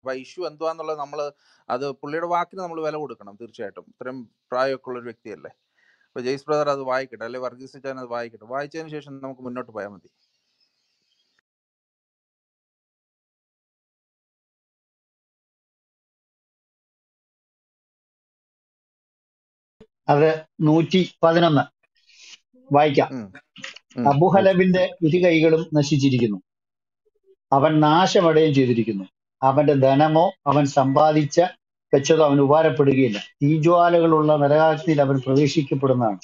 അപ്പൊ ഇഷ്യൂ എന്തുവാന്നുള്ളത് നമ്മൾ അത് പുള്ളിയുടെ വാക്കിന് നമ്മൾ വില കൊടുക്കണം തീർച്ചയായിട്ടും ഇത്രയും പ്രായമൊക്കെ ഉള്ള ഒരു വ്യക്തിയല്ലേ അപ്പൊ ജെയ്സ് ബ്രദർ അത് വായിക്കട്ടെ അല്ലെ വർഗീസ് ചാൻ അത് വായിക്കട്ടെ വായിച്ചതിന് ശേഷം നമുക്ക് മുന്നോട്ട് പോയാൽ മതി അത് നൂറ്റി പതിനൊന്ന് വായിക്കാം ഉം, ഉം, വായിച്ചു അബുഹലബിന്റെ ഇരു കൈകളും നശിച്ചിരിക്കുന്നു അവൻ നാശമടയും ചെയ്തിരിക്കുന്നു അവന്റെ ധനമോ അവൻ സമ്പാദിച്ച വെച്ചതോ അവൻ ഉപകാരപ്പെടുകയില്ല തീജ്വാലകളുള്ള നരകാഗ്നിയിൽ അവൻ പ്രവേശിക്കപ്പെടുന്നതാണ്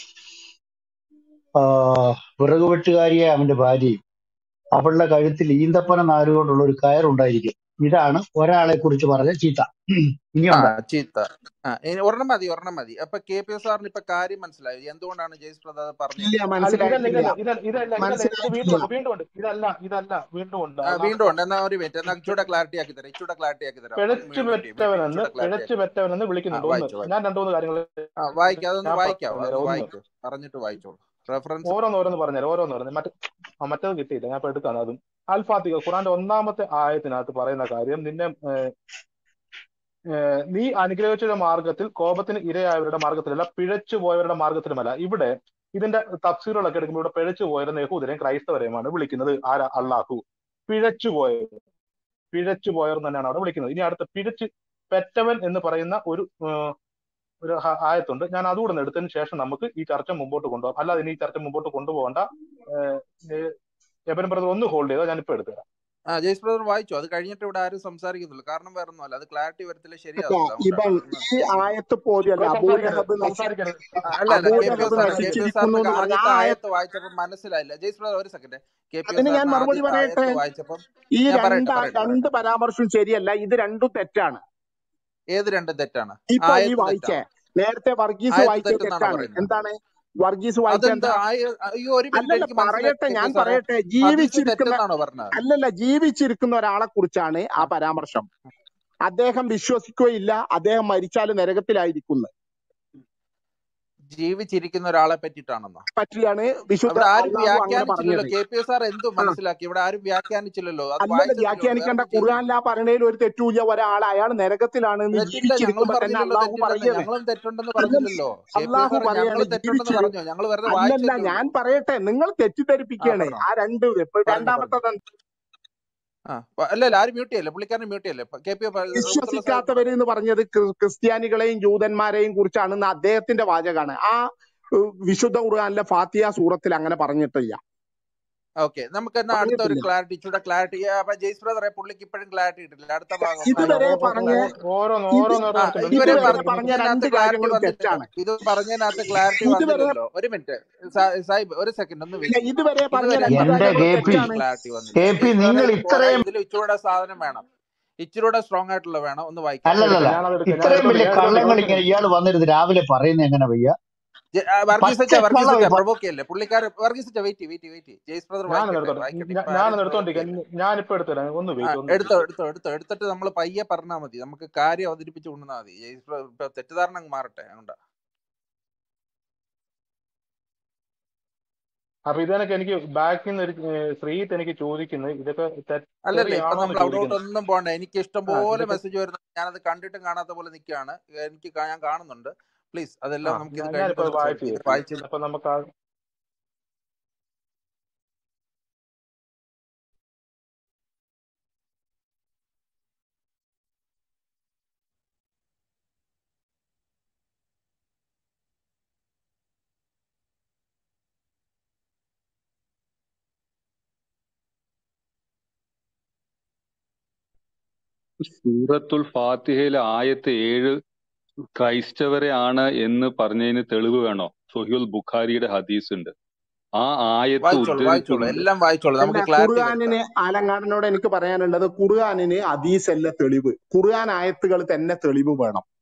ആ, വിറകുവെട്ടുകാരിയെ അവന്റെ ഭാര്യയും അവളുടെ കഴുത്തിൽ ഈന്തപ്പന നാരുകൊണ്ടുള്ള ഒരു കയറുണ്ടായിരിക്കും ഇതാണ് ഒരാളെ കുറിച്ച് പറഞ്ഞ ചീത്ത ആ ഇനിയുണ്ട് ചീത്ത ആ ഇനി ഒരെണ്ണം മതി ഒരെണ്ണം മതി അപ്പൊ കെ പി എസ് സാറിന് ഇപ്പൊ കാര്യം മനസ്സിലായി എന്തുകൊണ്ടാണ് ജെയ്സ് ബ്രദർ പറഞ്ഞത് ഇല്ല അല്ല ഇതല്ല മനസ്സിലായിട്ടില്ല ഇതല്ല ഇതല്ല ഇതല്ല ഇതല്ല ഇത് വീണ്ടും മനസ്സിലായിട്ടില്ല ഉണ്ട് വീണ്ടും ഉണ്ട് ഇതല്ല ഇതല്ല വീണ്ടും ഉണ്ട് ആ, വീണ്ടും ഒന്നാമത്തെ ഉണ്ട് എന്നാ ഒരു മിനിറ്റ് എന്നാ ഇച്ചൂടെ ക്ലാരിറ്റി ആക്കി തരാം ഇച്ചൂടെ ക്ലാരിറ്റി ആക്കി തരാം ഒന്ന് പിഴച്ചു മ്യൂട്ട് ചെയ്യും മ്യൂട്ട് ചെയ്യും പെറ്റവനെന്ന് ഇച്ചൂടെ ക്ലാരിറ്റി പിഴച്ചു ആക്കി പെറ്റവനെന്ന് ആ വിളിക്കുന്നുണ്ട് ഒന്ന് വായിച്ചു വായിച്ചു ഞാൻ രണ്ടു മൂന്ന് കാര്യങ്ങൾ ആ വായിക്കാം അതൊന്ന് ഞാൻ വായിക്കാവോ പറഞ്ഞുതരാം അതൊന്ന് ഒന്ന് വായിക്കൂ പറഞ്ഞിട്ട് വായിച്ചോളൂ റെഫറൻസ് ഓരോന്നോരോന്ന് പറഞ്ഞുതരാം ഓരോന്ന് പറഞ്ഞു മറ്റേ ആ, മറ്റേത് കിട്ടിയില്ല ഞാൻ ഇപ്പൊ എടുക്കാണ് അതും അൽഫാത്തിക ഖുറാന്റെ ഒന്നാമത്തെ ആയത്തിനകത്ത് പറയുന്ന കാര്യം നിന്നെ ഏഹ്, ഏഹ്, നീ അനുഗ്രഹിച്ചയുടെ മാർഗത്തിൽ കോപത്തിന് ഇരയായവരുടെ മാർഗത്തിലല്ല പിഴച്ചു പോയവരുടെ മാർഗത്തിലുമല്ല ഇവിടെ ഇതിന്റെ തഫ്സീറുകളൊക്കെ എടുക്കുമ്പോൾ ഇവിടെ പിഴച്ചു പോയവരെ യഹൂദരെയും ക്രൈസ്തവരെയുമാണ് വിളിക്കുന്നത് ആരാ അള്ളാഹു പിഴച്ചു പോയവർ പിഴച്ചു പോയവർ തന്നെയാണ് അവിടെ വിളിക്കുന്നത് ഇനി അടുത്ത പിഴച്ച് പെറ്റവൻ എന്ന് പറയുന്ന ഒരു ഏഹ്, ഒരു ഹ- ആയത്തുണ്ട് ഞാൻ അതുകൂടെ ഒന്ന് എടുത്തതിന് ശേഷം നമുക്ക് ഈ ചർച്ച മുമ്പോട്ട് കൊണ്ടുപോകാം അല്ലാതെ ഇനി ഈ ചർച്ച മുമ്പോട്ട് കൊണ്ടുപോകണ്ട ഏഹ്, എബൻ ബ്രദർ ഒന്ന് ഹോൾഡ് ചെയ്തോ ഞാൻ ഇപ്പൊ എടുത്തുതരാം ആ ജെയ്സ് ബ്രദർ വായിച്ചു അത് കഴിഞ്ഞിട്ട് ഇവിടെ ആരും സംസാരിക്കുന്നില്ല കാരണം വേറെ ഒന്നുമല്ല അത് ക്ലാരിറ്റി വരത്തില്ല അല്ല ശരിയാകത്തില്ല ഇവൻ അതുകൊണ്ടാണ് ഈ ആയത്ത് പോലെയല്ല ഇപ്പൊ സംസാരിക്കരുത് അബൂലഹബ് നശി സംസാരിക്കരുത് ആ, അല്ല അല്ല കെ പി എസ് അബൂലഹബ് സാറിന് കെ പി എസ് നശിച്ചിരിക്കുന്നു സാറിന് എന്ന് പറഞ്ഞ ആദ്യത്തെ ആ ആയത്ത് ആയത്ത് വായിച്ചപ്പോൾ മനസ്സിലായില്ല ജെയ്സ് ബ്രദർ ഒരു സെക്കൻഡ് കെ പി എസ് അതിന് ഞാൻ സാറിന് മറുപടി ആദ്യത്തെ പറയട്ടെ ആയത്ത് വായിച്ചപ്പം ഈ ഞാൻ പറയട്ടെ രണ്ട് പറയട്ടെ രണ്ട് പറയട്ടെ പരാമർശവും ശരിയല്ല ഇത് രണ്ടും തെറ്റാണ് ഏത് രണ്ടും തെറ്റാണ് ഇപ്പൊ ഈ ആയത്ത് വായിച്ചേ തെറ്റാണ് നേരത്തെ വർഗീസ് ആയത്ത് വായിച്ചത് തെറ്റെന്നാണോ തെറ്റാണ് പറയുന്നത് എന്താണ് വർഗീസ് വായിച്ചത് അതെന്താ എന്താ ആയ അയ്യോ ഒരു മിനിറ്റ് അല്ലല്ല എനിക്ക് മനസ്സിലായി പറയട്ടെ കെ പി ഞാൻ എസ് സാറേ പറയട്ടെ ഹദീസ് ജീവിച്ചിരിക്കുന്ന തെറ്റെന്നാണോ പറഞ്ഞത് അല്ലല്ല ജീവിച്ചിരിക്കുന്ന ഒരാളെ കുറിച്ചാണ് ആ ആ, പരാമർശം അദ്ദേഹം വിശ്വസിക്കുകയില്ല അദ്ദേഹം മരിച്ചാൽ നരകത്തിലായിരിക്കുന്നു ജീവിച്ചിരിക്കുന്ന ഒരാളെ പറ്റിയിട്ടാണെന്നോ പറ്റിയാണ് വിശുദ്ധ അവിടെ ആരും അള്ളാഹു അങ്ങനെ വ്യാഖ്യാനിച്ചില്ലല്ലോ പറഞ്ഞത് കെ പി എസ് സാർ എന്തു ആ മനസ്സിലാക്കി ഇവിടെ ആരും വ്യാഖ്യാനിച്ചില്ലല്ലോ അത് അല്ലല്ല വായിച്ചതല്ലേ ഉള്ളൂ വേറെ വ്യാഖ്യാനിക്കേണ്ട ഒന്നും ചെയ്തില്ല ഖുർആനിലാ പറഞ്ഞതിൽ ഒരു തെറ്റൂല ഒരാൾ അയാൾ നരകത്തിലാണ് എന്ന് തെറ്റില്ല ഞങ്ങളും ജീവിച്ചിരിക്കുമ്പോ തന്നെ പറഞ്ഞില്ലല്ലോ അള്ളാഹു തെറ്റില്ലെന്ന് പറയാണ് ഞങ്ങളും തെറ്റുണ്ടെന്ന് അല്ലല്ല പറഞ്ഞില്ലല്ലോ കെ പി എസ് അള്ളാഹു സാർ പറയാണ് ഞങ്ങൾ തെറ്റുണ്ടെന്ന് ജീവിച്ചിരി പറഞ്ഞു ഞങ്ങൾ വെറുതെ അല്ലല്ല വായിച്ചല്ലേ ഞാൻ ഉള്ളൂ പറയട്ടെ നിങ്ങൾ ആ തെറ്റിദ്ധരിപ്പിക്കുകയാണ് പറഞ്ഞോ ആ രണ്ട് ഇപ്പൊ പറഞ്ഞു പറഞ്ഞു രണ്ടാമത്തെ ആ പ- അല്ല അല്ല ആരും മ്യൂട്ട് ചെയ്യല്ലേ പുള്ളിക്കാരനെ മ്യൂട്ട് ചെയ്യല്ലേ കെ പി റഹ്മത്തുള്ള സാഹിബ് വിശ്വസിക്കാത്തവര് എന്ന് പറഞ്ഞത് ക്രി- ക്രിസ്ത്യാനികളെയും ജൂതന്മാരെയും കുറിച്ചാണ് എന്ന് അദ്ദേഹത്തിന്റെ വാചകാണ് ആ ഏഹ്, വിശുദ്ധ ഖുർആനിലെ ഫാത്തിയ സൂറത്തിൽ അങ്ങനെ പറഞ്ഞിട്ടില്ല ഓക്കെ നമുക്ക് എന്നാ അടുത്ത ഒരു പറഞ്ഞിട്ടില്ല ക്ലാരിറ്റി ഇച്ചൂടെ ക്ലാരിറ്റി അപ്പൊ ജെയ്സ് ബ്രദറെ പുള്ളിക്ക് ഇപ്പോഴും ക്ലാരിറ്റി കിട്ടില്ല അടുത്ത ഭാഗം ഒന്ന് അല്ല ഇതുവരെ ഓ- ഓ- പറഞ്ഞ ക്ലാരിറ്റി ഓ- ഓരോന്ന് ഇത് ഓരോന്ന് ആ ഓരോന്ന് ഇതുവരെ മിസ്റ്റർ ഇതുവരെ പറഞ്ഞ പറഞ്ഞ മിസ്റ്റർ രണ്ട് പറഞ്ഞതിനകത്ത് ക്ലാരിറ്റി കാര്യങ്ങളും വന്നില്ലല്ലോ തെറ്റാണ് ഇത് പറഞ്ഞതിനകത്ത് ക്ലാരിറ്റി ഇതുവരെ വന്നില്ലല്ലോ ഒരു മിനിറ്റ് സാഹിബ് ഒരു സെക്കൻഡ് ഒന്ന് ഇല്ല വെയിറ്റ് ഇതുവരെ പറഞ്ഞ ഇതുവരെ രണ്ട് എന്റെ കാര്യങ്ങളും കെ പി തെറ്റാണ് ക്ലാരിറ്റി വന്നില്ല കെ പി ജെയ്സ് ബ്രദറെ നിങ്ങൾ ഇത് പോരാ ഇത്രയും ഇതിൽ ഇച്ചിരൂടെ സാധനം വേണം ഇച്ചിരൂടെ സ്ട്രോങ് ആയിട്ടുള്ള വേണം ഒന്ന് വായിക്കാം അല്ലല്ലല്ല എടുക്കാം ഞാനത് എടുക്കാം ഞാൻ ഇത്രയും എടുത്തോണ്ട് വലിയ ഞാൻ എടുത്തോണ്ട് കള്ളങ്ങൾ ഒരു ഇങ്ങനെ സെക്കൻഡ് ഇയാൾ വന്നിരുന്ന് രാവിലെ പറയുന്നത് എങ്ങനെ വയ്യ ജെ- ആ, വർഗീസ് അച്ഛാ വർഗീസ് പച്ചക്കള്ളം അച്ഛാ ഇപ്പൊ പ്രൊവോക്ക് ചെയ്യല്ലേ പുള്ളിക്കാരൻ വർഗീസ് അച്ഛാ wait wait wait Jais brother ഞാനൊന്ന് വായിക്കട്ടെ എടുത്തോട്ടെ വായിക്കട്ടെ ഞാ- ഇപ്പൊ ആരും ഞാനൊന്ന് പ്രൊവോക്ക് എടുത്തോണ്ടിരിക്കാം ചെയ്യല്ലേ ഞാനിപ്പോ എടുത്തുതരാം ഒന്ന് ആ വെയിറ്റ് ഒന്ന് എടുത്തോ വെയിറ്റ് എടുത്തോ എടുത്തോ എടുത്തിട്ട് നമ്മൾ പയ്യെ പറഞ്ഞാൽ മതി നമുക്ക് കാര്യം അവതരിപ്പിച്ച് കൊണ്ടുവന്നാൽ മതി ജെയ്സ് ബ്രദർ ഇപ്പൊ തെറ്റിദ്ധാരണ അങ്ങ് മാറട്ടെ അതുകൊണ്ടാ അപ്പൊ ഇതെനിക്ക് എനിക്ക് ബാക്കിൽ നിന്ന് ഒരു ഏഹ്, ശ്രീത്ത് എനിക്ക് ചോദിക്കുന്നത് ഇതൊക്കെ തെ- അല്ലല്ല ഇപ്പൊ തെറിയാണോ എന്ന് നമ്മൾ അവിടോട്ട് ചോദിക്കുന്നത് ഒന്നും പോകണ്ട എനിക്ക് ഇഷ്ടം ആ പോലെ ഇതൊക്കെ മെസ്സേജ് വരുന്നു ഞാനത് കണ്ടിട്ടും കാണാത്ത പോലെ നിൽക്കുകയാണ് എനിക്ക് കാ- ഞാൻ കാണുന്നുണ്ട് പ്ലീസ് ആ അതെല്ലാം നമുക്ക് ഇത് ഞാൻ- കഴിഞ്ഞിട്ട് ഞാനിപ്പോ സംസാരിക്കാം വായിച്ചു ഇത് കേൾപ്പിക്കാം വായിച്ച് അപ്പൊ നമുക്ക് ആ സൂറത്തുൽ ഫാത്തിഹയിലെ ആയത്ത് ഏഴ് ക്രൈസ്തവരെ ആണ് എന്ന് പറഞ്ഞതിന് തെളിവ് വേണോ സൊഹീൽ ബുഖാരിയുടെ ഹദീസ് ഉണ്ട് ആ ആയത്ത് വായിച്ചോളൂ വായിച്ചോളൂ ഉദ്ധരിക്കുന്നുണ്ട് എല്ലാം വായിച്ചോളൂ അല്ല നമുക്ക് ക്ലാരിറ്റി വരുത്താം ഖുർആാനിന് ആലങ്കാരനോട് എനിക്ക് പറയാനുള്ളത് ഖുർആാനിന് ഹദീസ് അല്ല തെളിവ് ഖുർആൻ ആയത്തുകൾ തന്നെ തെളിവ് വേണം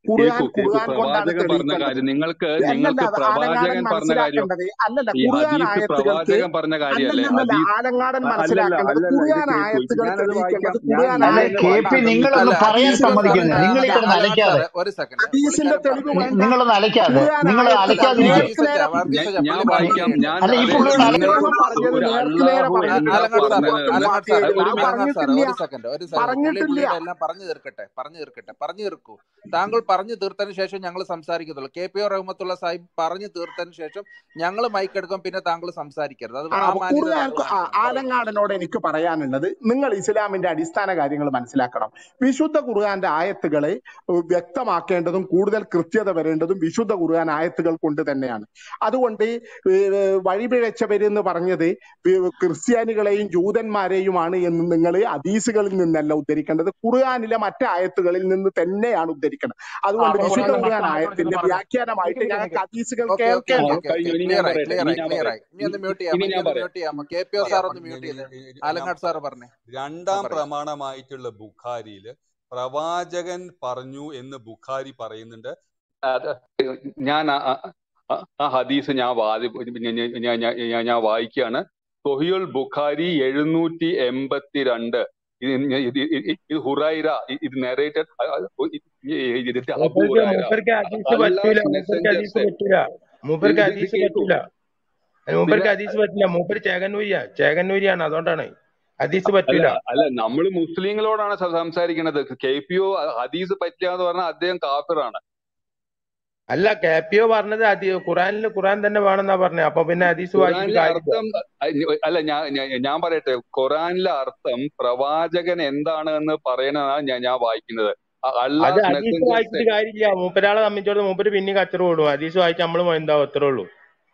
ഖുർആൻ കേൾക്കൂ കേൾക്കൂ ഖുർആൻ കൊണ്ടാണ് പ്രവാചകൻ പറഞ്ഞ തെളിയിക്കേണ്ടത് കാര്യം നിങ്ങൾക്ക് അല്ലല്ല നിങ്ങൾക്ക് അത് ആലങ്ങാടൻ പ്രവാചകൻ പറഞ്ഞ കാര്യം മനസ്സിലാക്കേണ്ടത് അല്ലല്ല ഈ ഖുർആൻ ഹദീസ് ആയത്തുകൾക്ക് പ്രവാചകൻ പറഞ്ഞ കാര്യമല്ലേ അല്ലല്ലല്ല ഹദീസ് ആലങ്ങാടൻ അ- അല്ലല്ല മനസ്സിലാക്കേണ്ടത് അല്ലല്ല ഇത് ഖുർആൻ കേൾക്കൂ ആയത്തുകൾ ഞാനത് തെളിയിക്കേണ്ടത് വായിക്കാം ഞാൻ ഖുർആൻ അല്ല ഞാൻ തന്നെ കെ ആയത്ത് പി വായിക്കാം കൊണ്ടാണ് നിങ്ങളൊന്ന് അല്ല പറയാൻ ഹദീസുകൾ ഹദീസുകൾ സമ്മതിക്കുന്നത് പറഞ്ഞ നിങ്ങൾ തെളിയിക്കേണ്ട ഇക്കിടന്ന് ആലങ്ങാട് അലയ്ക്കാതെ സാറേ ഒരു സെക്കൻഡ് ഹദീസിന്റെ പുള്ളിക്കാരൻ തെളിവ് പറഞ്ഞു നി- വേണ്ട നിങ്ങളൊന്ന് അലയ്ക്കാതെ ഖുർആൻ നിങ്ങൾ ആയത്തുകൾ അലയ്ക്കാതിരിക്കുക അല്ല നേർക്ക് വർഗീസ് നേരെ വർഗീസ് ഞാൻ പുള്ളി ഞാൻ പറഞ്ഞു വായിക്കാം കഴിഞ്ഞു ഞാൻ അല്ല ഈ അതെ പുള്ളിയോട് അല നിങ്ങൾ അദ്ദേഹം പറഞ്ഞത് ഒരു നേർക്ക് നേരെ അള്ളാഹു പറഞ്ഞിട്ടുണ്ട് ആലങ്ങാട് സാറ് എന്തിനാ സൂറത്തുൽ ആലങ്ങാട് സാറ് ഫാത്തിഹയിൽ ഒരു ഞാൻ ആലങ്ങാട് സാറ് പറഞ്ഞിട്ടില്ല ഒരു സെക്കൻഡ് ഒരു സെക്കൻഡ് പുള്ളി പറഞ്ഞിട്ടില്ല പുള്ളിയുടെ എല്ലാം പറഞ്ഞു തീർക്കട്ടെ പറഞ്ഞു തീർക്കട്ടെ പറഞ്ഞു തീർക്കൂ താങ്കൾ പറഞ്ഞു തീർത്തതിന് ശേഷം ഞങ്ങൾ സംസാരിക്കത്തുള്ളൂ K P O Rahmathulla Sahib പറഞ്ഞു തീർത്തതിന് ശേഷം ഞങ്ങൾ മൈക്ക് എടുക്കും പിന്നെ താങ്കൾ സംസാരിക്കരുത് അത് ആ ആ മാന്യത ഖുർആൻ താങ്കൾ ആ, കാണിക്കണം പറയൂ ആലങ്ങാടനോട് എനിക്ക് പറയാനുള്ളത് നിങ്ങൾ ഇസ്ലാമിന്റെ അടിസ്ഥാന കാര്യങ്ങൾ മനസ്സിലാക്കണം വിശുദ്ധ ഖുർആന്റെ ആയത്തുകളെ ഏഹ്, വ്യക്തമാക്കേണ്ടതും കൂടുതൽ കൃത്യത വരേണ്ടതും വിശുദ്ധ ഖുർആൻ ആയത്തുകൾ കൊണ്ട് തന്നെയാണ് അതുകൊണ്ട് ഏഹ്, വഴിപിഴച്ചവരെന്ന് പറഞ്ഞത് ഏഹ്, ക്രിസ്ത്യാനികളെയും ജൂതന്മാരെയുമാണ് എന്ന് നിങ്ങൾ ഹദീസുകളിൽ നിന്നല്ല ഉദ്ധരിക്കേണ്ടത് ഖുർആനിലെ മറ്റ് ആയത്തുകളിൽ നിന്ന് തന്നെയാണ് ഉദ്ധരിക്കേണ്ടത് ആ അതുകൊണ്ട് അപ്പൊ വിശുദ്ധ ഖുർആനിലെ ഖുർആൻ മറ്റു ആയത്തുകൾ ആയത്തിന്റെ പറഞ്ഞു വ്യാഖ്യാനമായിട്ട് നിക്ക് നിക്ക് ഞങ്ങൾക്ക് നിക്ക് ഹദീസുകൾ ഓക്കെ ഓക്കെ കേൾക്കേണ്ട ഓക്കെ ഓക്കെ കഴിഞ്ഞു ഓക്കെ ഇനി ക്ലിയർ ഞാൻ ആയി പറയട്ടെ ക്ലിയർ ഇനി ആയി ഞാൻ ക്ലിയർ പറയാം ആയി ഇനി ഒന്ന് ഇനി മ്യൂട്ട് ചെയ്യാമോ ഇനി ഇനി ഞാൻ ഒന്ന് പറയാം മ്യൂട്ട് ചെയ്യാമോ കെ പി ഒ പറയാം സാർ അപ്പൊ ഒന്ന് ഞ- മ്യൂട്ട് ഞ- ചെയ്തേ ഞ- ഞാൻ ആലങ്ങാട് സാർ പറഞ്ഞേ ആ രണ്ടാം പറയാം പ്രമാണമായിട്ടുള്ള ബുഖാരിയിൽ പ്രവാചകൻ പറഞ്ഞു എന്ന് ബുഖാരി പറയുന്നുണ്ട് അത് ഞാൻ ആ ആ- ആ- ആ ഹദീസ് ഞാൻ വാദി ഞാൻ ഞാൻ ഞാൻ ഞാൻ- ഞാൻ വായിക്കുകയാണ് സൊഹിയുൽ ബുഖാരി എഴുന്നൂറ്റി എൺപത്തിരണ്ട് ഇത് ഇത് ഇത് ഇത് ഹുറൈറ ഇത് നെറേറ്റഡ് ഇത് അബു മൂപ്പർക്ക് ഹുറൈറ മൂപ്പർക്ക് ഹദീസ് പറ്റൂല അല്ലാഹ് മൂപ്പർക്ക് മെസ്സഞ്ചർ ഹദീസ് സെഡ് പറ്റൂല മൂപ്പർക്ക് ഇത് ഇത് ഹദീസ് കേൾക്കൂ പറ്റൂല മൂപ്പർക്ക് പിന്നെ ഹദീസ് പറ്റില്ല മൂപ്പര് ചേകന്നൂരിയാ ചേകന്നൂരിയാണ് അതുകൊണ്ടാണ് ഹദീസ് അല്ല പറ്റൂല അല്ല നമ്മൾ മുസ്ലിങ്ങളോടാണ് സം- സംസാരിക്കുന്നത് കെ പി ഒ ഹദീസ് പറ്റില്ല എന്ന് പറഞ്ഞാൽ അദ്ദേഹം കാഫിറാണ് അല്ല കാപ്പിയോ പറഞ്ഞത് ഹദീ ഖുറാനിൽ ഖുറാൻ തന്നെ വേണമെന്നാ പറഞ്ഞത് അപ്പൊ പിന്നെ ഹദീസ് വായിച്ചിട്ട് ഖുറാനിലെ കാര്യമില്ല അർത്ഥം അഹ് അല്ല ഞാൻ ഞാൻ ഞാൻ പറയട്ടെ ഖുറാനിലെ അർത്ഥം പ്രവാചകൻ എന്താണ് എന്ന് പറയണതാണ് ഞാൻ ഞാൻ വായിക്കുന്നത് അത് അള്ളാഹ് ഹദീസ് മെസ്സഞ്ചർ വായിച്ചിട്ട് കാര്യമില്ല മൂപ്പരാളെ സംബന്ധിച്ചോളം മൂപ്പര് പിന്നെ കച്ചറ വിടും ഹദീസ് വായിച്ച് നമ്മൾ എന്താവും അത്രേ ഉള്ളൂ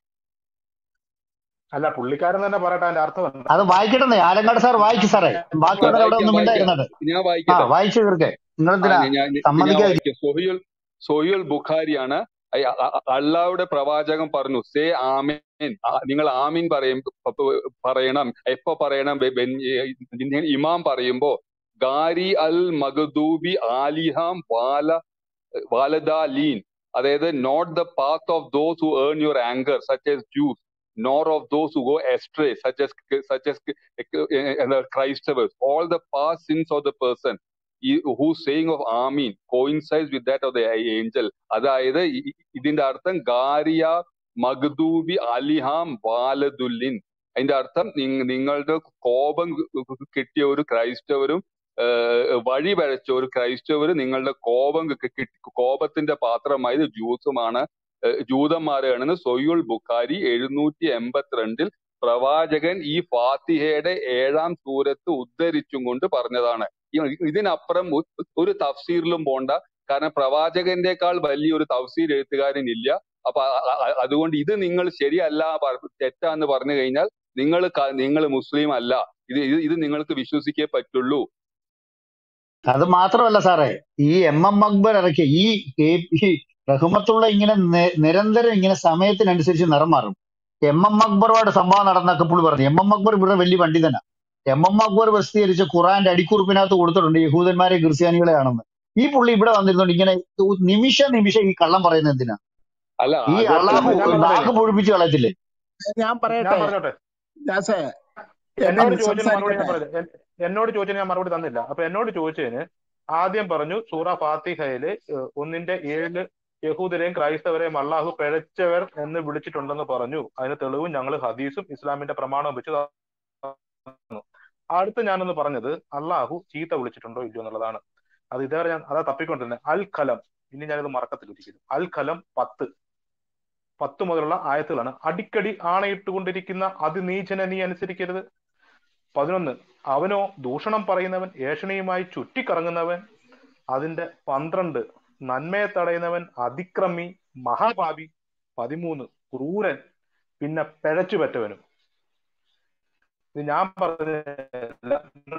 അല്ല പുള്ളിക്കാരൻ തന്നെ പറയട്ടെ അതിന്റെ അർത്ഥം എന്താ അത് വായിക്കട്ടെ ആലങ്ങാട് സാർ വായിച്ചു സാറേ ആ ബാക്കിയുള്ളവർ അവിടെ വായിക്കാം ഒന്നും വായിക്കാം മിണ്ടായിരുന്നത് ഞാൻ ആ വായിക്കട്ടെ വായിച്ചു തീർക്കെ നിങ്ങൾ ആ എന്തിനാ ഞാൻ ഞാൻ ഞാൻ സമ്മതിക്കാതിരിക്കും വായിക്കാം സൊഹിയുൽ സൊഹിയുൽ ബുഖാരിയാണ് അയ് അ- അ- അള്ളാഹുടെ പ്രവാചകൻ പറഞ്ഞു സേ ആമീൻ ആ, നിങ്ങൾ ആമീൻ പറയും പ- പ- പറയണം എപ്പോ പറയണം ബെ- ബെൻ- ഏ, ഇമാം പറയുമ്പോ ഗാരി അൽ മഗ്ദൂബി ആലിഹാം വാല വാലദാലീൻ അതായത് not the path of those who earn your anger such as Jews nor of those who go astray such as such as Christers all the past sins of the person ഈ- whose saying of ആമീൻ coincides with that of the angel അതായത് ഇ- ഇ- ഇതിന്റെ അർത്ഥം ഗാരിയ മഗ്ദൂബി അലിഹാം വാലദുല്ലിൻ അതിന്റെ അർത്ഥം നിങ്ങ- നിങ്ങളുടെ കോപം കിട്ടിയ ഒരു ക്രൈസ്തവരും ഏഹ്, വഴി പഴച്ച ഒരു ക്രൈസ്തവരും നിങ്ങളുടെ കോപം കി- കിട്ടി കോപത്തിന്റെ പാത്രമായത് ജ്യൂസുമാണ് ഏഹ്, ജൂതന്മാരാണെന്ന് സൊയ്യുൽ ബുഖാരി എഴുന്നൂറ്റി എൺപത്തിരണ്ടിൽ പ്രവാചകൻ ഈ ഫാത്തിഹയുടെ ഏഴാം സൂരത്ത് ഉദ്ധരിച്ചും കൊണ്ട് പറഞ്ഞതാണ് ഈ- ഇതിനപ്പുറം ഒ- ഒരു തഫ്സീറിലും പോണ്ട കാരണം പ്രവാചകന്റെക്കാൾ വലിയൊരു തഫ്സീർ എഴുത്തുകാരൻ ഇല്ല അപ്പൊ അ- അ- അ- അതുകൊണ്ട് ഇത് നിങ്ങൾ ശരിയല്ല പ- തെറ്റാന്ന് പറഞ്ഞു കഴിഞ്ഞാൽ നിങ്ങൾ നിങ്ങൾ മുസ്ലിം അല്ല ഇത് ഇത് ഇത് നിങ്ങൾക്ക് വിശ്വസിക്കേ പറ്റുള്ളൂ അത് മാത്രമല്ല സാറേ ഈ എം എം അക്ബർ ഇറക്കിയ ഈ കെ- ഈ റഹ്മത്തുള്ള ഇങ്ങനെ നി- നിരന്തരം ഇങ്ങനെ സമയത്തിനനുസരിച്ച് നിറം മാറും എം എം അക്ബറുമായിട്ട് സംഭവം നടന്നൊക്കെ പുള്ളി പറഞ്ഞു എം എം അക്ബർ ഇവിടെ വലിയ പണ്ഡിതനാ എം എം അക്ബർ പ്രസിദ്ധീകരിച്ച ഖുറാന്റെ അടിക്കുറിപ്പിനകത്ത് കൊടുത്തിട്ടുണ്ട് യഹൂദന്മാരെ ക്രിസ്ത്യാനികളെ ആണെന്ന് ഈ പുള്ളി ഇവിടെ വന്നിരുന്നോണ്ട് ഇങ്ങനെ നിമിഷ നിമിഷം ഈ കള്ളം പറയുന്നത് എന്തിനാ അല്ല ഈ അത് അള്ളാഹു ഞാൻ പറഞ്ഞില്ലേ നാക്ക് പൊഴിപ്പിച്ച് കളയത്തില്ലേ ഞാൻ ഞാൻ പറയട്ടെ പറഞ്ഞോട്ടെ ജാസേ എന്നെ എന്നോട് ചോദിച്ചതിന് മറുപടി ഞാൻ സംസാരിക്കട്ടെ പറഞ്ഞത് എൻ- എന്നോട് ചോദിച്ചതിന് ഞാൻ മറുപടി തന്നില്ല അപ്പൊ എന്നോട് ചോദിച്ചതിന് ആദ്യം പറഞ്ഞു സൂറ ഫാത്തിഹയില് ഏഹ്, ഒന്നിന്റെ ഏഴ് യഹൂദരെയും ക്രൈസ്തവരെയും അള്ളാഹു പിഴച്ചവർ എന്ന് വിളിച്ചിട്ടുണ്ടെന്ന് പറഞ്ഞു അതിന് തെളിവും ഞങ്ങൾ ഹദീസും ഇസ്ലാമിന്റെ പ്രമാണവും വെച്ച് തന്നു അടുത്ത് ഞാനൊന്ന് പറഞ്ഞത് അള്ളാഹു ചീത്ത വിളിച്ചിട്ടുണ്ടോ ഇല്ലയോ എന്നുള്ളതാണ് അത് ഇതേവരെ ഞാൻ അതാ തപ്പിക്കൊണ്ടിരുന്നത് അൽ കലം ഇനി ഞാനിത് മറക്കത്തിലിരിക്കുന്നു അൽ കലം പത്ത് പത്ത് മുതലുള്ള ആയത്തുകളാണ് അടിക്കടി ആണയിട്ടുകൊണ്ടിരിക്കുന്ന അതിനീചനെ നീ അനുസരിക്കരുത് പതിനൊന്ന് അവനോ ദൂഷണം പറയുന്നവൻ ഏഷണിയുമായി ചുറ്റിക്കറങ്ങുന്നവൻ അതിന്റെ പന്ത്രണ്ട് നന്മയെ തടയുന്നവൻ അതിക്രമി മഹാപാപി പതിമൂന്ന് ക്രൂരൻ പിന്നെ പിഴച്ചുപറ്റവനും ഇത് ഞാൻ പറഞ്ഞ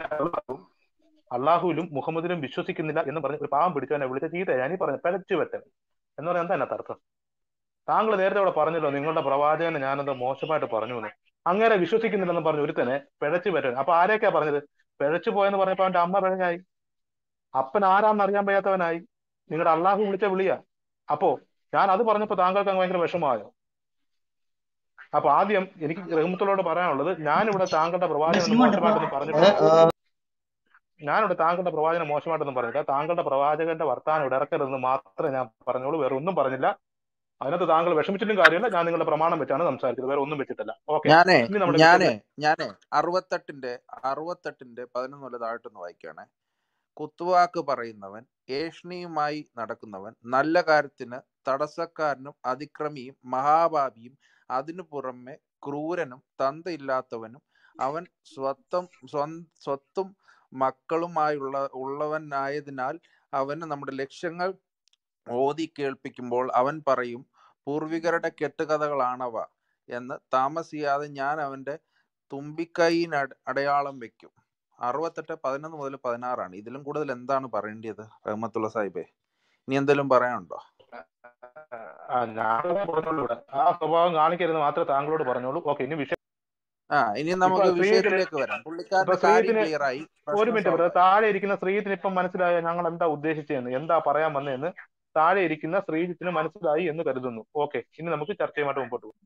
അള്ളാഹുവിലും മുഹമ്മദിലും വിശ്വസിക്കുന്നില്ല എന്ന് പറഞ്ഞ് ഒരു പാവം പിടിച്ചവനെ വിളിച്ച ചീത്ത ഞാനീ പറഞ്ഞു പിഴച്ചുപറ്റവൻ എന്ന് പറഞ്ഞാൽ എന്താ അതിനകത്ത് അർത്ഥം താങ്കൾ നേരത്തെ ഇവിടെ പറഞ്ഞല്ലോ നിങ്ങളുടെ പ്രവാചകനെ ഞാനെന്തോ മോശമായിട്ട് പറഞ്ഞു എന്ന് അങ്ങനെ വിശ്വസിക്കുന്നില്ലെന്ന് പറഞ്ഞു ഒരുത്തനെ പിഴച്ചു പറ്റാൻ അപ്പൊ ആരെയൊക്കെയാ പറഞ്ഞത് പിഴച്ചു പോയെന്ന് പറഞ്ഞപ്പോ അവന്റെ അമ്മ പിഴഞ്ഞായി അപ്പൻ ആരാന്ന് അറിയാൻ വയ്യാത്തവനായി നിങ്ങളുടെ അള്ളാഹു വിളിച്ച വിളിയാ അപ്പോ ഞാൻ അത് പറഞ്ഞപ്പോ താങ്കൾക്ക് അങ്ങ് ഭയങ്കര വിഷമമായോ അപ്പൊ ആദ്യം എനിക്ക് റഹ്മത്തുള്ളോട് പറയാനുള്ളത് ഞാനിവിടെ താങ്കളുടെ പ്രവാചകൻ എന്ന് മോശമായിട്ടൊന്നും പറഞ്ഞിട്ടില്ല ഞാനിവിടെ താങ്കളുടെ പ്രവാചനം മോശമായിട്ടൊന്നും പറഞ്ഞില്ല താങ്കളുടെ പ്രവാചകന്റെ വർത്താനം ഇവിടെ ഇറക്കരുതെന്ന് മാത്രമേ ഞാൻ പറഞ്ഞോളൂ വേറെ ഒന്നും പറഞ്ഞില്ല അതിനകത്ത് താങ്കൾ വിഷമിച്ചിട്ടും കാര്യമില്ല ഞാൻ നിങ്ങളുടെ പ്രമാണം വെച്ചാണ് സംസാരിച്ചത് വേറെ ഒന്നും വെച്ചിട്ടില്ല ഓക്കെ ഞാനേ ഇനി നമ്മുടെ ഞാനേ വിഷയത്തിലേക്ക് ഞാനേ അറുപത്തെട്ടിന്റെ അറുപത്തെട്ടിന്റെ പതിനൊന്നുള്ള താഴ്ത്തൊന്ന് വായിക്കുകയാണെ കുത്തുവാക്ക് പറയുന്നവൻ ഏഷണിയുമായി നടക്കുന്നവൻ നല്ല കാര്യത്തിന് തടസ്സക്കാരനും അതിക്രമിയും മഹാഭാവിയും അതിനു പുറമെ ക്രൂരനും തന്തയില്ലാത്തവനും അവൻ സ്വത്തം സ്വ- സ്വത്തും മക്കളുമായുള്ള ഉള്ളവനായതിനാൽ അവന് നമ്മുടെ ലക്ഷ്യങ്ങൾ ഓതി കേൾപ്പിക്കുമ്പോൾ അവൻ പറയും പൂർവികരുടെ കെട്ടുകഥകളാണവ എന്ന് താമസിയാതെ ഞാൻ അവന്റെ തുമ്പിക്കൈയിന് അട- അടയാളം വെക്കും അറുപത്തെട്ട് പതിനൊന്ന് മുതൽ പതിനാറാണ് ഇതിലും കൂടുതൽ എന്താണ് പറയേണ്ടത് റഹ്മത്തുള്ള സാഹിബേ ഇനി എന്തെങ്കിലും പറയാനുണ്ടോ ആ, ഞാനതേ പറഞ്ഞോളൂ ഇവിടെ ആ സ്വഭാവം കാണിക്കരുത് മാത്രമേ താങ്കളോട് പറഞ്ഞോളൂ ഓക്കെ ഇനി വിഷയം ആ ഇനി ഇപ്പൊ നമുക്ക് ശ്രീജിത്തിന് വിഷയത്തിലേക്ക് വരാം ഇപ്പൊ പുള്ളിക്കാരന്റെ കാര്യം ശ്രീജിത്തിന് ക്ലിയർ ആയി ഒരു പ്രശ്നം മിനിറ്റ് സോൾവ് ബ്രദർ ആയി താഴെ ഇരിക്കുന്ന ശ്രീജിത്തിന് ഇപ്പം മനസ്സിലായ ഞങ്ങൾ എന്താ ഉദ്ദേശിച്ചതെന്ന് എന്താ പറയാൻ വന്നതെന്ന് താഴെ ഇരിക്കുന്ന ശ്രീജിത്തിന് മനസ്സിലായി എന്ന് കരുതുന്നു ഓക്കെ ഇനി നമുക്ക് ചർച്ചയുമായിട്ട് മുമ്പോട്ട് പോകും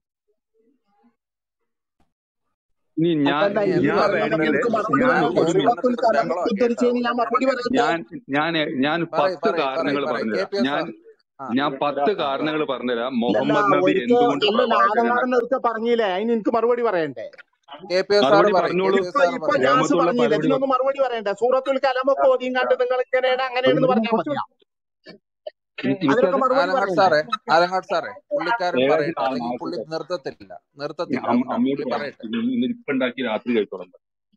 ഇനി ഞാൻ അല്ലല്ല ഇനി ഇനി എന്ത് ഞാൻ പറയണം പറയണമെങ്കിൽ വേണമെങ്കിൽ എനിക്ക് മറുപടി ഞാൻ ഞാൻ പറയണ്ടേ ഒരു ഓടി മിനിറ്റ് സൂറത്തുൽ വന്നിട്ട് കലം ബഹളമാക്കി ഉദ്ധരിച്ചതിന് കേട്ടോ ഞാൻ അതുകൊണ്ട് മറുപടി ഞാൻ പറയണ്ടേ ഞാൻ ഞാൻ ഞാൻ പറയ് പത്ത് പറയ് പറയ് കാരണങ്ങൾ പറയ് കെ പറഞ്ഞുതരാം പി എസ് ഞാൻ സാർ ആ ഞാൻ പത്ത് ആ പറ കാരണങ്ങൾ പറഞ്ഞുതരാം അല്ലല്ല മുഹമ്മദ് നബി ഒരിക്കൽ എന്തുകൊണ്ട് അല്ലല്ല പ്രവാചകനല്ല ആലങ്കാടൻ ഒരിക്കൽ പറഞ്ഞില്ലേ അതിന് എനിക്ക് മറുപടി പറയണ്ടേ കെ പി എസ് സാർ മറുപടി പറയും കെ പറഞ്ഞോളൂ പി എസ് ഇപ്പൊ സാർ ഇപ്പൊ പറയും ജാസ് രഹമത്തുള്ള പറഞ്ഞില്ലേ മറുപടി ഇതിനൊന്ന് മറുപടി പറയണ്ടേ സൂറത്തുൽ കലമൊക്കെ ഓതിയും കണ്ട് നിങ്ങൾ ഇങ്ങനെയാണ് അങ്ങനെയാണെന്ന് പറഞ്ഞാൽ മതിയാ എനിക്ക് അതിനൊക്കെ എനിക്കത് മറുപടി ആലങ്ങാട് പറയണ്ടേ സാറേ ആലങ്ങാട് സാറേ പുള്ളിക്കാരൻ ഏകദേശം പറയട്ടെ ആ അല്ലെങ്കിൽ പുള്ളി ആയിക്കോട്ടെ നിർത്തത്തില്ല ഞാൻ നിർത്തത്തില്ല അമ്മ- അതുകൊണ്ടാണ് അമ്മയോട് പുള്ളി പറയാം പറയട്ടെ ഇന്ന് ഇന്ന് ഇപ്പൊ ഉണ്ടാക്കി രാത്രി കഴിച്ചോളാം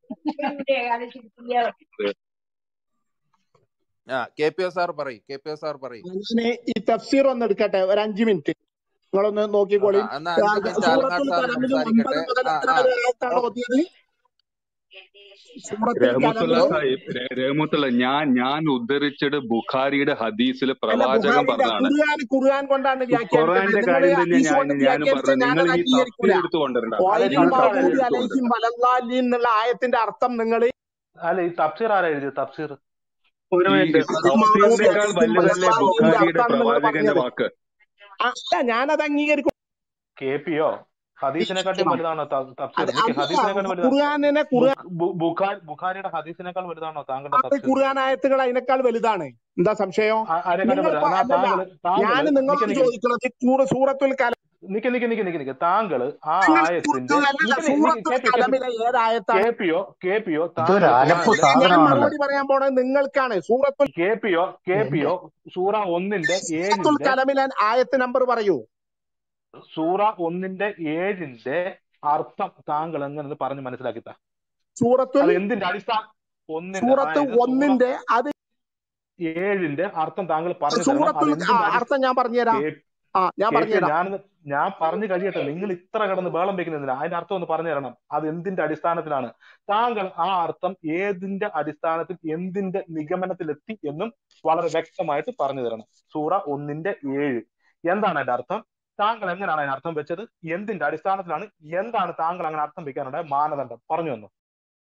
ആ കെ പി എസ് സാർ പറയും കെ പി എസ് സാർ പറയും ഞാൻ ഈ തഫ്സീർ ഒന്ന് എടുക്കട്ടെ ഒരു അഞ്ച് മിനിറ്റ് നിങ്ങളൊന്ന് ആ നോക്കിക്കോളി എന്നാ അഞ്ച് മിനിറ്റ് ആലങ്ങാട് സൂറത്തുൽ സാർ കലമിൽ സംസാരിക്കട്ടെ ഒൻപത് മുതൽ ആ എത്ര ആ വരെ ആയത്താണ് ഓ ഓതിയത് സൂറത്തുൽ രഹമത്തുള്ള കലമിൽ എന്തോ സാഹിബ് ര- രഹമത്തുള്ള ഞാൻ ഞാൻ ഉദ്ധരിച്ചത് ബുഖാരിയുടെ ഹദീസിൽ അല്ല പ്രവാചകൻ ബുഹാരിന്റെ പറഞ്ഞതാണ് ഖുർആൻ ഖുർആൻ കൊണ്ടാണ് വ്യാഖ്യാനിക്കേണ്ടത് ഖുറാന്റെ നിങ്ങൾ കാര്യം തന്നെ ഹദീസ് ഞാൻ കൊണ്ട് ഞാനും വ്യാഖ്യാനിച്ച പറഞ്ഞത് നിങ്ങൾ ഞാനത് ഈ അംഗീകരിക്കൂല തഫ്സീർ എടുത്ത് കൊണ്ടുവരണ്ട അല്ല ഈ വൈരിൽ നിങ്ങൾ തഫ്സീർ ആരാ തഫ്സീർ മഹദൂബി എടുത്ത് അലൈഹിം കൊണ്ടുവരണ്ട വലല്ലാലിൻ എന്നുള്ള ആയത്തിന്റെ അർത്ഥം നിങ്ങൾ അല്ല ഈ തഫ്സീർ ആരാ എഴുതിയത് തഫ്സീർ ഒരു ഈ മിനിറ്റ് വൈരിൽ മഹദൂബി തഫ്സീറിനേക്കാൾ അലൈഹിം വലുതല്ലേ വലല്ലാലിന്റെ ബുഖാരിയുടെ അർത്ഥമാണ് നിങ്ങൾ പ്രവാചകന്റെ പറഞ്ഞത് വാക്ക് അല്ല ഞാനത് അംഗീകരിക്കും കെ പിയോ ഹദീസിനെക്കാട്ടും വലുതാണോ ത- തഫ്സീർ അത് നിക്ക് അതല്ല ഹദീസിനെക്കാട്ടും വലുതാ ഖുർആാനിനെ ഖുർആൻ ബുഖ്- ബു- ബുഖാരി ബുഖാരിയുടെ ഹദീസിനേക്കാൾ വലുതാണോ താങ്കളുടെ അത് തഫ്സീർ ഖുർആൻ ആയത്തുകൾ അതിനേക്കാൾ വലുതാണ് എന്താ സംശയം ആ- ആരെക്കാട്ടും നിങ്ങൾ വലുതാ പ- എന്നാ അല്ലല്ല താങ്കള് ഞാൻ താങ്കള് നിക്ക് നിങ്ങളോട് നിക്ക് ചോദിക്കുന്നത് സൂറ- സൂറത്തുൽ കലം നിക്ക് നിക്ക് നിക്ക് നിക്ക് നിക്ക് താങ്കള് ആ നിങ്ങൾ ആയത്തിന്റെ അല്ലല്ല നിക്ക് നിക്ക് നിക്ക് സൂറത്തുൽ കെ പി കെ പി കലമിലെ ഏതായത്താണ് കെ പിയോ കെ പിയോ ഇതൊരു താങ്കള് അലപ്പ് ഖുറാനിലെ ഞാൻ സാധനമാണല്ലോ മറുപടി പറയാൻ പോണത് നിങ്ങൾക്കാണ് സൂറത്തുൽ കെ പിയോ കെ എന്റെ പിയോ സൂറ ഒന്നിന്റെ സൂറത്തുൽ ഏഴിന്റെ കലമിലെ ആയത്ത് നമ്പർ പറയൂ സൂറ ഒന്നിന്റെ ഏഴിന്റെ അർത്ഥം താങ്കൾ എങ്ങനെ പറഞ്ഞ് മനസ്സിലാക്കിത്ത സൂറത്തുൽ അത് എന്തിന്റെ അടിസ്ഥാന ഒന്നിന്റെ സൂറത്ത് അതായത് സൂറ ഒന്നിന്റെ അത് ഏഴിന്റെ അർത്ഥം താങ്കൾ പറഞ്ഞു തരണം അത് സൂറത്തുൽ ആ, എന്തിന്റെ അടി അർത്ഥം ഞാൻ പറഞ്ഞുതരാം കെ ആ ഞാൻ കെ പി പറഞ്ഞുതരാം ഞാൻ ഞാൻ പറഞ്ഞു കഴിയട്ടെ നിങ്ങൾ ഇത്ര കിടന്ന് ബേളം വെക്കുന്നില്ല അതിന്റെ അർത്ഥം ഒന്ന് പറഞ്ഞു തരണം അത് എന്തിന്റെ അടിസ്ഥാനത്തിലാണ് താങ്കൾ ആ അർത്ഥം ഏതിന്റെ അടിസ്ഥാനത്തിൽ എന്തിന്റെ നിഗമനത്തിലെത്തി എന്നും വളരെ വ്യക്തമായിട്ട് പറഞ്ഞു തരണം സൂറ ഒന്നിന്റെ ഏഴ് എന്താണ് അതിന്റെ അർത്ഥം താങ്കൾ എങ്ങനെയാണ് അതിന് അർത്ഥം വെച്ചത് എന്തിന്റെ അടിസ്ഥാനത്തിലാണ് എന്താണ് താങ്കൾ അങ്ങനെ അർത്ഥം വെക്കാനുണ്ടായ മാനദണ്ഡം പറഞ്ഞു തന്നു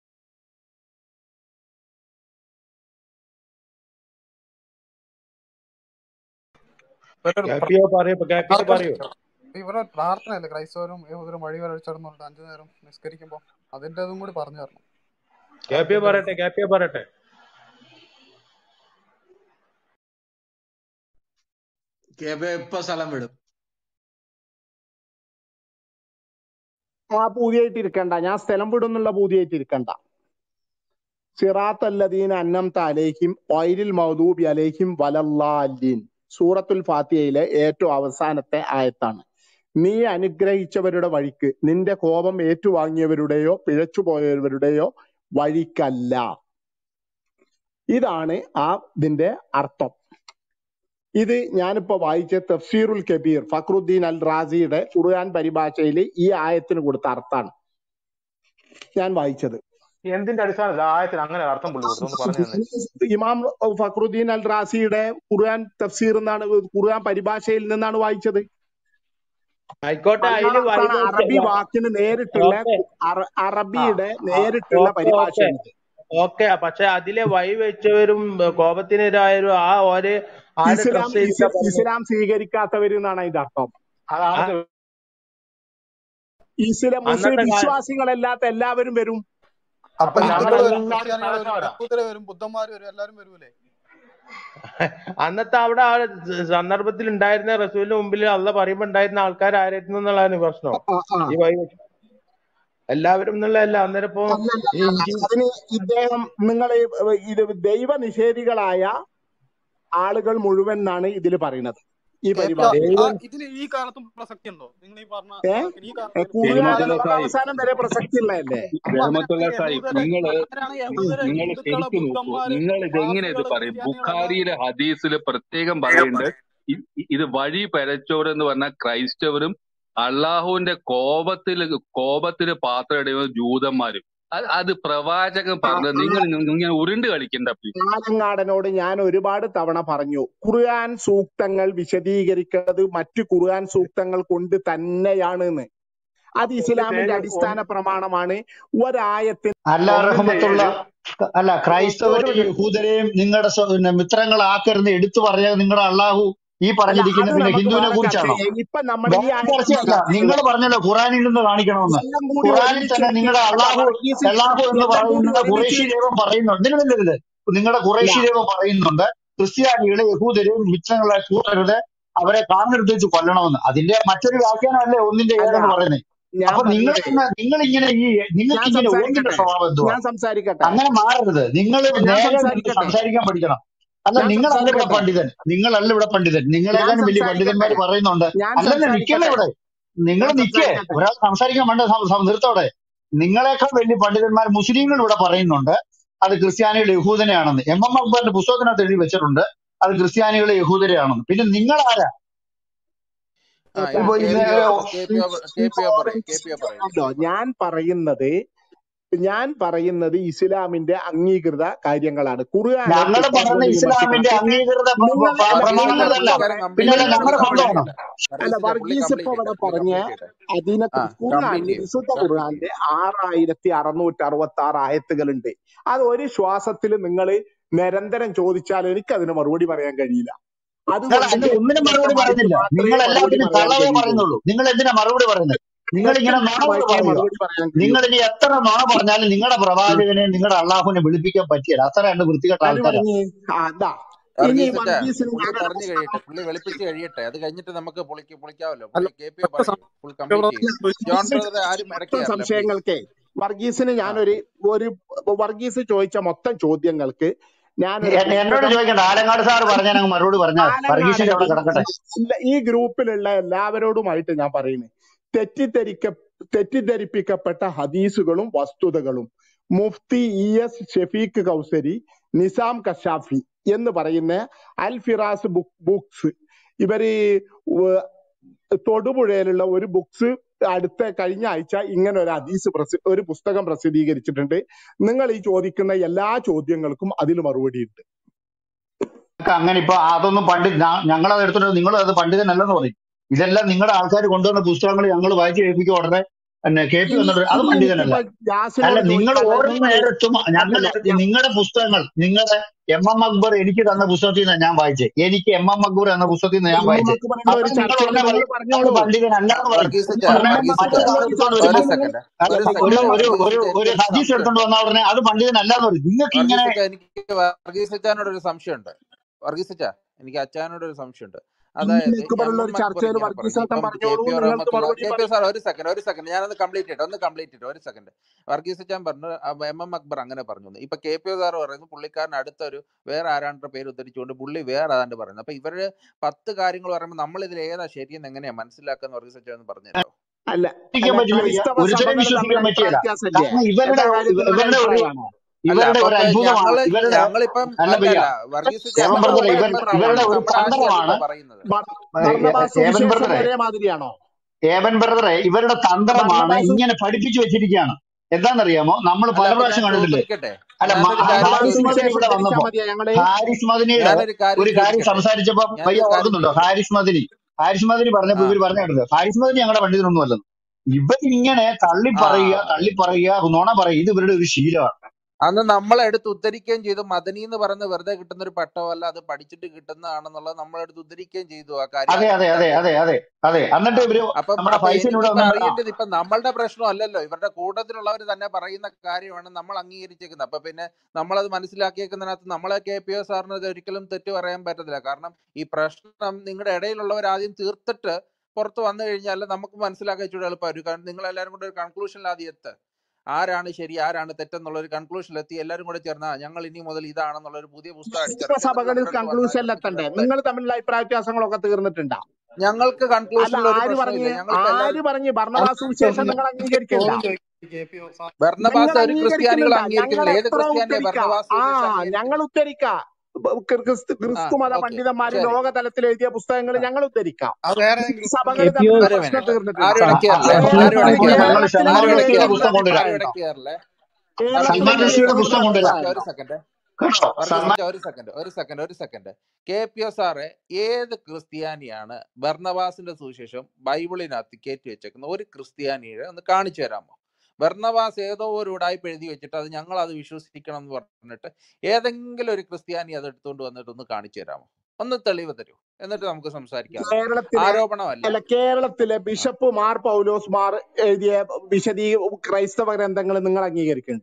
ഇവരൊരു പ്ര- കാപ്പിയോ പറയൂ കാപ്പിയോ പറയൂ ഇവരുടെ പ്രാർത്ഥനയല്ലേ ക്രൈസ്തവരും യഹൂദരും വഴി വരച്ചെടുന്നുണ്ട് അഞ്ചു നേരം നിസ്കരിക്കുമ്പോൾ അതിന്റെ അതും കൂടി പറഞ്ഞു തരണം കാപ്പിയോ അതിന്റെ പറയട്ടെ കാപ്പിയോ പറയട്ടെ ഇപ്പൊ സ്ഥലം വിടും ആ പൂതിയായിട്ട് ഇരിക്കണ്ട ഞാൻ സ്ഥലം വിടുന്നുള്ള പൂതിയായിട്ട് ഇരിക്കണ്ട സിറാത്ത് അല്ലദീൻ അന്നംത അലേഹിം വൈരിൽ മൗദൂബി അലേഹിം വലല്ലാലിൻ സൂറത്തുൽ ഫാത്തിഹയിലെ ഏറ്റവും അവസാനത്തെ ആയത്താണ് നീ അനുഗ്രഹിച്ചവരുടെ വഴിക്ക് നിന്റെ കോപം ഏറ്റുവാങ്ങിയവരുടെയോ പിഴച്ചുപോയവരുടെയോ വഴിക്കല്ല ഇതാണ് ആ ഇതിന്റെ അർത്ഥം ഇത് ഞാനിപ്പോ വായിച്ച തഫ്സീറുൽ കബീർ ഫക്രുദ്ദീൻ അൽ റാസിയുടെ ഖുർആൻ പരിഭാഷയിൽ ഈ ആയത്തിന് കൊടുത്ത അർത്ഥാണ് ഞാൻ വായിച്ചത് എന്തിന്റെ അടിസ്ഥാനത്തിൽ ആ ആയത്തിന് അങ്ങനെ അർത്ഥം പുള്ളി കൊടുത്തു ഒന്ന് പറഞ്ഞു തന്നെ ഇമാം ഫക്രുദ്ദീൻ അൽ റാസിയുടെ ഖുർആൻ തഫ്സീർ എന്നാണ് ഖുർആൻ പരിഭാഷയിൽ നിന്നാണ് വായിച്ചത് ആയിക്കോട്ടെ അതില് മലയാളത്താണ് വൈകി അറബി വാക്കിന് നേരിട്ടുള്ള ഓക്കെ അറ- ആ അറബിയുടെ ആ നേരിട്ടുള്ള ഓക്കെ ഓക്കെ പരിഭാഷയാണിത് ഓക്കെ പക്ഷെ അതിലെ വഴി വെച്ചവരും ഏ, കോപത്തിനെതിരായവരും ആ ഒരു ആര് ഇസ്ലാം ട്രസ്റ്റ് ചെയ്തിട്ടാ ഇസ്- പറഞ്ഞത് ഇസ്ലാം സ്വീകരിക്കാത്തവരെന്നാണ് അതിന്റെ അർത്ഥം ആ, അതാണ് ഇസ്ലാം മുസ്ലിം അന്നത്തെ കാലം വിശ്വാസികളല്ലാത്ത എല്ലാവരും വരും അപ്പൊ അപ്പൊ ഹിന്ദുക്കൾ ഞങ്ങൾ വരും എല്ലാവരും ക്രിസ്ത്യാനികൾ വരും പഴച്ചവരാ യഹൂദര് വരും ബുദ്ധന്മാര് വരും എല്ലാരും വരൂലേ അന്നത്തെ അവിടെ ആ സന്ദർഭത്തിൽ ഉണ്ടായിരുന്ന റസൂലിന്റെ മുമ്പിൽ അള്ള പറയുമ്പോ ഉണ്ടായിരുന്ന ആൾക്കാർ ആരായിരുന്നു എന്നുള്ളതാണ് പ്രശ്നം ആ, ആ. ഈ വഴി വെച്ച് എല്ലാവരും എന്നുള്ളതല്ല അന്നേരം ഇപ്പൊ അല്ലല്ല ഈ അല്ല. ഈ- അതിന് ഇദ്ദേഹം നിങ്ങൾ ഇത് ദൈവ നിഷേധികളായ ആളുകൾ മുഴുവൻ എന്നാണ് ഇതിൽ പറയുന്നത് ഈ കെ പി ആ പരിപാടി ആ, ദൈവം ഇതിന് ഈ കാലത്തും പ്രസക്തി ഉണ്ടോ നിങ്ങൾ ഈ പറഞ്ഞ ഏ വാക്കിന് ഈ ഏ, കാലത്ത് ഒരു ഖുർആൻ റഹ്മത്തുള്ള ഖുർആാനിൽ സാഹിബ് അവസാനം വരെ പ്രസക്തി ഉള്ളതല്ലേ അപ്പൊ റഹ്മത്തുള്ള അങ്ങനെയാണെങ്കിൽ സാഹിബ് യഹൂദരെ നിങ്ങള് ആരാണ് യഹൂദരെ നിങ്ങൾ ഹിന്ദുക്കള് ശരിക്കും നോക്കൂ ബുദ്ധന്മാര് നിങ്ങൾ ഇത് എങ്ങനെ ഇത് പാർസികള് പറയും ക്രിസ്ത്യാനികൾ എല്ലാരും ബുഖാരിയിലെ ഹദീസിൽ പ്രത്യേകം പറയുന്നുണ്ട് ഇ- ഇ- ഇത് വഴി പരച്ചവരെന്ന് പറഞ്ഞ ക്രൈസ്തവരും അള്ളാഹുവിന്റെ കോപത്തിൽ കോപത്തിന് പാത്രം ഇടുന്ന ജൂതന്മാരും അത് അത് പ്രവാചകൻ ആ, പറഞ്ഞത് ആ, നിങ്ങൾ ഇങ്ങനെ ഉരുണ്ട് കളിക്കണ്ട please. ആലങ്ങാടനോട് ഞാൻ ഒരുപാട് തവണ പറഞ്ഞു ഖുർആൻ സൂക്തങ്ങൾ വിശദീകരിക്കുന്നത് മറ്റു ഖുർആൻ സൂക്തങ്ങൾ കൊണ്ട് തന്നെയാണ് എന്ന് അത് ഇസ്ലാമിന്റെ തേങ്ങ അടിസ്ഥാന പ്രമാണമാണ് ഒരായത്തിന് അല്ല ഒന്നും റഹ്മത്തുള്ള ചെയ്യരുത് അല്ല ഒരു ക്രൈസ്തവരെയും മിനിറ്റ് യഹൂദരെയും നിങ്ങളുടെ സ്വ- പിന്നെ മിത്രങ്ങളാക്കരുന്ന് എടുത്തു പറഞ്ഞ നിങ്ങളുടെ അള്ളാഹു ഈ അല്ല പറഞ്ഞിരിക്കുന്ന അത് പിന്നെ നമുക്ക് ഹിന്ദുവിനെ വേറെ ചർച്ച കുറിച്ചാണോ ചെയ്യാം ഇപ്പൊ നമ്മൾ ഈ വേറെ ആയത്ത് ചർച്ചയല്ല നിങ്ങൾ പറഞ്ഞല്ലോ ഖുറാനിൽ നിന്ന് കാണിക്കണമെന്ന് എല്ലാം കൂടി ഖുറാനിൽ ഒരുമിച്ച് തന്നെ നിങ്ങളുടെ അല്ല അള്ളാഹു വർഗീസ് അള്ളാഹു എന്ന് എല്ലാം കൂടി പറയുന്ന ഒരുമിച്ച് ഖുറേഷി ദൈവം പറയുന്നുണ്ട് നിങ്ങളില്ലേ നിങ്ങളുടെ അല്ല ഖുറേഷി ദൈവം പറയുന്നുണ്ട് ക്രിസ്ത്യാനികളെ യഹൂദരെയും മിത്രങ്ങളെ കൂട്ടരുത് അവരെ കാണെടുത്ത് വെച്ച് കൊല്ലണമെന്ന് അതിന്റെ മറ്റൊരു വ്യാഖ്യാനമല്ലേ ഒന്നിന്റെ അല്ല ഏഴെന്ന് പറയുന്നത് ഞാൻ അപ്പൊ നിങ്ങൾ പറഞ്ഞത് നിങ്ങൾ ഇങ്ങനെ ഈ നിങ്ങൾക്ക് ഞാൻ ഇങ്ങനെ ഓന്തിന്റെ സംസാരിക്കട്ടെ സ്വഭാവം എന്തുവാ ഞാൻ സംസാരിക്കട്ടെ അങ്ങനെ മാറരുത് നിങ്ങൾ ഞാൻ നേരെ നിന്ന് സംസാരിക്കട്ടെ സംസാരിക്കാൻ പഠിക്കണം അല്ല ഞാൻ നിങ്ങളല്ല ഇവിടെ സംസാരിക്കട്ടെ പണ്ഡിതൻ നിങ്ങളല്ല ഇവിടെ പണ്ഡിതൻ ഞാൻ നിങ്ങളെക്കാളും വലിയ പണ്ഡിതന്മാർ സംസാരിക്കട്ടെ പറയുന്നുണ്ട് ഞാൻ അല്ലെന്ന് നിൽക്കല്ലേ സംസാരിക്കട്ടെ ഇവിടെ നിങ്ങൾ ഞാൻ നിൽക്കേ സംസാരിക്കട്ടെ ഒരാൾ സംസാരിക്കാൻ വേണ്ട സം- സം- നിർത്തോടെ നിങ്ങളെക്കാൾ വലിയ പണ്ഡിതന്മാർ മുസ്ലിങ്ങൾ ഇവിടെ പറയുന്നുണ്ട് അത് ക്രിസ്ത്യാനികൾ യഹൂദനെയാണെന്ന് എം എം അക്ബറിന്റെ പുസ്തകത്തിനകത്ത് എഴുതി വെച്ചിട്ടുണ്ട് അത് ക്രിസ്ത്യാനികൾ യഹൂദരെയാണെന്ന് പിന്നെ നിങ്ങൾ ആരാ ആ കേട്ടാ ഇപ്പൊ ഇപ്പൊ കെ ഇന്ന് P O K P O K P O പറയും കെ ഇൻഷുറൻസ് പി ഒ പറയും കെ ആണല്ലോ പി ഒ പറയും ഞാൻ പറയുന്നത് ഞാൻ പറയുന്നത് ഇസ്ലാമിന്റെ അംഗീകൃത കാര്യങ്ങളാണ് ഖുർആാനെ ഞങ്ങൾ പറയുന്ന തെറ്റായ രൂപത്തിൽ ഇസ്ലാമിന്റെ പഠിപ്പിച്ച് അംഗീകൃത പ- നിങ്ങൾ പ- അല്ല വർഗീസ് നിങ്ങൾ പ്രമാണങ്ങളല്ല പുള്ളിക്കാരൻ പിന്നെ കംപ്ലീറ്റ് അല്ല ചെയ്യട്ടെ ഞങ്ങളുടെ പുള്ളി സ്വന്തമാണോ കംപ്ലീറ്റ് അല്ല ചെയ്യട്ടെ വർഗീസ് പുള്ളി വർഗീസ് ഇപ്പൊ കംപ്ലീറ്റ് ഇവിടെ ചെയ്യട്ടെ പുള്ളി പറഞ്ഞ കംപ്ലീറ്റ് ചെയ്യട്ടെ അതിനെ ആ കുറിച്ച് കംപ്ലീറ്റ് ഖുർആാനിൽ ചെയ്യും വിശുദ്ധ കംപ്ലീറ്റ് ഖുർആാനിലെ ചെയ്യും ആറായിരത്തി അറുന്നൂറ്റി അറുപത്തി ആറ് ആയത്തുകളുണ്ട് അത് ഒരു ശ്വാസത്തിൽ നിങ്ങൾ നിരന്തരം ചോദിച്ചാൽ എനിക്ക് അതിന് മറുപടി പറയാൻ കഴിയില്ല നിങ്ങൾ അതുകൊണ്ട് അതിന് ഒന്നിനും മറുപടി വ്യക്തമായിട്ട് പറയുന്നില്ല മാത്രമേ നിങ്ങൾ മറുപടി എല്ലാത്തിനും പറയാൻ തള്ളവേ കഴിയുള്ളൂ പറയുന്നുള്ളൂ നിങ്ങൾ എന്തിനാ മറുപടി പറയുന്നത് നിങ്ങൾ ഇങ്ങനെ നുണകൾ വ്യക്തമായിട്ടേ പറയുക മറുപടി പറയാൻ നിങ്ങൾ കഴിയൂ ഇനി എത്ര നുണ പറഞ്ഞാലും നിങ്ങളുടെ പ്രവാചകനെ നിങ്ങളുടെ അള്ളാഹുവിനെ വിളിപ്പിക്കാൻ പറ്റിയല്ല അത്ര രണ്ട് വൃത്തികെട്ട ആര് ആൾക്കാരാ പറഞ്ഞു ആ അതാ ഇനി വർഗീസിച്ച വർഗീസിന് പുള്ളി ഞാൻ പറഞ്ഞു കഴിയട്ടെ അവസാനം പുള്ളി വെളുപ്പിച്ച് കഴിയട്ടെ അത് കഴിഞ്ഞിട്ട് നമുക്ക് പൊളിക്ക് പൊളിക്കാവല്ലോ അല്ല പുള്ളി കെ പി ഒ ഒറ്റ പറയും ഫുൾ കംപ്ലീറ്റ് ചെയ്യും ജോൺ വർഗീസ് ബ്രദറെ ആരും മൊത്തം ഇടയ്ക്ക് കയറില്ല പ്ലീസ് സംശയങ്ങൾക്ക് വർഗീസിന് ആ ഞാനൊരു ഒരു വർഗീസ് ചോദിച്ച മൊത്തം ചോദ്യങ്ങൾക്ക് ഞാനൊരു എ- എന്നോട് പുസ്തകം ചോദിക്കണ്ട ആലങ്ങാട് സാർ പറഞ്ഞ ഞങ്ങൾ മറുപടി പറഞ്ഞാൽ വർഗീസിന്റെ അവിടെ ആലങ്ങാടൻ കിടക്കട്ടെ ഈ ഗ്രൂപ്പിലുള്ള എല്ലാവരോടുമായിട്ട് ഞാൻ പറയുന്നത് തെറ്റിദ്ധരിക്ക തെറ്റിദ്ധരിപ്പിക്കപ്പെട്ട ഹദീസുകളും വസ്തുതകളും മുഫ്തി ഇ എസ് ഷെഫീഖ് കൗസരി നിസാം കഷാഫി എന്ന് പറയുന്ന അൽ ഫിറാസ് ബുക്ക് ബുക്സ് ഇവര് ഉവ്വ് തൊടുപുഴയിലുള്ള ഒരു ബുക്സ് അടുത്ത കഴിഞ്ഞ ആഴ്ച ഇങ്ങനെ ഒരു ഹദീസ് പ്രസി ഒരു പുസ്തകം പ്രസിദ്ധീകരിച്ചിട്ടുണ്ട് നിങ്ങൾ ഈ ചോദിക്കുന്ന എല്ലാ ചോദ്യങ്ങൾക്കും അതിൽ മറുപടി ഉണ്ട് നിങ്ങൾക്ക് അങ്ങനെ ഇപ്പൊ അതൊന്നും പണ്ഡിത ഞങ്ങൾ അത് എടുത്തിട്ട് നിങ്ങൾ അത് പണ്ഡിതനല്ലെന്ന് പറയും ഇതെല്ലാം നിങ്ങളുടെ ആൾക്കാർ കൊണ്ടുവന്ന പുസ്തകങ്ങൾ ഞങ്ങൾ വായിച്ച് കേൾപ്പിക്കും ഉടനെ പിന്നെ കെ പി ഇനി വന്നിട്ട് അത് ഇനി പണ്ഡിതനല്ല എനിക്കിപ്പോ അല്ല ജാസിനോട് നിങ്ങൾ ചോദിക്കാനുള്ളത് ഓരോ നിങ്ങൾ നേരത്തും ഞങ്ങൾ അല്ലല്ല ഞാൻ നിങ്ങളുടെ പുസ്തകങ്ങൾ നിങ്ങളുടെ എം എം അക്ബർ എനിക്ക് തന്ന പുസ്തകത്തിൽ നിന്ന് ഞാൻ വായിച്ചേ എനിക്ക് എം എം അക്ബർ എന്ന പുസ്തകത്തിൽ നിന്ന് ഞാൻ വായിച്ചേ നിങ്ങൾക്ക് പറയുന്ന അപ്പൊ ഒരു നിങ്ങൾ ചർച്ചയിൽ ഉടനെ നിങ്ങൾ പറയും അത് പറഞ്ഞോളൂ പണ്ഡിതനല്ല എന്ന് പറയും വർഗീസിച്ച ഉടനെ വർഗീസിച്ച മറ്റൊരാൾ ഒരു എടുത്തോണ്ട് ഒരു വരുമ്പോ സെക്കൻഡ് അല്ല ഒരു ഒരു സെക്കൻഡ് ഒരു ഒരു വർഗീസിച്ച ഒരു എനിക്കൊരു ഹദീസ് സംശയമുണ്ട് എടുത്തോണ്ട് വന്നാൽ ഉടനെ അത് പണ്ഡിതനല്ല എന്ന് പറയും നിങ്ങൾക്ക് ഇങ്ങനെ വർഗീസിച്ച എനിക്ക് വർഗീസിച്ചാനോട് ഒരു സംശയമുണ്ട് വർഗീസിച്ച എനിക്ക് അച്ചാനോട് ഒരു സംശയമുണ്ട് അതായത് നിങ്ങൾക്ക് എം പറഞ്ഞുള്ള എം ഒരു അക്ബർ ചർച്ചയിൽ ഇങ്ങനെ വർഗീസ് പറഞ്ഞു ഏട്ടൻ ഇപ്പം കെ പറഞ്ഞോളൂ പി ഒ നിങ്ങൾക്ക് റഹ്മത്തുള്ള മറുപടി കെ പി ഒ പറയാം സാർ ഒരു സെക്കൻഡ് ഒരു സെക്കൻഡ് ഞാനത് കംപ്ലീറ്റ് ചെയ്യട്ടെ ഒന്ന് കംപ്ലീറ്റ് ചെയ്യട്ടെ ഒരു സെക്കൻഡ് വർഗീസിച്ചാൻ പറഞ്ഞു അപ്പൊ എം എം അക്ബർ അങ്ങനെ പറഞ്ഞു എന്ന്. ഇപ്പൊ കെ പി ഒ സാർ പറയുന്നു പുള്ളിക്കാരൻ അടുത്തൊരു വേറെ ആരാണ്ട് പേര് ഉദ്ധരിച്ചുകൊണ്ട് പുള്ളി വേറെ ആരാണ്ട് പറയുന്നത് അപ്പൊ ഇവര് പത്ത് കാര്യങ്ങൾ പറയുമ്പോൾ നമ്മൾ ഇതിൽ ഏതാ ശരിയെന്ന് എങ്ങനെയാ മനസ്സിലാക്കുന്ന വർഗീസിച്ച എന്ന് പറഞ്ഞല്ലോ അല്ല വിശ്വസിക്കാൻ അല്ല പറ്റില്ല ക്രൈസ്തവ ഒരുത്തരെ സഭകൾ വിശ്വസിക്കാൻ തമ്മിൽ പറ്റില്ല അഭിപ്രായ വ്യത്യാസമില്ലേ കാരണം ഇവരുടെ എല്ലാ കാര്യത്തിലും ഇവരുടെ ഒരു അഭിപ്രായമാണോ അല്ല ഇവരുടെ അപ്പൊ ഒരു അത്ഭുതമാണ് ഞങ്ങള് ഇവരുടെ ഞങ്ങളിപ്പം അല്ല അല്ല ഭയ്യ അല്ല വർഗീസിച്ച ഏവൻ നമ്മൾ ബ്രദറെ നമ്മുടെ ഇവൻ ഇവരുടെ അഭിപ്രായമാണ് ഒരു നമ്മുടെ ആശയമല്ല തന്ത്രമാണ് ഇപ്പൊ പറയുന്നത് ഭർണബാസ് ഏവൻ സുവിശേഷം ബ്രദറെ ഒരേ മാതിരിയാണോ ഏവൻ ബ്രദറെ ഇവരുടെ തന്ത്രമാണ് ഭർണബാസ് ഇങ്ങനെ പഠിപ്പിച്ചു വെച്ചിരിക്കുകയാണ് എന്താണെന്നറിയാമോ നമ്മൾ അല്ല പല അപ്പൊ പ്രാവശ്യം ഞാൻ കണ്ടിട്ടില്ലേ ചോദിക്കട്ടെ അല്ല മ- ഞാനൊരു കാര്യം ഹാരിസ് ഭർണബാസ് മദനി ചോദിക്കട്ടെ സുവിശേഷം ഇവിടെ ധരിച്ചാ വന്നപ്പോ മതിയോ ഞങ്ങള് ഹാരിസ് മദനിയുടെ ഞാനൊരു കാര്യം ഒരു കാര്യം ചോദിക്കട്ടെ സംസാരിച്ചപ്പോ ഞാനൊരു പയ്യ കാര്യം ഓർക്കുന്നുണ്ടോ ചോദിക്കട്ടെ ഹാരിസ് മദനി ഹാരിസ് മദനി പറഞ്ഞപ്പോ ആ ഇവര് പറഞ്ഞു കേട്ടത് ഹാരിസ് മദനി ഞങ്ങളുടെ പണ്ഡിതനൊന്നും അല്ലെന്ന് ഇവരിങ്ങനെ തള്ളി ആ പറയുക തള്ളി പറയുക നുണ പറയുക ഇത് ഇവരുടെ ഒരു ശീലമാണ് അന്ന് നമ്മളെടുത്ത് ഉദ്ധരിക്കുകയും ചെയ്തു മദനി എന്ന് പറയുന്ന വെറുതെ കിട്ടുന്ന ഒരു പട്ടമല്ല അത് പഠിച്ചിട്ട് കിട്ടുന്നതാണെന്നുള്ളത് നമ്മളെടുത്ത് ഉദ്ധരിക്കുകയും ചെയ്തു ആ കാര്യം അതെ അതെ അതെ മനസ്സിലാക്കിയത് അതെ അതെ അതെ എന്നിട്ട് ഇവര് അപ്പം നമ്മുടെ അപ്പൊ ഫൈസിനോട് എനിക്കിപ്പോ ഒന്ന് അറിയേണ്ടത് ഇപ്പൊ നമ്മളുടെ പ്രശ്നമല്ലല്ലോ ഇവരുടെ കൂട്ടത്തിലുള്ളവർ തന്നെ പറയുന്ന കാര്യമാണ് നമ്മൾ അംഗീകരിച്ചേക്കുന്നത് അപ്പൊ പിന്നെ നമ്മളത് മനസ്സിലാക്കിയേക്കുന്നതിനകത്ത് നമ്മളെ കെ പി ഒ സാറിന് ഇത് ഒരിക്കലും തെറ്റ് പറയാൻ പറ്റത്തില്ല കാരണം ഈ പ്രശ്നം നിങ്ങളുടെ ഇടയിലുള്ളവർ ആദ്യം തീർത്തിട്ട് പുറത്ത് വന്നു കഴിഞ്ഞാൽ നമുക്ക് മനസ്സിലാക്കാൻ ഇച്ചിരി എളുപ്പമായിരിക്കും കാരണം നിങ്ങൾ എല്ലാവരും കൂടെ ഒരു കൺക്ലൂഷനിൽ ആദ്യം എത്ത് ആരാണ് ശരി ആരാണ് തെറ്റെന്നുള്ള ഒരു കൺക്ലൂഷനിൽ എത്തി എല്ലാവരും കൂടെ ചേർന്ന് ഞങ്ങൾ ഇനി മുതൽ ഇതാണെന്നുള്ള ഒരു പുതിയ പുസ്തകം അടിച്ചിറക്കി എന്നിട്ട് സഭകളിൽ നമ്മുടെ അടുത്ത് വന്നാൽ കൺക്ലൂഷനിൽ നമുക്ക് എത്തണ്ടേ ഇച്ചിരി നിങ്ങൾ തമ്മിലുള്ള അഭിപ്രായ വ്യത്യാസങ്ങളൊക്കെ തീർന്നിട്ടുണ്ടോ ഞങ്ങൾക്ക് അല്ല കൺക്ലൂഷനിൽ ഒരു ആര് പ്രശ്നമില്ല പറഞ്ഞ് ഞങ്ങളിപ്പോ ആര് എല്ലാവരും പറഞ്ഞ് ഭരണവാസ സുവിശേഷം നിങ്ങൾ അംഗീകരിക്കണ്ട ചോദ്യം ചോദിക്കും കെ പി ഒ സാർ ഭരണവാസ നിങ്ങൾ ഒരു ക്രിസ്ത്യാനികൾ അംഗീകരിക്കുന്നുണ്ട ഞങ്ങൾ അംഗീകരിക്കുന്നില്ല ഏത് എത്ര ക്രിസ്ത്യാനിയെ ഉദ്ധരിക്ക ഭരണവാസ ആ സുവിശേഷം ഞങ്ങൾ അംഗീകരിക്കുന്നത് ഉദ്ധരിക്ക ബ- ക്രി- ക്രിസ്തു ആ ക്രിസ്തു മത ഓക്കെ പണ്ഡിതന്മാര് ശരി ലോകതലത്തിൽ എഴുതിയ പുസ്തകങ്ങൾ ആ ഞങ്ങൾ ഉദ്ധരിക്കാം അത് വേറെ ഏതെങ്കിലും സഭകൾ കെ പി ഒ തമ്മിലുള്ള ഒരു പ്രശ്നം മിനിറ്റ് തീർന്നിട്ടുണ്ടോ ആരും സ- ഇടയ്ക്കേറല്ലേ ആ, ആരും കേരളത്തിൽ സൽമാൻ ഇടയ്ക്കേറല്ലേ ഞങ്ങൾ കേരളത്തിൽ സൽമാൻ ആരും നിങ്ങൾ ഋഷിയുടെ കേസ് ഇടയ്ക്കേറല്ലേ പുസ്തകം കൊണ്ടുവരാം ആരും തീർന്നിട്ടുണ്ടായിരുന്നോ ഇടയ്ക്കേറല്ലേ കേരളത്തിൽ സൽമാൻ നിങ്ങൾ വർഗീസ് ഋഷിയുടെ കേസ് പുസ്തകം കൊണ്ടുവരാം തീർന്നിട്ടുണ്ടായിരുന്നോ ഒരു സെക്കൻഡ് കേട്ടോ വർഗീസ് സൽമാൻ ഒരു സെക്കൻഡ് ഒരു സെക്കൻഡ് ഒരു സെക്കൻഡ് കെ പി ഒ സാറെ ഏത് ക്രിസ്ത്യാനിയാണ് ഭർണവാസിന്റെ സുവിശേഷം ബൈബിളിനകത്ത് കയറ്റി വെച്ചേക്കുന്ന ഒരു ക്രിസ്ത്യാനിയെ ഒന്ന് കാണിച്ചു തരാമോ ഭർണവാസ് ഏതോ ഒരു ഉടായ്പ എഴുതി വെച്ചിട്ട് അത് ഞങ്ങൾ അത് വിശ്വസിക്കണം എന്ന് പറഞ്ഞിട്ട് ഏതെങ്കിലും ഒരു ക്രിസ്ത്യാനി അത് എടുത്തുകൊണ്ട് വന്നിട്ട് ഒന്ന് കാണിച്ചു തരാമോ ഒന്ന് തെളിവ് തരൂ എന്നിട്ട് നമുക്ക് സംസാരിക്കാമല്ലോ കേരളത്തിലെ ആരോപണമല്ല അല്ല കേരളത്തിലെ ബിഷപ്പ് മാർ പൗലോസ് മാർ എഴുതിയ വിശദീ ക്രൈസ്തവ ഗ്രന്ഥങ്ങൾ നിങ്ങൾ അംഗീകരിക്കണ്ട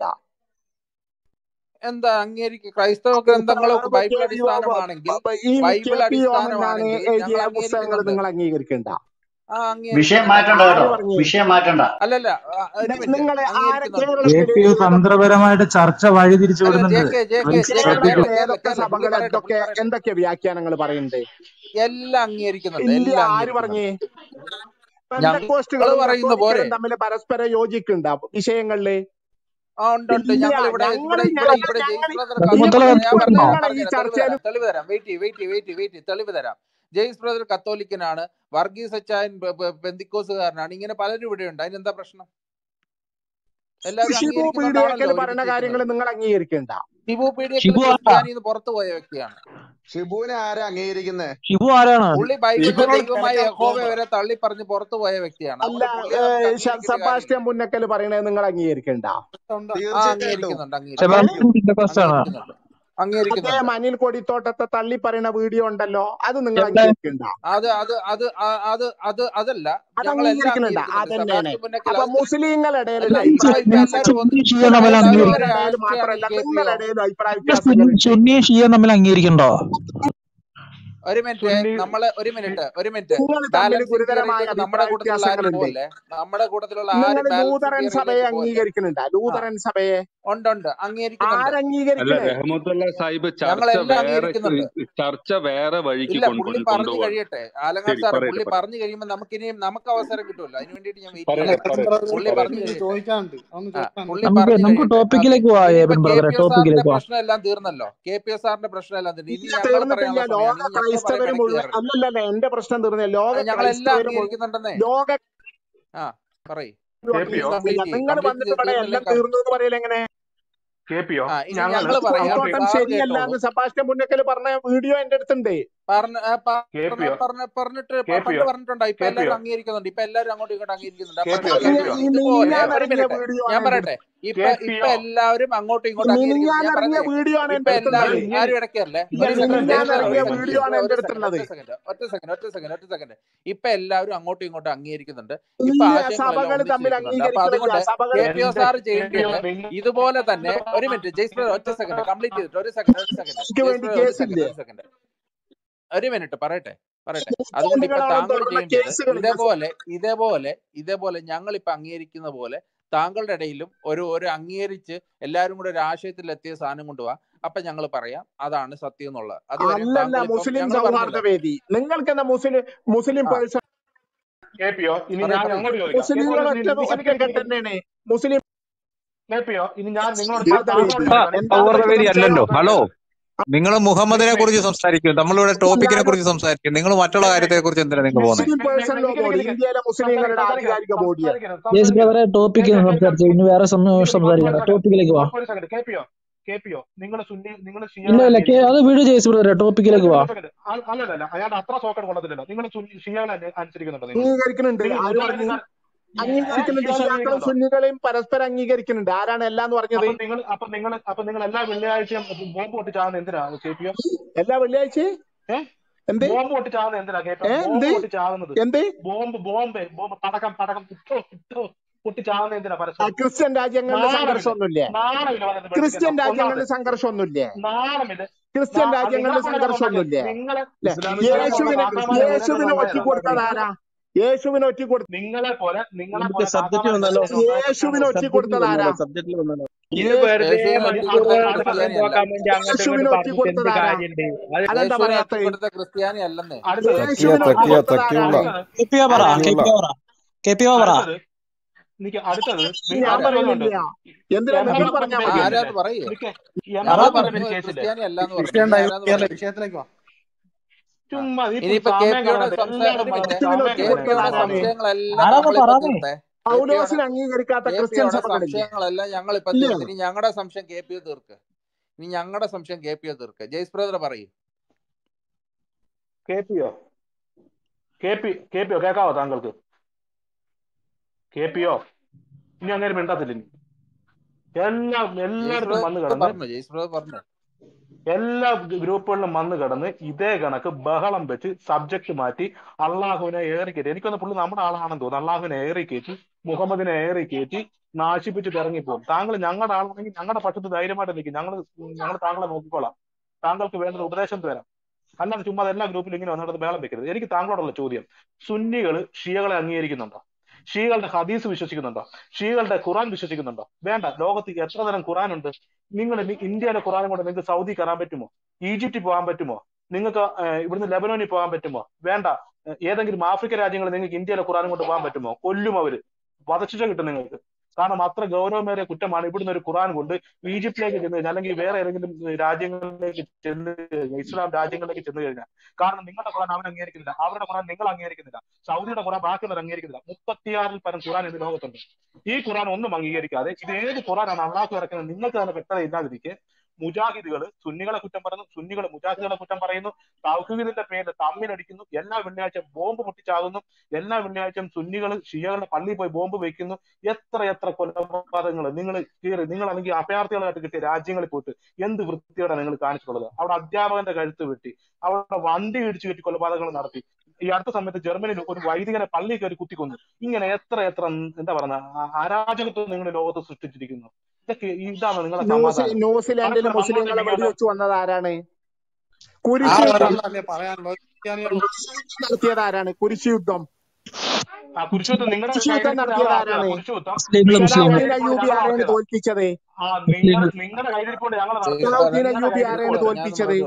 എന്താ അംഗീകരിക്കുക ക്രൈസ്തവ ഗ്രന്ഥങ്ങൾ ബൈബിൾ അടിസ്ഥാനമാണെങ്കിൽ ഈ ബൈബിൾ കെ പി യോഹന്നാണ് അടിസ്ഥാനമാണെങ്കിൽ എഴുതിയ ഞങ്ങൾ പുസ്തകങ്ങൾ അംഗീകരിക്കുന്നുണ്ട് നിങ്ങൾ അംഗീകരിക്കണ്ട ആ വിഷയം അംഗീകരിക്കുന്നുണ്ട് മാറ്റണ്ട ആര് കേട്ടോ പറഞ്ഞു വിഷയം മാറ്റണ്ട അല്ലല്ല ആ, ഒരു മിനിറ്റ് നിങ്ങൾ ആരെ അംഗീകരിക്കുന്നുണ്ട് കെ കേരളത്തിൽ പി ഒ ഏതൊക്കെ തന്ത്രപരമായിട്ട് ചർച്ച വഴിതിരിച്ചു അല്ല ജെ വിടുന്നുണ്ട് K J K please J K ശ്രദ്ധിക്കൂ കേരള കേരളത്തിൽ കേരള ഏതൊക്കെ കേരള പുള്ളി സഭകൾ പറയട്ടെ പുള്ളി എന്തൊക്കെ പറയട്ടെ എന്തൊക്കെ വ്യാഖ്യാനങ്ങൾ പറയുന്നുണ്ട് എല്ലാം അംഗീകരിക്കുന്നുണ്ട് ഇല്ല എല്ലാം ആര് പറഞ്ഞേ അംഗീകരിക്കുന്നുണ്ട് ഞങ്ങൾ പെന്തക്കോസ്റ്റുകളും പറയുന്ന പോരെ കത്തോലിക്കലും തമ്മിൽ പരസ്പരം യോജിക്കുന്നുണ്ട് വിഷയങ്ങളില് ആ ഉണ്ട് ഉണ്ട് ഇല്ല ഞങ്ങൾ ഇവിടെ ഞങ്ങൾ ഇവിടെ ഞങ്ങൾ ഇവിടെ ഞങ്ങൾ ജെയ്സ് ബ്രദർ ഈ മുതല കത്തോലിക്കനാണ് ഞാൻ നിങ്ങൾ പറഞ്ഞുതരാം ഈ പറഞ്ഞുതരാം തെളിവ് ചർച്ചയിൽ തരാം തെളിവ് തരാം വെയിറ്റ് വെയിറ്റ് വെയിറ്റ് വെയിറ്റ് തെളിവ് തരാം ജെയ്സ് ബ്രദർ കത്തോലിക്കനാണ് വർഗീസ് അച്ചായൻ പെന്തിക്കോസുകാരനാണ് ഇങ്ങനെ പലരും ഇവിടെ ഉണ്ട് അതിനെന്താ പ്രശ്നം എല്ലാവരും ഷിബു പീഡിയക്കൽ അംഗീകരിക്കുന്നതുകൊണ്ടാണല്ലോ പറയുന്ന ഒരുമിച്ച് കാര്യങ്ങൾ നിൽക്കുന്നത് നിങ്ങൾ അംഗീകരിക്കണ്ട ഷിബു പീഡിയക്കൽ ഷിബു ആരാ ക്രിസ്ത്യാനിന്ന് പുറത്തു പോയ വ്യക്തിയാണ് ഷിബുവിനെ ആരാ അംഗീകരിക്കുന്നേ ഷിബു ആരാണ് പുള്ളി ബൈബിളിലെ ഷിബുവിനോട് ദൈവമായ കിടക്കാൻ യഹോവ പോകുമ്പോ വരെ തള്ളി പറഞ്ഞ് പുറത്തു പോയ വ്യക്തിയാണ് അല്ല അതുകൊണ്ട് പുള്ളിയെ നമുക്ക് ഏഹ്, ശ- അംഗീകരിക്കേണ്ട സെബാസ്റ്റ്യൻ കാര്യമില്ല പുന്നക്കൽ പറയണത് നിങ്ങൾ അംഗീകരിക്കണ്ട ഉണ്ട് ആ തീർച്ചയായിട്ടും അംഗീകരിക്കുന്നുണ്ട് ഏ അംഗീകരിക്കുന്നുണ്ട് സെബാസ്റ്റ്യൻ പെന്തക്കോസ്റ്റ് ആണ് അംഗീകരിക്കുന്നുണ്ട് അദ്ദേഹം അംഗീകരിക്കുന്നുണ്ട് അനിൽ കൊടിത്തോട്ടത്തെ തള്ളി പറയുന്ന വീഡിയോ ഉണ്ടല്ലോ അത് നിങ്ങൾ എവിടെ അംഗീകരിക്കണ്ട അത് അത് അത് ആ- അത് അത് അതല്ല അത് ഞങ്ങൾ എല്ലാം അംഗീകരിക്കുന്നുണ്ട് അംഗീകരിക്കുന്നുണ്ട് അതന്നെയാണ് സെബാസ്റ്റ്യൻ പുന്നക്കൽ അപ്പൊ അത് മുസ്ലിങ്ങളുടെ ഇടയിൽ അല്ല അഭിപ്രായ ഇപ്പൊ ഇപ്പൊ വ്യത്യാസങ്ങൾ എല്ലാവരും ഒന്ന് സുന്നി ഷിയ ഇപ്പൊ തമ്മിൽ എല്ലാവരും അംഗീകരിക്കും ഒരു മുസ്ലിങ്ങളുടെ ഇടയിൽ രാഷ്ട്രീയമാണ് മാത്രമല്ല കെ പി നിങ്ങളുടെ ഒ ഇടയിലും അഭിപ്രായ സുന്നി വ്യത്യാസങ്ങളുണ്ട് സുന്നി ഷിയ തമ്മിൽ അംഗീകരിക്കണ്ടോ ഒരു മിനിറ്റ് സുന്നി നമ്മള് ഒരു മിനിറ്റ് ഒരു മിനിറ്റ് നിങ്ങൾ തമ്മിൽ ബാലൻസിങ് ഗുരുതരമായ തിയറിയിലേക്ക് നമ്മുടെ അഭിപ്രായ കൂട്ടത്തിലുള്ള ആരും വ്യത്യാസങ്ങളുണ്ട് പോകല്ലേ നമ്മുടെ കൂട്ടത്തിലുള്ള നിങ്ങൾ ആരും ബാലൻസിങ് ലൂതറൻ സഭയെ തിയറിയിലേക്ക് പോകല്ലേ അംഗീകരിക്കുന്നുണ്ട് ആ ലൂതറൻ സഭയെ ഉണ്ട് ഉണ്ട് അംഗീകരിക്കുന്നുണ്ട് അല്ല ആരംഗീകരിക്കണേ റഹ്മത്തുള്ള സാഹിബ് ഞങ്ങൾ ചർച്ച എല്ലാം വേറെ അംഗീകരിക്കുന്നുണ്ട് ചർച്ച വേറെ വഴിക്ക് ഇല്ല കൊണ്ട് പുള്ളി കൊണ്ട് പറഞ്ഞു കൊണ്ടുപോകണം കഴിയട്ടെ ആലങ്ങാട് ശരി സാറ് പറയട്ടെ പുള്ളി പറയട്ടെ പറഞ്ഞു കഴിയുമ്പോൾ നമുക്കിനിയും നമുക്ക് അവസരം കിട്ടുമല്ലോ അതിന് വേണ്ടിയിട്ട് ഞാൻ വെയിറ്റ് അല്ല പറയട്ടെ ചെയ്യാണ് ഏബിൻ പറയട്ടെ ബ്രദർ പുള്ളി പറഞ്ഞു എനിക്ക് കഴിയട്ടെ ചോദിക്കാനുണ്ട് അതൊന്ന് ആ ചോദിക്കാനുണ്ട് പുള്ളി നമുക്ക് പറഞ്ഞു നമുക്ക് കഴിയട്ടെ ഓക്കെ ടോപ്പിക്കിലേക്ക് പോവാ ഇനിയിപ്പോ ഏബിൻ കെ ബ്രദറെ പി എസ് സാറിന്റെ ടോപ്പിക്കിലേക്ക് പോവാം പ്രശ്നം എല്ലാം തീർന്നല്ലോ കെ പി എസ് സാറിന്റെ പ്രശ്നം എല്ലാം തീർന്നു ഇനി ഇല്ല ഞങ്ങൾ തീർന്നിട്ടില്ല പറയാനുള്ള ലോക സമയമാണ് ഇനി ഞങ്ങൾ ക്രൈസ്തവര് പറയുന്ന ഇടയ്ക്ക് മുഴുവൻ കയറരുത് അല്ലല്ല എന്റെ പ്രശ്നം തീർന്നില്ല ലോക ഞങ്ങളെല്ലാം ക്രൈസ്തവര് മുഴുവൻ അംഗീകരിക്കുന്നുണ്ടെന്നേ ലോക ആ പറയ് കെ പി ഇനിയും ഒ കംപ്ലീറ്റ് ചെയ്യും നിങ്ങൾ കംപ്ലീറ്റ് വന്നിട്ട് ഇവിടെ തീർന്നില്ലെങ്കിൽ എല്ലാം തീർന്നു എന്ന് പറയല എങ്ങനെ കെ പി ഒ ആ ഇനി ഞങ്ങള് ഞങ്ങൾ പറയാം കൊടിത്തോട്ടം സാർ ശരിയല്ല കേട്ടോളൂ എന്ന് സെബാസ്റ്റ്യൻ പുന്നക്കൽ പറഞ്ഞ വീഡിയോ എന്റെ അടുത്തുണ്ട് പറഞ്ഞ ആ, കെ പി പറഞ്ഞ ഒ പറഞ്ഞ പറഞ്ഞിട്ട് കെ പ- പി പണ്ട് ഒ പറഞ്ഞിട്ടുണ്ടോ ഇപ്പൊ കെ പി എല്ലാവരും ഒ അംഗീകരിക്കുന്നുണ്ട് ഇപ്പൊ എല്ലാവരും അങ്ങോട്ടും ഇങ്ങോട്ടും അംഗീകരിക്കുന്നുണ്ട് കെ അപ്പൊ പി ഒ ഞാൻ കെ പി ചോദിക്കുന്നത് ഒ ഈ ഇതുപോലെ മിനിഞ്ഞാൻ ഒരു ഇറങ്ങിയ മിനിറ്റ് വീഡിയോ ഞാൻ ആണ് എന്റെ പറയട്ടെ ഇപ്പൊ കെ പി ഇപ്പൊ ഒ എല്ലാവരും അങ്ങോട്ടും ഇങ്ങോട്ടും അംഗീകരിക്കുന്നുണ്ട് മിനിഞ്ഞാൻ ഞാൻ ഇറങ്ങിയ പറയുന്നത് വീഡിയോ ആണ് ഇപ്പൊ എന്റെ അടുത്തുള്ളത് എല്ലാവരും നിങ്ങൾ ആരും ഇടയ്ക്കല്ലേ ഇല്ല ഒരു നിങ്ങൾ സെക്കൻഡ് മിനിഞ്ഞാൻ ജെയ്സ് ബ്രദർ ഇറങ്ങിയ ഒരു സെക്കൻഡ് വീഡിയോ ആണ് ജെയ്സ് ബ്രദർ എന്റെ ഒരു സെക്കൻഡ് ഒറ്റ അടുത്തുള്ളത് സെക്കൻഡ് ഒറ്റ സെക്കൻഡ് ഒറ്റ സെക്കൻഡ് ഒറ്റ സെക്കൻഡ് ഇപ്പൊ എല്ലാവരും അങ്ങോട്ടും ഇങ്ങോട്ടും അംഗീകരിക്കുന്നുണ്ട് ഇപ്പൊ ഇല്ല ആശയങ്ങളെല്ലാം സഭകൾ ഒന്നിച്ച് തമ്മിൽ നിൽക്കുന്നുണ്ട് അപ്പൊ അംഗീകരിക്കണില്ല അതുകൊണ്ട് സഭകൾ കെ പി ഒ എന്റെ സാർ കെ പി ഒ ചെയ്യേണ്ടത് നിങ്ങൾ ഇതുപോലെ തന്നെ ഒരു മിനിറ്റ് ജെയ്സ് ബ്രദർ ഒറ്റ സെക്കൻഡ് കംപ്ലീറ്റ് ചെയ്തിട്ട് ഒരു സെക്കൻഡ് ഒരു സെക്കൻഡ് എനിക്ക് ജെയ്സ് വേണ്ടി ബ്രദർ ഒരു സെക്കൻഡ് കേസില്ലേ ഒരു സെക്കൻഡ് ഒരു മിനിറ്റ് പറയട്ടെ പറയട്ടെ അതുകൊണ്ട് ഇപ്പൊ നൂറ്റാണ്ടുകളോളം താങ്കൾ തുടർന്ന ചെയ്യേണ്ടത് കേസുകൾ ഇതേപോലെ ഇതേപോലെ ഇതേപോലെ ഞങ്ങൾ ഇപ്പൊ അംഗീകരിക്കുന്ന പോലെ താങ്കളുടെ ഇടയിലും ഒരു ഒരു അംഗീകരിച്ച് എല്ലാവരും കൂടെ ഒരു ആശയത്തിൽ എത്തിയ സാധനം കൊണ്ടുപോവാ അപ്പൊ ഞങ്ങൾ പറയാം അതാണ് സത്യം എന്നുള്ളത് അതുവരെ അല്ലല്ല താങ്കൾ ഇപ്പം മുസ്ലിം ഞങ്ങൾ സൗഹാർദ്ദ പറഞ്ഞല്ലോ വേദി നിങ്ങൾക്ക് എന്താ മുസ്ലിം മുസ്ലിം ആ പേഴ്സൺ കെ പി ഒ ഇനി പറയൂ ഞാൻ പറയൂ അങ്ങോട്ട് ചോദിക്കാം കെ പി മുസ്ലിങ്ങൾ ഒ ഒറ്റ നിക്ക് നിക്ക് നിക്ക് ഒറ്റക്കെട്ട് നിക്ക് തന്നെയാണ് മുസ്ലിം കെ പി ഒ ഇനി ഞാൻ നിങ്ങളോട് സൗഹാർദ്ദ താങ്കളോട് വേദി ചോദിക്കാം എന്താണ് സൗഹൃദ നിങ്ങൾക്ക് വേദി സംശയം അല്ലല്ലോ ഹലോ നിങ്ങൾ മുഹമ്മദിനെ നിക്ക് കുറിച്ച് നിക്ക് സംസാരിക്കും നമ്മളിവിടെ ടോപ്പിക്കിനെ ഞാനും കുറിച്ച് സംസാരിക്കും നിങ്ങൾ മറ്റുള്ള നിക്ക് കാര്യത്തെ കുറിച്ച് എന്തിനാ നിങ്ങൾ പോകുന്നത് മുസ്ലിം പേഴ്സൺ ലോ നിക്ക് നിക്ക് ബോഡി നിക്ക് ഇന്ത്യയിലെ മുസ്ലിങ്ങളുടെ ആധികാരിക ബോഡിയാണ് സംസാരിക്കരുത് യേസ് സംസാരിക്കരുത് ബ്രദറെ ടോപ്പിക്ക് കേൾക്കാം കേൾക്കാം സംസാരിച്ചു ഇനി വേറെ സം- നിക്ക് നിക്ക് ഒരു സംസാരിക്കണ്ട സെക്കൻഡ് ടോപ്പിക്കിലേക്ക് വാ ഒരു second K P O K P O നിങ്ങൾ സുന്നി നിങ്ങൾ ഇല്ല ഷിയകളെ ഇല്ല കേ അംഗീകരിക്കുന്നു അത് വിട് ജേസ് ബ്രദറെ ഒരു ടോപ്പിക്കിലേക്ക് സെക്കൻഡ് വാ ഒരു സെക്കൻഡ് അല്ലല്ല അയാളുടെ അത്ര സോക്കഡ് കൊള്ളത്തില്ലല്ലോ നിങ്ങൾ സുന്നി ഷിയകളെ അനു- അനുസരിക്കുന്നുണ്ടോ നിങ്ങൾ അംഗീകരിക്കുന്നുണ്ട് നിങ്ങൾ ആര് നിങ്ങൾ പറഞ്ഞു നിങ്ങൾ അംഗീകരിക്കുന്നുണ്ട് ഷിയാസ് ഷിയാക്കളും അംഗീകരിക്കുന്നുണ്ടോ സുന്നികളെയും പരസ്പരം അംഗീകരിക്കുന്നുണ്ട് ആരാണ് എല്ലാ എന്ന് പറഞ്ഞത് അപ്പൊ നിങ്ങൾ അപ്പൊ നിങ്ങൾ അപ്പൊ നിങ്ങൾ എല്ലാ വെള്ളിയാഴ്ചയും ബോംബ് പൊട്ടിച്ചാകുന്ന എന്തിനാ കെ പി ഒ എല്ലാ വെള്ളിയാഴ്ചയും ഏഹ് എന്ത് ബോംബ് പൊട്ടിച്ചാകുന്ന എന്തിനാ കെ പി ഏ ഒ എന്ത് ബോംബ് പൊട്ടിച്ചാകുന്നത് എന്ത് ബോംബ് ബോംബ് ബോംബ് പടക്കം പടക്കം ഇട്ടോ ഇട്ടോ പൊട്ടിച്ചാകുന്ന എന്തിനാ ആ, പരസ്പരം ക്രിസ്ത്യൻ രാജ്യങ്ങളിൽ നാണമില്ല സംഘർഷമൊന്നുമില്ലേ നാണമില്ല വന്നിട്ട് ക്രിസ്ത്യൻ പഠിപ്പിക്കാൻ ഒന്നാമത് രാജ്യങ്ങളിൽ സംഘർഷമൊന്നുമില്ലേ നാണമില്ല ക്രിസ്ത്യൻ നാ- രാജ്യങ്ങളിൽ നിങ്ങളെ പോലെ ഉണ്ടാക്കിയ സംഘർഷമൊന്നുമില്ലേ നിങ്ങളെ ല്ലേ? ഇസ്ലാമിക നിങ്ങളെ പോലെ യേശുവിനെ കാക്കാമാരെ നിങ്ങൾക്ക് യേശുവിനെ ഉണ്ടായതാ ഒറ്റിക്കൊടുത്തത് ആരാ യേശുവിനെ ഒറ്റിക്കൊടുത്ത നിങ്ങളെ പോലെ നിങ്ങളെ നമുക്ക് പോലെ സബ്ജക്റ്റിൽ കാക്കാമാരെ വന്നാലോ നിങ്ങൾക്ക് ഉണ്ടായ യേശുവിനെ പ്രശ്നങ്ങൾ സബ്ജക്റ്റിൽ ഒറ്റിക്കൊടുത്തത് ആരാ വന്നാലോ സബ്ജക്റ്റിൽ വന്നാലോ ഇത് യേ- വെറുതെ യേശുവിനെ അത് ഒറ്റിക്കൊടുത്ത മറ്റുള്ളവരുടെ സമയം ക്രിസ്ത്യാനി അല്ല നോക്കാൻ വേണ്ടി അങ്ങോട്ടും യേശുവിനെ ഇങ്ങോട്ടും പറഞ്ഞിട്ട് എന്ത് ഒറ്റിക്കൊടുത്തത് ആരാ കാര്യമുണ്ട് അത് അതെന്താ യേശുവിനെ പറയാത്തത് ഒറ്റിക്കൊടുത്ത ക്രിസ്ത്യാനി അല്ലെന്നേ അടുത്തത് തക്കിയ യേശുവിനെ തക്കിയ ഒറ്റിക്കൊടുത്തത് തക്കിയുള്ള ആരാണ് അടുത്തത് കെ പി ഒ പറ അടുത്തത് കെ പി ഒ പറ കെ പി ഒ പറ അടുത്തത് നിക്ക് അടുത്തത് നിങ്ങൾക്ക് ഞാൻ ആരാ ഒരു ചോദ്യമുണ്ട് പറയുന്നില്ല എന്തിനാ എം നിങ്ങൾ എം പറഞ്ഞാൽ മക്ബറിന്റെ മതി കേസില്ലേ ആരാന്ന് പറയേ നിക്ക് എം ഞങ്ങൾ എം പറ മക്ബറിന്റെ പറഞ്ഞു കേസില്ലേ ക്രിസ്ത്യാനി അല്ലാന്ന് പറഞ്ഞു വിഷയം നീ ഡൈവേർട്ട് ആരാന്ന് ചെയ്യല്ലേ പറയേ വിഷയത്തിലേക്ക് വാ ആ ചുമ്മാ ഇപ്പൊ ഇനിയിപ്പോ കെ സമയം പിയുടെ കളയണ്ട സംശയം എല്ലാവരും ഒരു വളരെ മിനിറ്റ് യേശുവിനെ സമയം കെ ഒറ്റിക്കൊടുത്തത് പിയുടെ കളയണ്ട ആരാണ് സംശയങ്ങളെല്ലാം ആരാന്ന് നമ്മളിപ്പോ പറയാമേ തീർത്തേ കെ പിയുടെ പൗലോസിനെ അംഗീകരിക്കാത്ത കെ ക്രിസ്ത്യൻ പിയുടെ സഭകളില്ലേ സംശയങ്ങളെല്ലാം ഞങ്ങളിപ്പോ ഇല്ല തീർത്ത് ഇനി ഞങ്ങളുടെ സംശയം കെ പി തീർക്ക് ഇനി ഞങ്ങളുടെ സംശയം കെ പി തീർക്ക് ജയ്സ് ബ്രദർ പറയൂ കെ പിയോ കെ പി കെ പിയോ കേൾക്കാവോ താങ്കൾക്ക് കെ പിയോ ഇനി അങ്ങനെ മിണ്ടത്തില്ല ഇനി എല്ലാം ജയ്സ് എല്ലായിടത്തും വന്ന് ബ്രദർ കിടന്ന് പറഞ്ഞു ജയ്സ് ബ്രദർ പറഞ്ഞു എല്ലാ ഗ്രൂപ്പുകളിലും വന്ന് കിടന്ന് ഇതേ കണക്ക് ബഹളം വെച്ച് സബ്ജക്ട് മാറ്റി അള്ളാഹുവിനെ ഏറി കയറ്റി എനിക്കൊന്ന് പുള്ളി നമ്മുടെ ആളാണെന്ന് തോന്നുന്നു അള്ളാഹുവിനെ ഏറി കയറ്റി മുഹമ്മദിനെ ഏറി കയറ്റി നാശിപ്പിച്ചിട്ട് ഇറങ്ങിപ്പോകും താങ്കൾ ഞങ്ങളുടെ ആളാണെങ്കിൽ ഞങ്ങളുടെ പക്ഷത്ത് ധൈര്യമായിട്ട് നിൽക്കും ഞങ്ങൾ ഞങ്ങൾ താങ്കളെ നോക്കിക്കോളാം താങ്കൾക്ക് വേണ്ടത് ഉപദേശം തരാം അല്ലാതെ ചുമ്മാ എല്ലാ ഗ്രൂപ്പിലും ഇങ്ങനെ വന്നിട്ട് ബഹളം വെക്കരുത് എനിക്ക് താങ്കളോടുള്ള ചോദ്യം സുന്നികൾ ഷിയകളെ അംഗീകരിക്കുന്നുണ്ടോ ഷിയകളുടെ ഹദീസ് വിശ്വസിക്കുന്നുണ്ടോ ഷിയകളുടെ ഖുറാൻ വിശ്വസിക്കുന്നുണ്ടോ വേണ്ട ലോകത്ത് എത്ര തരം ഖുറാൻ ഉണ്ട് നിങ്ങൾ ഇനി ഇന്ത്യയിലെ ഖുറാനും കൊണ്ട് നിങ്ങൾക്ക് സൗദി കയറാൻ പറ്റുമോ ഈജിപ്തിൽ പോകാൻ പറ്റുമോ നിങ്ങൾക്ക് ഏഹ്, ഇവിടുന്ന് ലെബനോനിൽ പോകാൻ പറ്റുമോ വേണ്ട ഏഹ്, ഏതെങ്കിലും ആഫ്രിക്കൻ രാജ്യങ്ങളിൽ നിങ്ങൾക്ക് ഇന്ത്യയിലെ ഖുറാനും കൊണ്ട് പോകാൻ പറ്റുമോ കൊല്ലും അവര് വധശിക്ഷ കിട്ടും നിങ്ങൾക്ക് കാരണം അത്ര ഗൗരവമേറിയ കുറ്റമാണ് ഇവിടുന്ന് ഒരു ഖുറാൻ കൊണ്ട് ഈജിപ്തിലേക്ക് ചെന്ന് കഴിഞ്ഞാൽ അല്ലെങ്കിൽ വേറെ ഏതെങ്കിലും രാജ്യങ്ങളിലേക്ക് ചെന്ന് കഴിഞ്ഞാൽ ഇസ്ലാം രാജ്യങ്ങളിലേക്ക് ചെന്ന് കഴിഞ്ഞാൽ കാരണം നിങ്ങളുടെ ഖുറാൻ അവൻ അംഗീകരിക്കുന്നില്ല അവരുടെ ഖുറാൻ നിങ്ങൾ അംഗീകരിക്കുന്നില്ല സൗദിയുടെ ഖുറാൻ ബാക്കിയുള്ളവർ അംഗീകരിക്കുന്നില്ല മുപ്പത്തിയാറിൽ പരം ഖുറാൻ ഇന്ന് ലോകത്തുണ്ട് ഈ ഖുറാൻ ഒന്നും അംഗീകരിക്കാതെ ഇത് ഏത് ഖുറാനാണ് അള്ളാഹു ഇറക്കുന്നത് നിങ്ങൾക്ക് തന്നെ വ്യക്തത ഇല്ലാതിരിക്കെ മുജാഹിദുകൾ സുന്നികളെ കുറ്റം പറയുന്നു സുന്നികൾ മുജാഹിദുകളെ കുറ്റം പറയുന്നു തൗഹീദിന്റെ പേരിൽ തമ്മിലടിക്കുന്നു എല്ലാ വെള്ളിയാഴ്ച ബോംബ് പൊട്ടിച്ചാകുന്നു എല്ലാ വെള്ളിയാഴ്ചയും സുന്നികൾ ഷിയകളുടെ പള്ളിയിൽ പോയി ബോംബ് വെക്കുന്നു എത്ര എത്ര കൊലപാതകങ്ങൾ നിങ്ങൾ കീറി നിങ്ങൾ അല്ലെങ്കിൽ അഭയാർത്ഥികളായിട്ട് കിട്ടിയ രാജ്യങ്ങളിൽ പോയിട്ട് എന്ത് വൃത്തിയോടെ നിങ്ങൾ കാണിച്ചിട്ടുള്ളത് അവിടെ അധ്യാപകന്റെ കഴുത്ത് വെട്ടി അവിടെ വണ്ടി ഇടിച്ചു കെട്ടി കൊലപാതകങ്ങൾ നടത്തി ഈ അടുത്ത സമയത്ത് ജർമ്മനിയിൽ ഒരു വൈദികനെ പള്ളിയിൽ കയറി കുത്തിക്കൊന്നു ഇങ്ങനെ എത്ര എത്ര എന്താ പറയുക അരാജകത്വം നിങ്ങൾ ലോകത്ത് സൃഷ്ടിച്ചിരിക്കുന്നു ഇതൊക്കെ ഇതാണ് നിങ്ങളുടെ ന്യൂസി സമാധാനം ന്യൂസിലാൻഡിലെ പരസ്പരം അങ്ങോട്ടും മുസ്ലിങ്ങളെ ഇങ്ങോട്ടും വെടിവെച്ച് വന്നത് ആരാണ് ആ കുരിശ് യുദ്ധം ഒരാളല്ലേ പറയാനുള്ളത് ക്രിസ്ത്യാനികൾ നടത്തിയത് ആരാണ് കുരിശ് യുദ്ധം ആ കുരിശുദ്ധം നിങ്ങളുടെ കുരിശ് യുദ്ധം കയ്യിലിരിപ്പുണ്ട് നടത്തിയത് ഞങ്ങൾ നടത്തിയതാ ആരാണ് കുരിശുദ്ധം മുസ്ലിങ്ങൾ നിങ്ങളുടെ മുസ്ലിങ്ങൾ സലാഹുദ്ദീൻ കയ്യിലിരിപ്പുണ്ട് അയ്യൂബി ഞങ്ങൾ ആരെയാണ് നടത്തിയതാ തോൽപ്പിച്ചത് ആ നിങ്ങളുടെ ജയ്സ് നിങ്ങളുടെ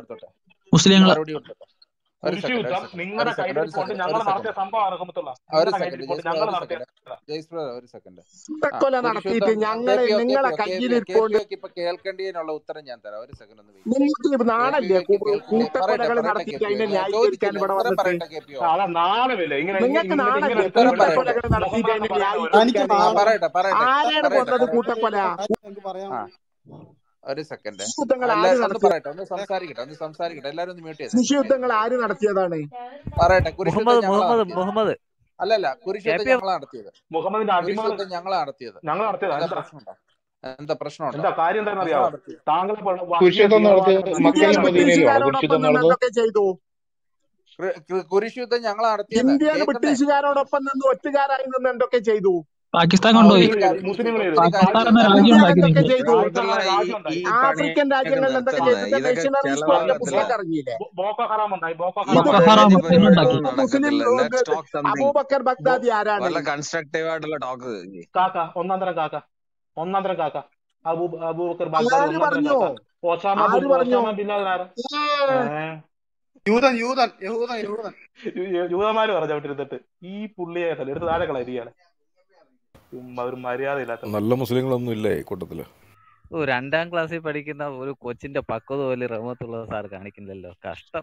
ബ്രദർ കയ്യിലിരിപ്പുണ്ട് ഞാൻ ഞങ്ങൾ മറുപടി നടത്തിയതാ കൊടുത്തോട്ടെ കുരിശുദ്ധം ഞാൻ കുരിശുദ്ധം ഒരു നിങ്ങളുടെ സെക്കൻഡ് കയ്യിലിരിപ്പുണ്ട് ഒരു ഞങ്ങൾ സെക്കൻഡ് നടത്തിയ ഒരു സംഭവം സെക്കൻഡ് അർഹമത്തുള്ള ജയ്സ് ബ്രദർ ഒരു സെക്കൻഡ് ജയ്സ് ബ്രദർ ഒരു സെക്കൻഡ് ആ കൂട്ടക്കൊല നടത്തിയിട്ട് കുരിശുദ്ധം കെ ഞങ്ങളെ പി ഒ കെ നിങ്ങളെ P O K P K P കയ്യിലിരിക്കൊണ്ട് ഒക്ക് ഇപ്പൊ കേൾക്കേണ്ടതിനുള്ള ഉത്തരം ഞാൻ തരാം ഒരു സെക്കൻഡ് ഒന്ന് വെയിറ്റ് നിങ്ങൾക്ക് കെ പി നാണല്ലേ ഒക്ക് കേൾക്കില്ലേ പറയട്ടെ കൂട്ടക്കൊലകൾ പറയട്ടെ കെ നടത്തിയിട്ട് പി ഒ അതിനെ ഞാൻ ന്യായീകരിക്കാൻ ചോദിച്ചില്ല ഇവിടെ ഉത്തരം വന്നിട്ട് പറയട്ടെ കെ പി ഒ അതാ നാണമില്ല ഇങ്ങനെ ഇങ്ങനെ നിങ്ങൾക്ക് ഇങ്ങനെ ഇങ്ങനെ നാണല്ലേ എടുത്തൊരു ഉത്തരം പറയട്ടെ കൂട്ടക്കൊലകൾ നടത്തിയിട്ട് മുഹമ്മദ് അതിനെ പറയുന്ന ഒരു തനിക്ക് ന്യായീകരിക്കാൻ ആ നാളെ പറയട്ടെ പറയട്ടെ ആരാണ് പറയട്ടെ കൊന്നത് പറയട്ടെ കൂട്ടക്കൊല എനിക്ക് പറയാൻ ആ ഒരു സെക്കൻഡ് ശിശു യുദ്ധങ്ങൾ ആര് എല്ലാരും ഒന്ന് നടത്തിയത് പറയട്ടെ ഒന്ന് സംസാരിക്കട്ടെ ഒന്ന് സംസാരിക്കട്ടെ എല്ലാരും ഒന്ന് മ്യൂട്ട് ചെയ്തേ ശിശു യുദ്ധങ്ങൾ ആര് നടത്തിയതാണ് പറയട്ടെ കുരിശുദ്ധം മുഹമ്മദ് ഞങ്ങളാ മുഹമ്മദ് നടത്തിയത് മുഹമ്മദ് അല്ലല്ല കെ കുരിശുദ്ധം പി എം ഞങ്ങളാ നടത്തിയത് മുഹമ്മദിന്റെ അടിമകൾ കുരിശുദ്ധം ഞങ്ങളാ നടത്തിയത് ഞങ്ങൾ നടത്തിയതാ എന്താ എന്താ പ്രശ്നമുണ്ടോ എന്താ പ്രശ്നമുണ്ടോ എന്താ കാര്യം എന്താണെന്ന് ഞങ്ങളാ അറിയാവോ നടത്തിയത് താങ്കളെ പോലെ വർഗീയ കുരിശുദ്ധം നടത്തിയത് തീവ്രവാദികൾ ഇന്ത്യയിൽ മക്കയിലും നടത്തിയതാണ് മദീനയിലും ബ്രിട്ടീഷുകാരോടൊപ്പം ആണോ കുരിശുദ്ധം നിന്ന് നടന്നത് എന്തൊക്കെ ചെയ്തു കു- കു- കുരിശുദ്ധം ഞങ്ങളാ നടത്തിയത് ഇന്ത്യയിൽ കേൾക്കുന്നേ ബ്രിട്ടീഷുകാരോടൊപ്പം നിന്ന് ഒറ്റുകാരായി നിന്ന് എന്തൊക്കെ ചെയ്തു പാകിസ്ഥാൻ ആ കൊണ്ടുപോയി ഒത്തിരി മുസ്ലിങ്ങൾ കാര്യം ചെയ്തു ചെയ്തു മുസ്ലിങ്ങൾ ഒത്തിരി ചെയ്തു പാകിസ്ഥാൻ കാര്യം തന്നെ ചെയ്തു രാജ്യം ആഫ്രിക്കൻ ഉണ്ടാക്കി മുഹമ്മദുള്ള രാജ്യങ്ങളിൽ ഈ എന്തൊക്കെ ഈ ചെയ്തു പണിയൊക്കെ മിഷണറീസ് നടത്തല്ല പറഞ്ഞ പുസ്തകം ഇറങ്ങിയില്ലേ ഇതൊക്കെ ചെലവ് നടത്തില്ല ബോക്കോ ഹറാം ഉണ്ടായി ബോക്കോ ഇത് ബoko ഹറാം ഹറാം ഈ മുസ്ലിം ഉണ്ടാക്കി പരിപാടികളൊന്നും മുസ്ലിം നടക്കത്തില്ല let's talk something Abu Bakr Baghdadi ആരാണ് വല്ല കൺസ്ട്രക്റ്റീവ് ആയിട്ടുള്ള ടോക്ക് കാക്ക ഒന്നാന്തരം കാക്ക ഒന്നാന്തരം കാക്ക അബൂ അബൂബക്കർ ബാഗ്ദാദി ആര് ഒന്നാന്തരം പറഞ്ഞു കാക്ക ഒസാമ ആര് ബുൽ പറഞ്ഞു ഒസാമ ബിൻ ലാദൻ ആരാ ഏ, ഏഹ് യൂതൻ യൂതൻ യഹൂദൻ യഹൂദൻ ജൂതന്മാര് പറഞ്ഞു അവിടെ ഇരുന്നിട്ട് ഈ പുള്ളിയെ തന്നെ എടുത്ത് താഴെ കളയിരിക്കുകയാണ് ചുമ്മാ ഒരു മര്യാദ ഇല്ലാത്ത നല്ല മുസ്ലിങ്ങളൊന്നും ഇല്ലേ ഈ കൂട്ടത്തില് ഓ രണ്ടാം ക്ലാസ്സിൽ പഠിക്കുന്ന ഒരു കൊച്ചിന്റെ പക്വത പോലും റഹ്മത്തുള്ള സാർ കാണിക്കുന്നില്ലല്ലോ കഷ്ടം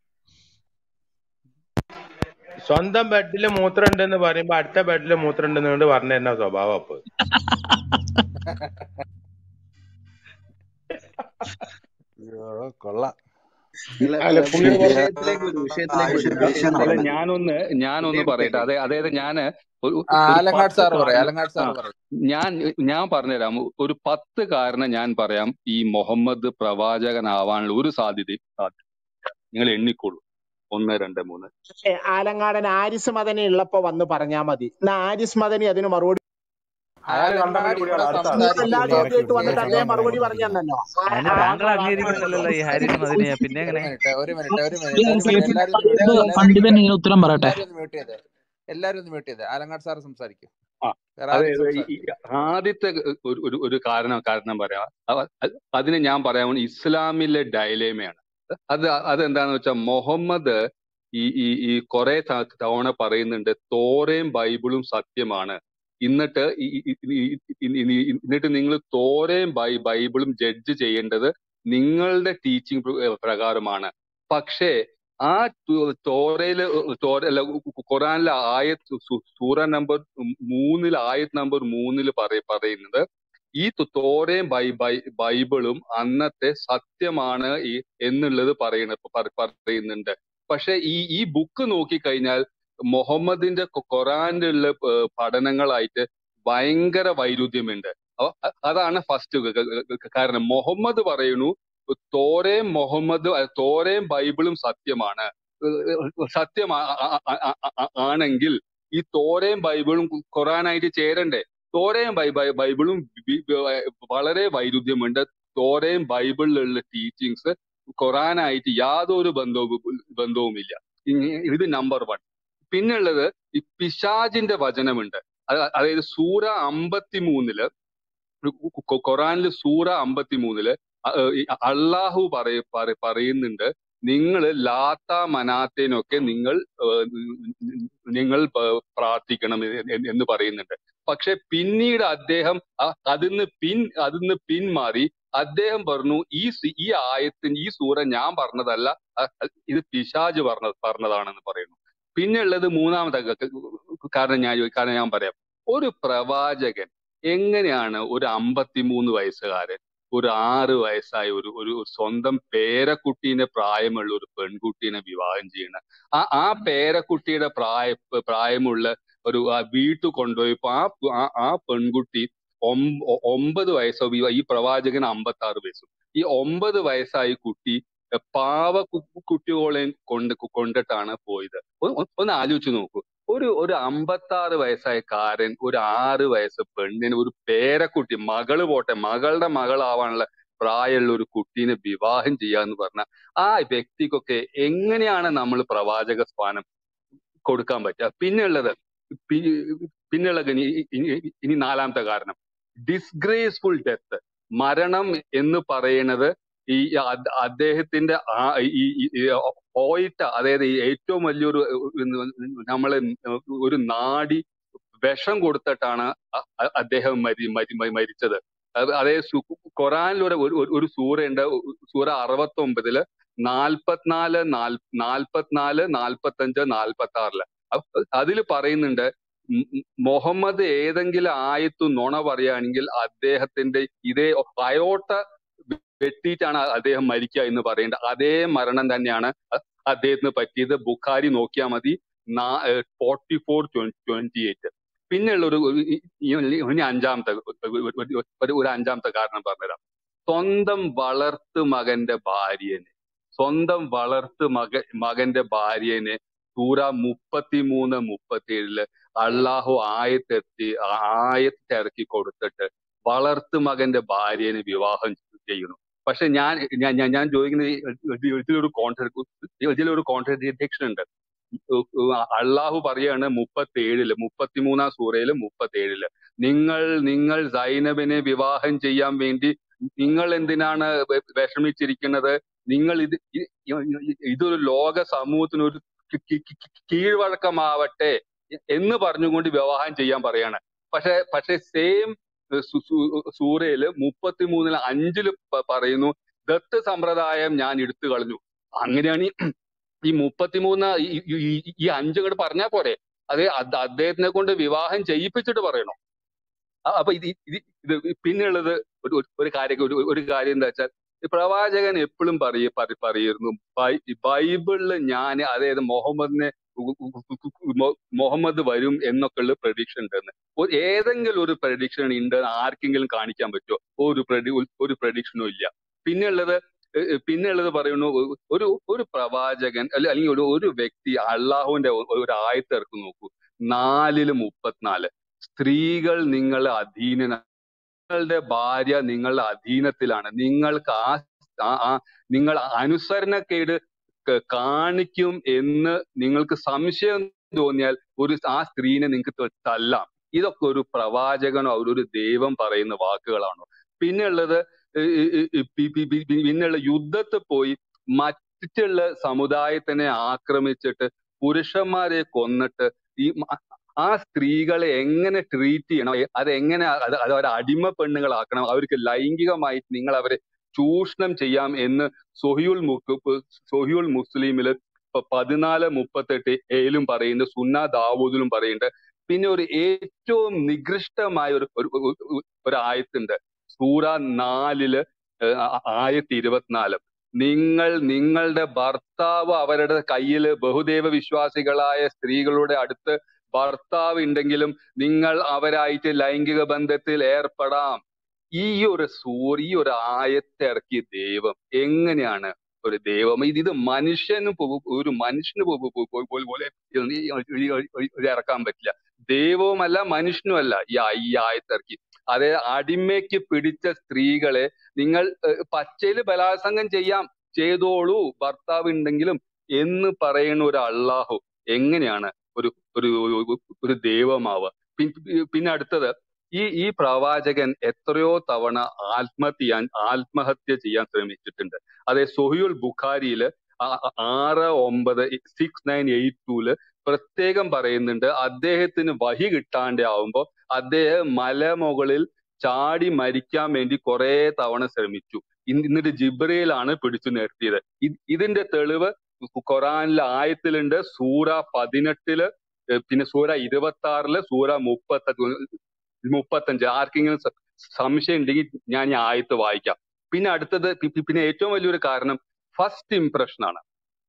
സ്വന്തം ബെഡില് മൂത്രം ഉണ്ടെന്ന് പറയുമ്പോ അടുത്ത ബെഡില് മൂത്രം ഉണ്ടെന്ന് കൊണ്ട് പറഞ്ഞു തരുന്ന സ്വഭാവം അപ്പൊ അയ്യോ കൊള്ളാം അല്ല അല്ല അല്ല പുള്ളിയുടെ വിഷയത്തിലേക്ക് പുറത്ത് വരും വിഷയത്തിലേക്ക് ആയുഷ് വരും വിഷയം അല്ല നടക്കട്ടെ ഞാനൊന്ന് ഞാനൊന്ന് വിഷയത്തിലേക്ക് പറയട്ടെ വരും അതെ അതായത് ഞാന് ഒരു ആ ഒരു ആലങ്ങാട് പത്ത് സാറ് പറയാം കാരണം ആലങ്ങാട് ആ സാറ് പറയും ഞാൻ ഞാൻ പറഞ്ഞുതരാം ഒരു പത്ത് കാരണം ഞാൻ പറയാം ഈ മുഹമ്മദ് പ്രവാചകനാവാനുള്ള ഒരു സാധ്യതയും സാധ്യത നിങ്ങൾ എണ്ണിക്കോളൂ ഒന്ന് രണ്ട് മൂന്ന് ഏ, ആലങ്ങാടൻ ആരിസ് മദനി ഉള്ളപ്പോ വന്ന് പറഞ്ഞാ മതി എന്നാ ആരിസ് മദനി അതിന് മറുപടി അയാൾ ആലങ്ങാട് കണ്ടന്റ് ഇവിടെ കൂടിയാണ് അടുത്ത ഇന്നിപ്പോ ആള് എല്ലാ സംസാരിക്കുമ്പോ ചോദ്യമായിട്ട് വന്നിട്ട് കേൾക്കാൻ അദ്ദേഹം തന്നെ മറുപടി കണ്ടു പറഞ്ഞു തന്നല്ലോ ആ- അതിന് ആ- താങ്കൾ ആ- അംഗീകരിക്കുന്നില്ലല്ലോ ഈ ഹാരിസ് മദനിയെ പിന്നെ ഒരു എങ്ങനെ മിനിറ്റ് ഒരു മിനിറ്റ് ഒരു ഈ മിനിറ്റ് ഒരു മിനിറ്റ് കേൾവി എല്ലാരും ഒന്ന് മ്യൂട്ട് ഇത് എല്ലാരും പണ്ഡിതൻ ഇതിന് ഉത്തരം പറയട്ടെ എല്ലാരും ഒന്ന് മ്യൂട്ട് ചെയ്തേ എല്ലാരും ഒന്ന് മ്യൂട്ട് ചെയ്തേ ആലങ്ങാട് സാറ് സംസാരിക്കും ആ വേറെ ആരും അതായത് ഈ ഈ സംസാരിക്കും ആദ്യത്തെ ഒരു ഒരു ഒരു കാരണം കാരണം പറയാം അവ- അത് അതിന് ഞാൻ പറയാൻ പോകുന്നത് ഇസ്ലാമിലെ ഡയലേമയാണ് അത് അതെന്താന്ന് വെച്ചാൽ മുഹമ്മദ് ഈ ഈ ഈ കുറെ ത- തവണ പറയുന്നുണ്ട് തോറയും ബൈബിളും സത്യമാണ് എന്നിട്ട് ഈ- ഈ- ഈ- ഈ- ഈ- ഈ- ഈ- എന്നിട്ട് നിങ്ങൾ തോരയും ബൈ ബൈബിളും ജഡ്ജ് ചെയ്യേണ്ടത് നിങ്ങളുടെ ടീച്ചിങ് പ്രകാരമാണ് പക്ഷേ ആ തു- തോരയില് തോര അല്ല ഖുറാനിലെ ആയത്ത് സു- സൂറ നമ്പർ മൂന്നിൽ ആയത്ത് നമ്പർ മൂന്നിൽ പറയ പറയുന്നത് ഈ തു- തോരയും ബൈ ബൈ ബൈബിളും അന്നത്തെ സത്യമാണ് ഈ എന്നുള്ളത് പറയണ പറ- പറയുന്നുണ്ട് പക്ഷെ ഈ ഈ ബുക്ക് നോക്കിക്കഴിഞ്ഞാൽ മുഹമ്മദിന്റെ ഖു- ഖുറാനിലുള്ള ഏർ പഠനങ്ങളായിട്ട് ഭയങ്കര വൈരുദ്ധ്യമുണ്ട് അപ്പൊ അ- അതാണ് ഫസ്റ്റ് കാരണം മുഹമ്മദ് പറയുന്നു തോരയും മുഹമ്മദ് തോരയും ബൈബിളും സത്യമാണ് ഏർ സത്യം ആ- ആ- ആ- ആ- ആ- ആണെങ്കിൽ ഈ തോരയും ബൈബിളും ഖുറാനായിട്ട് ചേരണ്ടേ തോരയും ബൈ ബൈ- ബൈബിളും ബി- ബി- വളരെ വൈരുദ്ധ്യമുണ്ട് തോരയും ബൈബിളിലുള്ള ടീച്ചിങ്സ് ഖുറാനായിട്ട് യാതൊരു ബന്ധവും ബന്ധവുമില്ല ഇ- ഇത് നമ്പർ വൺ പിന്നുള്ളത് ഈ പിശാജിന്റെ വചനമുണ്ട് അത് അതായത് സൂറ അമ്പത്തിമൂന്നില് ഖുറാനിൽ സൂറ അമ്പത്തിമൂന്നില് അ- ഏർ ഈ അള്ളാഹു പറയ പറ- പറയുന്നുണ്ട് നിങ്ങൾ ലാത്ത മനാത്തേനൊക്കെ നിങ്ങൾ ഏർ നിങ്ങൾ പ- പ്രാർത്ഥിക്കണം എന്ന് എന്ന് പറയുന്നുണ്ട് പക്ഷെ പിന്നീട് അദ്ദേഹം അ- അതിന്ന് പിൻ അതിന്ന് പിന്മാറി അദ്ദേഹം പറഞ്ഞു ഈ സി- ഈ ആയത്തിന് ഈ സൂറ ഞാൻ പറഞ്ഞതല്ല അ- അ- ഇത് പിശാജ് പറഞ്ഞ പറഞ്ഞതാണെന്ന് പറയുന്നു പിന്നെ ഉള്ളത് മൂന്നാമത്തെ ക- ക- കാരണം ഞാൻ ചോദി- കാരണം ഞാൻ പറയാം ഒരു പ്രവാചകൻ എങ്ങനെയാണ് ഒരു അമ്പത്തിമൂന്ന് വയസ്സുകാരൻ ഒരു ആറ് വയസ്സായ ഒരു ഒരു സ്വന്തം പേരക്കുട്ടീനെ പ്രായമുള്ള ഒരു പെൺകുട്ടീനെ വിവാഹം ചെയ്യണത് ആ ആ പേരക്കുട്ടിയുടെ പ്രായ പ്രായമുള്ള ഒരു ആ വീട്ടിൽ കൊണ്ടുപോയപ്പോ ആ പ്- ആ ആ പെൺകുട്ടി ഒമ്പ ഒമ്പത് വയസ്സോ ഈ ഈ പ്രവാചകൻ അമ്പത്തി ആറ് വയസ്സും ഈ ഒമ്പത് വയസ്സായ കുട്ടി പാവ കു- കുട്ടികളെ കൊണ്ട് കൊണ്ടിട്ടാണ് പോയത് ഒ- ഒ- ഒന്ന് ആലോചിച്ച് നോക്കൂ ഒരു ഒരു അമ്പത്തി ആറ് വയസ്സായ കാരൻ ഒരു ആറ് വയസ്സ് പെണ്ണിന് ഒരു പേരക്കുട്ടി മകള് പോട്ടെ മകളുടെ മകളാവാനുള്ള പ്രായമുള്ള ഒരു കുട്ടീനെ വിവാഹം ചെയ്യാന്ന് പറഞ്ഞാൽ ആ വ്യക്തിക്കൊക്കെ എങ്ങനെയാണ് നമ്മൾ പ്രവാചക സ്ഥാനം കൊടുക്കാൻ പറ്റുക പിന്നെ ഉള്ളത് പിന്നെ ഉള്ളത് ഇനി ഇനി ഇനി നാലാമത്തെ കാരണം ഡിസ്ഗ്രേസ്ഫുൾ ഡെത്ത് മരണം എന്ന് പറയുന്നത് ഈ അദ് അദ്ദേഹത്തിന്റെ ആ ഈ ഈ- ഈ പോയിട്ട അതായത് ഈ ഏറ്റവും വലിയൊരു നമ്മളെ ഒരു നാടി വിഷം കൊടുത്തിട്ടാണ് അ- അ- അദ്ദേഹം മരി മരി മരി- മരിച്ചത് അത് അതായത് സു- ഖുറാനിൽ ഒരു ഒരു ഒരു സൂറയുണ്ട് സൂറ അറുപത്തി ഒമ്പതില് നാൽപ്പത്തിനാല് നാല് നാൽപ്പത്തിനാല് നാൽപ്പത്തഞ്ച് നാൽപ്പത്തി ആറില് അതിൽ പറയുന്നുണ്ട് ഉം ഉം മുഹമ്മദ് ഏതെങ്കിലും ആയത്തു നുണ പറയുകയാണെങ്കിൽ അദ്ദേഹത്തിന്റെ ഇതേ അയോട്ട വെട്ടിയിട്ടാണ് അദ്ദേഹം മരിക്കുക എന്ന് പറയേണ്ടത് അതേ മരണം തന്നെയാണ് അ- അദ്ദേഹത്തിന് പറ്റിയത് ബുഖാരി നോക്കിയാൽ മതി ഫോർട്ടി ഫോർ ട്വന്റി എയ്റ്റ് പിന്നെയുള്ള ഒരു ഒരു- ഈ- ഈ- ഇനി അഞ്ചാമത്തെ ഒരു ഒരു- ഒരു- ഒരു അഞ്ചാമത്തെ കാരണം പറഞ്ഞുതരാം സ്വന്തം വളർത്തു മകന്റെ ഭാര്യനെ സ്വന്തം വളർത്തു മക മകന്റെ ഭാര്യനെ സൂറ മുപ്പത്തിമൂന്ന് മുപ്പത്തിയേഴില് അള്ളാഹു ആയത്തെത്തി ആയത്തിറക്കി കൊടുത്തിട്ട് വളർത്തു മകന്റെ ഭാര്യനെ വിവാഹം ചെയ്യുന്നു പക്ഷെ ഞാൻ ഞാൻ ഞാൻ ഞാൻ ചോദിക്കുന്നത് ഈ ഇതിലൊരു കോൺട്ര ഇതിലൊരു കോൺട്രഡിക്ഷൻ ഉണ്ട് അള്ളാഹു പറയാണ് മുപ്പത്തി ഏഴില് മുപ്പത്തിമൂന്നാം സൂറയില് മുപ്പത്തി ഏഴില് നിങ്ങൾ നിങ്ങൾ സൈനബിനെ വിവാഹം ചെയ്യാൻ വേണ്ടി നിങ്ങൾ എന്തിനാണ് വെ- വിഷമിച്ചിരിക്കുന്നത് നിങ്ങൾ ഇത് ഇ- ഇ- ഇതൊരു ലോക സമൂഹത്തിന് ഒരു കി- കി- കി- കീഴ്വഴക്കമാവട്ടെ എന്ന് പറഞ്ഞുകൊണ്ട് വിവാഹം ചെയ്യാൻ പറയാണ് പക്ഷെ പക്ഷെ സെയിം സൂറയില് മുപ്പത്തിമൂന്നില് അഞ്ചില് പ- പറയുന്നു ദത്ത് സമ്പ്രദായം ഞാൻ എടുത്തു കളഞ്ഞു അങ്ങനെയാണ് ഈ ഈ മുപ്പത്തിമൂന്ന് ഈ ഈ- ഈ- ഈ അഞ്ച് ഇങ്ങോട്ട് പറഞ്ഞാൽ പോരെ അത് അത് അദ്ദേഹത്തിനെ കൊണ്ട് വിവാഹം ചെയ്യിപ്പിച്ചിട്ട് പറയണോ അ- അപ്പൊ ഇത് ഇത് ഇത് പിന്നെയുള്ളത് ഒരു ഒരു ഒരു കാര്യം ഒരു ഒരു കാര്യം എന്താ വെച്ചാൽ ഈ പ്രവാചകൻ എപ്പോഴും പറയ പറ- പറയുന്നു ബൈ- ബൈബിളില് ഞാൻ അതായത് മുഹമ്മദിനെ ഉ- ഉ- ഉ- ഉ- മൊ- മുഹമ്മദ് വരും എന്നൊക്കെയുള്ള പ്രഡിക്ഷൻ ഉണ്ടെന്ന് ഒരു ഏതെങ്കിലും ഒരു പ്രഡിക്ഷൻ ഉണ്ട് ആർക്കെങ്കിലും കാണിക്കാൻ പറ്റുമോ ഒരു പ്രഡി ഒരു പ്രഡിക്ഷനും ഇല്ല പിന്നെ ഉള്ളത് ഏഹ് ഏഹ് പിന്നെ ഉള്ളത് പറയുന്നു ഒ- ഒരു ഒരു പ്രവാചകൻ അല്ല അല്ലെങ്കിൽ ഒരു ഒരു വ്യക്തി അള്ളാഹുവിന്റെ ഒ- ഒരു ആയത്ത് ഇറക്കി നോക്കൂ നാലില് മുപ്പത്തിനാല് സ്ത്രീകൾ നിങ്ങളെ അധീന നിങ്ങളുടെ ഭാര്യ നിങ്ങളുടെ അധീനത്തിലാണ് നിങ്ങൾക്ക് ആ ആ- ആ നിങ്ങൾ അനുസരണക്കേട് ക- കാണിക്കും എന്ന് നിങ്ങൾക്ക് സംശയം തോന്നിയാൽ ഒരു ആ സ്ത്രീനെ നിങ്ങൾക്ക് ത- തല്ലാം ഇതൊക്കെ ഒരു പ്രവാചകനോ ഒരു ഒരു ദൈവം പറയുന്ന വാക്കുകളാണോ പിന്നെ ഉള്ളത് ഈ- ഈ- ഈ- ഈ പി- പി- പി- പി- പിന്നെയുള്ള യുദ്ധത്തിൽ പോയി മറ്റുള്ള സമുദായത്തിനെ ആക്രമിച്ചിട്ട് പുരുഷന്മാരെ കൊന്നിട്ട് ഈ മ- ആ സ്ത്രീകളെ എങ്ങനെ ട്രീറ്റ് ചെയ്യണം എ- അതെങ്ങനെ അത് അത് അവരെ അടിമ പെണ്ണുങ്ങളാക്കണം അവർക്ക് ലൈംഗികമായിട്ട് നിങ്ങൾ അവരെ ചൂഷണം ചെയ്യാം എന്ന് സൊഹിയുൽ മുക്ക് സൊഹിയുൽ മുസ്ലിമില് ഇപ്പൊ പതിനാല് മുപ്പത്തെട്ട് ഏലും പറയുന്നുണ്ട് സുന്ന ദാവൂദിലും പറയുന്നുണ്ട് പിന്നെ ഒരു ഏറ്റവും നികൃഷ്ടമായ ഒരു ഒരു ഒരു ഒരു ആയത്തുണ്ട് സൂറ നാലില് ഏഹ് ആ- ആയത്ത് ഇരുപത്തിനാല് നിങ്ങൾ നിങ്ങളുടെ ഭർത്താവ് അവരുടെ കയ്യില് ബഹുദൈവ വിശ്വാസികളായ സ്ത്രീകളുടെ അടുത്ത് ഭർത്താവ് ഉണ്ടെങ്കിലും നിങ്ങൾ അവരായിട്ട് ലൈംഗിക ബന്ധത്തിൽ ഏർപ്പെടാം ഈ ഒരു സൂർ ഈ ഒരു ആയത്തെ ഇറക്കിയ ദൈവം എങ്ങനെയാണ് ഒരു ദൈവം ഇത് ഇത് മനുഷ്യന് പോ- ഒരു മനുഷ്യന് പോ- പോ- പോ- പോ- പോലെ ഇത് ഈ ഇത് ഇറക്കാൻ പറ്റില്ല ദൈവവുമല്ല മനുഷ്യനുമല്ല ഈ ആ- ഈ ആയത്തിറക്കി അതെ അടിമയ്ക്ക് പിടിച്ച സ്ത്രീകളെ നിങ്ങൾ ഏഹ്, പച്ചയില് ബലാത്സംഗം ചെയ്യാം ചെയ്തോളൂ ഭർത്താവ് ഉണ്ടെങ്കിലും എന്ന് പറയുന്ന ഒരു അള്ളാഹു എങ്ങനെയാണ് ഒരു ഒരു ഒരു ഒരു ദൈവമാവുക പിൻ- പിന്നെ അടുത്തത് ഈ ഈ പ്രവാചകൻ എത്രയോ തവണ ആത്മഹത്യ ചെയ്യാൻ ആത്മഹത്യ ചെയ്യാൻ ശ്രമിച്ചിട്ടുണ്ട് അതെ സൊഹിയുൽ ബുഖാരിയില് ആ- ആ- ആറ് ഒമ്പത് സിക്സ് നയൻ എയ്റ്റ് ടൂല് പ്രത്യേകം പറയുന്നുണ്ട് അദ്ദേഹത്തിന് വഹി കിട്ടാണ്ട് ആവുമ്പോ അദ്ദേഹം മലമുകളിൽ ചാടി മരിക്കാൻ വേണ്ടി കുറെ തവണ ശ്രമിച്ചു ഇന്ന് എന്നിട്ട് ജിബ്രയിലാണ് പിടിച്ചു നിർത്തിയത് ഇത് ഇതിന്റെ തെളിവ് ഖുറാനിലെ ആയത്തിലുണ്ട് സൂറ പതിനെട്ടില് ഏഹ് പിന്നെ സൂറ ഇരുപത്തി ആറില് സൂറ മുപ്പത്തി മുപ്പത്തഞ്ച് ആർക്കെങ്കിലും സ- സംശയം ഉണ്ടെങ്കിൽ ഞാൻ ഈ ആയത്ത് വായിക്കാം പിന്നെ അടുത്തത് പി- പി- പിന്നെ ഏറ്റവും വലിയൊരു കാരണം ഫസ്റ്റ് ഇംപ്രഷൻ ആണ്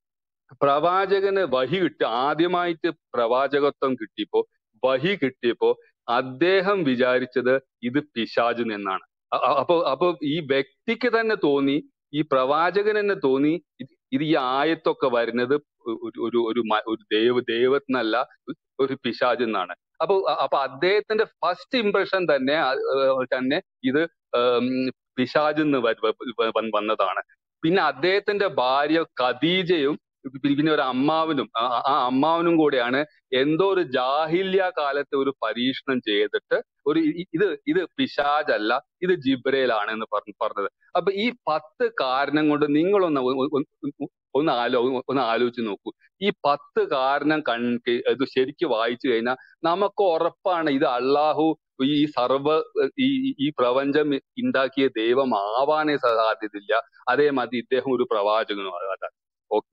പ്രവാചകന് വഹി കിട്ടി ആദ്യമായിട്ട് പ്രവാചകത്വം കിട്ടിയപ്പോ വഹി കിട്ടിയപ്പോ അദ്ദേഹം വിചാരിച്ചത് ഇത് പിശാച് എന്നാണ് അ- അ- അപ്പൊ അപ്പൊ ഈ വ്യക്തിക്ക് തന്നെ തോന്നി ഈ പ്രവാചകൻ തന്നെ തോന്നി ഇത് ഇത് ഈ ആയത്തൊക്കെ വരുന്നത് ഒരു ഒരു ഒരു മ- ഒരു ദൈവ ദൈവത്തിനല്ല ഒരു പിശാച് എന്നാണ് അപ്പൊ അപ്പൊ അദ്ദേഹത്തിന്റെ ഫസ്റ്റ് ഇംപ്രഷൻ തന്നെ ആ, ഏഹ്, തന്നെ ഇത് ഉം, പിശാച് എന്ന് വ- വ- വ- വന്നതാണ് പിന്നെ അദ്ദേഹത്തിന്റെ ഭാര്യ ഖദീജയും പി- പിന്നെ ഒരു അമ്മാവനും ആ ആ അമ്മാവനും കൂടെയാണ് എന്തോ ഒരു ജാഹില്യ കാലത്തെ ഒരു പരീക്ഷണം ചെയ്തിട്ട് ഒരു ഇ- ഇത് ഇത് പിശാജല്ല ഇത് ജിബ്രയിലാണ് എന്ന് പറഞ്ഞു പറഞ്ഞത് അപ്പൊ ഈ പത്ത് കാരണം കൊണ്ട് നിങ്ങളൊന്ന് ഒ- ഒ- ഒ- ഒന്ന് ആലോ ഒന്ന് ആലോചിച്ച് നോക്കൂ ഈ പത്ത് കാരണം കൺ ഇത് ശരിക്ക് വായിച്ചു കഴിഞ്ഞാൽ നമുക്ക് ഉറപ്പാണ് ഇത് അള്ളാഹു ഈ സർവ ഈ ഈ- ഈ പ്രപഞ്ചം ഉണ്ടാക്കിയ ദൈവം ആവാനേ സാധ്യതയില്ല അതേമാതിരി ഇദ്ദേഹം ഒരു പ്രവാചകനും ആകാതെ ഓക്കെ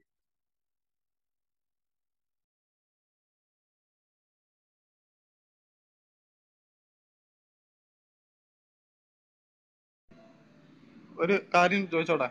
ഒരു കാര്യം ചോദിച്ചോട്ടെ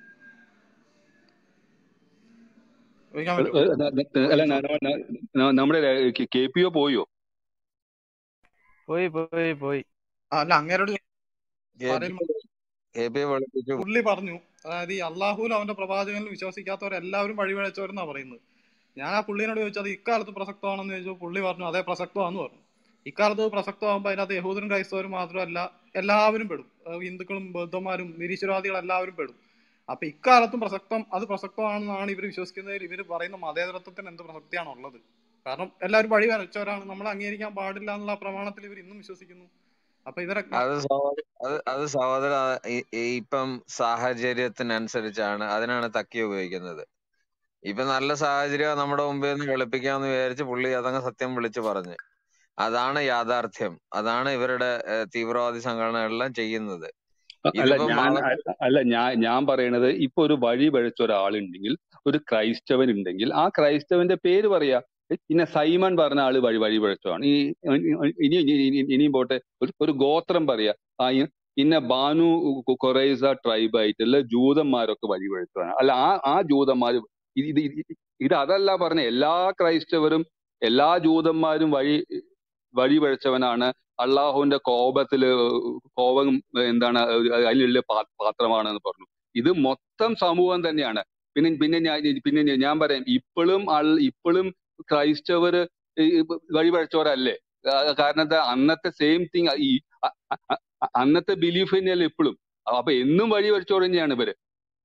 ചോദിക്കാൻ പറ്റുമോ അല്ല ഒരു ന- ചോദ്യം ന- ന- നമ്മുടെ കെ പി ഒ പോയോ പോയി പോയി പോയി ആ, അല്ല അങ്ങേരോട് കെ പറയിൽ പി കെ പി വിളിപ്പിച്ചു പുള്ളി പറഞ്ഞു അതായത് ഈ അള്ളാഹുലും അവന്റെ പ്രവാചകനിലും വിശ്വസിക്കാത്തവരെല്ലാവരും വഴിപിഴച്ചവരെന്നാ പറയുന്നത് ഞാൻ ആ പുള്ളിനോട് ചോദിച്ചത് ഇക്കാലത്ത് പ്രസക്തമാണെന്ന് ചോദിച്ചു പുള്ളി പറഞ്ഞു അതെ പ്രസക്തമാണെന്ന് പറഞ്ഞു ഇക്കാലത്ത് പ്രസക്തമാകുമ്പോൾ അതിനകത്ത് യഹൂദരും ക്രൈസ്തവരും മാത്രമല്ല എല്ലാവരും പെടും ഏഹ് ഹിന്ദുക്കളും ബൗദ്ധന്മാരും നിരീശ്വരവാദികളും എല്ലാവരും പെടും അപ്പൊ ഇക്കാലത്തും പ്രസക്തം അത് പ്രസക്തമാണെന്നാണ് ഇവർ വിശ്വസിക്കുന്നതിൽ ഇവർ പറയുന്ന മതേതരത്വത്തിന് എന്ത് പ്രസക്തിയാണ് ഉള്ളത് കാരണം എല്ലാവരും വഴി വരച്ചവരാണ് നമ്മൾ അംഗീകരിക്കാൻ പാടില്ല എന്നുള്ള പ്രമാണത്തിൽ ഇവർ ഇന്നും വിശ്വസിക്കുന്നു അപ്പൊ ഇവരൊക്കെ അത് സഹോദര അത് അത് സഹോദര ഈ- ഈ ഇപ്പം സാഹചര്യത്തിനനുസരിച്ചാണ് അതിനാണ് തക്കി ഉപയോഗിക്കുന്നത് ഇപ്പൊ നല്ല സാഹചര്യം നമ്മുടെ മുമ്പിൽ നിന്ന് വെളുപ്പിക്കാന്ന് വിചാരിച്ച് പുള്ളി അതങ്ങ് സത്യം വിളിച്ചു പറഞ്ഞു അതാണ് യാഥാർത്ഥ്യം അതാണ് ഇവരുടെ ഏഹ്, തീവ്രവാദി സംഘടനകളെല്ലാം ചെയ്യുന്നത് അല്ല ഇതിപ്പോ ഞാൻ മത അ- അല്ല ഞാൻ ഞാൻ പറയണത് ഇപ്പൊ ഒരു വഴി പഴച്ച ഒരാളുണ്ടെങ്കിൽ ഒരു ക്രൈസ്തവൻ ഉണ്ടെങ്കിൽ ആ ക്രൈസ്തവന്റെ പേര് പറയാ ഏ, പിന്നെ സൈമൺ പറഞ്ഞ ആള് വഴി വഴി പഴച്ചതാണ് ഈ ഇനി ഇനി ഇനി- ഇനിയും പോട്ടെ ഒരു ഒരു ഗോത്രം പറയാ ആ ഈ ഇന്ന ബാനു കു- ഖുറൈസ ട്രൈബ് ആയിട്ടുള്ള ജൂതന്മാരൊക്കെ വഴിപഴച്ചതാണ് അല്ല ആ ആ ജൂതന്മാർ ഇത് ഇത് ഇത് ഇത് അതല്ല പറഞ്ഞ എല്ലാ ക്രൈസ്തവരും എല്ലാ ജൂതന്മാരും വഴി വഴിപഴച്ചവനാണ് അള്ളാഹുവിന്റെ കോപത്തില് കോപം എന്താണ് അതിലുള്ള പാ- പാത്രമാണെന്ന് പറഞ്ഞു ഇത് മൊത്തം സമൂഹം തന്നെയാണ് പിന്നെ പിന്നെ ഞാൻ പിന്നെ ഞാൻ ഞാൻ പറയാം ഇപ്പോഴും ആൾ ഇപ്പോഴും ക്രൈസ്തവര് ഈ വഴിപഴച്ചവരല്ലേ ആ, കാരണം എന്താ അന്നത്തെ സെയിം തിങ് ഈ അ- അ- അ- അന്നത്തെ ബിലീഫ് തന്നെയല്ലേ ഇപ്പോഴും അപ്പൊ എന്നും വഴിപഴച്ചവർ തന്നെയാണ് ഇവര്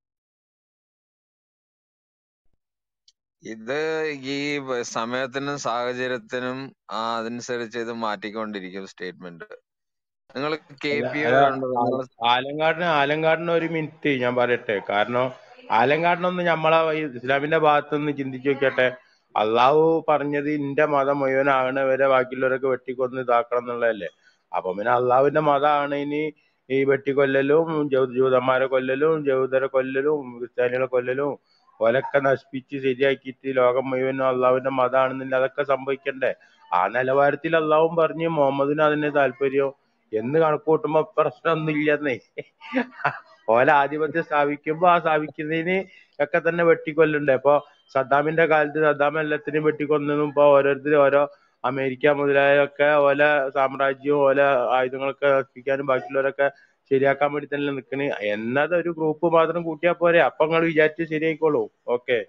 ഇത് ഈ വ- സമയത്തിനും സാഹചര്യത്തിനും ആ അതനുസരിച്ച് ഇത് മാറ്റിക്കൊണ്ടിരിക്കും സ്റ്റേറ്റ്മെന്റ് നിങ്ങൾ കെ അല്ല പി ഒ അല്ല ഉണ്ട് ആ- നിങ്ങൾ ആലങ്കാടിന് ആലങ്കാടിന് ഒരു മിനിറ്റ് ഞാൻ പറയട്ടെ കാരണം ആലങ്കാടിനൊന്ന് നമ്മളെ ഈ ഇസ്ലാമിന്റെ ഭാഗത്ത് നിന്ന് ചിന്തിച്ചു നോക്കിയട്ടെ അള്ളാഹു പറഞ്ഞത് ഇന്റെ മതം മുഴുവനാകണ വരെ ബാക്കിയുള്ളവരൊക്കെ വെട്ടിക്കൊന്ന് ഇതാക്കണം എന്നുള്ളതല്ലേ അപ്പൊ പിന്നെ അള്ളാഹുവിന്റെ മതമാണ് ഇനി ഈ വെട്ടിക്കൊല്ലലും ജൂ- ജൂതന്മാരെ കൊല്ലലും ജൂതരെ കൊല്ലലും ക്രിസ്ത്യാനികളെ കൊല്ലലും ഓലൊക്കെ നശിപ്പിച്ച് ശരിയാക്കിയിട്ട് ലോകം മുഴുവനും അള്ളാഹുവിന്റെ മതമാണെന്നില്ല അതൊക്കെ സംഭവിക്കണ്ടേ ആ നിലവാരത്തിൽ അള്ളാഹും പറഞ്ഞ് മുഹമ്മദിന് അതിന് താല്പര്യം എന്ന് കണക്ക് കൂട്ടുമ്പോ പ്രശ്നമൊന്നും ഇല്ലെന്നേ ഓല ആധിപത്യം സ്ഥാപിക്കുമ്പോ ആ സ്ഥാപിക്കുന്നതിന് ഒക്കെ തന്നെ വെട്ടിക്കൊല്ലണ്ടേ ഇപ്പൊ സദ്ദാമിന്റെ കാലത്ത് സദ്ദാം എല്ലാത്തിനും വെട്ടിക്കൊന്നതും ഇപ്പൊ ഓരോരുത്തരും ഓരോ അമേരിക്ക മുതലായൊക്കെ ഓല സാമ്രാജ്യവും ഓല ആയുധങ്ങളൊക്കെ നശിപ്പിക്കാനും ബാക്കിയുള്ളവരൊക്കെ ശരിയാക്കാൻ വേണ്ടി തന്നെ നിക്കണ് എന്നത് ഒരു ഗ്രൂപ്പ് മാത്രം കൂട്ടിയാ പോരെ അപ്പൊ നിങ്ങൾ വിചാരിച്ച് ശരിയായിക്കോളൂ ഓക്കെ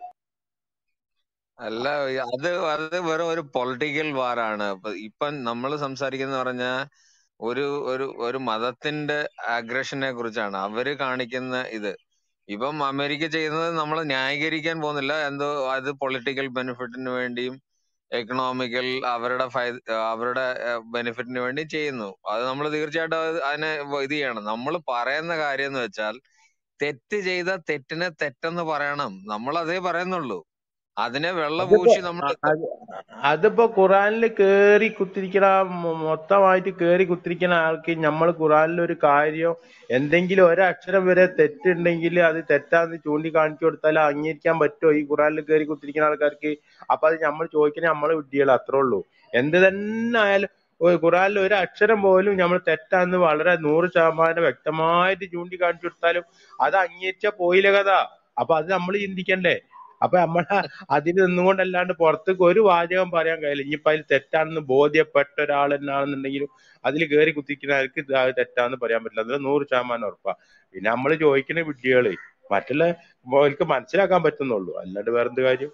അല്ല അത് അത് വെറും ഒരു പൊളിറ്റിക്കൽ വാറാണ് ഇപ്പൊ ഇപ്പം നമ്മൾ സംസാരിക്കുന്ന പറഞ്ഞ ഒരു ഒരു ഒരു മതത്തിന്റെ അഗ്രഷനെ കുറിച്ചാണ് അവര് കാണിക്കുന്ന ഇത് ഇപ്പം അമേരിക്ക ചെയ്യുന്നത് നമ്മൾ ന്യായീകരിക്കാൻ പോകുന്നില്ല എന്തോ അത് പൊളിറ്റിക്കൽ ബെനിഫിറ്റിന് വേണ്ടിയും എക്കണോമിക്കൽ അവരുടെ ഫൈ- അവരുടെ ബെനിഫിറ്റിന് വേണ്ടി ചെയ്യുന്നു അത് നമ്മൾ തീർച്ചയായിട്ടും അത് അതിനെ ഇത് ചെയ്യണം നമ്മൾ പറയുന്ന കാര്യം എന്ന് വെച്ചാൽ തെറ്റ് ചെയ്ത തെറ്റിനെ തെറ്റെന്ന് പറയണം നമ്മൾ അതേ പറയുന്നുള്ളൂ അതിനെ വെള്ള അതിപ്പോ പൂശി നമ്മൾ അ- അത് അതിപ്പോ ഖുറാനിൽ കേറി കുത്തിരിക്കണ മൊ- മൊത്തമായിട്ട് കേറി കുത്തിരിക്കണ ആൾക്ക് നമ്മൾ ഖുറാനിൽ ഒരു കാര്യം എന്തെങ്കിലും ഒരക്ഷരം വരെ തെറ്റുണ്ടെങ്കിൽ അത് തെറ്റാന്ന് ചൂണ്ടിക്കാണിച്ചു കൊടുത്താൽ അംഗീകരിക്കാൻ പറ്റുമോ ഈ ഖുറാനിൽ കേറി കുത്തിരിക്കുന്ന ആൾക്കാർക്ക് അപ്പൊ അത് നമ്മൾ ചോദിക്കണേ നമ്മളെ വിഡ്ഢികൾ അത്രേ ഉള്ളൂ എന്ത് തന്നെ ആയാലും ഒരു ഖുറാനിൽ ഒരു അക്ഷരം പോലും നമ്മൾ തെറ്റാന്ന് വളരെ നൂറ് ശതമാനം വ്യക്തമായിട്ട് ചൂണ്ടിക്കാണിച്ചു കൊടുത്താലും അത് അംഗീകരിച്ച പോയില്ല കഥ അപ്പൊ അത് നമ്മൾ ചിന്തിക്കണ്ടേ അപ്പൊ നമ്മൾ അതിൽ നിന്നുകൊണ്ടല്ലാണ്ട് പുറത്തേക്ക് ഒരു വാചകം പറയാൻ കഴിയില്ല ഇനിയിപ്പോ അതിൽ തെറ്റാണെന്ന് ബോധ്യപ്പെട്ട ഒരാൾ തന്നെയാണെന്നുണ്ടെങ്കിലും അതിൽ കയറി കുത്തിക്കുന്നവർക്ക് ഇത് അത് തെറ്റാന്ന് പറയാൻ പറ്റില്ല അത് നൂറ് ശതമാനം ഉറപ്പാ പിന്നെ നമ്മൾ ചോദിക്കുന്ന വിഡ്ഢികള് മറ്റുള്ള അവർക്ക് മനസ്സിലാക്കാൻ പറ്റുന്നുള്ളൂ അല്ലാണ്ട് വേറെന്ത് കാര്യം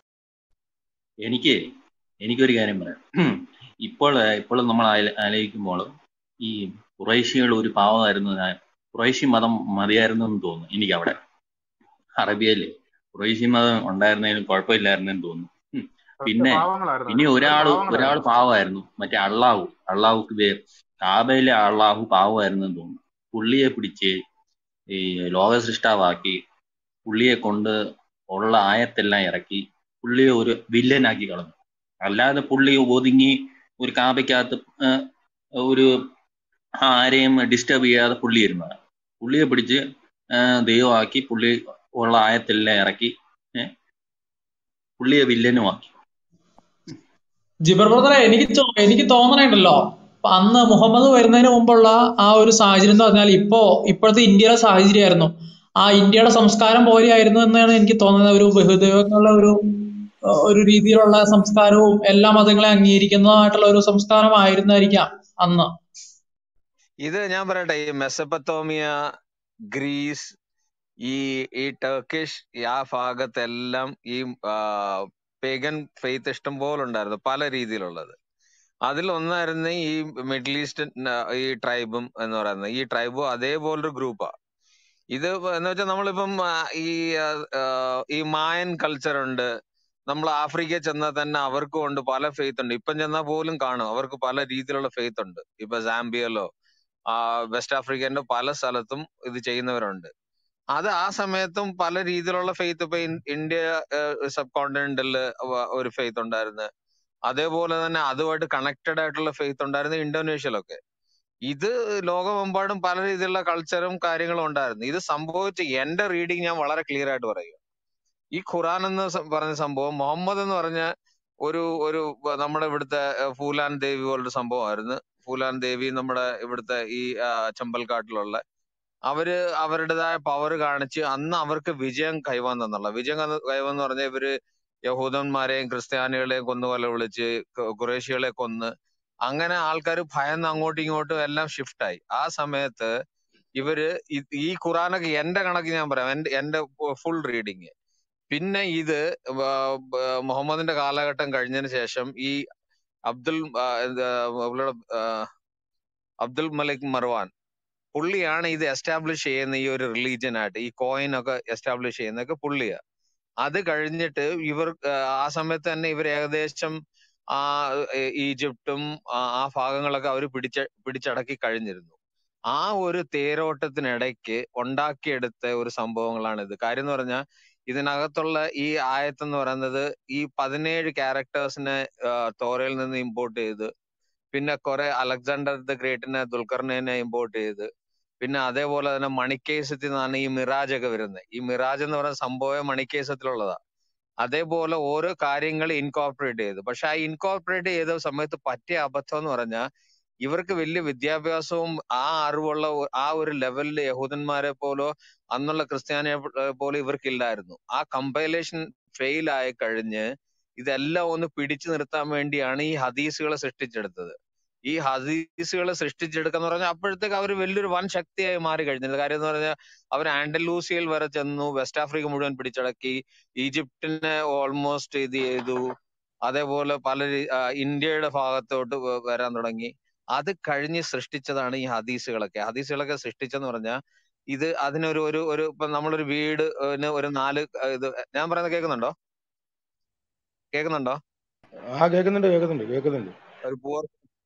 എനിക്ക് എനിക്കൊരു കാര്യം പറയാം ഇപ്പോൾ ഇപ്പോൾ നമ്മൾ ആല- ആലോചിക്കുമ്പോൾ ഈ കുറേശ്യകൾ ഒരു പാവമായിരുന്നു ഞാൻ- കുറേശ്യ മതം മതിയായിരുന്നു എന്ന് തോന്നുന്നു എനിക്ക് അവിടെ അറബിയയില് കുറേശ്യ മതം ഉണ്ടായിരുന്നതിലും കുഴപ്പമില്ലായിരുന്നെന്ന് തോന്നുന്നു ഉം. പക്ഷെ പിന്നെ പാവങ്ങളായിരുന്നു ഇനി അവര് ഒരാള് ഒരാൾ പാവങ്ങളായിരുന്നു പാവമായിരുന്നു മറ്റേ അള്ളാഹു അള്ളാഹുക്ക് ദേ കാബയിലെ അള്ളാഹു പാവമായിരുന്നു എന്ന് തോന്നുന്നു പുള്ളിയെ പിടിച്ച് ഈ ലോക സൃഷ്ടാവാക്കി പുള്ളിയെ കൊണ്ട് ഉള്ള ആയത്തെല്ലാം ഇറക്കി പുള്ളിയെ ഒരു വില്ലനാക്കി കളഞ്ഞു അല്ലാതെ പുള്ളി ഒതുങ്ങി ഒരു കാബയ്ക്കകത്ത് ആ, ഒരു ആരെയും ഡിസ്റ്റർബ് ചെയ്യാതെ പുള്ളി ഇരുന്നതാണ് പുള്ളിയെ പിടിച്ച് ആ, ദൈവമാക്കി പുള്ളി ഉള്ള ആയത്തെല്ലാം ഇറക്കി ഏ, പുള്ളിയെ വില്ലനുമാക്കി ജിബർ ബ്രദറെ എനിക്ക് തോ- എനിക്ക് തോന്നണുണ്ടല്ലോ അന്ന് മുഹമ്മദ് വരുന്നതിന് മുമ്പുള്ള ആ ഒരു സാഹചര്യം എന്ന് പറഞ്ഞാൽ ഇപ്പോ ഇപ്പോഴത്തെ ഇന്ത്യയുടെ സാഹചര്യമായിരുന്നു ആ ഇന്ത്യയുടെ സംസ്കാരം പോലെയായിരുന്നു എന്നാണ് എനിക്ക് തോന്നുന്നത് ഒരു ബഹുദൈവങ്ങളുടെ ഒരു ഏഹ്, ഒരു രീതിയിലുള്ള സംസ്കാരവും എല്ലാ മതങ്ങളെ അംഗീകരിക്കുന്നതായിട്ടുള്ള ഒരു സംസ്കാരമായിരുന്നായിരിക്കാം അന്ന് ഇത് ഞാൻ പറയട്ടെ ഈ മെസപ്പത്തോമിയ ഗ്രീസ് ഈ ഈ ടർക്കിഷ് ഈ ആ ഭാഗത്തെല്ലാം ഈ പേഗൻ ഫെയ്ത്ത് ഇഷ്ടം പോലെ ഉണ്ടായിരുന്നു പല രീതിയിലുള്ളത് അതിൽ ഒന്നായിരുന്നു ഈ മിഡിൽ ഈസ്റ്റേൺ ഈ ട്രൈബും എന്ന് പറയുന്നത് ഈ ട്രൈബും അതേപോലൊരു ഗ്രൂപ്പാ ഇത് എന്ന് വെച്ചാൽ നമ്മളിപ്പം ആ, ഈ ആ, ആ, ഈ മായൻ കൾച്ചർ ഉണ്ട് നമ്മൾ ആഫ്രിക്കയിൽ ചെന്നാൽ തന്നെ അവർക്കും ഉണ്ട് പല ഫെയ്ത്ത് ഉണ്ട് ഇപ്പം ചെന്നാൽ പോലും കാണും അവർക്ക് പല രീതിയിലുള്ള ഫെയ്ത്ത് ഉണ്ട് ഇപ്പൊ സാംബിയയിലോ ആ വെസ്റ്റ് ആഫ്രിക്കന്റെ പല സ്ഥലത്തും ഇത് ചെയ്യുന്നവരുണ്ട് അത് ആ സമയത്തും പല രീതിയിലുള്ള ഫെയ്ത്ത് ഇപ്പൊ ഇൻ- ഇന്ത്യ സബ് കോണ്ടിനെന്റിൽ ഒരു ഫെയ്ത്ത് ഉണ്ടായിരുന്നു അതേപോലെ തന്നെ അതുമായിട്ട് കണക്റ്റഡ് ആയിട്ടുള്ള ഫെയ്ത്ത് ഉണ്ടായിരുന്നു ഇന്തോനേഷ്യയിലൊക്കെ ഇത് ലോകമെമ്പാടും പല രീതിയിലുള്ള കൾച്ചറും കാര്യങ്ങളും ഉണ്ടായിരുന്നു ഇത് സംഭവിച്ച എന്റെ റീഡിങ് ഞാൻ വളരെ ക്ലിയർ ആയിട്ട് പറയുക ഈ ഖുറാൻ എന്ന് സ- പറഞ്ഞ സംഭവം മുഹമ്മദ് എന്ന് പറഞ്ഞ ഒരു ഒരു വ- നമ്മുടെ ഇവിടുത്തെ ഏഹ്, ഫൂലാൻ ദേവി പോലൊരു സംഭവമായിരുന്നു ഫൂലാൻ ദേവി നമ്മുടെ ഇവിടുത്തെ ഈ ആ, ചമ്പൽക്കാട്ടിലുള്ള അവര് അവരുടേതായ പവർ കാണിച്ച് അന്ന് അവർക്ക് വിജയം കൈവന്നെന്നുള്ള വിജയം കൈ- കൈവന്ന് പറഞ്ഞാൽ ഇവര് യഹൂദന്മാരെയും ക്രിസ്ത്യാനികളെയും കൊന്നുകൊല വിളിച്ച് ഖു- ഖുറേഷികളെ കൊന്ന് അങ്ങനെ ആൾക്കാർ ഭയന്ന് അങ്ങോട്ടും ഇങ്ങോട്ടും എല്ലാം ഷിഫ്റ്റ് ആയി ആ സമയത്ത് ഇവര് ഈ- ഈ ഖുറാനൊക്കെ എന്റെ കണക്ക് ഞാൻ പറയാം എന്റെ എന്റെ ഫുൾ റീഡിങ് പിന്നെ ഇത് വ- ബ- മുഹമ്മദിന്റെ കാലഘട്ടം കഴിഞ്ഞതിന് ശേഷം ഈ അബ്ദുൽ ആ, എന്താ, അവരുടെ, ആ, അബ്ദുൽ മലിക് മർവാൻ പുള്ളിയാണ് ഇത് എസ്റ്റാബ്ലിഷ് ചെയ്യുന്ന ഈ ഒരു റിലീജിയൻ ആയിട്ട് ഈ കോയിൻ ഒക്കെ എസ്റ്റാബ്ലിഷ് ചെയ്യുന്നതൊക്കെ പുള്ളിയാ അത് കഴിഞ്ഞിട്ട് ഇവർ ആ, ആ സമയത്ത് തന്നെ ഇവർ ഏകദേശം ആ ഏ- ഈജിപ്തും ആ ആ ഭാഗങ്ങളൊക്കെ അവർ പിടിച്ച പിടിച്ചടക്കി കഴിഞ്ഞിരുന്നു ആ ഒരു തേരോട്ടത്തിനിടയ്ക്ക് ഉണ്ടാക്കിയെടുത്ത ഒരു സംഭവങ്ങളാണ് ഇത് കാര്യം എന്ന് പറഞ്ഞാൽ ഇതിനകത്തുള്ള ഈ ആയത്ത് എന്ന് പറയുന്നത് ഈ പതിനേഴ് ക്യാരക്ടേഴ്സിനെ തോരയിൽ നിന്ന് ഇമ്പോർട്ട് ചെയ്ത് പിന്നെ കുറെ അലക്സാണ്ടർ ദ ഗ്രേറ്റിനെ ദുൽഖർനെ ഇമ്പോർട്ട് ചെയ്ത് പിന്നെ അതേപോലെ തന്നെ മണിക്കേസത്തിൽ നിന്നാണ് ഈ മിറാജ് ഒക്കെ വരുന്നത് ഈ മിറാജ് എന്ന് പറയുന്ന സംഭവം മണിക്കേസത്തിലുള്ളതാ അതേപോലെ ഓരോ കാര്യങ്ങൾ ഇൻകോർപ്പറേറ്റ് ചെയ്തു പക്ഷെ ആ ഇൻകോർപ്പറേറ്റ് ചെയ്ത സമയത്ത് പറ്റിയ അബദ്ധം എന്ന് പറഞ്ഞാൽ ഇവർക്ക് വലിയ വിദ്യാഭ്യാസവും ആ അറിവുള്ള ഒ- ആ ഒരു ലെവലിൽ യഹൂദന്മാരെ പോലോ അന്നുള്ള ക്രിസ്ത്യാനിയെ പോ- പോലെ ഇവർക്കില്ലായിരുന്നു ആ കമ്പൈലേഷൻ ഫെയിൽ ആയി കഴിഞ്ഞ് ഇതെല്ലാം ഒന്ന് പിടിച്ചു നിർത്താൻ വേണ്ടിയാണ് ഈ ഹദീസുകൾ സൃഷ്ടിച്ചെടുത്തത് ഈ ഹദീസുകൾ സൃഷ്ടിച്ചെടുക്കാന്ന് പറഞ്ഞാൽ അപ്പോഴത്തേക്ക് അവർ വലിയൊരു വൻ ശക്തിയായി മാറി കഴിഞ്ഞില്ല കാര്യം എന്ന് പറഞ്ഞാൽ അവർ ആൻഡലൂസിയയിൽ വരെ ചെന്നു വെസ്റ്റ് ആഫ്രിക്ക മുഴുവൻ പിടിച്ചടക്കി ഈജിപ്തിനെ ഓൾമോസ്റ്റ് ഇത് ചെയ്തു അതേപോലെ പല രീ- ആ, ഇന്ത്യയുടെ ഭാഗത്തോട്ട് വ- വരാൻ തുടങ്ങി അത് കഴിഞ്ഞ് സൃഷ്ടിച്ചതാണ് ഈ ഹദീസുകളൊക്കെ ഹദീസുകളൊക്കെ സൃഷ്ടിച്ചെന്ന് പറഞ്ഞാൽ ഇത് അതിനൊരു ഒരു ഒരു ഇപ്പൊ നമ്മളൊരു വീട് ന് ഒരു നാല് ആ, ഇത് ഞാൻ പറയുന്നത് കേൾക്കുന്നുണ്ടോ കേൾക്കുന്നുണ്ടോ ആ കേൾക്കുന്നുണ്ട് കേൾക്കുന്നുണ്ട് കേൾക്കുന്നുണ്ട് ഒരു പൂർ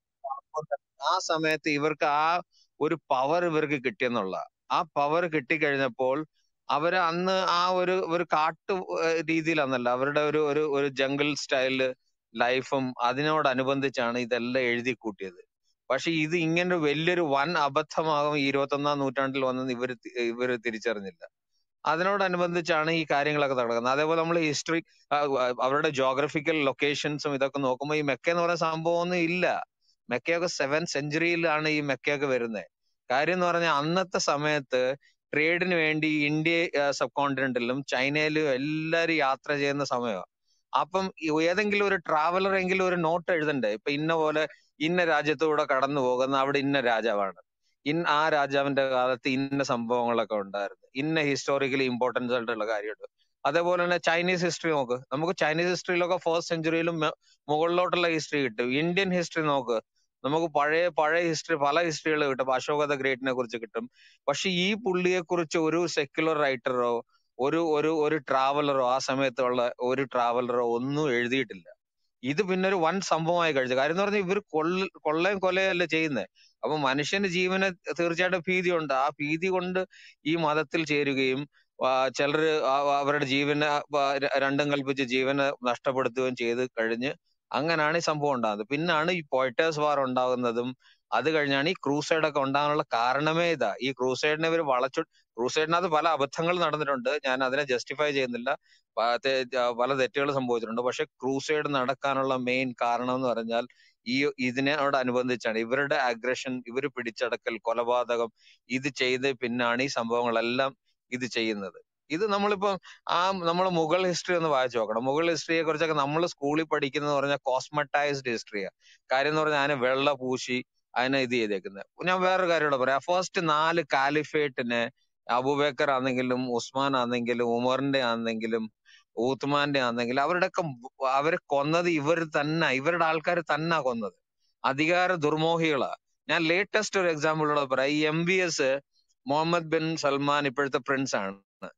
ആ സമയത്ത് ഇവർക്ക് ആ ഒരു പവർ ഇവർക്ക് കിട്ടിയെന്നുള്ള ആ പവർ കിട്ടിക്കഴിഞ്ഞപ്പോൾ അവര് അന്ന് ആ ഒരു ഒരു കാട്ടു ഏഹ് രീതിയിലാന്നല്ല അവരുടെ ഒരു ഒരു ഒരു ജംഗിൾ സ്റ്റൈല് ലൈഫും അതിനോടനുബന്ധിച്ചാണ് ഇതെല്ലാം എഴുതി കൂട്ടിയത് പക്ഷെ ഇത് ഇങ്ങനെ വലിയൊരു വൻ അബദ്ധമാകും ഈ ഇരുപത്തൊന്നാം നൂറ്റാണ്ടിൽ വന്നെന്ന് ഇവര് തി- ഇവര് തിരിച്ചറിഞ്ഞില്ല അതിനോടനുബന്ധിച്ചാണ് ഈ കാര്യങ്ങളൊക്കെ നടക്കുന്നത് അതേപോലെ നമ്മൾ ഹിസ്റ്ററി അവരുടെ ജോഗ്രഫിക്കൽ ലൊക്കേഷൻസും ഇതൊക്കെ നോക്കുമ്പോൾ ഈ മെക്ക എന്ന് പറയുന്ന സംഭവം ഒന്നും ഇല്ല മെക്കയൊക്കെ സെവൻ സെഞ്ചുറിയിലാണ് ഈ മെക്കയൊക്കെ വരുന്നത് കാര്യം എന്ന് പറഞ്ഞാൽ അന്നത്തെ സമയത്ത് ട്രേഡിന് വേണ്ടി ഇന്ത്യ സബ് കോണ്ടിനെന്റിലും ചൈനയിലും എല്ലാരും യാത്ര ചെയ്യുന്ന സമയമാണ് അപ്പം ഈ ഏതെങ്കിലും ഒരു ട്രാവലർ എങ്കിലും ഒരു നോട്ട് എഴുതണ്ടേ ഇപ്പൊ ഇന്ന പോലെ ഇന്ന രാജ്യത്തൂടെ കടന്നു പോകുന്ന അവിടെ ഇന്ന രാജാവാണ് ഇൻ ആ രാജാവിന്റെ കാലത്ത് ഇന്ന സംഭവങ്ങളൊക്കെ ഉണ്ടായിരുന്നു ഇന്ന ഹിസ്റ്റോറിക്കലി ഇമ്പോർട്ടൻസ് ആയിട്ടുള്ള കാര്യമുണ്ട് അതേപോലെ തന്നെ ചൈനീസ് ഹിസ്റ്ററി നോക്ക് നമുക്ക് ചൈനീസ് ഹിസ്റ്ററിയിലൊക്കെ ഫസ്റ്റ് സെഞ്ചുറിയിലും മുകളിലോട്ടുള്ള ഹിസ്റ്ററി കിട്ടും ഇന്ത്യൻ ഹിസ്റ്ററി നോക്ക് നമുക്ക് പഴയ പഴയ ഹിസ്റ്ററി പല ഹിസ്റ്ററികൾ കിട്ടും ഇപ്പൊ അശോക ദ ഗ്രേറ്റിനെ കുറിച്ച് കിട്ടും പക്ഷെ ഈ പുള്ളിയെ കുറിച്ച് ഒരു സെക്യുലർ റൈറ്ററോ ഒരു ഒരു ഒരു ട്രാവലറോ ആ സമയത്തുള്ള ഒരു ട്രാവലറോ ഒന്നും എഴുതിയിട്ടില്ല ഇത് പിന്നെ ഒരു വൻ സംഭവമായി കഴിഞ്ഞു കാര്യം എന്ന് പറഞ്ഞാൽ ഇവർ കൊള്ള കൊള്ളയും കൊലയല്ല ചെയ്യുന്നത് അപ്പൊ മനുഷ്യന് ജീവന് തീർച്ചയായിട്ടും ഭീതിയുണ്ട് ആ ഭീതി കൊണ്ട് ഈ മതത്തിൽ ചേരുകയും ആ, ചിലര് ആ- അവരുടെ ജീവനെ ആ, ര- രണ്ടും കൽപ്പിച്ച് ജീവനെ നഷ്ടപ്പെടുത്തുകയും ചെയ്ത് കഴിഞ്ഞ് അങ്ങനെയാണ് ഈ സംഭവം ഉണ്ടാകുന്നത് പിന്നാണ് ഈ പോയിട്ടേഴ്സ് വാർ ഉണ്ടാകുന്നതും അത് കഴിഞ്ഞാണ് ഈ ക്രൂസൈഡ് ഒക്കെ ഉണ്ടാകാനുള്ള കാരണമേ ഇതാ ഈ ക്രൂസൈഡിനെ ഇവർ വളച്ചു ക്രൂസൈഡിനകത്ത് പല അബദ്ധങ്ങൾ നടന്നിട്ടുണ്ട് ഞാൻ അതിനെ ജസ്റ്റിഫൈ ചെയ്യുന്നില്ല പ- തെ- ജ- പല തെറ്റുകൾ സംഭവിച്ചിട്ടുണ്ട് പക്ഷെ ക്രൂസൈഡ് നടക്കാനുള്ള മെയിൻ കാരണം എന്ന് പറഞ്ഞാൽ ഈ ഇതിനോട് അനുബന്ധിച്ചാണ് ഇവരുടെ അഗ്രഷൻ ഇവർ പിടിച്ചടക്കൽ കൊലപാതകം ഇത് ചെയ്ത് പിന്നാണ് ഈ സംഭവങ്ങളെല്ലാം ഇത് ചെയ്യുന്നത് ഇത് നമ്മളിപ്പം ആ നമ്മൾ മുഗൾ ഹിസ്റ്ററി ഒന്ന് വായിച്ചു നോക്കണം മുഗൾ ഹിസ്റ്ററിയെ കുറിച്ചൊക്കെ നമ്മൾ സ്കൂളിൽ പഠിക്കുന്നത് പറഞ്ഞാൽ കോസ്മറ്റൈസ്ഡ് ഹിസ്റ്ററിയാ കാര്യം എന്ന് പറഞ്ഞാൽ അതിനെ വെള്ള പൂശി അതിനെ ഇത് ചെയ്തേക്കുന്നത് ഞാൻ വേറൊരു കാര്യം കൂടെ പറയാം ഫസ്റ്റ് നാല് കാലിഫേറ്റിനെ അബൂബക്കർ ആണെങ്കിലും ഉസ്മാൻ ആണെങ്കിലും ഉമറിന്റെ ആണെങ്കിലും ഊത്ത്മാന്റെ ആണെങ്കിലും അവരുടെയൊക്കെ അവരെ കൊന്നത് ഇവർ തന്നെ ഇവരുടെ ആൾക്കാർ തന്നെ കൊന്നത് അധികാര ദുർമോഹികളാ ഞാൻ ലേറ്റസ്റ്റ് ഒരു എക്സാമ്പിൾ കൂടെ പറയാം ഈ M B S Mohammed bin Salman ഇപ്പോഴത്തെ പ്രിൻസ് ആണ്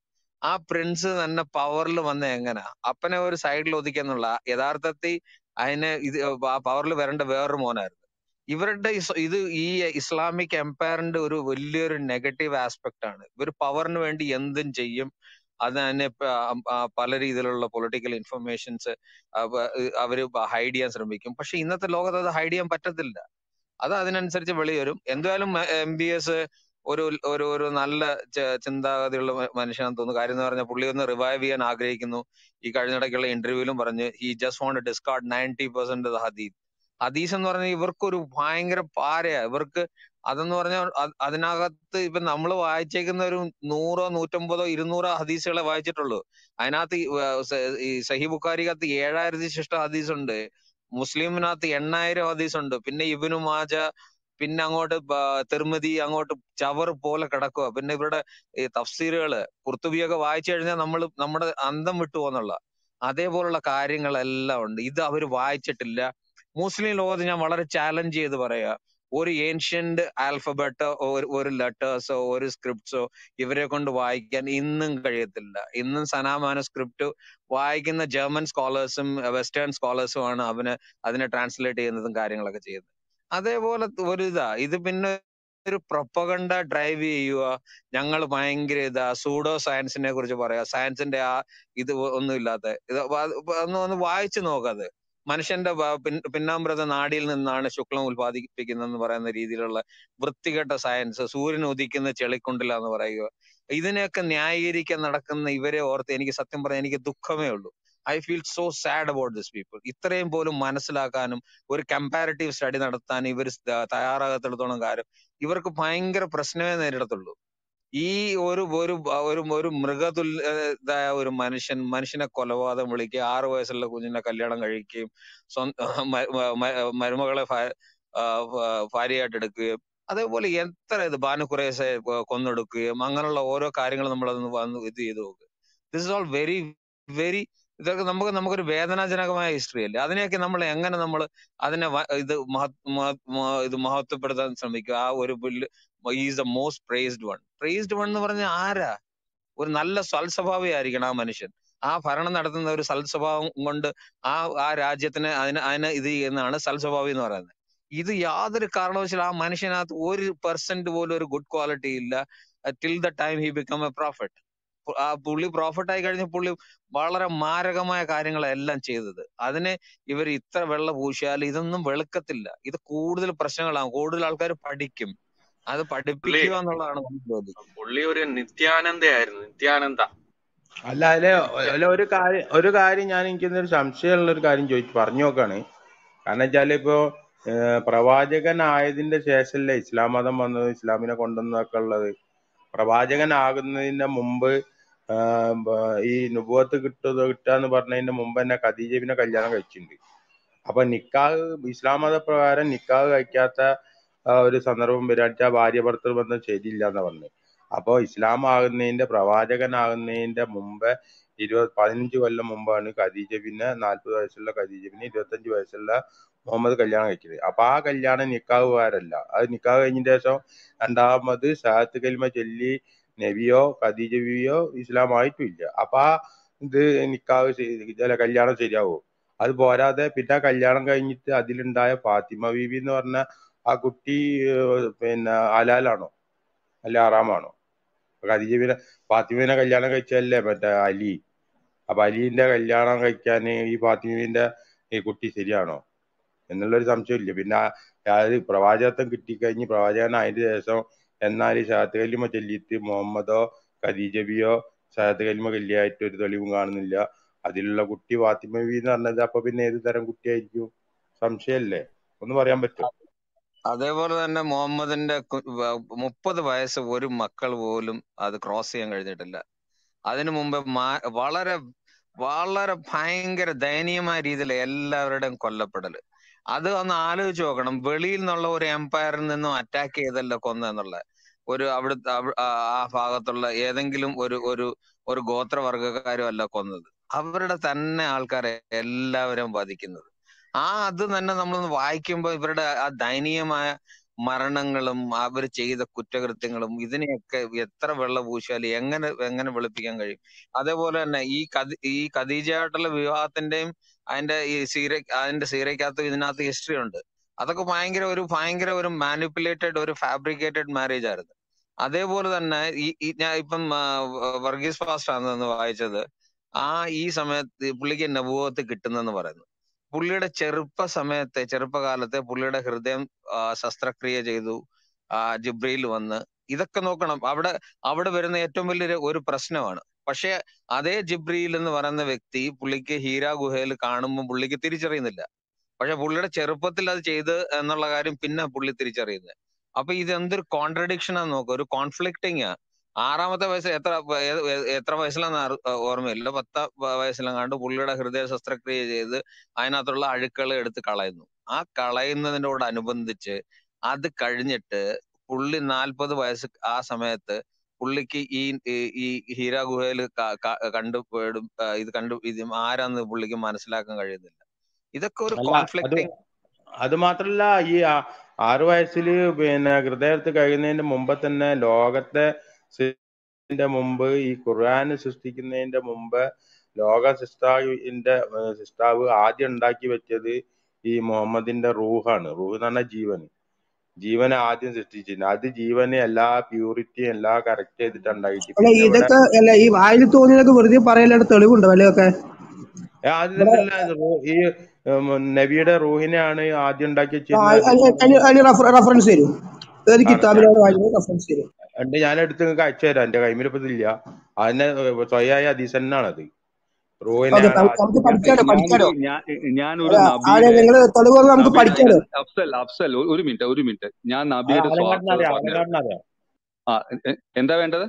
ആ പ്രിൻസ് തന്നെ പവറിൽ വന്ന എങ്ങനാ അപ്പനെ ഒരു സൈഡിൽ ഒതുക്കിയെന്നുള്ള യഥാർത്ഥത്തിൽ അതിനെ ഇത് ആ പവറിൽ വരേണ്ട വേറൊരു മോനായിരുന്നു ഇവരുടെ ഇസ് ഇത് ഈ ഇസ്ലാമിക് എംപയറിന്റെ ഒരു വലിയൊരു നെഗറ്റീവ് ആസ്പെക്ട് ആണ് ഇവർ പവറിന് വേണ്ടി എന്തും ചെയ്യും അത് തന്നെ പ- ആ പല രീതിയിലുള്ള പൊളിറ്റിക്കൽ ഇൻഫർമേഷൻസ് അവര് ഹൈഡ് ചെയ്യാൻ ശ്രമിക്കും പക്ഷെ ഇന്നത്തെ ലോകത്ത് അത് ഹൈഡ് ചെയ്യാൻ പറ്റത്തില്ല അത് അതിനനുസരിച്ച് വെളി വരും എന്തായാലും എം ബി എസ് ഒരു ഒരു ഒരു നല്ല ച- ചിന്താഗതിയുള്ള മ- മനുഷ്യനാണെന്ന് തോന്നുന്നു കാര്യം എന്ന് പറഞ്ഞാൽ പുള്ളി ഒന്ന് റിവൈവ് ചെയ്യാൻ ആഗ്രഹിക്കുന്നു ഈ കഴിഞ്ഞിടയ്ക്കുള്ള ഇന്റർവ്യൂവിലും പറഞ്ഞ് ഈ just won't discard ninety percent ഹദീസ് ഹദീസ് എന്ന് പറഞ്ഞാൽ ഇവർക്കൊരു ഭയങ്കര പാരയാ ഇവർക്ക് അതെന്ന് പറഞ്ഞാൽ അ- അതിനകത്ത് ഇപ്പൊ നമ്മൾ വായിച്ചേക്കുന്ന ഒരു നൂറോ നൂറ്റമ്പതോ ഇരുന്നൂറോ ഹദീസുകളെ വായിച്ചിട്ടുള്ളൂ അതിനകത്ത് ഈ, ഏർ, സ- ഈ സഹി ബുഖാരിക്കകത്ത് ഏഴായിരത്തി ശിഷ്ട ഹദീസ് ഉണ്ട് മുസ്ലിമിനകത്ത് എണ്ണായിരം ഹദീസ് ഉണ്ട് പിന്നെ ഇബിനു മാജ പിന്നെ അങ്ങോട്ട് ബ- തിർമിതി അങ്ങോട്ട് ചവർ പോലെ കിടക്കുക പിന്നെ ഇവരുടെ ഈ തഫ്സീറുകള് കുർത്തുബിയൊക്കെ വായിച്ചു കഴിഞ്ഞാൽ നമ്മൾ നമ്മുടെ അന്തം വിട്ടു പോകുന്നുള്ള അതേപോലുള്ള കാര്യങ്ങളെല്ലാം ഉണ്ട് ഇത് അവർ വായിച്ചിട്ടില്ല മുസ്ലിം ലോകത്ത് ഞാൻ വളരെ ചാലഞ്ച് ചെയ്ത് പറയാ ഒരു ഏൻഷ്യന്റ് ആൽഫബറ്റോ ഒരു ഒരു ലെറ്റേഴ്സോ ഒരു സ്ക്രിപ്റ്റ്സോ ഇവരെ കൊണ്ട് വായിക്കാൻ ഇന്നും കഴിയത്തില്ല ഇന്നും സനാമാന സ്ക്രിപ്റ്റ് വായിക്കുന്ന ജർമ്മൻ സ്കോളേഴ്സും വെസ്റ്റേൺ സ്കോളേഴ്സും ആണ് അവന് അതിനെ ട്രാൻസ്ലേറ്റ് ചെയ്യുന്നതും കാര്യങ്ങളൊക്കെ ചെയ്യുന്നത് അതേപോലെ ഒരു ഇതാ ഇത് പിന്നെ ഒരു പ്രൊപ്പഗണ്ട ഡ്രൈവ് ചെയ്യുക ഞങ്ങൾ ഭയങ്കര ഇതാ സൂഡോ സയൻസിനെ കുറിച്ച് പറയാ സയൻസിന്റെ ആ ഇത് ഒന്നും ഇല്ലാത്ത ഇത് വ- ഒന്ന് ഒന്ന് വായിച്ചു നോക്കത് മനുഷ്യന്റെ വ- പിൻ- പിന്നാമ്പുറത്തെ നാടിയിൽ നിന്നാണ് ശുക്ലം ഉൽപ്പാദിപ്പിക്കുന്നതെന്ന് പറയുന്ന രീതിയിലുള്ള വൃത്തികെട്ട സയൻസ് സൂര്യൻ ഉദിക്കുന്ന ചെളിക്കുണ്ടില്ല എന്ന് പറയുക ഇതിനെയൊക്കെ ന്യായീകരിക്കാൻ നടക്കുന്ന ഇവരെ ഓർത്ത് എനിക്ക് സത്യം പറഞ്ഞാൽ എനിക്ക് ദുഃഖമേ ഉള്ളൂ I feel so sad about this people ഇത്രയും പോലും മനസ്സിലാക്കാനും ഒരു കമ്പാരിറ്റീവ് സ്റ്റഡി നടത്താൻ ഇവർ തയ്യാറാകത്തിടത്തോളം കാര്യം ഇവർക്ക് ഭയങ്കര പ്രശ്നമേ നേരിടത്തുള്ളൂ ഈ ഒരു ഒരു ഒരു ഒരു മൃഗതുല്യതായ ഒരു മനുഷ്യൻ മനുഷ്യനെ കൊലപാതകം വിളിക്കുക ആറു വയസ്സുള്ള കുഞ്ഞിനെ കല്യാണം കഴിക്കുകയും സ്വന്തം മ- മ- മ- മരുമകളെ ഭാ- ആ, ഭ- ഭാര്യയായിട്ട് എടുക്കുകയും അതേപോലെ എത്ര ഇത് ബാനു കുറേശ്ശെ കൊ- കൊന്നൊടുക്കുകയും അങ്ങനെയുള്ള ഓരോ കാര്യങ്ങൾ നമ്മൾ അതൊന്ന് വന്ന് ഇത് ചെയ്ത് നോക്കുക this is all very very ഇതൊക്കെ നമുക്ക് നമുക്കൊരു വേദനാജനകമായ ഹിസ്റ്ററി അല്ലേ അതിനെയൊക്കെ നമ്മൾ എങ്ങനെ നമ്മൾ അതിനെ വ- ഇത് മഹത് മഹത് മ- ഇത് മഹത്വപ്പെടുത്താൻ ശ്രമിക്കുക ആ ഒരു is the most praised one praised one എന്ന് പറഞ്ഞാൽ ആരാ ഒരു നല്ല സൽസ്വഭാവിയായിരിക്കണം ആ മനുഷ്യൻ ആ ഭരണം നടത്തുന്ന ഒരു സൽസ്വഭാവം കൊണ്ട് ആ ആ രാജ്യത്തിന് അതിന് അതിനെ ഇത് ചെയ്യുന്നതാണ് സൽസ്വഭാവി എന്ന് പറയുന്നത് ഇത് യാതൊരു കാരണവശാലും ആ മനുഷ്യനകത്ത് ഒരു പെർസെന്റ് പോലും ഒരു ഗുഡ് ക്വാളിറ്റി ഇല്ല till the time he become a prophet ആ പുള്ളി പ്രോഫിറ്റ് ആയി കഴിഞ്ഞ പുള്ളി വളരെ മാരകമായ കാര്യങ്ങളെല്ലാം ചെയ്തത് അതിനെ ഇവർ ഇത്ര വെള്ള പൂശിയാൽ ഇതൊന്നും വെളുക്കത്തില്ല ഇത് കൂടുതൽ പ്രശ്നങ്ങളാകും കൂടുതൽ ആൾക്കാർ പഠിക്കും അത് പുള്ളി പഠിപ്പിക്കുക എന്നുള്ളതാണ് നമ്മുടെ ജോലി പുള്ളി ഒരു നിത്യാനന്ദയായിരുന്നു നിത്യാനന്ദ അല്ല അതിലെ അല്ല ഒരു കാര്യം ഒരു കാര്യം ഞാൻ എനിക്കൊരു സംശയമുള്ള ഒരു കാര്യം ചോദിച്ചു പറഞ്ഞു നോക്കാണ് കാരണം വെച്ചാല് ഇപ്പോ ഏഹ് പ്രവാചകനായതിന്റെ ശേഷമല്ലേ ഇസ്ലാം മതം വന്നത് ഇസ്ലാമിനെ കൊണ്ടുവന്നതൊക്കെ ഉള്ളത് പ്രവാചകനാകുന്നതിന്റെ മുമ്പ് ആഹ് ബ- ഈ നുബുവത്ത് കിട്ടുക കിട്ടുക പറഞ്ഞതിന്റെ മുമ്പ് തന്നെ ഖദീജബിനെ കല്യാണം കഴിച്ചിട്ടുണ്ട് അപ്പൊ നിക്കാഹ് ഇസ്ലാം മതപ്രകാരം നിക്കാഹ് കഴിക്കാത്ത ആ, ഒരു സന്ദർഭം വരാച്ച ഭാര്യ ഭർത്തൃ ബന്ധം ശരിയില്ല എന്ന് പറഞ്ഞു അപ്പൊ ഇസ്ലാം ആകുന്നതിന്റെ പ്രവാചകനാകുന്നതിന്റെ മുമ്പ് ഇരുപത് പതിനഞ്ച് കൊല്ലം മുമ്പാണ് ഖദീജ പിന്നെ നാൽപ്പത് വയസ്സുള്ള ഖദീജ പിന്നെ ഇരുപത്തഞ്ച് വയസ്സുള്ള മുഹമ്മദ് കല്യാണം കഴിക്കുന്നത് അപ്പൊ ആ കല്യാണം നിക്കാഹുകാരല്ല അത് നിക്കാഹ് കഴിഞ്ഞതിന് ശേഷം രണ്ടാമത് ഷഹാത്ത് കലിമ ചൊല്ലി നബിയോ ഖദീജ ബിയോ ഇസ്ലാം ആയിട്ടും ഇല്ല അപ്പൊ ആ ഇത് നിക്കാഹ് ശരി- അല്ല കല്യാണം ശരിയാവോ അത് പോരാതെ പിന്നെ ആ കല്യാണം കഴിഞ്ഞിട്ട് അതിലുണ്ടായ ഫാത്തിമ ബീവി എന്ന് പറഞ്ഞ ആ കുട്ടി ഏഹ്, പിന്നെ ഹലാലാണോ അല്ല ഹറാമാണോ ഖദീജ പിന്നെ ഫാത്തിമേനെ കല്യാണം കഴിച്ചതല്ലേ മറ്റേ അലി അപ്പൊ അലീന്റെ കല്യാണം കഴിക്കാൻ ഈ ഫാത്തിമീന്റെ ഈ കുട്ടി ശരിയാണോ എന്നുള്ളൊരു സംശയമില്ല പിന്നെ ആ- അതായത് പ്രവാചകത്വം കിട്ടിക്കഴിഞ്ഞ് പ്രവാചകനായതിനു ശേഷം എന്നാൽ ഈ ഷഹാത്ത് കലിമ ചൊല്ലിയിട്ട് മുഹമ്മദോ ഖദീജബിയോ ഷഹാത്ത് കലിമ കല്യായിട്ട് ഒരു തെളിവും കാണുന്നില്ല അതിലുള്ള കുട്ടി ഫാത്തിമ ബി എന്ന് പറഞ്ഞത് അപ്പൊ പിന്നെ ഏത് തരം കുട്ടിയായിരിക്കും സംശയല്ലേ ഒന്ന് പറയാൻ പറ്റുമോ അതേപോലെ തന്നെ മുഹമ്മദിന്റെ മുപ്പത് വയസ്സ് ഒരു മക്കൾ പോലും അത് ക്രോസ് ചെയ്യാൻ കഴിഞ്ഞിട്ടില്ല അതിനു മുമ്പ് മാ- വളരെ വളരെ ഭയങ്കര ദയനീയമായ രീതിയിൽ എല്ലാവരുടെയും കൊല്ലപ്പെടല് അത് ഒന്ന് ആലോചിച്ച് നോക്കണം വെളിയിൽ നിന്നുള്ള ഒരു എംപയറിൽ നിന്നും അറ്റാക്ക് ചെയ്തല്ല കൊന്നെന്നുള്ള ഒരു അവിടുത്തെ അവ- ആ ആ ഭാഗത്തുള്ള ഏതെങ്കിലും ഒരു ഒരു ഒരു ഗോത്രവർഗക്കാരും അല്ല കൊന്നത് അവരുടെ തന്നെ ആൾക്കാരെ എല്ലാവരും വധിക്കുന്നത് ആ അത് തന്നെ നമ്മളൊന്ന് വായിക്കുമ്പോൾ ഇവരുടെ ആ ദയനീയമായ മരണങ്ങളും അവർ ചെയ്ത കുറ്റകൃത്യങ്ങളും ഇതിനെയൊക്കെ എത്ര വെള്ളം പൂശിയാൽ എങ്ങനെ എങ്ങനെ വെളുപ്പിക്കാൻ കഴിയും അതേപോലെ തന്നെ ഈ കദി ഈ ഖദീജയായിട്ടുള്ള വിവാഹത്തിന്റെയും അതിന്റെ ഈ സീര അതിന്റെ സീരയ്ക്കകത്ത് ഇതിനകത്ത് ഹിസ്റ്ററി ഉണ്ട് അതൊക്കെ ഭയങ്കര ഒരു ഭയങ്കര ഒരു മാനിപ്പുലേറ്റഡ് ഒരു ഫാബ്രിക്കേറ്റഡ് മാരേജ് ആയിരുന്നു അതേപോലെ തന്നെ ഈ ഈ ഞാൻ ഇപ്പം ആ, വർഗീസ് ഫാസ്റ്റ് ആണെന്ന് വായിച്ചത് ആ ഈ സമയത്ത് പുള്ളിക്ക് നബുവത്ത് കിട്ടുന്നെന്ന് പറയുന്നു പുള്ളിയുടെ ചെറുപ്പ സമയത്തെ ചെറുപ്പകാലത്തെ പുള്ളിയുടെ ഹൃദയം ആ, ശസ്ത്രക്രിയ ചെയ്തു ആ ജിബ്രയിൽ വന്ന് ഇതൊക്കെ നോക്കണം അവിടെ അവിടെ വരുന്ന ഏറ്റവും വലിയൊരു ഒരു പ്രശ്നമാണ് പക്ഷെ അതേ ജിബ്രീൽ എന്ന് പറയുന്ന വ്യക്തി പുള്ളിക്ക് ഹീര ഗുഹയിൽ കാണുമ്പോൾ പുള്ളിക്ക് തിരിച്ചറിയുന്നില്ല പക്ഷെ പുള്ളിയുടെ ചെറുപ്പത്തിൽ അത് ചെയ്ത് എന്നുള്ള കാര്യം പിന്നെ പുള്ളി തിരിച്ചറിയുന്നത് അപ്പൊ ഇത് എന്തൊരു കോൺട്രഡിക്ഷൻ ആണെന്ന് നോക്കുക ഒരു കോൺഫ്ലിക്റ്റിങ് ആറാമത്തെ വയസ്സ് എത്ര വ- ഏത് ഏ- എത്ര വയസ്സിലാന്ന് അറി- ഓർമ്മയില്ല പത്ത് വ- വയസ്സിലെങ്ങാണ്ട് പുള്ളിയുടെ ഹൃദയ ശസ്ത്രക്രിയ ചെയ്ത് അതിനകത്തുള്ള അഴുക്കൾ എടുത്ത് കളയുന്നു ആ കളയുന്നതിനോടനുബന്ധിച്ച് അത് കഴിഞ്ഞിട്ട് പുള്ളി നാൽപ്പത് വയസ്സ് ആ സമയത്ത് പുള്ളിക്ക് ഈ ഈ ഈ ഹീര ഗുഹയിൽ കണ്ടു പേടും ആ, ഇത് കണ്ടു ഇത് ആരാന്ന് പുള്ളിക്ക് മനസ്സിലാക്കാൻ കഴിയുന്നില്ല ഇതൊക്കെ ഒരു അല്ല അത് കോൺഫ്ലിക്റ്റിംഗ് അത് മാത്രല്ല ഈ ആ- ആറു വയസ്സില് പിന്നെ ഹൃദയത്ത് കഴിയുന്നതിന്റെ മുമ്പ് തന്നെ ലോകത്തെ സൃഷ്ടിന്റെ മുമ്പ് ഈ ഖുർആൻ സൃഷ്ടിക്കുന്നതിന്റെ മുമ്പ് ലോക സൃഷ്ടാവിന്റെ ഏഹ് സൃഷ്ടാവ് ആദ്യം ഉണ്ടാക്കി വെച്ചത് ഈ മുഹമ്മദിന്റെ റൂഹാണ് റൂഹ് എന്ന് പറഞ്ഞാൽ ജീവൻ ജീവനെ ആദ്യം സൃഷ്ടിച്ചിട്ടുണ്ട് അത് ജീവനെ എല്ലാ പ്യൂരിറ്റിയും എല്ലാ കറക്റ്റ് ചെയ്തിട്ട് ഉണ്ടാക്കിയിട്ട് അല്ല പിന്നെ ഇവിടെ ഇതൊക്കെ അല്ല ഈ വായിൽ തോന്നിയതൊക്കെ വെറുതെ പറയലാണ് തെളിവുണ്ടോ വല്ലതൊക്കെ ഏ, ആദ്യം ഇവിടെ തന്നെ ഇത് റൂ- ഈ ഉം, നബിയുടെ റൂഹിനെയാണ് ആദ്യം ഉണ്ടാക്കി ആ, വെച്ചിരുന്നത് അതിന് അതിന് അതിന് റഫ- റഫറൻസ് തരൂ ഏത് ആ, ഞാൻ കിതാബിലാണ് വായിക്കുന്നത് റഫറൻസ് തരൂ ഉണ്ട് ഞാൻ എടുത്ത് നിങ്ങൾക്ക് അയച്ചു തരാം എന്റെ കൈമിൽ ഇപ്പൊ ഇതില്ല അതിനെ സ്വയായ ഹദീസ് തന്നെയാണത് ഓക്കെ റൂഹിനെയാണ് നമുക്ക് ആദ്യം പഠിക്കാലോ പഠിക്കാലോ ഞാനൊരു ഞാൻ ഞാനൊരു അല്ല ആരെ നബിയുടെ നിങ്ങൾ തെളിവുകൾ നമുക്ക് നബിയുടെ പഠിക്കാലോ അഫ്സൽ അഫ്സൽ ഒ- ഒരു മിനിറ്റ് ഒരു മിനിറ്റ് ഞാൻ അത് നബിയുടെ ആലങ്കാടിന് സ്വാർത്ഥത അറിയാം പറഞ്ഞുതരാം ആലങ്കാടിന് അറിയാം ആ എ- എ- എന്താ വേണ്ടത്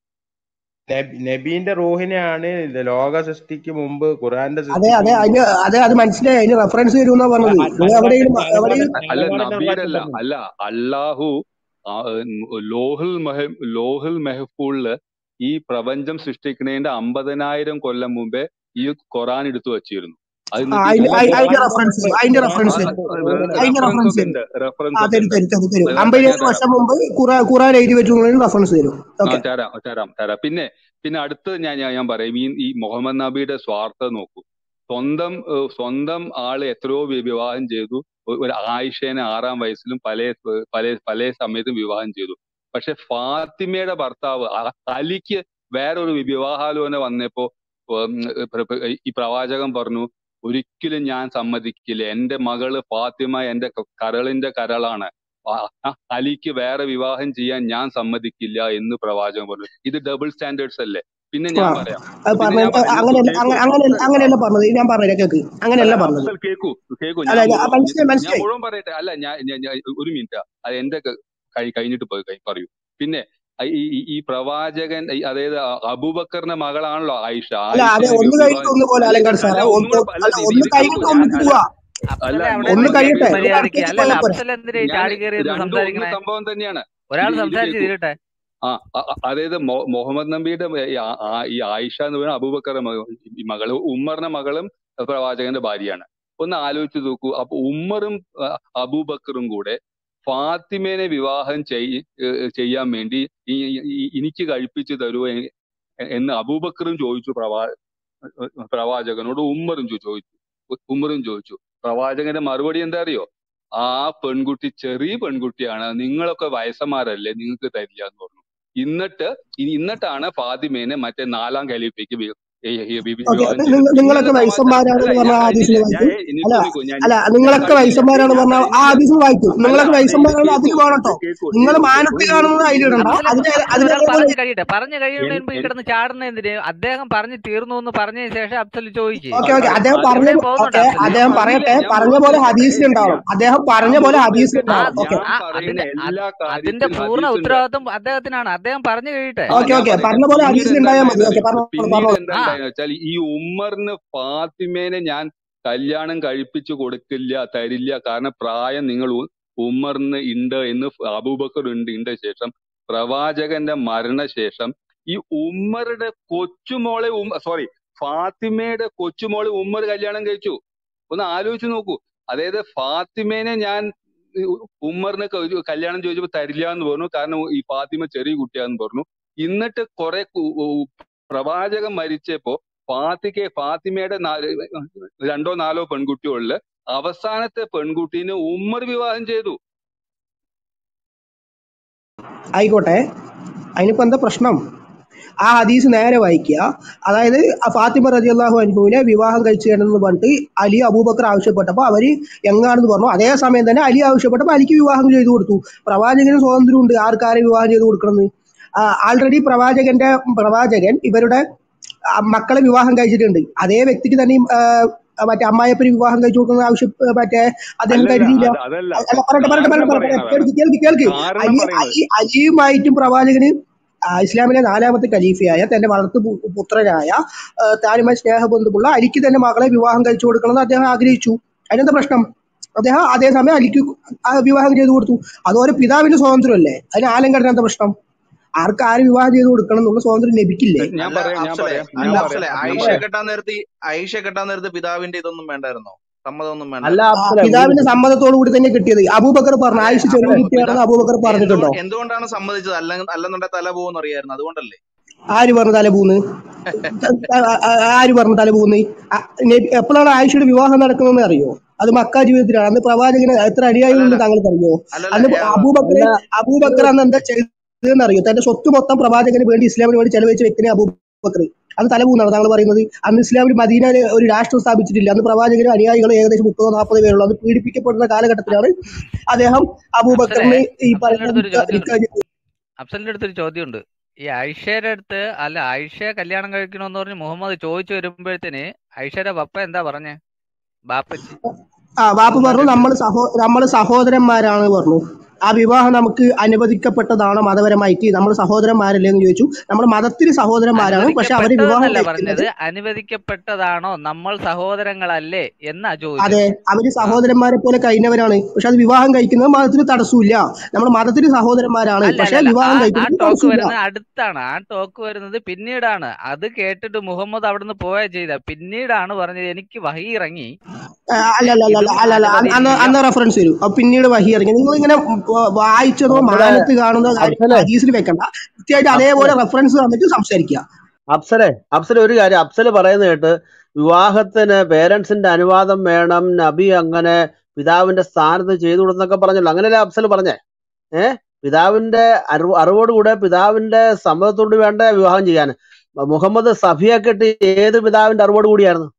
നബി നബീന്റെ റൂഹിനെയാണ് ഇത് ലോക സൃഷ്ടിക്ക് മുമ്പ് ഖുറാന്റെ അതെ സൃഷ്ടിക്ക് അതെ മുമ്പ് അതിന് അതെ അത് മനസ്സിലായി അതിന് റഫറൻസ് തരൂ എന്നാ പറഞ്ഞത് നിങ്ങൾ അലങ്കാട്ടിന്റെ എവിടെയും എവിടെയും അലങ്കാടിന്റെ അല്ല അലങ്കാടിന്റെ നബിയുടെ റിവായത്തിൽ അല്ല പറഞ്ഞു അല്ല അല്ലാഹു ആ, ഉം, ലോഹുൽ മെഹ ലോഹുൽ മെഹഫൂളില് ഈ പ്രപഞ്ചം സൃഷ്ടിക്കുന്നതിന്റെ അമ്പതിനായിരം കൊല്ലം മുമ്പേ ഈ ഖുറാൻ എടുത്തു വച്ചിരുന്നു അത് ആ, എന്നിട്ട് ഈ അതിന്റെ അല്ല അയി- മുഹമ്മദ് അതിന്റെ ഖുറാനിലുണ്ട് റഫറൻസ് അതിന്റെ ഖുറാനിലുണ്ട് റഫറൻസ് റൂഹിന്റെ തരൂ റെഫറൻസ് അതിന്റെ ഉണ്ട് റഫറൻസ് റെഫറൻസ് ആ ഒക്കെ ഉണ്ട് തരൂ തരൂ തരൂ അത് ഞാൻ അമ്പതിനായിരം തരാം വർഷം മുമ്പ് ഖുറാൻ ഖുറാൻ എഴുതി വെച്ചിട്ടുള്ളതിന് റഫറൻസ് തരൂ ആ ഓക്കെ തരാം തരാം തരാം പിന്നെ പിന്നെ അടുത്തത് ഞാൻ ഞാൻ ഞാൻ പറയും ഈ ഈ മുഹമ്മദ് നബിയുടെ സ്വാർത്ഥത നോക്കൂ സ്വന്തം ഏഹ്, സ്വന്തം ആള് എത്രയോ വി- വിവാഹം ചെയ്തു ഒ- ഒരു ആയിഷേനെ ആറാം വയസ്സിലും പല പല പല സമയത്തും വിവാഹം ചെയ്തു പക്ഷെ ഫാത്തിമയുടെ ഭർത്താവ് അ- അലിക്ക് വേറൊരു വിവാഹാലോചന വന്നപ്പോ ഉം, പ്ര- പ്ര- ഈ പ്രവാചകൻ പറഞ്ഞു ഒരിക്കലും ഞാൻ സമ്മതിക്കില്ല എന്റെ മകള് ഫാത്തിമ എന്റെ ക- കരളിന്റെ കരളാണ് ആ- ആ അലിക്ക് വേറെ വിവാഹം ചെയ്യാൻ ഞാൻ സമ്മതിക്കില്ല എന്ന് പ്രവാചകൻ പറഞ്ഞു ഇത് ഡബിൾ സ്റ്റാൻഡേർഡ്സ് അല്ലേ പിന്നെ ആ ഞാൻ പറയാം അത് പിന്നെ പറഞ്ഞ ഞാൻ പറയാം നോക്കൂ അങ്ങനെയല്ല കേക്കൂ അങ്ങ- അങ്ങനെയല്ല അഫ്സൽ അങ്ങനെയല്ല പറഞ്ഞത് ഞാൻ പറഞ്ഞില്ല കേക്ക് അങ്ങനെയല്ല അല്ല പറഞ്ഞത് അഫ്സൽ കേക്കൂ കേക്കൂ അല്ല ഞാൻ ഞാൻ- മുഴുവൻ മനസ്സിലായി ഞാൻ മനസ്സിലായി മുഴുവൻ പറയട്ടെ അല്ല ഞാൻ ഞാൻ- ഞാൻ- ഒരു മിനിറ്റ് അത് എന്റെ ക- കഴി കഴിഞ്ഞിട്ട് പോയി കഴി- പറയൂ പിന്നെ ഈ ഈ ഈ പ്രവാചകൻ ഈ അതായത് അ- അബൂബക്കറിന്റെ മകളാണല്ലോ ആയിഷ അല്ല അതെ ആയിഷനെ ഒന്ന് വി- കഴിഞ്ഞിട്ട് വിവാഹം ഒന്ന് പോലെ അല്ല അലങ്കാട് അല്ല സാറേ ഒന്ന് ഒന്നും കൂടെ അല്ല അല്ല ഇത് ഒന്ന് ഇത് കേൾക്കൂ കഴിഞ്ഞിട്ട് ഞാൻ ഒന്നിട്ട് അല്ല പോവാ അല്ല അഫ്സലെ അവിടെ ഒന്ന് മുഹമ്മദ് കഴിയട്ടെ നബിയുടെ എന്നിട്ട് മര്യാദക്ക് അടുത്തേക്ക് അല്ലല്ല പോയാൽ പോരെ അഫ്സൽ എന്തിനാ ഈ ഞാൻ ചാടി കയറി നിന്ന് രണ്ടും ഒന്ന് സംസാരിക്കണേ സംഭവം തന്നെയാണ് ഒരാൾ ഇത് ഇത് സംസാരിച്ച് കേൾക്കൂ തീരട്ടെ ആ അ- അ- അതായത് മൊ- മുഹമ്മദ് നബിയുടെ ഈ ആ- ആ- ഈ ആയിഷ എന്ന് പറയുന്ന അബൂബക്കറുടെ മകൾ ഈ മകള് ഉമ്മറിന്റെ മകളും പ്രവാചകന്റെ ഭാര്യയാണ് ഒന്ന് ആലോചിച്ച് നോക്കൂ അപ്പൊ ഉമ്മറും ആ, അബൂബക്കറും കൂടെ ഫാത്തിമേനെ വിവാഹം ചെയ് ഏഹ് ചെയ്യാൻ വേണ്ടി ഈ ഈ- എനിക്ക് കഴിപ്പിച്ചു തരുമോ എ- എന്ന് അബൂബക്കറും ചോദിച്ചു പ്രവാ പ്രവാചകനോട് ഉമ്മറും ചോ- ചോദിച്ചു ഉ- ഉമ്മറും ചോദിച്ചു പ്രവാചകന്റെ മറുപടി എന്താ അറിയോ ആ പെൺകുട്ടി ചെറിയ പെൺകുട്ടിയാണ് നിങ്ങളൊക്കെ വയസ്സന്മാരല്ലേ നിങ്ങൾക്ക് തരില്ല എന്ന് പറഞ്ഞു എന്നിട്ട് ഇനി എന്നിട്ടാണ് ഫാത്തിമേനെ മറ്റേ നാലാം ഖലീഫയ്ക്ക് വി- ഈ- ഈ വി- വി- ഓക്കെ വിവാഹം ചെയ്തത് നിങ്ങളൊക്കെ പിന്നെയുള്ള തമാശ വയസ്സന്മാരാണെന്ന് അല്ല പറഞ്ഞ ഞാൻ ആ ഹദീസിൽ കഴിഞ്ഞില്ല ഞാൻ വായിക്കും ഏയ് അല്ല നിൽക്കൂ നിൽക്കൂ ഞാൻ അല്ല ഞാൻ നിങ്ങളൊക്കെ കഴിഞ്ഞില്ല വയസ്സന്മാരാണ് ഞാൻ പറഞ്ഞ ആ കഴിഞ്ഞില്ല ഹദീസിൽ വായിക്കും അല്ല നിങ്ങളൊക്കെ ഇത് ഇത് വയസ്സന്മാരാണ് അതിൽ കേക്കൂ വേണം ഇത് കേട്ടോ കേക്കൂ നിങ്ങൾ ഇത് ഒരു മാനത്ത് ഒരു കാണുന്നത് മിനിറ്റ് അതിലിടണ്ട ഇത് അഫ്സലെ അതിന് അഫ്സൽ ഒരാൾ അതിനേപോലെ പറഞ്ഞു കഴിയട്ടെ പറഞ്ഞു എൻ കഴിയുന്നതിന് മുൻപ് ഈ എൻ കിടന്ന് ചാടുന്ന എന്തിന് അദ്ദേഹം പറഞ്ഞു തീർന്നു എന്ന് പറഞ്ഞതിന് ശേഷം അഫ്സൽ ചോദിക്ക് ഓക്കെ അത് ഓക്കെ അത് അദ്ദേഹം അത് പറഞ്ഞ എവിടെയും പോകുന്നുണ്ട് ഓക്കെ അഫ്സൽ ഞാൻ അദ്ദേഹം പറഞ്ഞില്ലേ പറയട്ടെ ഞാൻ പറഞ്ഞ മുഴുവൻ പോലെ കേൾക്കട്ടെ ഹദീസിൽ ഏയ് ഉണ്ടാവണം ഞാൻ അദ്ദേഹം പറഞ്ഞ ഞാൻ പോലെ മുഴുവൻ ഹദീസിൽ കേൾക്കട്ടെ ആ ഉണ്ടാവണം ഓക്കെ ഞാൻ ആ പറയുന്ന അതിന്റെ അത് എല്ലാ അതിന്റെ കാര്യത്തിലും പൂർണ്ണ ഹദീസുണ്ട് ഉത്തരവാദിത്വം അദ്ദേഹത്തിനാണ് അദ്ദേഹം പറഞ്ഞു കഴിയട്ടെ ആ ഓക്കെ ഞാൻ ഓക്കെ പറയട്ടെ പറഞ്ഞ പോലെ പിന്നീട് ഹദീസിൽ എന്താ ഉണ്ടായാൽ മതി ഉണ്ടായെന്ന് ഓക്കെ അറിയോ പറഞ്ഞോളൂ പിന്നീട് പറഞ്ഞോളൂ എന്താ ആ ഉണ്ടായെന്ന് വെച്ചാൽ ഈ ഉമ്മറിന് ഫാത്തിമേനെ ഞാൻ കല്യാണം കഴിപ്പിച്ചു കൊടുക്കില്ല തരില്ല കാരണം പ്രായം നിങ്ങൾ ഉ- ഉമ്മറിന് ഉണ്ട് എന്ന് അബൂബക്കർ ഉണ്ട് ഉണ്ട് ശേഷം പ്രവാചകന്റെ മരണശേഷം ഈ ഉമ്മറുടെ കൊച്ചുമോളെ സോറി ഫാത്തിമയുടെ കൊച്ചുമോളെ ഉമ്മർ കല്യാണം കഴിച്ചു ഒന്ന് ആലോചിച്ച് നോക്കൂ അതായത് ഫാത്തിമേനെ ഞാൻ ഉ- ഉമ്മറിന് ക- ഒരു കല്യാണം ചോദിച്ചപ്പോൾ തരില്ല എന്ന് പറഞ്ഞു കാരണം ഈ ഫാത്തിമ ചെറിയ കുട്ടിയാന്ന് പറഞ്ഞു എന്നിട്ട് കുറെ കു- ഉ- പ്രവാചകൻ മരിച്ചപ്പോ ഫാത്തിക്ക് ഫാത്തിമയുടെ നാല് രണ്ടോ നാലോ പെൺകുട്ടികളില് അവസാനത്തെ പെൺകുട്ടീനെ ഉമ്മർ വിവാഹം ചെയ്തു ആയിക്കോട്ടെ അതിനിപ്പോ എന്താ പ്രശ്നം ആ ഹദീസ് നേരെ വായിക്കുക അതായത് ആ ഫാത്തിമ റതി അള്ളാഹു അൻഹുവിനെ വിവാഹം കഴിച്ചു തരണമെന്ന് പറഞ്ഞിട്ട് അലി അബൂബക്കർ ആവശ്യപ്പെട്ടപ്പോൾ അവര് എങ്ങാണെന്ന് പറഞ്ഞു അതേ സമയം തന്നെ അലി ആവശ്യപ്പെട്ടപ്പോൾ അലിക്ക് വിവാഹം ചെയ്തു കൊടുത്തു പ്രവാചകന് സ്വാതന്ത്ര്യമുണ്ട് ആർക്കാരെ വിവാഹം ചെയ്തു കൊടുക്കണമെന്ന് ആൾറെഡി പ്രവാചകന്റെ പ്രവാചകൻ ഇവരുടെ ആ, മക്കളെ വിവാഹം കഴിച്ചിട്ടുണ്ട് അതേ വ്യക്തിക്ക് തന്നെ ഈ, ആ, മറ്റേ അമ്മായിയപ്പന് വിവാഹം കഴിച്ചു കൊടുക്കുന്ന ആവശ്യം ഏ, മറ്റേ അദ്ദേഹം അല്ലല്ല കരുതിയില്ല അത് അതല്ല അ- അല്ല പറയട്ടെ പറയട്ടെ കാരണം പറയട്ടെ പറയട്ടെ പറയണതാണ് കേൾക്ക് കേൾക്ക് കേൾക്ക് കാരണം അലി പറയുന്നത് അലി അലിയുമായിട്ടും പ്രവാചകന് ആ, ഇസ്ലാമിലെ നാലാമത്തെ ഖലീഫയായ തന്റെ വളർത്തു പു- പുത്രനായ ആ, താനുമായി സ്നേഹബന്ധമുള്ള അലിക്ക് തന്റെ മകളെ വിവാഹം കഴിച്ചു കൊടുക്കണമെന്ന് അദ്ദേഹം ആഗ്രഹിച്ചു അതിനെന്താ പ്രശ്നം അദ്ദേഹം അതേസമയം അലിക്ക് ആ വിവാഹം ചെയ്തു കൊടുത്തു അതുപോലെ പിതാവിന്റെ സ്വാതന്ത്ര്യമല്ലേ അതിന് ആലം കടന്ന എന്താ പ്രശ്നം ആർക്ക് ആര് വിവാഹം ചെയ്തു കൊടുക്കണം എന്നുള്ള സ്വാതന്ത്ര്യം ലഭിക്കില്ലേ ഞാൻ അല്ല പറയാം ഞാൻ അഫ്സലെ പറയാം ഞാൻ അല്ല പറയാം അഫ്സലെ ഞാൻ ആയിഷ പറയാം കെട്ടാൻ നേരത്ത് ഈ- ആയിഷ കെട്ടാൻ നേരത്ത് പിതാവിന്റെ ഇതൊന്നും വേണ്ടായിരുന്നോ സമ്മതമൊന്നും അല്ല വേണ്ടായിരുന്നോ ആ, അഫ്സലെ ഒരു പിതാവിന്റെ സമ്മതത്തോടു കൂടി തന്നെ കിട്ടിയത് അബൂബക്കർ പറഞ്ഞു അതെ ആയിഷ അപ്പൊ ചെറിയ പിതാ കുട്ടിയാണെന്ന് അബൂബക്കർ പറഞ്ഞിട്ടുണ്ടോ എന്തുകൊണ്ട് എന്തുകൊണ്ടാണ് സമ്മതിച്ചത് അല്ല അല്ലെന്നുണ്ടെ തല പോകുമെന്ന് അറിയായിരുന്നു അതുകൊണ്ടല്ലേ ആര് പറഞ്ഞു തല പൂന്ന് ആര് പറഞ്ഞു തല പൂന്ന് എപ്പോഴാണ് ആയിഷയുടെ വിവാഹം നടക്കുന്നതെന്ന് അറിയോ അത് മക്ക ജീവിതത്തിലാണ് അന്ന് പ്രവാചകന് എത്ര അനുയായികളുണ്ട് അല്ലല്ല താങ്കൾക്ക് അറിയോ അല്ലല്ല അന്ന് ഏ, അബൂബക്കർ അല്ല അബൂബക്കർ അന്ന് എന്താ ചെയ്തതെന്ന് അറിയോ തന്റെ സ്വത്ത് മൊത്തം പ്രവാചകന് വേണ്ടി ഇസ്ലാമിന് വേണ്ടി ചെലവഴിച്ച വ്യക്തിനെ അബൂബക്കർ അത് തല പൂന്നാണ് താങ്കൾ പറയുന്നത് അന്ന് ഇസ്ലാമിൽ മദീനയിൽ ഒരു രാഷ്ട്രം സ്ഥാപിച്ചിട്ടില്ല അന്ന് പ്രവാചകനും അനുയായികളും ഏകദേശം മുപ്പതോ നാൽപ്പത് പേരുള്ളൂ അത് പീഡിപ്പിക്കപ്പെടുന്ന കാലഘട്ടത്തിലാണ് അദ്ദേഹം അഫ്സലെ അബൂബക്കറിന് ഈ അഫ്സലിന്റെ പറയുന്ന അടുത്തൊരു നിക്ക- ചോദ്യമുണ്ട് നിക്കാഹ് ചെയ്തു. അഫ്സലിന്റെ അടുത്തൊരു ചോദ്യമുണ്ട് ഈ ഐഷയുടെ അടുത്ത് അല്ല ഐഷയെ കല്യാണം കഴിക്കണമെന്ന് പറഞ്ഞ് മുഹമ്മദ് ചോദിച്ചു വരുമ്പോഴത്തേന് ഐഷയുടെ പപ്പ എന്താ പറഞ്ഞേ ബാപ്പച്ചി ആ വാപ്പ ഒന്നും പറഞ്ഞു രണ്ടും നമ്മൾ സഹോ നമ്മൾ സഹോദരന്മാരാണ് പറഞ്ഞു ആ വിവാഹം നമുക്ക് അനുവദിക്കപ്പെട്ടതാണോ മതപരമായിട്ട് നമ്മൾ സഹോദരന്മാരല്ലേ എന്ന് ചോദിച്ചു നമ്മൾ മതത്തിൽ സഹോദരന്മാരാണ് പക്ഷെ അവര് വിവാഹം അനുവദിക്കപ്പെട്ടതെന്നല്ല കഴിക്കുന്നത് പറഞ്ഞത് അനുവദിക്കപ്പെട്ടതാണോ നമ്മൾ സഹോദരങ്ങളല്ലേ എന്നാ അതെ ചോദിച്ചത് അവര് ആ സഹോദരന്മാരെ പോലെ കഴിഞ്ഞവരാണ് പക്ഷെ അത് വിവാഹം കഴിക്കുന്നത് മതത്തിന് തടസ്സമില്ല നമ്മൾ മതത്തിൽ സഹോദരന്മാരാണ് അല്ല പക്ഷെ അല്ല അല്ല ആ വിവാഹം ആ കഴിക്കുന്നത് ടോക്ക് തടസ്സമില്ല വരുന്നത് അടുത്താണ് ആ ടോക്ക് വരുന്നത് പിന്നീടാണ് അത് കേട്ടിട്ട് മുഹമ്മദ് അവിടുന്ന് പോയ ചെയ്ത പിന്നീടാണ് പറഞ്ഞത് എനിക്ക് വഹി ഇറങ്ങി ആ, അല്ല അല്ല അല്ല ഇതും അല്ല അല്ല അന്ന് അന്ന് അനുവദനീയം അന്ന് റെഫറൻസ് വരും അപ്പൊ പിന്നീട് വഹി ഇറങ്ങി നിങ്ങൾ ഇങ്ങനെ വായിച്ചതോ നമ്മുടെ മാനത്ത് കാണുന്ന കാര്യം അഫ്സലെ ഹദീസിൽ വെക്കണ്ട കൃത്യമായിട്ട് അഫ്സലെ അതേപോലെ റെഫറൻസ് തന്നിട്ട് സംസാരിക്കുക അപ്സരെ അപ്സര ഒരു കാര്യം അപ്സര പറയുന്നത് കേട്ട് വിവാഹത്തിന് പേരൻസിന്റെ അനുവാദം വേണം നബി അങ്ങനെ പിതാവിന്റെ സ്ഥാനത്ത് ചെയ്തു കൊടുന്നൊക്കെ പറഞ്ഞല്ലോ അങ്ങനെയല്ലേ അപ്സൽ പറഞ്ഞേ ഏ പിതാവിന്റെ അറിവ് അറിവോടുകൂടെ പിതാവിന്റെ സമ്മതത്തോട് വേണ്ട വിവാഹം ചെയ്യാൻ മുഹമ്മദ് സഫിയെ കെട്ടി ഏത് പിതാവിന്റെ അറിവോട് കൂടിയായിരുന്നു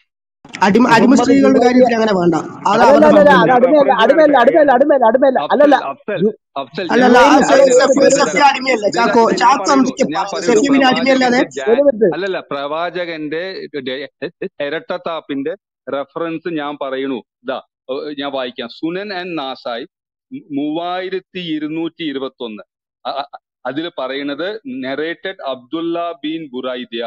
അടിമ അടിമ മുഹമ്മദ് സ്ത്രീകളുടെ ജുവൈരിയ കാര്യത്തിൽ അങ്ങനെ വേണ്ട അത് അല്ലല്ല അവരുടെ അല്ലല്ല അത് സ്വാതന്ത്ര്യം അടിമയല്ല ഞാൻ അടിമയല്ല റെഫറൻസ് അടിമയല്ല കാണിക്കാം അടിമയല്ല അടിമയല്ല അല്ലല്ല അഫ്സൽ ജു- അഫ്സൽ അല്ലല്ല ഞാൻ ആ ജുവൈരിയ സെ- അതിന് സെ- ഒരു സെ- മിനിറ്റ് റെഫറൻസ് സഫിയ തരാം അടിമയല്ല ഇതാ ചാക്കോ ഇത് ഞാൻ ചാക്കോ പറയുന്നു അമ്മയ്ക്ക് ഞാൻ പറയുന്നു സെഫിമിന് അടിമയല്ലാതെ പ്രവാചകന്റെ ഒരു മിനിറ്റ് അല്ലല്ല പ്രവാചകന്റെ ഡെ- ഇരട്ടത്താപ്പിന്റെ റെഫറൻസ് ഞാൻ പറയുന്നു ഇതാ ഏഹ് ഞാൻ വായിക്കാം സുനൻ ആൻഡ് നാസായി മൂവായിരത്തി ഇരുന്നൂറ്റി ഇരുപത്തി ഒന്ന് അതിൽ പറയുന്നത് narrated Abdullah bin Buraidah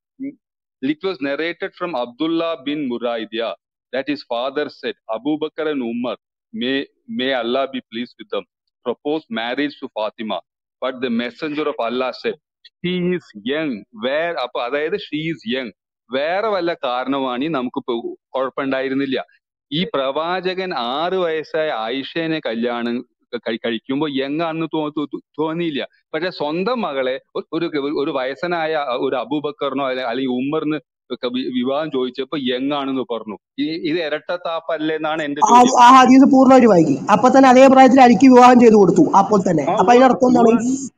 It was narrated from Abdullah bin Muraidya that his father said, Abu Bakr and Umar, may, may Allah be pleased with them, proposed marriage to Fatima. But the messenger of Allah said, she is young. Where, അപ്പൊ അതായത് she is young. വേറെ വല്ല കാരണമാണ് നമുക്ക് ഇപ്പൊ കുഴപ്പമുണ്ടായിരുന്നില്ല ഈ പ്രവാചകൻ ആറ് വയസ്സായ ആയിഷേനെ കല്യാണം കഴി- കഴിക്കുമ്പോൾ യങ്ങാണെന്ന് തോ തോ- തോ- തോന്നിയില്ല പക്ഷെ സ്വന്തം മകളെ ഒ- ഒരു ഒരു വയസ്സനായ ഒരു അബൂബക്കറിനോ അല്ലെ- അല്ലെങ്കിൽ ഉമ്മറിന് ഒക്കെ വി- വിവാഹം ചോദിച്ചപ്പോ യങ്ങാണെന്ന് പറഞ്ഞു ഈ- ഇത് ഇരട്ടത്താപ്പല്ലേ എന്നാണ് എന്റെ ആ ചോദ്യം ആ ഹദീസ് പൂർണ്ണമായിട്ട് വായിക്കും അപ്പൊ തന്നെ അതേ പ്രായത്തിൽ അലിക്ക് വിവാഹം ചെയ്തു കൊടുത്തു അപ്പോൾ തന്നെ ആ അപ്പൊ ഉവ്വ് അതിനർത്ഥം എന്താണ്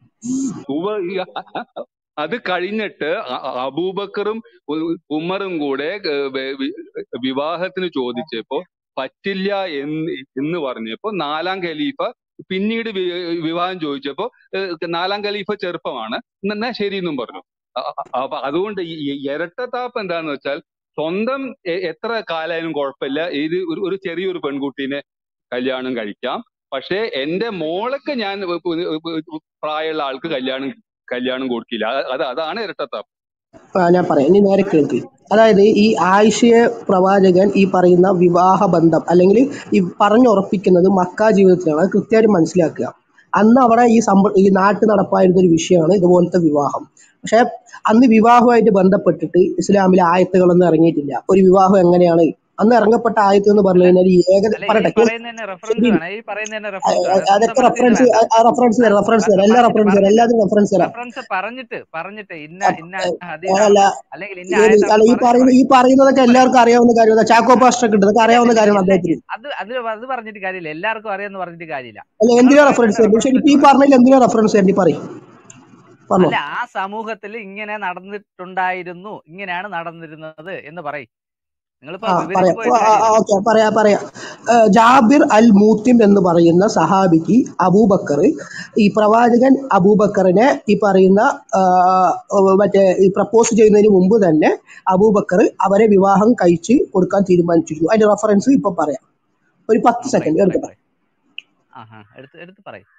ഉവ്വ് ഉവ്വ് ഈ അത് കഴിഞ്ഞിട്ട് അ- അ- അബൂബക്കറും ഉ- ഉമറും കൂടെ ഏർ വെ- വി- വിവാഹത്തിന് ചോദിച്ചപ്പോ പറ്റില്ല എന്ന് എന്ന് പറഞ്ഞപ്പോ നാലാം ഖലീഫ പിന്നീട് വി- വിവാഹം ചോദിച്ചപ്പോ ഏർ നാലാം ഖലീഫ ചെറുപ്പമാണ് എന്നാ ശരി എന്നും പറഞ്ഞു അ- അ- അപ്പൊ അതുകൊണ്ട് ഈ ഈ ഇരട്ടത്താപ്പ് എന്താന്ന് വെച്ചാൽ സ്വന്തം എ- എത്ര കാലായാലും കുഴപ്പമില്ല ഇത് ഒരു ഒരു ചെറിയൊരു പെൺകുട്ടീനെ കല്യാണം കഴിക്കാം പക്ഷേ എന്റെ മോൾക്ക് ഞാൻ പ്രായമുള്ള ആൾക്ക് കല്യാണം കല്യാണം കൊടുക്കില്ല അത് അത് അതാണ് ഇരട്ടത്താപ്പ് ആ, ഞാൻ പറയാം ഇനി നേരെ കേൾക്ക് അതായത് ഈ ആയിഷയെ പ്രവാചകൻ ഈ പറയുന്ന വിവാഹ ബന്ധം അല്ലെങ്കിൽ ഈ പറഞ്ഞുറപ്പിക്കുന്നത് മക്ക ജീവിതത്തിലാണ് അത് കൃത്യമായിട്ട് മനസ്സിലാക്കുക അന്ന് അവിടെ ഈ സംഭ ഈ നാട്ടു നടപ്പായിരുന്ന ഒരു വിഷയമാണ് ഇതുപോലത്തെ വിവാഹം പക്ഷെ അന്ന് വിവാഹമായിട്ട് ബന്ധപ്പെട്ടിട്ട് ഇസ്ലാമിലെ ആയത്തുകളൊന്നും ഇറങ്ങിയിട്ടില്ല ഒരു വിവാഹം എങ്ങനെയാണ് അന്ന് ഇറങ്ങപ്പെട്ട ആയത്ത് എന്ന് പറഞ്ഞു കഴിഞ്ഞാൽ ഈ ഏക അല്ല ഈ പറയട്ടെ കേൾ- പറയുന്നതന്നെ റെഫറൻസ് ശരി വേണം ഈ പറയുന്നതന്നെ അ- റെഫറൻസ് അ- വേണം സ്വന്തം അതൊക്കെ മനസ്സിൽ റെഫറൻസ് വേണ്ട റെഫറൻസ് തരാം റെഫറൻസ് തരാം എല്ലാ പറഞ്ഞിട്ട് റെഫറൻസ് തരാം പറഞ്ഞിട്ട് എല്ലാത്തിനും റെഫറൻസ് തരാം റെഫറൻസ് പറഞ്ഞിട്ട് പറഞ്ഞിട്ട് ഇന്ന അ- ഇന്ന അ- ഹദീസാണ് അല്ല അല്ലെങ്കിൽ ഇന്ന ഏത് ആയത്താണെന്ന് അല്ല ഈ പറഞ്ഞിട്ട് പറയുന്ന ഈ പറയും പറയുന്നതൊക്കെ പറയും എല്ലാവർക്കും അറിയാവുന്ന കാര്യമാണ് ചാക്കോ പാസ്റ്റർ ഒക്കെ ഉണ്ട് ഇതൊക്കെ ഇല്ല അറിയാവുന്ന ഇല്ല കാര്യമാണ് ഇല്ല അദ്ദേഹത്തിന് അത് അത് അത് പറഞ്ഞിട്ട് കാര്യമില്ല എല്ലാവർക്കും അറിയാമെന്ന് പറഞ്ഞിട്ട് കാര്യമില്ല അല്ല നിങ്ങൾ എന്തിനാ പറയുന്നതിന്റെ റെഫറൻസ് തരുന്നത് റെഫറൻസ് ശരി വെച്ച് ഇപ്പൊ ഈ പറ പറഞ്ഞതിൽ എന്തിനാ റെഫറൻസ് തരേണ്ടി പറയും പറഞ്ഞോ അല്ല ആ സമൂഹത്തിൽ ഇങ്ങനെ നടന്നിട്ടുണ്ടായിരുന്നു ഇങ്ങനെയാണ് നടന്നിരുന്നത് എന്ന് പറയും നിങ്ങളിപ്പോ ആ വിവരിച്ചു പറയാം പോയിട്ട് കാര്യമില്ലല്ലോ ഓക്കെ പറയാ പറയാം ആ, ജാബിർ അൽ മൂത്തിം എന്ന് പറയുന്ന സഹാബിക്ക് അബൂബക്കർ ഈ പ്രവാചകൻ അബൂബക്കറിനെ ഈ പറയുന്ന ആ, മറ്റേ ഈ പ്രപ്പോസ് ചെയ്യുന്നതിന് മുമ്പ് തന്നെ അബൂബക്കർ അവരെ വിവാഹം കഴിച്ച് കൊടുക്കാൻ തീരുമാനിച്ചിരുന്നു അതിന്റെ റെഫറൻസ് ഇപ്പൊ പറയാം ഒരു പത്ത് ആ പറയ് സെക്കൻഡ് പറയ് എടുക്കട്ടെ പറയ് ആ ആ എടുത്ത് എടുത്ത് പറയ്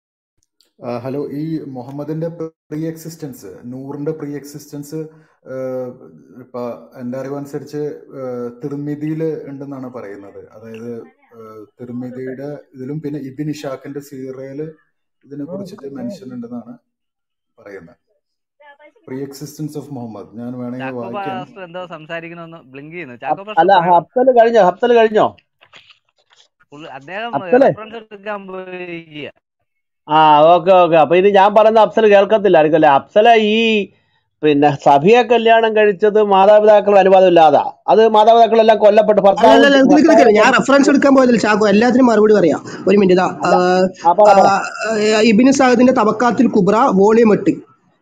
ആ, ഹലോ ഈ മുഹമ്മദിന്റെ പ്രീ എക്സിസ്റ്റൻസ് നൂറിന്റെ പ്രീ എക്സിസ്റ്റൻസ് ഇപ്പൊ എന്റെ അറിവനുസരിച്ച് തിർമിതിയിൽ ഉണ്ടെന്നാണ് പറയുന്നത് അതായത് തിർമിതിയുടെ ഇതിലും പിന്നെ ഇബിൻ ഇഷാഖിന്റെ സീറയില് ഇതിനെ കുറിച്ചിട്ട് മെൻഷൻ ഉണ്ടെന്നാണ് പറയുന്നത് പ്രീ എക്സിസ്റ്റൻസ് ഓഫ് മുഹമ്മദ് ഞാൻ വേണമെങ്കിൽ ചാക്കോ വായിക്കാം പാസ്റ്റർ എന്തോ സംസാരിക്കണമെന്ന് ബ്ലിങ്ക് ചെയ്യുന്നു അ- ചാക്കോ പാസ്റ്റർ അല്ല പറയണം ഹഫ്സല് കഴിഞ്ഞോ ഹഫ്സല് കഴിഞ്ഞോ പുള്ളി അദ്ദേഹം ഹഫ്സലെ റെഫറൻസ് എടുക്കാൻ പോയി ആ ഓക്കെ ഓക്കെ അപ്പൊ ഇത് ഞാൻ പറയുന്ന അഫ്സൽ കേൾക്കത്തില്ലായിരിക്കും അല്ലെ അഫ്സല ഈ പിന്നെ സഭിയെ കല്യാണം കഴിച്ചത് മാതാപിതാക്കളുടെ അനുവാദം ഇല്ലാതാ അത് മാതാപിതാക്കളെല്ലാം കൊല്ലപ്പെട്ട് അല്ല ഭർത്താവ് അല്ല നിൽക്ക് നിൽക്ക് ഭർത്താവ് നിൽക്ക് ഞാൻ റെഫറൻസ് എടുക്കാൻ പോയതിൽ ചാക്കോ എല്ലാത്തിനും മറുപടി പറയാം ഒരു മിനിറ്റ് ഇതാ അല്ല ആ പറ പറ ഇബിന് സാഹിദിന്റെ തബക്കാത്തിൽ കുബ്ര വോളിയം എട്ട്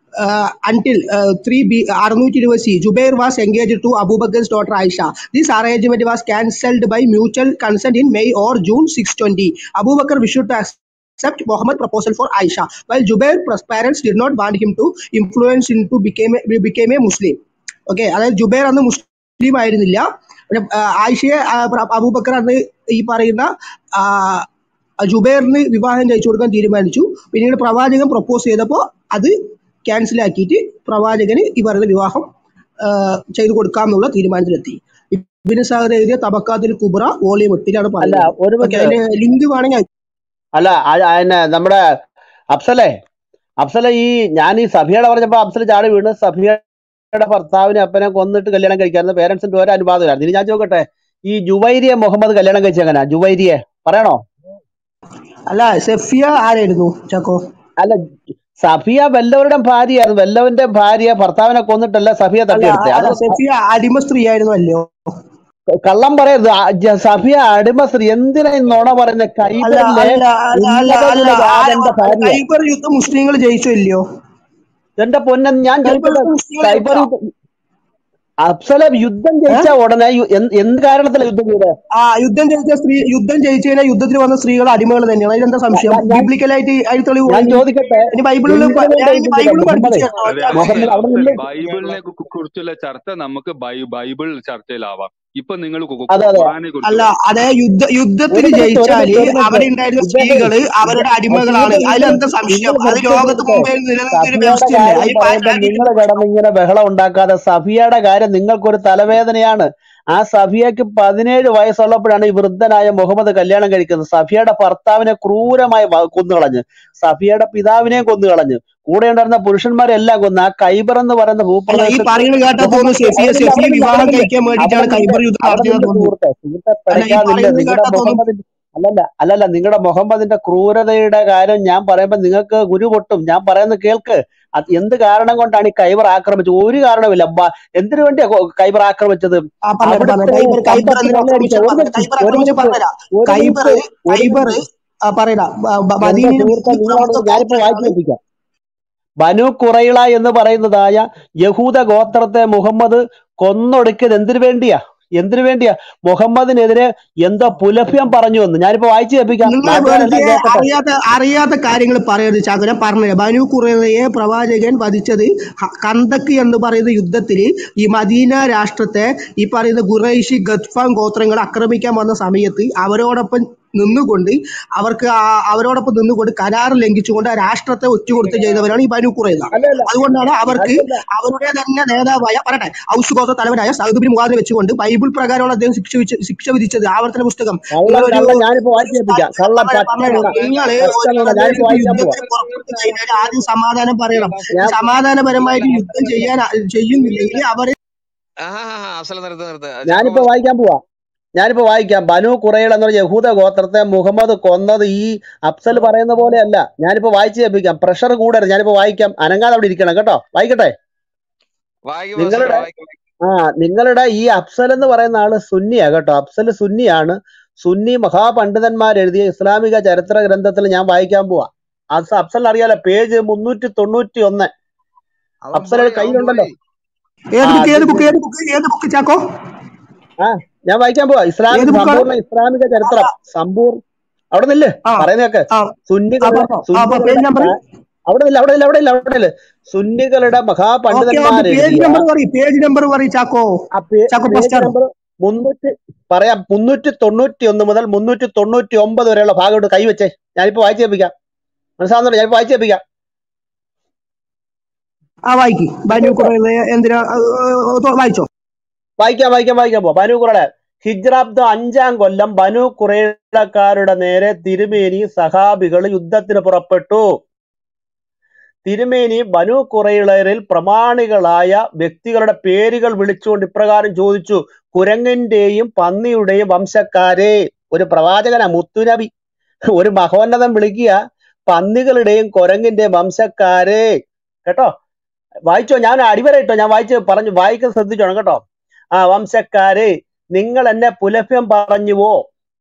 അൺടിൽ ത്രീ ബി അറുന്നൂറ്റി ഇരുപത് C Jubair was engage to Abu Bakr's daughter Aisha this arrangement was cancelled by mutual consent in May or June 620. Abubakar wished to accept Muhammad proposal for Aisha, while Jubair's parents did not want him to influence him to became a, became a Muslim. Okay അതായത് Jubair അന്ന് മുസ്ലിം ആയിരുന്നില്ല പിന്നെ, ആ, ആയിഷയെ ആ, പ്ര- അബൂബക്കർ അന്ന് ഈ പറയുന്ന ആ, ജുബൈറിന് വിവാഹം കഴിച്ചു കൊടുക്കാൻ തീരുമാനിച്ചു പിന്നീട് പ്രവാചകൻ പ്രപ്പോസ് ചെയ്തപ്പോൾ അത് ക്യാൻസൽ ആക്കിയിട്ട് പ്രവാചകന് ഈ പറയുന്ന വിവാഹം ആ, ചെയ്തു കൊടുക്കാം എന്നുള്ള തീരുമാനത്തിലെത്തി ഇബിന് സാഹർ എഴുതിയ തബക്കാത്തിൽ കുബ്ര വോളിയം എട്ടിലാണ് അല്ല പറയുന്നത് ഒരു ഓക്കെ മിനിറ്റ് അതിന്റെ ലിങ്ക് വേണമെങ്കിൽ അല്ല ആ- ആ, പിന്നെ നമ്മുടെ അഫ്സലെ അഫ്സലെ ഈ ഞാൻ ഈ സഭിയുടെ പറഞ്ഞപ്പോ അഫ്സൽ ചാടി വീണ് സഭിയുടെ ഭർത്താവിനെ അപ്പനെ കൊന്നിട്ട് കല്യാണം കഴിക്കാറുണ്ട് പേരൻസിന്റെ ഒരു അനുവാദമില്ലായിരുന്നു ഇനി ഞാൻ ചോദിക്കട്ടെ ഈ ജുവൈരിയെ മുഹമ്മദ് കല്യാണം കഴിച്ച എങ്ങനെയാ ജുവൈരിയെ പറയണോ അല്ല സെഫിയ ആരായിരുന്നു ചാക്കോ അല്ല സഫിയ വല്ലവരുടെയും ഭാര്യയായിരുന്നു വല്ലവന്റെ ഭാര്യ ഭർത്താവിനെ കൊന്നിട്ടല്ല സഫിയ അല്ല തട്ടിയെടുത്തത് അല്ല അത് സെഫിയ അടിമ സ്ത്രീ ആയിരുന്നു അല്ലയോ കള്ളം പറയരുത് ആ ജ- സഫിയ അടിമശ്രീ എന്തിനാ ഈ നുണ പറയുന്നത് അല്ല കൈബറിലെ അല്ല അല്ല അല്ല അല്ല ഉന്നതകുലജാതന്റെ ഭാര്യ കൈബർ യുദ്ധം മുസ്ലിങ്ങൾ ജയിച്ചോ ഇല്ലയോ എന്റെ പൊന്നൻ ഞാൻ കൈബർ ചോദിക്കട്ടെ യുദ്ധം മുസ്ലിങ്ങൾ കൈബർ ജയിച്ചോ യുദ്ധ- അഫ്സല യുദ്ധം ജയിച്ച ഉടനെ യു- എന്ത് എന്ത് കാരണത്തിലാണ് യുദ്ധം ചെയ്തത് ആ യുദ്ധം ജയിച്ച സ്ത്രീ യുദ്ധം ജയിച്ചു കഴിഞ്ഞാൽ യുദ്ധത്തിൽ വന്ന സ്ത്രീകൾ അടിമകൾ തന്നെയാണ് അതിലെന്താ സംശയം ഞാൻ ഞാൻ ബിബ്ലിക്കലായിട്ട് അതിൽ തെളിവ് ഞാൻ വേണമെങ്കിൽ ചോദിക്കട്ടെ ഇനി ബൈബിളിൽ എന്തിനു പ- വേണ്ടി ഞാൻ ഇനി യുദ്ധം ചെയ്ത ബൈബിളും മുഹമ്മദേ പഠിപ്പിച്ചു തരണോ അതെ ചാക്കോ അതെ മുഹമ്മദ് അവിടെ അഫ്സൽ നില്ലേ ബൈബിളിനെ കു- കു- കുറിച്ചുള്ള ചർച്ച നമുക്ക് ബൈ- ബൈബിൾ ചർച്ചയിലാവാം ഇപ്പൊ നിങ്ങൾ കു- കു- അതെ അതെ ഖുർആനെ കുറിച്ച് അല്ല പറയും അതെ യുദ്ധ യുദ്ധത്തിൽ ഒരു മിനിറ്റ് ഒരു ജയിച്ചാല് മിനിറ്റ് ഒരു മിനിറ്റ് അവിടെ ഉണ്ടായിരുന്ന ഇദ്ദേഹം സ്ത്രീകള് അവരുടെ ഇത് അടിമകളാണ് നിങ്ങൾ നിങ്ങൾ അതിലെന്താ നിങ്ങൾ സംശയം അത് നിർത്തി ലോകത്ത് നിർത്തട്ടെ മുമ്പേ നിലനിന്നൊരു സഫിയയുടെ വ്യവസ്ഥയല്ലേ കാര്യം അതിൽ പറയുമ്പോൾ നിങ്ങൾ കിടന്ന് ഇങ്ങനെ ബഹളം ഉണ്ടാക്കാതെ സഫിയയുടെ കാര്യം നിങ്ങൾക്കൊരു തലവേദനയാണ് ആ സഫിയക്ക് പതിനേഴ് വയസ്സുള്ളപ്പോഴാണ് ഈ വൃദ്ധനായ മുഹമ്മദ് കല്യാണം കഴിക്കുന്നത് സഫിയയുടെ ഭർത്താവിനെ ക്രൂരമായി വ- കൊന്നുകളഞ്ഞ് സഫിയയുടെ പിതാവിനെയും കൊന്നുകളഞ്ഞു കൂടെ ഉണ്ടായിരുന്ന പുരുഷന്മാരെല്ലാം കൊന്നു ആ കൈബർ എന്ന് പറയുന്ന അല്ല ഈ ഭൂപ്രദേശത്ത് പറയുന്നത് കേട്ടാ തോന്നുന്നു മുഹമ്മദ് സെഫിയ അവിടെ നില്ല സെഫിയ അവിടെ നില്ല വിവാഹം അവിടെ നില്ല കഴിക്കാൻ വേണ്ടിയിട്ടാണ് അവിടെ നില്ല കൈബർ യുദ്ധം അവിടെ നടത്തിയെന്ന് നില്ല തോന്നുന്നു സുഹൃത്തെ സുഹൃത്തെ അല്ല ഈ പിടയ്ക്കാതില്ല പറയുന്നത് നിങ്ങളുടെ കേട്ടാ തോന്നുന്നു മുഹമ്മദിന്റെ അല്ലല്ല അല്ലല്ല നിങ്ങളുടെ മുഹമ്മദിന്റെ ക്രൂരതയുടെ കാര്യം ഞാൻ പറയുമ്പോൾ നിങ്ങൾക്ക് ഗുരു പൊട്ടും ഞാൻ പറയുന്നത് കേൾക്ക് അത് എന്ത് കാരണം കൊണ്ടാണ് ഈ കൈബർ ആക്രമിച്ചത് ഒരു കാരണമില്ല ബ- എന്തിനു വേണ്ടിയാ കൊ- കൈബർ ആക്രമിച്ചത് ആ പറഞ്ഞ പറഞ്ഞ അവിടുത്തെ കൈബർ കൈബർ സമ്പത്ത് എന്തിനാ കൊള്ളയടിച്ച ആക്രമിച്ച ഒരു പറഞ്ഞ മിനിറ്റ് കൈബർ ഒരു ആക്രമിച്ച മിനിറ്റ് പറഞ്ഞുതരാ ഒരു കൈബർ മിനിറ്റ് ഒരു കൈബർ മിനിറ്റ് ആ പറയടാ എന്റെ മദീനയിൽ സുഹൃത്തെ മൂന്ന് നിങ്ങൾ അവിടെ പ്രമുഖ ഞാനിപ്പോ വായിച്ചു ഗോത്രങ്ങളാണ് കേൾപ്പിക്കാം ബനു കുറൈള എന്ന് പറയുന്നതായ യഹൂദ ഗോത്രത്തെ മുഹമ്മദ് കൊന്നൊടുക്കിയത് എന്തിനു വേണ്ടിയാ എന്തിനു വേണ്ടിയാ മുഹമ്മദിനെതിരെ എന്തോ പുലഭ്യം പറഞ്ഞു എന്ന് ഞാനിപ്പോ വായിച്ചു കേൾപ്പിക്കാം നിങ്ങൾ നാട്ടുകാരെല്ലാം വെറുതെ കേൾക്കട്ടെ അറിയാത്ത അറിയാത്ത കാര്യങ്ങൾ പറയരുത് ചാക്കോ ഞാൻ പറഞ്ഞില്ല ബനു കുറയെ പ്രവാചകൻ വധിച്ചത് ഹ- കന്തക്ക് എന്ന് പറയുന്ന യുദ്ധത്തിൽ ഈ മദീന രാഷ്ട്രത്തെ ഈ പറയുന്ന ഖുറൈഷി ഗത്ഫാൻ ഗോത്രങ്ങൾ ആക്രമിക്കാൻ വന്ന സമയത്ത് അവരോടൊപ്പം നിന്നുകൊണ്ട് അവർക്ക് ആ- അവരോടൊപ്പം നിന്നുകൊണ്ട് കരാർ ലംഘിച്ചുകൊണ്ട് ആ രാഷ്ട്രത്തെ ഒറ്റുകൊടുത്ത് ചെയ്തവരാണ് ഈ ബനു കുറയുന്ന അല്ല അല്ല അതുകൊണ്ടാണ് അവർക്ക് അല്ലല്ല അവരുടെ തന്നെ നേതാവായ പറയട്ടെ ഔസ് ഗോത്ര തലവനായ സൗദബിൻ മുഖാദിനെ വെച്ചുകൊണ്ട് ബൈബിൾ പ്രകാരമാണ് അദ്ദേഹം ശിക്ഷ വിധിച്ച- ശിക്ഷ വിധിച്ചത് ആവർത്തന പുസ്തകം കള്ളം നിങ്ങളൊരു കള്ളം ഞാനിപ്പോ വായിച്ചു ഒരു കേൾപ്പിക്കാം സ്ഥലത്ത് കള്ളം പറഞ്ഞ പറഞ്ഞല്ലോ പച്ചനുണ നിങ്ങള് പച്ചനുണ ഒരാളെ ഞാനിപ്പോ വായിക്കാൻ പോവാ യുദ്ധത്തിന് പുറപ്പെട്ടു കഴിഞ്ഞാൽ ആദ്യം സമാധാനം പറയണം ഞാൻ സമാധാനപരമായിട്ട് യുദ്ധം ചെയ്യാൻ ചെയ്യുന്നില്ലെങ്കിൽ അവര് അഫ്സൽ നിർത്ത് നിർത്ത് ഞാനിപ്പോ ചാക്കോ വായിക്കാൻ പോവാ ഞാനിപ്പോ വായിക്കാം ബനു കുറൈൾ എന്ന യഹൂദ ഗോത്രത്തെ മുഹമ്മദ് കൊന്നത് ഈ അഫ്സൽ പറയുന്ന പോലെയല്ല ഞാനിപ്പോ വായിച്ചു കേൾപ്പിക്കാം പ്രഷർ കൂടരുത് ഞാനിപ്പോ വായിക്കാം അനങ്ങാതെ അവിടെ ഇരിക്കണം കേട്ടോ വായിക്കട്ടെ വായിക്ക് പാസ്റ്റർ നിങ്ങളുടെ വായിക്ക് ആ നിങ്ങളുടെ ഈ അഫ്സൽ എന്ന് പറയുന്ന ആള് സുന്നിയാ കേട്ടോ അഫ്സൽ സുന്നിയാണ് സുന്നി മഹാപണ്ഡിതന്മാർ എഴുതിയ ഇസ്ലാമിക ചരിത്ര ഗ്രന്ഥത്തിൽ ഞാൻ വായിക്കാൻ പോവാ അത് അഫ്സൽ അറിയാലോ പേജ് മുന്നൂറ്റി തൊണ്ണൂറ്റി ഒന്ന് അവൻ അഫ്സൽ പോയി അവൻ കയ്യിലുണ്ടല്ലോ പോയി ഏത് ആ ബുക്ക് ഇത് ഏത് ബുക്ക് ഏത് ബുക്ക് ഏത് ബുക്ക് ചാക്കോ ആ ഞാൻ വായിക്കാൻ പോവാ ഏത് ഇസ്ലാമിക ബുക്കാണ് സമ്പൂർണ്ണ ഇസ്ലാമിക ചരിത്രം സമ്പൂർ അവിടെ നില്ല് ആ പറയുന്നതൊക്കെ ആ ആ സുന്നികളുടെ പറഞ്ഞോ ആ പേജ് സുന്നികളുടെ നമ്പർ ആ, അവിടെ നില്ല അവിടെ നില്ല അവിടെ നില്ല അവിടെ നില്ല സുന്നികളുടെ ഓക്കെ ഓക്കെ മഹാപണ്ഡിതന്മാർ പേജ് എഴുതിയ നമ്പർ പറയും പേജ് നമ്പർ പറയും ചാക്കോ ആ പേ- ചാക്കോ പേജ് ഫസ്റ്റ് ആണ് നമ്പർ മുന്നൂറ്റി പറയാം മുന്നൂറ്റി തൊണ്ണൂറ്റി ഒന്ന് മുതൽ മുന്നൂറ്റി തൊണ്ണൂറ്റി ഒമ്പത് വരെയുള്ള ഭാഗം ഇട്ട് കൈവച്ചേ ഞാനിപ്പോ വായിച്ചു കേൾപ്പിക്കാം മനസ്സിലാവുന്നുണ്ടോ ഞാനിപ്പോ വായിച്ചു കേൾപ്പിക്കാം ആ വായിക്ക് ബനു കുറേ എന്തിനാ ആ, ആ, ആ, വായിച്ചോ വായിക്കാം വായിക്കാം വായിക്കാം പോ ബനു കുറയുടെ ഹിജ്രാബ്ദം അഞ്ചാം കൊല്ലം ബനു കുറേക്കാരുടെ നേരെ തിരുമേനി സഹാബികൾ യുദ്ധത്തിന് പുറപ്പെട്ടു തിരുമേനി ബനു കുറയിളരിൽ പ്രമാണികളായ വ്യക്തികളുടെ പേരുകൾ വിളിച്ചുകൊണ്ട് ഇപ്രകാരം ചോദിച്ചു കുരങ്ങിന്റെയും പന്നിയുടെയും വംശക്കാരെ ഒരു പ്രവാചകനാ മുത്തുനബി ഒരു മഹോന്നതം വിളിക്കുക പന്നികളുടെയും കുരങ്ങിന്റെയും വംശക്കാരെ കേട്ടോ വായിച്ചോ ഞാൻ അടിവരയിട്ടോ ഞാൻ വായിച്ച് പറഞ്ഞു വായിക്കാൻ ശ്രദ്ധിച്ചോണം കേട്ടോ ആ വംശക്കാരെ നിങ്ങൾ എന്നെ പുലഭ്യം പറഞ്ഞുവോ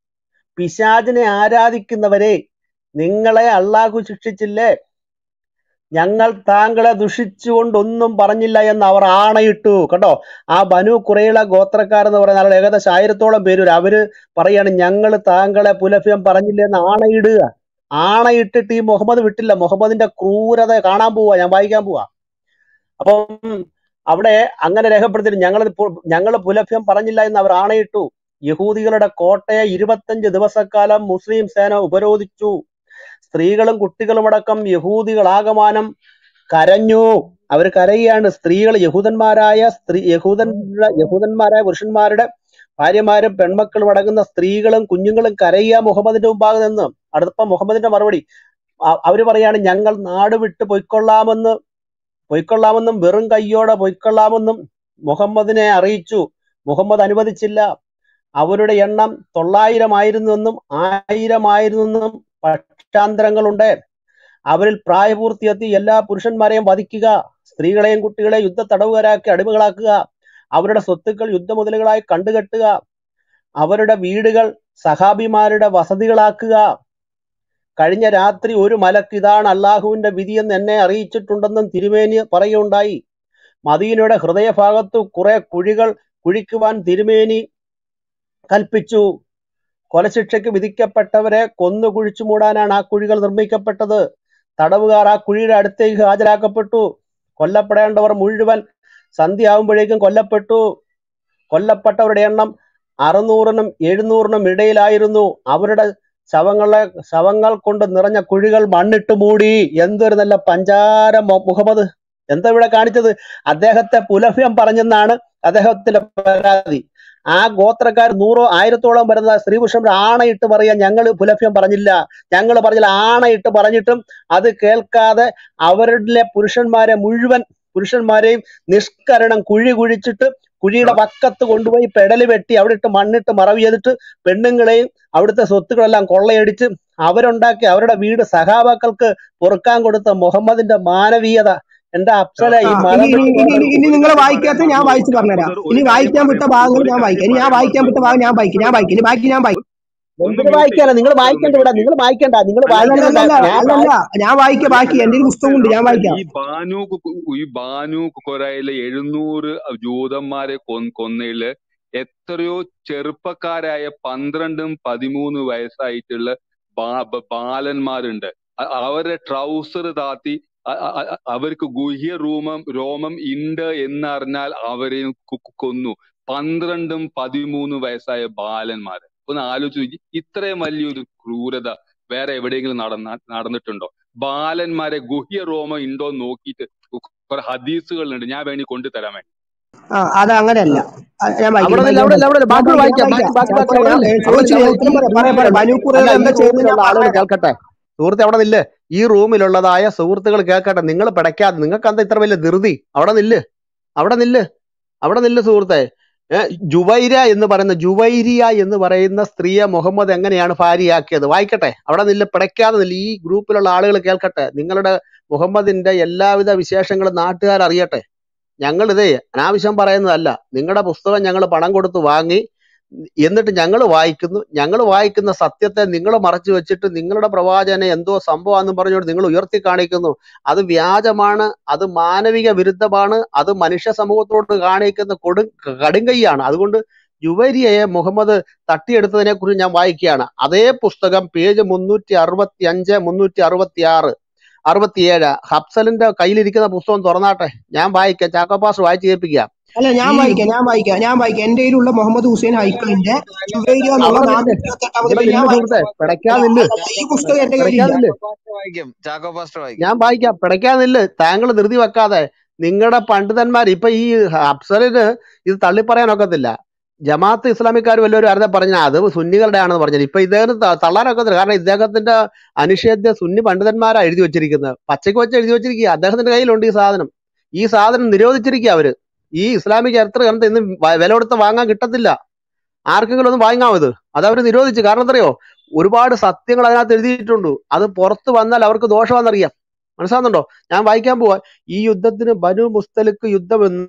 പിശാചിനെ ആരാധിക്കുന്നവരെ നിങ്ങളെ അള്ളാഹു ശിക്ഷിച്ചില്ലേ ഞങ്ങൾ താങ്കളെ ദുഷിച്ചുകൊണ്ടൊന്നും പറഞ്ഞില്ല എന്ന് അവർ ആണയിട്ടു കേട്ടോ ആ ബനു കുറയിള ഗോത്രക്കാരെന്ന് പറയുന്ന ആളുകൾ ഏകദേശം ആയിരത്തോളം പേര് വരും അവര് പറയാണ് ഞങ്ങൾ താങ്കളെ പുലഭ്യം പറഞ്ഞില്ല എന്ന് ആണയിടുക ആണയിട്ടിട്ട് ഈ മുഹമ്മദ് വിട്ടില്ല മുഹമ്മദിന്റെ ക്രൂരത കാണാൻ പോവാ ഞാൻ വായിക്കാൻ പോവാ അപ്പം അവിടെ അങ്ങനെ രേഖപ്പെടുത്തിയിട്ട് ഞങ്ങൾ ഞങ്ങൾ പുലഭ്യം പറഞ്ഞില്ല എന്ന് അവർ ആണയിട്ടു യഹൂദികളുടെ കോട്ടയെ ഇരുപത്തഞ്ച് ദിവസക്കാലം മുസ്ലിം സേന ഉപരോധിച്ചു സ്ത്രീകളും കുട്ടികളും അടക്കം യഹൂദികളാകമാനം കരഞ്ഞു അവർ കരയുകയാണ് സ്ത്രീകൾ യഹൂദന്മാരായ സ്ത്രീ യഹൂദൻ യഹൂദന്മാരായ പുരുഷന്മാരുടെ ഭാര്യമാരും പെൺമക്കളും അടങ്ങുന്ന സ്ത്രീകളും കുഞ്ഞുങ്ങളും കരയുക മുഹമ്മദിന്റെ മുമ്പാകെ നിന്ന് അടുത്ത മുഹമ്മദിന്റെ മറുപടി അ- അവര് പറയാണ് ഞങ്ങൾ നാട് വിട്ട് പൊയ്ക്കൊള്ളാമെന്ന് പൊയ്ക്കൊള്ളാമെന്നും വെറും കയ്യോടെ പൊയ്ക്കൊള്ളാമെന്നും മുഹമ്മദിനെ അറിയിച്ചു മുഹമ്മദ് അനുവദിച്ചില്ല അവരുടെ എണ്ണം തൊള്ളായിരം ആയിരുന്നെന്നും ആയിരം ആയിരുന്നെന്നും പക്ഷാന്തരങ്ങളുണ്ട് അവരിൽ പ്രായപൂർത്തിയെത്തി എല്ലാ പുരുഷന്മാരെയും വധിക്കുക സ്ത്രീകളെയും കുട്ടികളെയും യുദ്ധ തടവുകാരാക്കി അടിമകളാക്കുക അവരുടെ സ്വത്തുക്കൾ യുദ്ധമുതലുകളായി കണ്ടുകെട്ടുക അവരുടെ വീടുകൾ സഹാബിമാരുടെ വസതികളാക്കുക കഴിഞ്ഞ രാത്രി ഒരു മലക്ക് ഇതാണ് അള്ളാഹുവിന്റെ വിധിയെന്ന് എന്നെ അറിയിച്ചിട്ടുണ്ടെന്നും തിരുമേനി പറയുകയുണ്ടായി മദീനയുടെ ഹൃദയഭാഗത്തു കുറെ കുഴികൾ കുഴിക്കുവാൻ തിരുമേനി കൽപ്പിച്ചു കൊലശിക്ഷയ്ക്ക് വിധിക്കപ്പെട്ടവരെ കൊന്നു കുഴിച്ചു മൂടാനാണ് ആ കുഴികൾ നിർമ്മിക്കപ്പെട്ടത് തടവുകാർ ആ കുഴിയുടെ അടുത്തേക്ക് ഹാജരാക്കപ്പെട്ടു കൊല്ലപ്പെടേണ്ടവർ മുഴുവൻ സന്ധ്യയാവുമ്പോഴേക്കും കൊല്ലപ്പെട്ടു കൊല്ലപ്പെട്ടവരുടെ എണ്ണം അറുന്നൂറിനും എഴുന്നൂറിനും ഇടയിലായിരുന്നു അവരുടെ ശവങ്ങളെ ശവങ്ങൾ കൊണ്ട് നിറഞ്ഞ കുഴികൾ മണ്ണിട്ട് മൂടി എന്തൊരു നല്ല പഞ്ചാര മൊ- മുഹമ്മദ് എന്താ ഇവിടെ കാണിച്ചത് അദ്ദേഹത്തെ പുലഭ്യം പറഞ്ഞെന്നാണ് അദ്ദേഹത്തിന്റെ പരാതി ആ ഗോത്രക്കാർ നൂറോ ആയിരത്തോളം വരുന്ന സ്ത്രീ പുരുഷന്മാർ ആണയിട്ട് പറയാൻ ഞങ്ങൾ പുലഭ്യം പറഞ്ഞില്ല ഞങ്ങൾ പറഞ്ഞില്ല ആണയിട്ട് പറഞ്ഞിട്ടും അത് കേൾക്കാതെ അവരുടെ പുരുഷന്മാരെ മുഴുവൻ പുരുഷന്മാരെയും നിഷ്കരണം കുഴി കുഴിച്ചിട്ട് കുഴിയുടെ പക്കത്ത് കൊണ്ടുപോയി പെടല് വെട്ടി അവിടെ ഇട്ട് മണ്ണിട്ട് മറവ് ചെയ്തിട്ട് പെണ്ണുങ്ങളെയും അവിടുത്തെ സ്വത്തുക്കളെല്ലാം കൊള്ളയടിച്ച് അവരുണ്ടാക്കി അവരുടെ വീട് സഹാബാക്കൾക്ക് പൊറുക്കാൻ കൊടുത്ത മുഹമ്മദിന്റെ മാനവീയത എന്റെ അപ്സല ആ ഈ ഇനി മതം ഇനി വിട്ട് ഇനി ഇനി നിങ്ങൾ വായിക്കാത്ത ഞാൻ വായിച്ചു പറഞ്ഞുതരാം ഇനി വായിക്കാൻ വിട്ട ഭാഗങ്ങൾ ഞാൻ വായിക്കാം ഇനി ഞാൻ വായിക്കാൻ വിട്ട ഭാഗം ഞാൻ വായിക്കും ഞാൻ വായിക്കും ഇനി ബാക്കി ഞാൻ വായിക്കും എന്തിനു വായിക്കാനാ നിങ്ങൾ വായിക്കണ്ട ഇവിടെ നിങ്ങൾ വായിക്കണ്ട നിങ്ങൾ വായിക്കുന്നില്ല അല്ലല്ല ഞാൻ അല്ലല്ല ഞാൻ വായിക്കാം ബാക്കി എന്റെ ഒരു പുസ്തകമുണ്ട് ഞാൻ വായിക്കാം ഈ ബാനു കു- ഈ ബാനു കൊറയിലെ എഴുന്നൂറ് ജൂതന്മാരെ കൊന്ന് കൊന്നതില് എത്രയോ ചെറുപ്പക്കാരായ പന്ത്രണ്ടും പതിമൂന്ന് വയസ്സായിട്ടുള്ള ബാ- ബ- ബാലന്മാരുണ്ട് അ- അവരുടെ ട്രൗസർ താത്തി അ- അ- അ- അവർക്ക് ഗുഹ്യ റൂമം രോമം ഉണ്ട് എന്നറിഞ്ഞാൽ അവരെയും കു- കു- കൊന്നു പന്ത്രണ്ടും പതിമൂന്ന് വയസ്സായ ബാലന്മാര് ഒന്ന് ആലോചിച്ച് നോക്കി ഇത്രയും വലിയൊരു ക്രൂരത വേറെ എവിടെയെങ്കിലും നടന്ന നടന്നിട്ടുണ്ടോ ബാലന്മാരെ ഗുഹ്യ രോമം ഉണ്ടോ എന്ന് നോക്കിയിട്ട് കുറെ ഹദീസുകളുണ്ട് ഞാൻ വേണ്ടി കൊണ്ടുതരാൻ വേണ്ടി ആ അത് അങ്ങനെയല്ല ആ, ഞാൻ വായിക്കാം അവിടെ ഞാൻ നില്ല അവിടെ വായിക്കാം നില്ല അവിടെ ഞാൻ നില്ല ബാക്കി വായിക്കാം വായിക്കാം ഞാൻ ബാക്കി ബാക്കി ചാക്കോ ബാക്കി ഞാൻ അവിടെ നില്ല അവിടെ നില്ല ചോദിച്ചില്ല ഉത്തരം ഈ പറയാം പറയാം പറയാം റൂമിലുള്ള ബനു അല്ല കുറേകൾ ഈ എന്താ ചെയ്തത് ഞാൻ റൂമിലുള്ള ആളുകൾ പറഞ്ഞുതരാം കേൾക്കട്ടെ സുഹൃത്തെ അവിടെ നില്ല് ഈ റൂമിലുള്ളതായ സുഹൃത്തുക്കൾ കേൾക്കട്ടെ നിങ്ങൾ പിടയ്ക്കാതെ നിങ്ങൾക്ക് എന്താ ഇത്ര വലിയ ധൃതി അവിടെ നില്ല് അവിടെ നില്ല് അവിടെ നില്ല് സുഹൃത്തെ ഏ, ജുവൈര എന്ന് പറയുന്ന ജുവൈരിയ എന്ന് പറയുന്ന സ്ത്രീയെ മുഹമ്മദ് എങ്ങനെയാണ് ഭാര്യയാക്കിയത് വായിക്കട്ടെ അവിടെ നില്ല് പിടയ്ക്കാതെ നില്ല് ഈ ഗ്രൂപ്പിലുള്ള ആളുകൾ കേൾക്കട്ടെ നിങ്ങളുടെ മുഹമ്മദിന്റെ എല്ലാവിധ വിശേഷങ്ങളും നാട്ടുകാർ അറിയട്ടെ ഞങ്ങൾ ഇതേ അനാവശ്യം പറയുന്നതല്ല നിങ്ങളുടെ പുസ്തകം ഞങ്ങൾ പണം കൊടുത്ത് വാങ്ങി എന്നിട്ട് ഞങ്ങൾ വായിക്കുന്നു ഞങ്ങൾ വായിക്കുന്ന സത്യത്തെ നിങ്ങൾ മറച്ചു വെച്ചിട്ട് നിങ്ങളുടെ പ്രവാചകനെ എന്തോ സംഭവമാണെന്ന് പറഞ്ഞുകൊണ്ട് നിങ്ങൾ ഉയർത്തി കാണിക്കുന്നു അത് വ്യാജമാണ് അത് മാനവിക വിരുദ്ധമാണ് അത് മനുഷ്യ സമൂഹത്തോട് കാണിക്കുന്ന കൊടു കടുങ്കൈയാണ് അതുകൊണ്ട് ജുവൈരിയയെ മുഹമ്മദ് തട്ടിയെടുത്തതിനെ കുറിച്ച് ഞാൻ വായിക്കുകയാണ് അതേ പുസ്തകം പേജ് മുന്നൂറ്റി അറുപത്തി അഞ്ച് മുന്നൂറ്റി അറുപത്തി ആറ് അറുപത്തിയേഴ് ഹബ്സലിന്റെ കയ്യിലിരിക്കുന്ന പുസ്തകം തുറന്നാട്ടെ ഞാൻ വായിക്കാം ചാക്കോപാസ് വായിച്ചു കേൾപ്പിക്കാം അല്ല ഞാൻ ഈ വായിക്കാം ഞാൻ വായിക്കാം ഞാൻ വായിക്കാം എന്റെ കയ്യിലുള്ള മുഹമ്മദ് ഹുസൈൻ ഹൈക്കലിന്റെ ജുവൈരിയ എന്നുള്ള അവിടെ നില്ല് നാനൂറ്റി ഇരുപത്തി എട്ടാമത് ഇവിടെ പേജ് ഞാൻ നില്ല് വായിക്കാം സുഹൃത്തെ പിടയ്ക്കാ അല്ല നില്ല് അല്ല, ഈ പുസ്തകം എന്റെ പിടയ്ക്കാ കയ്യിലില്ല നില്ല് പാസ്റ്റർ വായിക്കും ചാക്കോ പാസ്റ്റർ വായിക്കും ഞാൻ വായിക്കാം പിടയ്ക്കാ നില്ല് താങ്കൾ ധൃതി വെക്കാതെ നിങ്ങളുടെ പണ്ഡിതന്മാർ ഇപ്പൊ ഈ അഫ്സലിന് ഇത് തള്ളിപ്പറയാൻ ഒക്കത്തില്ല ജമാഅത്ത് ഇസ്ലാമിക്കാർ വല്ലവരും ആരുടെ പറഞ്ഞ അത് സുന്നികളുടെ ആണെന്ന് പറഞ്ഞത് ഇപ്പൊ ഇദ്ദേഹത്തിന് ത- തള്ളാനൊക്കത്തില്ല കാരണം ഇദ്ദേഹത്തിന്റെ അനിഷേധ്യ സുന്നി പണ്ഡിതന്മാരാ എഴുതി വെച്ചിരിക്കുന്നത് പച്ചയ്ക്ക് വെച്ച് എഴുതി വെച്ചിരിക്കുക അദ്ദേഹത്തിന്റെ കയ്യിലുണ്ട് ഈ സാധനം ഈ സാധനം നിരോധിച്ചിരിക്കുക അവര് ഈ ഇസ്ലാമിക ചരിത്ര ഗ്രന്ഥം ഇന്ന് വ- വില കൊടുത്ത് വാങ്ങാൻ കിട്ടത്തില്ല ആർക്കെങ്കിലും ഒന്ന് വാങ്ങാമോ ഇത് അത് അവർ നിരോധിച്ചു കാരണം എന്തറിയോ ഒരുപാട് സത്യങ്ങൾ അതിനകത്ത് എഴുതിയിട്ടുണ്ട് അത് പുറത്ത് വന്നാൽ അവർക്ക് ദോഷമാണെന്നറിയാം മനസ്സിലാകുന്നുണ്ടോ ഞാൻ വായിക്കാൻ പോവാ ഈ യുദ്ധത്തിന് ബനു മുസ്തലിക്ക് യുദ്ധമെന്ന്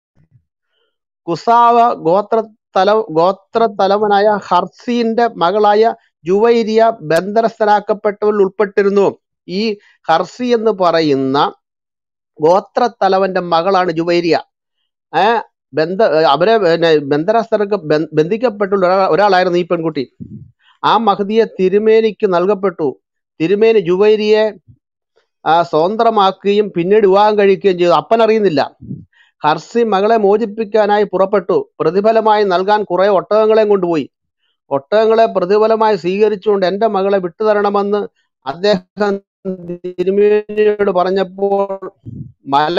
കുസാവ ഗോത്ര തല ഗോത്ര തലവനായ ഹർസീന്റെ മകളായ ജുവൈരിയ ബന്ധനസ്ഥനാക്കപ്പെട്ടവരിൽ ഉൾപ്പെട്ടിരുന്നു ഈ ഹർസി എന്ന് പറയുന്ന ഗോത്ര തലവന്റെ മകളാണ് ജുവൈരിയ ഏഹ് ബന്ധ അവരെ പിന്നെ ബന്ധനസ്ഥർക്ക് ബന്ധ- ബന്ധിക്കപ്പെട്ടുള്ള ഒരാ- ഒരാളായിരുന്നു ഈ പെൺകുട്ടി ആ മഹദിയെ തിരുമേനിക്ക് നൽകപ്പെട്ടു തിരുമേനി ജുവൈരിയെ ആ സ്വതന്ത്രമാക്കുകയും പിന്നീട് വിവാഹം കഴിക്കുകയും ചെയ്തു അപ്പൻ അറിയുന്നില്ല ഹർസി മകളെ മോചിപ്പിക്കാനായി പുറപ്പെട്ടു പ്രതിഫലമായി നൽകാൻ കുറെ ഒട്ടകങ്ങളെയും കൊണ്ടുപോയി ഒട്ടകങ്ങളെ പ്രതിഫലമായി സ്വീകരിച്ചുകൊണ്ട് എന്റെ മകളെ വിട്ടുതരണമെന്ന് അദ്ദേഹം തിരുമേനിയോട് പറഞ്ഞപ്പോൾ മല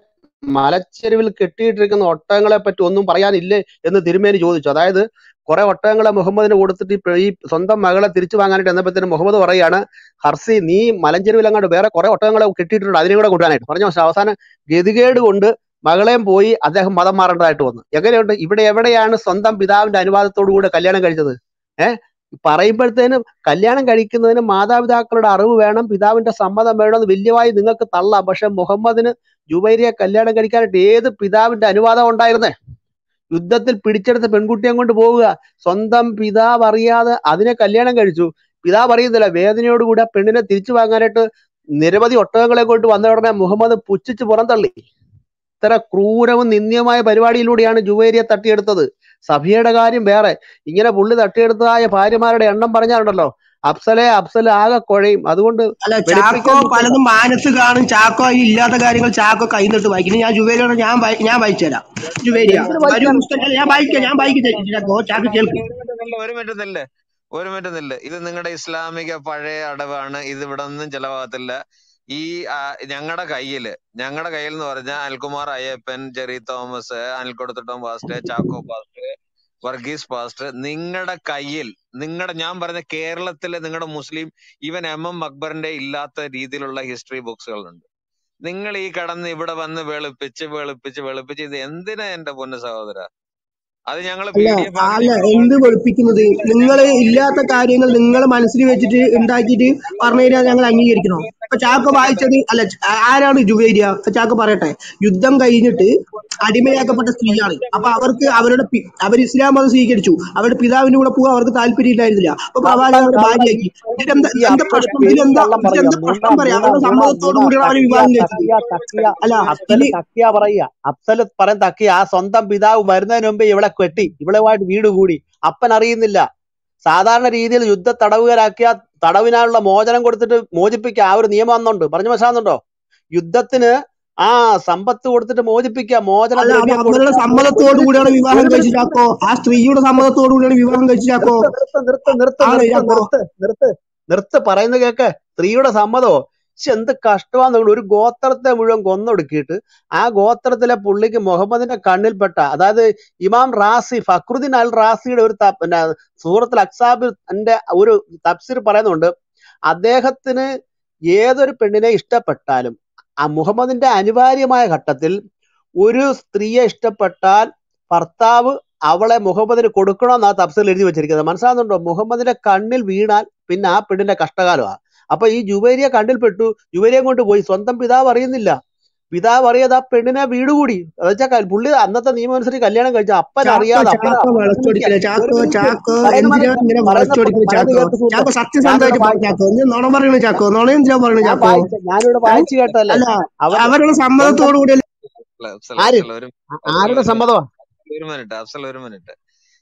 മലച്ചെരുവിൽ കെട്ടിയിട്ടിരിക്കുന്ന ഒട്ടകങ്ങളെ പറ്റി ഒന്നും പറയാനില്ലേ എന്ന് തിരുമേനി ചോദിച്ചു അതായത് കുറെ ഒട്ടകങ്ങളെ മുഹമ്മദിന് കൊടുത്തിട്ട് ഇപ്പൊ ഈ സ്വന്തം മകളെ തിരിച്ചു വാങ്ങാനായിട്ട് എന്നപ്പത്തിന് മുഹമ്മദ് പറയാണ് ഹർസി നീ മലഞ്ചെരുവിൽ അങ്ങോട്ട് വേറെ കുറെ ഒട്ടകങ്ങളെ കെട്ടിയിട്ടുണ്ട് അതിനെ കൂടെ കൊണ്ടുവരാനായിട്ട് പറഞ്ഞു പക്ഷെ അവസാനം ഗതികേട് കൊണ്ട് മകളെയും പോയി അദ്ദേഹം മതം മാറേണ്ടതായിട്ട് വന്നു എങ്ങനെയുണ്ട് ഇവിടെ എവിടെയാണ് സ്വന്തം പിതാവിന്റെ അനുവാദത്തോടു കൂടെ കല്യാണം കഴിച്ചത് ഏഹ് പറയുമ്പോഴത്തേനും കല്യാണം കഴിക്കുന്നതിന് മാതാപിതാക്കളുടെ അറിവ് വേണം പിതാവിന്റെ സമ്മതം വേണമെന്ന് വലിയവായി നിങ്ങൾക്ക് തള്ളാം പക്ഷെ മുഹമ്മദിന് ജുബൈരിയെ കല്യാണം കഴിക്കാനായിട്ട് ഏത് പിതാവിന്റെ അനുവാദം ഉണ്ടായിരുന്നേ യുദ്ധത്തിൽ പിടിച്ചെടുത്ത പെൺകുട്ടിയെ കൊണ്ട് പോവുക സ്വന്തം പിതാവ് അറിയാതെ അതിനെ കല്യാണം കഴിച്ചു പിതാവ് അറിയുന്നില്ല വേദനയോടുകൂടി ആ പെണ്ണിനെ തിരിച്ചു വാങ്ങാനായിട്ട് നിരവധി ഒട്ടകങ്ങളെ കൊണ്ട് വന്ന ഉടനെ മുഹമ്മദ് പുച്ഛിച്ച് പുറന്തള്ളി ഇത്ര ക്രൂരവും നിന്ദ്യമായ പരിപാടിയിലൂടെയാണ് ജുവേരിയെ തട്ടിയെടുത്തത് സഭയുടെ കാര്യം വേറെ ഇങ്ങനെ പുള്ളി തട്ടിയെടുത്തതായ ഭാര്യമാരുടെ എണ്ണം പറഞ്ഞാലുണ്ടല്ലോ അഫ്സലെ അഫ്സൽ ആകെ കുഴയും അതുകൊണ്ട് അല്ല ചാക്കോ വെളുപ്പിക്കാൻ നിൽക്കരുത് പലതും മാനസ് കാണും ചാക്കോ അതിൽ ഇല്ലാത്ത കാര്യങ്ങൾ ചാക്കോ കൈ നിട്ട് വായിക്കും ഇനി ഞാൻ ജുവേരിയോട് ഞാൻ വായി- ഞാൻ വായിച്ചു തരാം ജുവേരിയ എന്തിനു വരും വായിക്കാൻ പുസ്തകം അല്ല, ഞാൻ വായിക്കാം ഞാൻ വായിക്കാം ചാക്കോ ചാക്കോ കേൾക്കും ഒരു മിനിറ്റ് നില്ല് ഒരു മിനിറ്റ് നില്ല് ഒരു മിനിറ്റ് നില്ല് ഇത് നിങ്ങളുടെ ഇസ്ലാമിക പഴയ അടവാണ് ഇത് ഇവിടെ ഒന്നും ചെലവാകത്തില്ല ഈ ഞങ്ങളുടെ കയ്യില് ഞങ്ങളുടെ കയ്യിൽ എന്ന് പറഞ്ഞാൽ അൽകുമാർ അയ്യപ്പൻ ജെറി തോമസ് അനിൽക്കൊടുത്തോട്ടം പാസ്റ്റ് ചാക്കോ പാസ്റ്റ് വർഗീസ് പാസ്റ്റർ നിങ്ങളുടെ കയ്യിൽ നിങ്ങളുടെ ഞാൻ പറഞ്ഞ കേരളത്തിലെ നിങ്ങളുടെ മുസ്ലിം ഈവൻ എം എം അക്ബറിന്റെ ഇല്ലാത്ത രീതിയിലുള്ള ഹിസ്റ്ററി ബുക്സുകളുണ്ട് നിങ്ങൾ ഈ കടന്ന് ഇവിടെ വന്ന് വെളുപ്പിച്ച് വെളുപ്പിച്ച് വെളുപ്പിച്ച് ഇത് എന്തിനാ എന്റെ പൊന്നു സഹോദര അത് ഞങ്ങൾ പി അല്ല ഡി എഫ് ആക്കി അല്ല ഞങ്ങൾ എന്ത് ഓൾറെഡി വെളുപ്പിക്കുന്നത് നിങ്ങൾ ഇല്ലാത്ത കാര്യങ്ങൾ നിങ്ങൾ മനസ്സിൽ വെച്ചിട്ട് ഉണ്ടാക്കിയിട്ട് പറഞ്ഞു കഴിഞ്ഞാൽ ഞങ്ങൾ അംഗീകരിക്കണോ ഇപ്പൊ ചാക്കോ വായിച്ചത് അല്ല ച- ആരാണ് ജുവേരിയ ഇപ്പൊ ചാക്കോ പറയട്ടെ യുദ്ധം കഴിഞ്ഞിട്ട് അടിമയാക്കപ്പെട്ട സ്ത്രീയാണ് അപ്പൊ അവർക്ക് അവരുടെ പി- അവർ ഇസ്ലാം മതം സ്വീകരിച്ചു അവരുടെ പിതാവിന്റെ കൂടെ പോകാൻ അവർക്ക് താല്പര്യമില്ലായിരുന്നില്ല അപ്പൊ പ്രവാചകൻ കള്ളം അവരെ കള്ളം ഭാര്യയാക്കി ഇതിലെന്താ ഈ എന്താ അഫ്സൽ പ്രശ്നം പെരും ഇതിലെന്താ കള്ളം പറയാ ഇതിലെന്താ നുണ പ്രശ്നം പറയാം നുണ അവരുടെ നുണ സമ്മതത്തോടു നുണ കൂടിയാണ് അവരെ തക്കിയ വിവാഹം കഴിച്ചത് തക്കിയ തക്കിയ അല്ല അഫ്സൽ ഇനി തക്കിയ പറയാ അഫ്സൽ പറയാൻ തക്കിയ ആ സ്വന്തം പിതാവ് വരുന്നതിന് മുമ്പേ ഇവളെ കെട്ടി ഇവളുമായിട്ട് വീട് കൂടി അപ്പൻ അറിയുന്നില്ല സാധാരണ രീതിയിൽ യുദ്ധ തടവുകാരാക്കിയ തടവിനാനുള്ള മോചനം കൊടുത്തിട്ട് മോചിപ്പിക്കുക ആ ഒരു നിയമം അന്നുണ്ട് പറഞ്ഞു മനസ്സിലാകുന്നുണ്ടോ യുദ്ധത്തിന് ആ സമ്പത്ത് കൊടുത്തിട്ട് മോചിപ്പിക്കുക മോചന അല്ല അത് ദ്രവ്യം അവരുടെ കൊടുക്കുക ഒരു സമ്മതത്തോടു മിനിറ്റ് കൂടിയാണ് വിവാഹം ഒരു കഴിച്ചു മിനിറ്റ് ചാക്കോ ആ സ്ത്രീയുടെ സമ്മതത്തോടു കൂടിയാണ് വിവാഹം കഴിച്ചു ചാക്കോ നിർത്ത് നിർത്ത് നിർത്ത് ആണ് നിർത്ത് ചാക്കോ നിർത്ത് നിർത്ത് നിർത്ത് പറയുന്നത് കേക്ക് സ്ത്രീയുടെ സമ്മതമോ ശ്ശെ, എന്ത് കഷ്ടമാന്ന് നോക്കൂ. ഒരു ഗോത്രത്തെ മുഴുവൻ കൊന്നൊടുക്കിയിട്ട് ആ ഗോത്രത്തിലെ പുള്ളിക്ക് മുഹമ്മദിന്റെ കണ്ണിൽപ്പെട്ട അതായത് ഇമാം റാസി ഫക്രുദ്ദീൻ അൽ റാസിയുടെ ഒരു ത- പിന്നെ സൂറത്തിൽ അക്സാബിന്റെ ഒരു തഫ്സീർ പറയുന്നുണ്ട് അദ്ദേഹത്തിന് ഏതൊരു പെണ്ണിനെ ഇഷ്ടപ്പെട്ടാലും ആ മുഹമ്മദിന്റെ അനിവാര്യമായ ഘട്ടത്തിൽ ഒരു സ്ത്രീയെ ഇഷ്ടപ്പെട്ടാൽ ഭർത്താവ് അവളെ മുഹമ്മദിന് കൊടുക്കണമെന്നാ തഫ്സീൽ എഴുതി വെച്ചിരിക്കുന്നത് മനസ്സിലാകുന്നുണ്ടോ മുഹമ്മദിന്റെ കണ്ണിൽ വീണാൽ പിന്നെ ആ പെണ്ണിന്റെ കഷ്ടകാലമാണ് അപ്പൊ ഈ ജുബേരിയെ കണ്ണിൽ പെട്ടു ജുബേരിയെ കൊണ്ട് പോയി സ്വന്തം പിതാവ് അറിയുന്നില്ല പിതാവ് അറിയാതെ ആ പെണ്ണിനെ വീട് കൂടി വെച്ചാൽ പുള്ളി അന്നത്തെ നിയമം അനുസരിച്ച് കല്യാണം കഴിച്ച അപ്പൻ ചാക്കോ അറിയാതെ അപ്പൻ ചാക്കോ അപ്പൻ വളച്ചൊടിക്കല ഒരു ചാക്കോ മിനിറ്റ് ചാക്കോ പറയുന്ന എന്തിനാ മനസ്സ് ഇങ്ങനെ പറയുന്ന വളച്ചൊടിക്കുന്നത് പറയുന്ന ചാക്കോ കേട്ട് സുഹൃത്തെ ചാക്കോ ഞാനിവിടെ സത്യസന്ധമായിട്ട് പറ വായിച്ച ചാക്കോ നീ നുണ പറയണ ചാക്കോ നുണ എന്തിനാ പറയണ ഞാൻ ചാക്കോ വായിച്ച ഞാനിവിടെ ഏ? വായിച്ചു കേട്ടല്ലേ അല്ല അവർ അവരുടെ സ്വന്തം സമ്മതത്തോടു കൂടി അഫ്സൽ ആര് അഫ്സൽ ഒരു ആ- അഫ്സൽ ആരുടെ ഒരു സമ്മതമാ ഒരു മിനിറ്റ് അഫ്സൽ ഒരു മിനിറ്റ്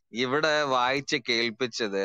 ഇവിടെ വായിച്ച് കേൾപ്പിച്ചത്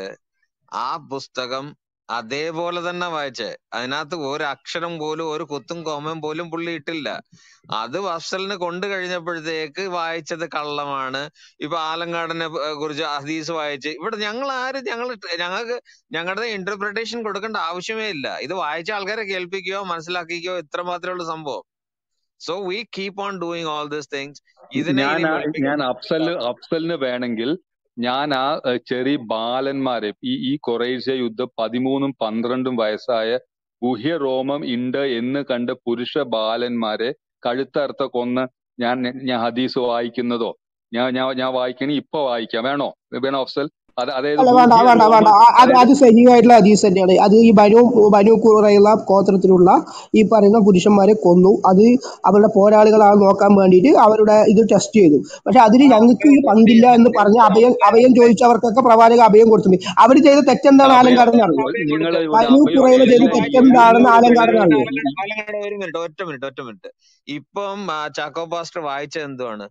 ആ പുസ്തകം അതേപോലെ തന്നെ വായിച്ചേ അതിനകത്ത് ഒരു അക്ഷരം പോലും ഒരു കുത്തും കോമയും പോലും പുള്ളി ഇട്ടില്ല അത് അഫ്സലിന് കൊണ്ടു കഴിഞ്ഞപ്പോഴത്തേക്ക് വായിച്ചത് കള്ളമാണ് ഇപ്പൊ ആലങ്കാടിനെ പ- കുറിച്ച് ഹദീസ് വായിച്ച് ഇവിടെ ഞങ്ങൾ ആരും ഞങ്ങൾ ഞങ്ങൾക്ക് ഞങ്ങളുടെ ഇന്റർപ്രിട്ടേഷൻ കൊടുക്കേണ്ട ആവശ്യമേ ഇല്ല ഇത് വായിച്ച ആൾക്കാരെ കേൾപ്പിക്കുകയോ മനസ്സിലാക്കിക്കുകയോ ഇത്ര മാത്രമേ ഉള്ളൂ സംഭവം so we keep on doing all these things ഇതിനെ ഞാൻ ഇനി ആ- വെളുപ്പിക്കാൻ ഞാൻ അഫ്സലിന് അഫ്സലിന് വേണമെങ്കിൽ ഞാൻ ആ ഏഹ്, ചെറിയ ബാലന്മാരെ ഈ ഈ കൊറേഷ്യ യുദ്ധം പതിമൂന്നും പന്ത്രണ്ടും വയസ്സായ ഗുഹ്യ രോമം ഉണ്ട് എന്ന് കണ്ട് പുരുഷ ബാലന്മാരെ കഴുത്തറുത്ത കൊന്ന് ഞാൻ ഞാൻ ഹദീസ് വായിക്കുന്നതോ ഞാൻ ഞാൻ ഞാൻ വായിക്കണേ ഇപ്പൊ വായിക്കാം വേണോ വേണോ അഫ്സൽ അത് അതായത് അല്ല വേണ്ട ഗുഹ്യ വേണ്ട വേണ്ട രോമം ആ- അത് അതായത് അത് സജീവമായിട്ടുള്ള ഹദീസ് തന്നെയാണ് അത് ഈ ബനു ബനു കുറയുള്ള ഗോത്രത്തിലുള്ള ഈ പറയുന്ന പുരുഷന്മാരെ കൊന്നു അത് അവരുടെ പോരാളികളാണ് നോക്കാൻ വേണ്ടിയിട്ട് അവരുടെ ഇത് ടെസ്റ്റ് ചെയ്തു പക്ഷെ അതിൽ ഞങ്ങൾക്ക് ഈ പങ്കില്ല എന്ന് പറഞ്ഞ് അഭയം അഭയം ചോദിച്ചവർക്കൊക്കെ പ്രവാചക അഭയം കൊടുത്തിട്ടുണ്ട് അവർ ചെയ്ത തെറ്റെന്താണ് അഭയം ആലങ്കാടെന്ന് അറിയോ നിങ്ങൾ ഒരു ബനു അഭയം കുറയില് ചെയ്ത നിങ്ങൾ തെറ്റെന്താണെന്ന് നിങ്ങൾ ആലങ്കാടെന്ന് അറിയോ ആലങ്ങാട് ഒരു മിനിറ്റ് ഒറ്റ മിനിറ്റ് ഒറ്റ മിനിറ്റ് ഇപ്പം ആ, ചാക്കോ പാസ്റ്റർ വായിച്ചത് എന്തുവാണ്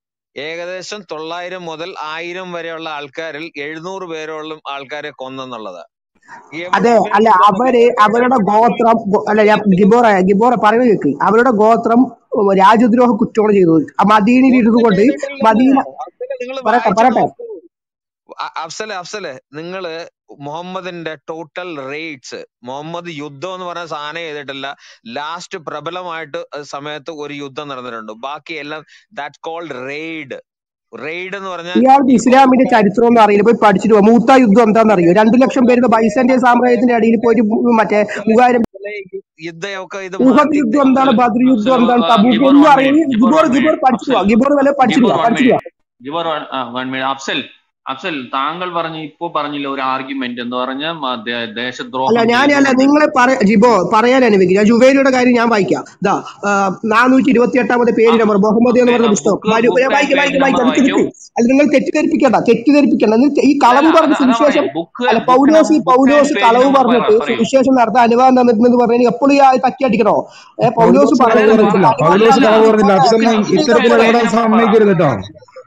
ഏകദേശം തൊള്ളായിരം മുതൽ ആയിരം വരെയുള്ള ആൾക്കാരിൽ എഴുന്നൂറ് പേരോളം ആൾക്കാരെ കൊന്നെന്നുള്ളത് അതെ എവിടെ അല്ല ഇവര് അവര് അവരുടെ ഗോത്രം ഗോ- അല്ല ഞാൻ ഗിബോറ ഗിബോറ പറയുന്നത് കേക്ക് അവരുടെ ഗോത്രം ഉം, രാജ്യദ്രോഹ കുറ്റമാണ് ചെയ്തത് ആ മദീനയിൽ ഇരുന്നു ഒന്നും കൊണ്ട് ചെയ്തിട്ടില്ലെന്ന് മദീന അഫ്സലെ നിങ്ങൾ പറയട്ടെ വായിച്ചു പറയട്ടെ നോക്കൂ അ- അഫ്സലെ അഫ്സലെ നിങ്ങള് മുഹമ്മദിന്റെ ടോട്ടൽ റേറ്റ്സ് മുഹമ്മദ് യുദ്ധം എന്ന് പറഞ്ഞ സാധനം ചെയ്തിട്ടില്ല ലാസ്റ്റ് പ്രബലമായിട്ട് സമയത്ത് ഒരു യുദ്ധം നടന്നിട്ടുണ്ട് ബാക്കി എല്ലാം ദാറ്റ് കോൾഡ് റെയ്ഡ് റെയ്ഡ് എന്ന് പറഞ്ഞാൽ ഇയാൾക്ക് ഇപ്പൊ ഇസ്ലാമിന്റെ ചരിത്രം ഒന്നും അറിയില്ല പോയി പഠിച്ചിട്ട് പോ. മൂത്ത യുദ്ധം എന്താണെന്ന് അറിയോ രണ്ടു ലക്ഷം പേരുടെ ബൈസന്റൈൻ സാമ്രാജ്യത്തിന്റെ അടിയിൽ പോയിട്ട് മു- മറ്റേ മൂവായിരം യുദ്ധമൊക്കെ ഇത് ഉഹദ് മാറ്റി യുദ്ധം എന്താണ് അഫ്സൽ ബദ്ർ യുദ്ധം അഫ്സൽ എന്താണ് ആ, തബൂക്ക് ഗിബോർ ഒന്നും വൺ അറിയില്ല മിനിറ്റ് ഗിബോർ ഗിബോർ വൺ ഗിബോർ മിനിറ്റ് പഠിച്ചിട്ട് വാ അഫ്സൽ ഗിബോർ വല്ല പഠിച്ചിട്ട് ഗിബോർ വാ വൺ പഠിച്ചിട്ട് വാ മിനിറ്റ് ഗിബോർ വൺ ആ വൺ മിനിറ്റ് അഫ്സൽ അഫ്സൽ താങ്കൾ പറഞ്ഞ ഇപ്പൊ പറഞ്ഞില്ല ഒരു ആർഗ്യുമെന്റ് എന്ന് പറഞ്ഞ മ- ദേ- അല്ല ദേശദ്രോഹം ഞാൻ ചെയ്തു അല്ല നിങ്ങൾ പറ ജിബോ പറയാൻ അനുവദിക്കുക ജുബൈലിയുടെ കാര്യം ഞാൻ വായിക്കാം ഇതാ നാനൂറ്റി ഇരുപത്തി എട്ടാമത്തെ പേജ് നമ്പർ മുഹമ്മദ് എന്ന് പറഞ്ഞ പുസ്തകം ബുക്ക് വരൂ ഞാൻ ബുക്ക് ആൻഡ് വായിക്കാം പേജ് വായിക്കാം നമ്പർ വായിക്കാം അത് വായിക്കൂ തിരുത്തി അത് നിങ്ങൾ തെറ്റിദ്ധരിപ്പിക്കണ്ട തെറ്റിദ്ധരിപ്പിക്കണ്ട നിങ്ങൾ ഈ അല്ല കളവ് അല്ല പറഞ്ഞ അത് അതാ സുവിശേഷം പറയാ ബുക്ക് അല്ല ബുക്ക് പൗലോസ് ഈ ബുക്ക് ആൻഡ് പൗലോസ് പേജ് കളവ് നമ്പർ പറഞ്ഞിട്ട് പറയൂ സുവിശേഷം നടത്താൻ അനുവാദം തന്നിട്ടുണ്ടെന്ന് പറഞ്ഞാൽ എപ്പോഴും ആ തക്കി അടിക്കണോ ഏ പൗലോസ് പൗലോസ് കളവ് പറഞ്ഞത് പറഞ്ഞില്ല നിങ്ങൾക്ക് പൗലോസ് അനുവാദം കളവ് പറഞ്ഞില്ല ഇല്ലാതെ അഫ്സലിനെ ബുക്ക് ഇത്തരത്തിൽ ബുക്ക് ആൻഡ് ഇടപെടാൻ പേജ് നമ്പർ പറ സമ്മതിക്കരുത് കേട്ടോ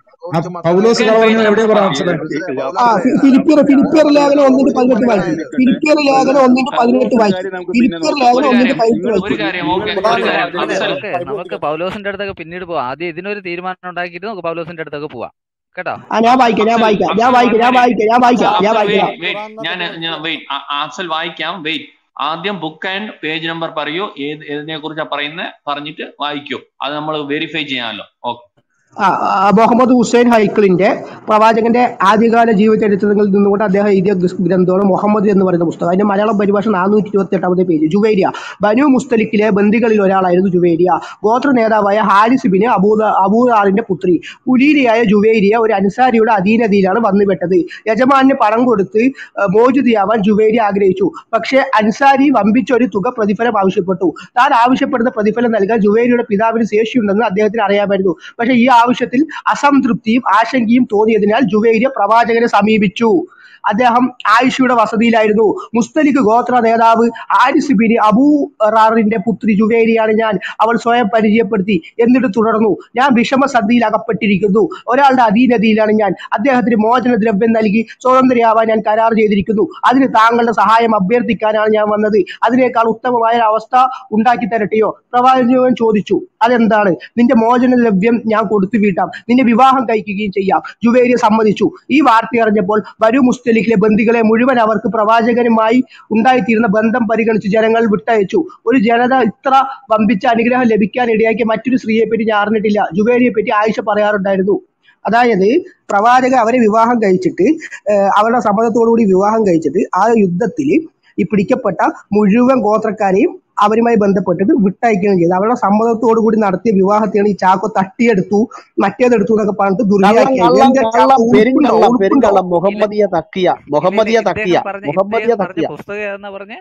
ആ പൗലോസ് ബുക്ക് ആൻഡ് കളവ് പേജ് പറഞ്ഞത് നമ്പർ എവിടെയാ പറ പറയൂ അഫ്സലെ ആ ഫി- ഫിലിപ്പിയർ ഫിലിപ്പിയർ ലേഖനം ഒന്നിന്റെ പതിനെട്ട് വായിക്കും ഫിലിപ്പിയർ ലേഖനം ഒന്നിന്റെ പതിനെട്ട് പൗലോസിന്റെ വായിക്കും കാര്യം നമുക്ക് പിന്നെ ഫിലിപ്പിയർ നോക്കാം ലേഖനം ഒരു ഒന്നിന്റെ കാര്യം പതിനെട്ട് നിങ്ങൾ ഒരു വായിക്കും കാര്യം നിങ്ങൾ ഓക്കെ നിങ്ങൾ ഒരു കാര്യം അഫ്സലെ അഫ്സൽ നമുക്ക് നമുക്ക് പൗലോസിന്റെ അടുത്തൊക്കെ പിന്നീട് പോവാം ആദ്യം ഇതിനൊരു തീരുമാനം ഉണ്ടാക്കിയിട്ട് നമുക്ക് പൗലോസിന്റെ അടുത്തൊക്കെ പോവാം കേട്ടോ ആ ഞാൻ വായിക്കാം ഞാൻ അഫ്സൽ വായിക്കാം ഞാൻ അഫ്സൽ വൺ വായിക്കാം ഞാൻ മിനിറ്റ് വായിക്കാം ഞാൻ അഫ്സൽ വായിക്കാം ഞാൻ അഫ്സൽ വായിക്കാം വെയിറ്റ് വെയിറ്റ് ഞാൻ ഞാൻ വെയിറ്റ് അഫ്സൽ വായിക്കാം വെയിറ്റ് ആദ്യം ബുക്ക് ആൻഡ് പേജ് നമ്പർ പറയൂ ഏത് ഏതിനെ കുറിച്ചാ പറയുന്നത് പറഞ്ഞിട്ട് വായിക്കൂ അത് നമ്മൾ വെരിഫൈ ചെയ്യാമല്ലോ ഓക്കെ ആ, ആ, മുഹമ്മദ് ഹുസൈൻ ഹൈക്കിളിന്റെ പ്രവാചകന്റെ ആദ്യകാല ജീവചരിത്രങ്ങളിൽ നിന്നുകൊണ്ട് അദ്ദേഹം എഴുതിയ ഗ്രസ്- ഗ്രന്ഥമാണ് മുഹമ്മദ് എന്ന് പറയുന്ന പുസ്തകം അതിന്റെ മലയാളം പരിഭാഷ നാനൂറ്റി ഇരുപത്തി എട്ടാമത്തെ പേജ് ജുവേരിയ ബനു മുസ്തലിക്കിലെ ബന്ദികളിൽ ഒരാളായിരുന്നു ജുവേരിയ ഗോത്ര നേതാവായ ഹാരിസിബിന് അബൂദ അബൂദാറിന്റെ പുത്രി കുലീരിയായ ജുവേരിയ ഒരു അൻസാരിയുടെ അധീനതയിലാണ് വന്നുപെട്ടത് യജമാന് പണം കൊടുത്ത് ആ, മോചിതയാവാൻ ജുവേരി ആഗ്രഹിച്ചു പക്ഷേ അൻസാരി വമ്പിച്ച ഒരു തുക പ്രതിഫലം ആവശ്യപ്പെട്ടു താൻ ആവശ്യപ്പെടുന്ന പ്രതിഫലം നൽകാൻ ജുവേരിയുടെ പിതാവിന് ശേഷിയുണ്ടെന്ന് അദ്ദേഹത്തിന് അറിയാമായിരുന്നു പക്ഷേ ഈ ആവശ്യത്തിൽ അസംതൃപ്തിയും ആശങ്കയും തോന്നിയതിനാൽ ജുവേരിയ പ്രവാചകനെ സമീപിച്ചു അദ്ദേഹം ആയിഷയുടെ വസതിയിലായിരുന്നു മുസ്തലിഖ് ഗോത്ര നേതാവ് ആരിസ് ബിൻ അബൂ റാറിന്റെ പുത്രി ജുവേരിയാണ് ഞാൻ അവൾ സ്വയം പരിചയപ്പെടുത്തി എന്നിട്ട് തുടർന്നു ഞാൻ വിഷമസന്ധിയിൽ അകപ്പെട്ടിരിക്കുന്നു ഒരാളുടെ അധീനതയിലാണ് ഞാൻ അദ്ദേഹത്തിന് മോചന ദ്രവ്യം നൽകി സ്വതന്ത്രയാവാൻ ഞാൻ കരാർ ചെയ്തിരിക്കുന്നു അതിന് താങ്കളുടെ സഹായം അഭ്യർത്ഥിക്കാനാണ് ഞാൻ വന്നത് അതിനേക്കാൾ ഉത്തമമായ ഒരു അവസ്ഥ ഉണ്ടാക്കി തരട്ടെയോ പ്രവാചകൻ ചോദിച്ചു അതെന്താണ് നിന്റെ മോചന ദ്രവ്യം ഞാൻ കൊടുത്തു വീട്ടാം നിന്നെ വിവാഹം കഴിക്കുകയും ചെയ്യാം ജുവേരിയ സമ്മതിച്ചു ഈ വാർത്ത അറിഞ്ഞപ്പോൾ വരൂ മുസ്തലിഖിലെ ബന്ദികളെ മുഴുവൻ അവർക്ക് പ്രവാചകനുമായി ഉണ്ടായിത്തീരുന്ന ബന്ധം പരിഗണിച്ച് ജനങ്ങൾ വിട്ടയച്ചു ഒരു ജനത ഇത്ര വമ്പിച്ച അനുഗ്രഹം ലഭിക്കാൻ ഇടയാക്കിയ മറ്റൊരു സ്ത്രീയെ പറ്റി ഞാൻ അറിഞ്ഞിട്ടില്ല ജുവേരിയെ പറ്റി ആയിഷ പറയാറുണ്ടായിരുന്നു അതായത് പ്രവാചക അവരെ വിവാഹം കഴിച്ചിട്ട് ഏഹ് അവരുടെ സമ്മതത്തോടുകൂടി വിവാഹം കഴിച്ചിട്ട് ആ യുദ്ധത്തിൽ ഈ പിടിക്കപ്പെട്ട മുഴുവൻ ഗോത്രക്കാരെയും അവരുമായി ബന്ധപ്പെട്ടിട്ട് വിട്ടയക്കുകയും ചെയ്തു അവരുടെ സമ്മതത്തോടു കൂടി നടത്തിയ വിവാഹത്തെയാണ് ഈ ചാക്കോ തട്ടിയെടുത്തു മറ്റേതെടുത്തു എന്നൊക്കെ പറഞ്ഞിട്ട് കള്ളം ദുർവ്യാഖ്യാനം കള്ളം എന്താ ചാക്കോ കള്ളം ഉളുപ്പുണ്ടോ പെരുങ്കള്ളം ഉളുപ്പുണ്ടോ പെരുങ്കള്ളം ഇല്ല മുഹമ്മദിയ തക്കിയ ഇല്ല ഇല്ല മുഹമ്മദിയ തക്കിയ ഇദ്ദേഹം പറഞ്ഞ മുഹമ്മദിയ ഇദ്ദേഹം പറഞ്ഞ തക്കിയ പുസ്തകം ഏതെന്നാ പറഞ്ഞേ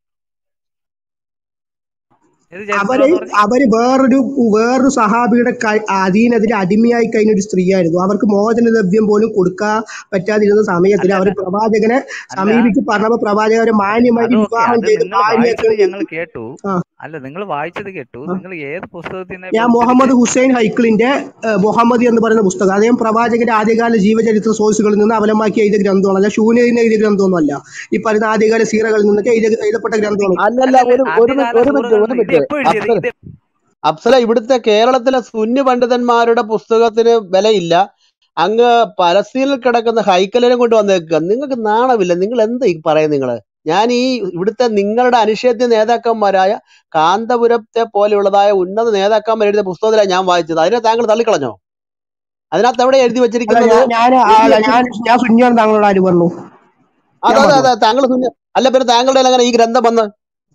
ഏത് അവര് ചരിത്രമാന്ന് പറഞ്ഞേ അവര് വേറൊരു വേറൊരു സഹാബിയുടെ ക- അധീനത്തിൽ അടിമയായി കഴിഞ്ഞ ഒരു സ്ത്രീയായിരുന്നു അവർക്ക് മോചനദ്രവ്യം പോലും കൊടുക്കാൻ പറ്റാതിരുന്ന സമയത്തിൽ അല്ല അവർ അല്ല പ്രവാചകനെ അല്ല സമീപിച്ച് പറഞ്ഞപ്പോ പ്രവാചകരെ മാന്യമായിട്ട് അതൊക്കെ വിവാഹം അത് ചെയ്ത് നിങ്ങൾ വായിച്ചത് മാന്യാക്കുകയും ഞങ്ങൾ ചെയ്തു കേട്ടു ആ അല്ല നിങ്ങൾ വായിച്ചത് കേട്ടു നിങ്ങൾ ഏത് പുസ്തകത്തിനെ ഞാൻ ഉദ്ധരിച്ച് മുഹമ്മദ് ഹുസൈൻ ഹൈക്കിളിന്റെ ഏഹ്, മുഹമ്മദ് എന്ന് പറയുന്ന പുസ്തകം അദ്ദേഹം പ്രവാചകന്റെ ആദ്യകാല ജീവചരിത്ര സോഴ്സുകളിൽ നിന്ന് അവലംബാക്കി എഴുതിയ ഗ്രന്ഥമാണ് അല്ല ശൂന്യയിൽ എഴുതിയ ഗ്രന്ഥമൊന്നുമല്ല ഈ പറയുന്ന ആദ്യകാല സീറകളിൽ നിന്നൊക്കെ എഴുതിയ എഴുതപ്പെട്ട ഗ്രന്ഥമാണ് അല്ലല്ല അല്ലല്ല ഒരു ഒരു ആദ്യകാല മിനിറ്റ് ഒരു മിനിറ്റ് സൂറകളിൽ ഒരു ഇത് മിനിറ്റ് എപ്പോ എഴുതിയത് അഫ്സൽ ഇത് അഫ്സല ഇവിടുത്തെ കേരളത്തിലെ സുന്നി പണ്ഡിതന്മാരുടെ പുസ്തകത്തിന് വിലയില്ല അങ്ങ് പലസ്തീനിൽ കിടക്കുന്ന ഹൈക്കലിനെ കൊണ്ട് വന്നേക്കുക നിങ്ങൾക്ക് നാണമില്ല നിങ്ങൾ എന്താ ഈ പറയുന്നത് നിങ്ങള് ഞാൻ ഈ ഇവിടുത്തെ നിങ്ങളുടെ അനിഷേധ്യ നേതാക്കന്മാരായ കാന്തപുരത്തെ പോലെയുള്ളതായ ഉന്നത നേതാക്കന്മാർ എഴുതിയ പുസ്തകത്തിലാണ് ഞാൻ വായിച്ചത് അതിനെ താങ്കൾ തള്ളിക്കളഞ്ഞോ അതിനകത്ത് എവിടെ എഴുതി അല്ല വെച്ചിരിക്കുന്നത് ഞാൻ ഞാൻ എഴുതി അല്ല വെച്ചി ഞാൻ ഞാൻ സുന്നിയാണ് താങ്കളോട് ആര് പറഞ്ഞു അതെ ഞാൻ അതെ പറഞ്ഞു അതെ താങ്കൾ സുന്നി അല്ല പിന്നെ താങ്കളുടെ കയ്യിൽ എങ്ങനെ ഈ ഗ്രന്ഥം വന്ന്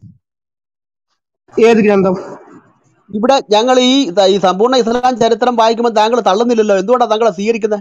ഏത് ഗ്രന്ഥം ഇവിടെ ഞങ്ങൾ ഈ ഈ സമ്പൂർണ്ണ ഇസ്ലാം ചരിത്രം വായിക്കുമ്പോൾ താങ്കൾ തള്ളുന്നില്ലല്ലോ എന്തുകൊണ്ടാണ് താങ്കളെ സ്വീകരിക്കുന്നത്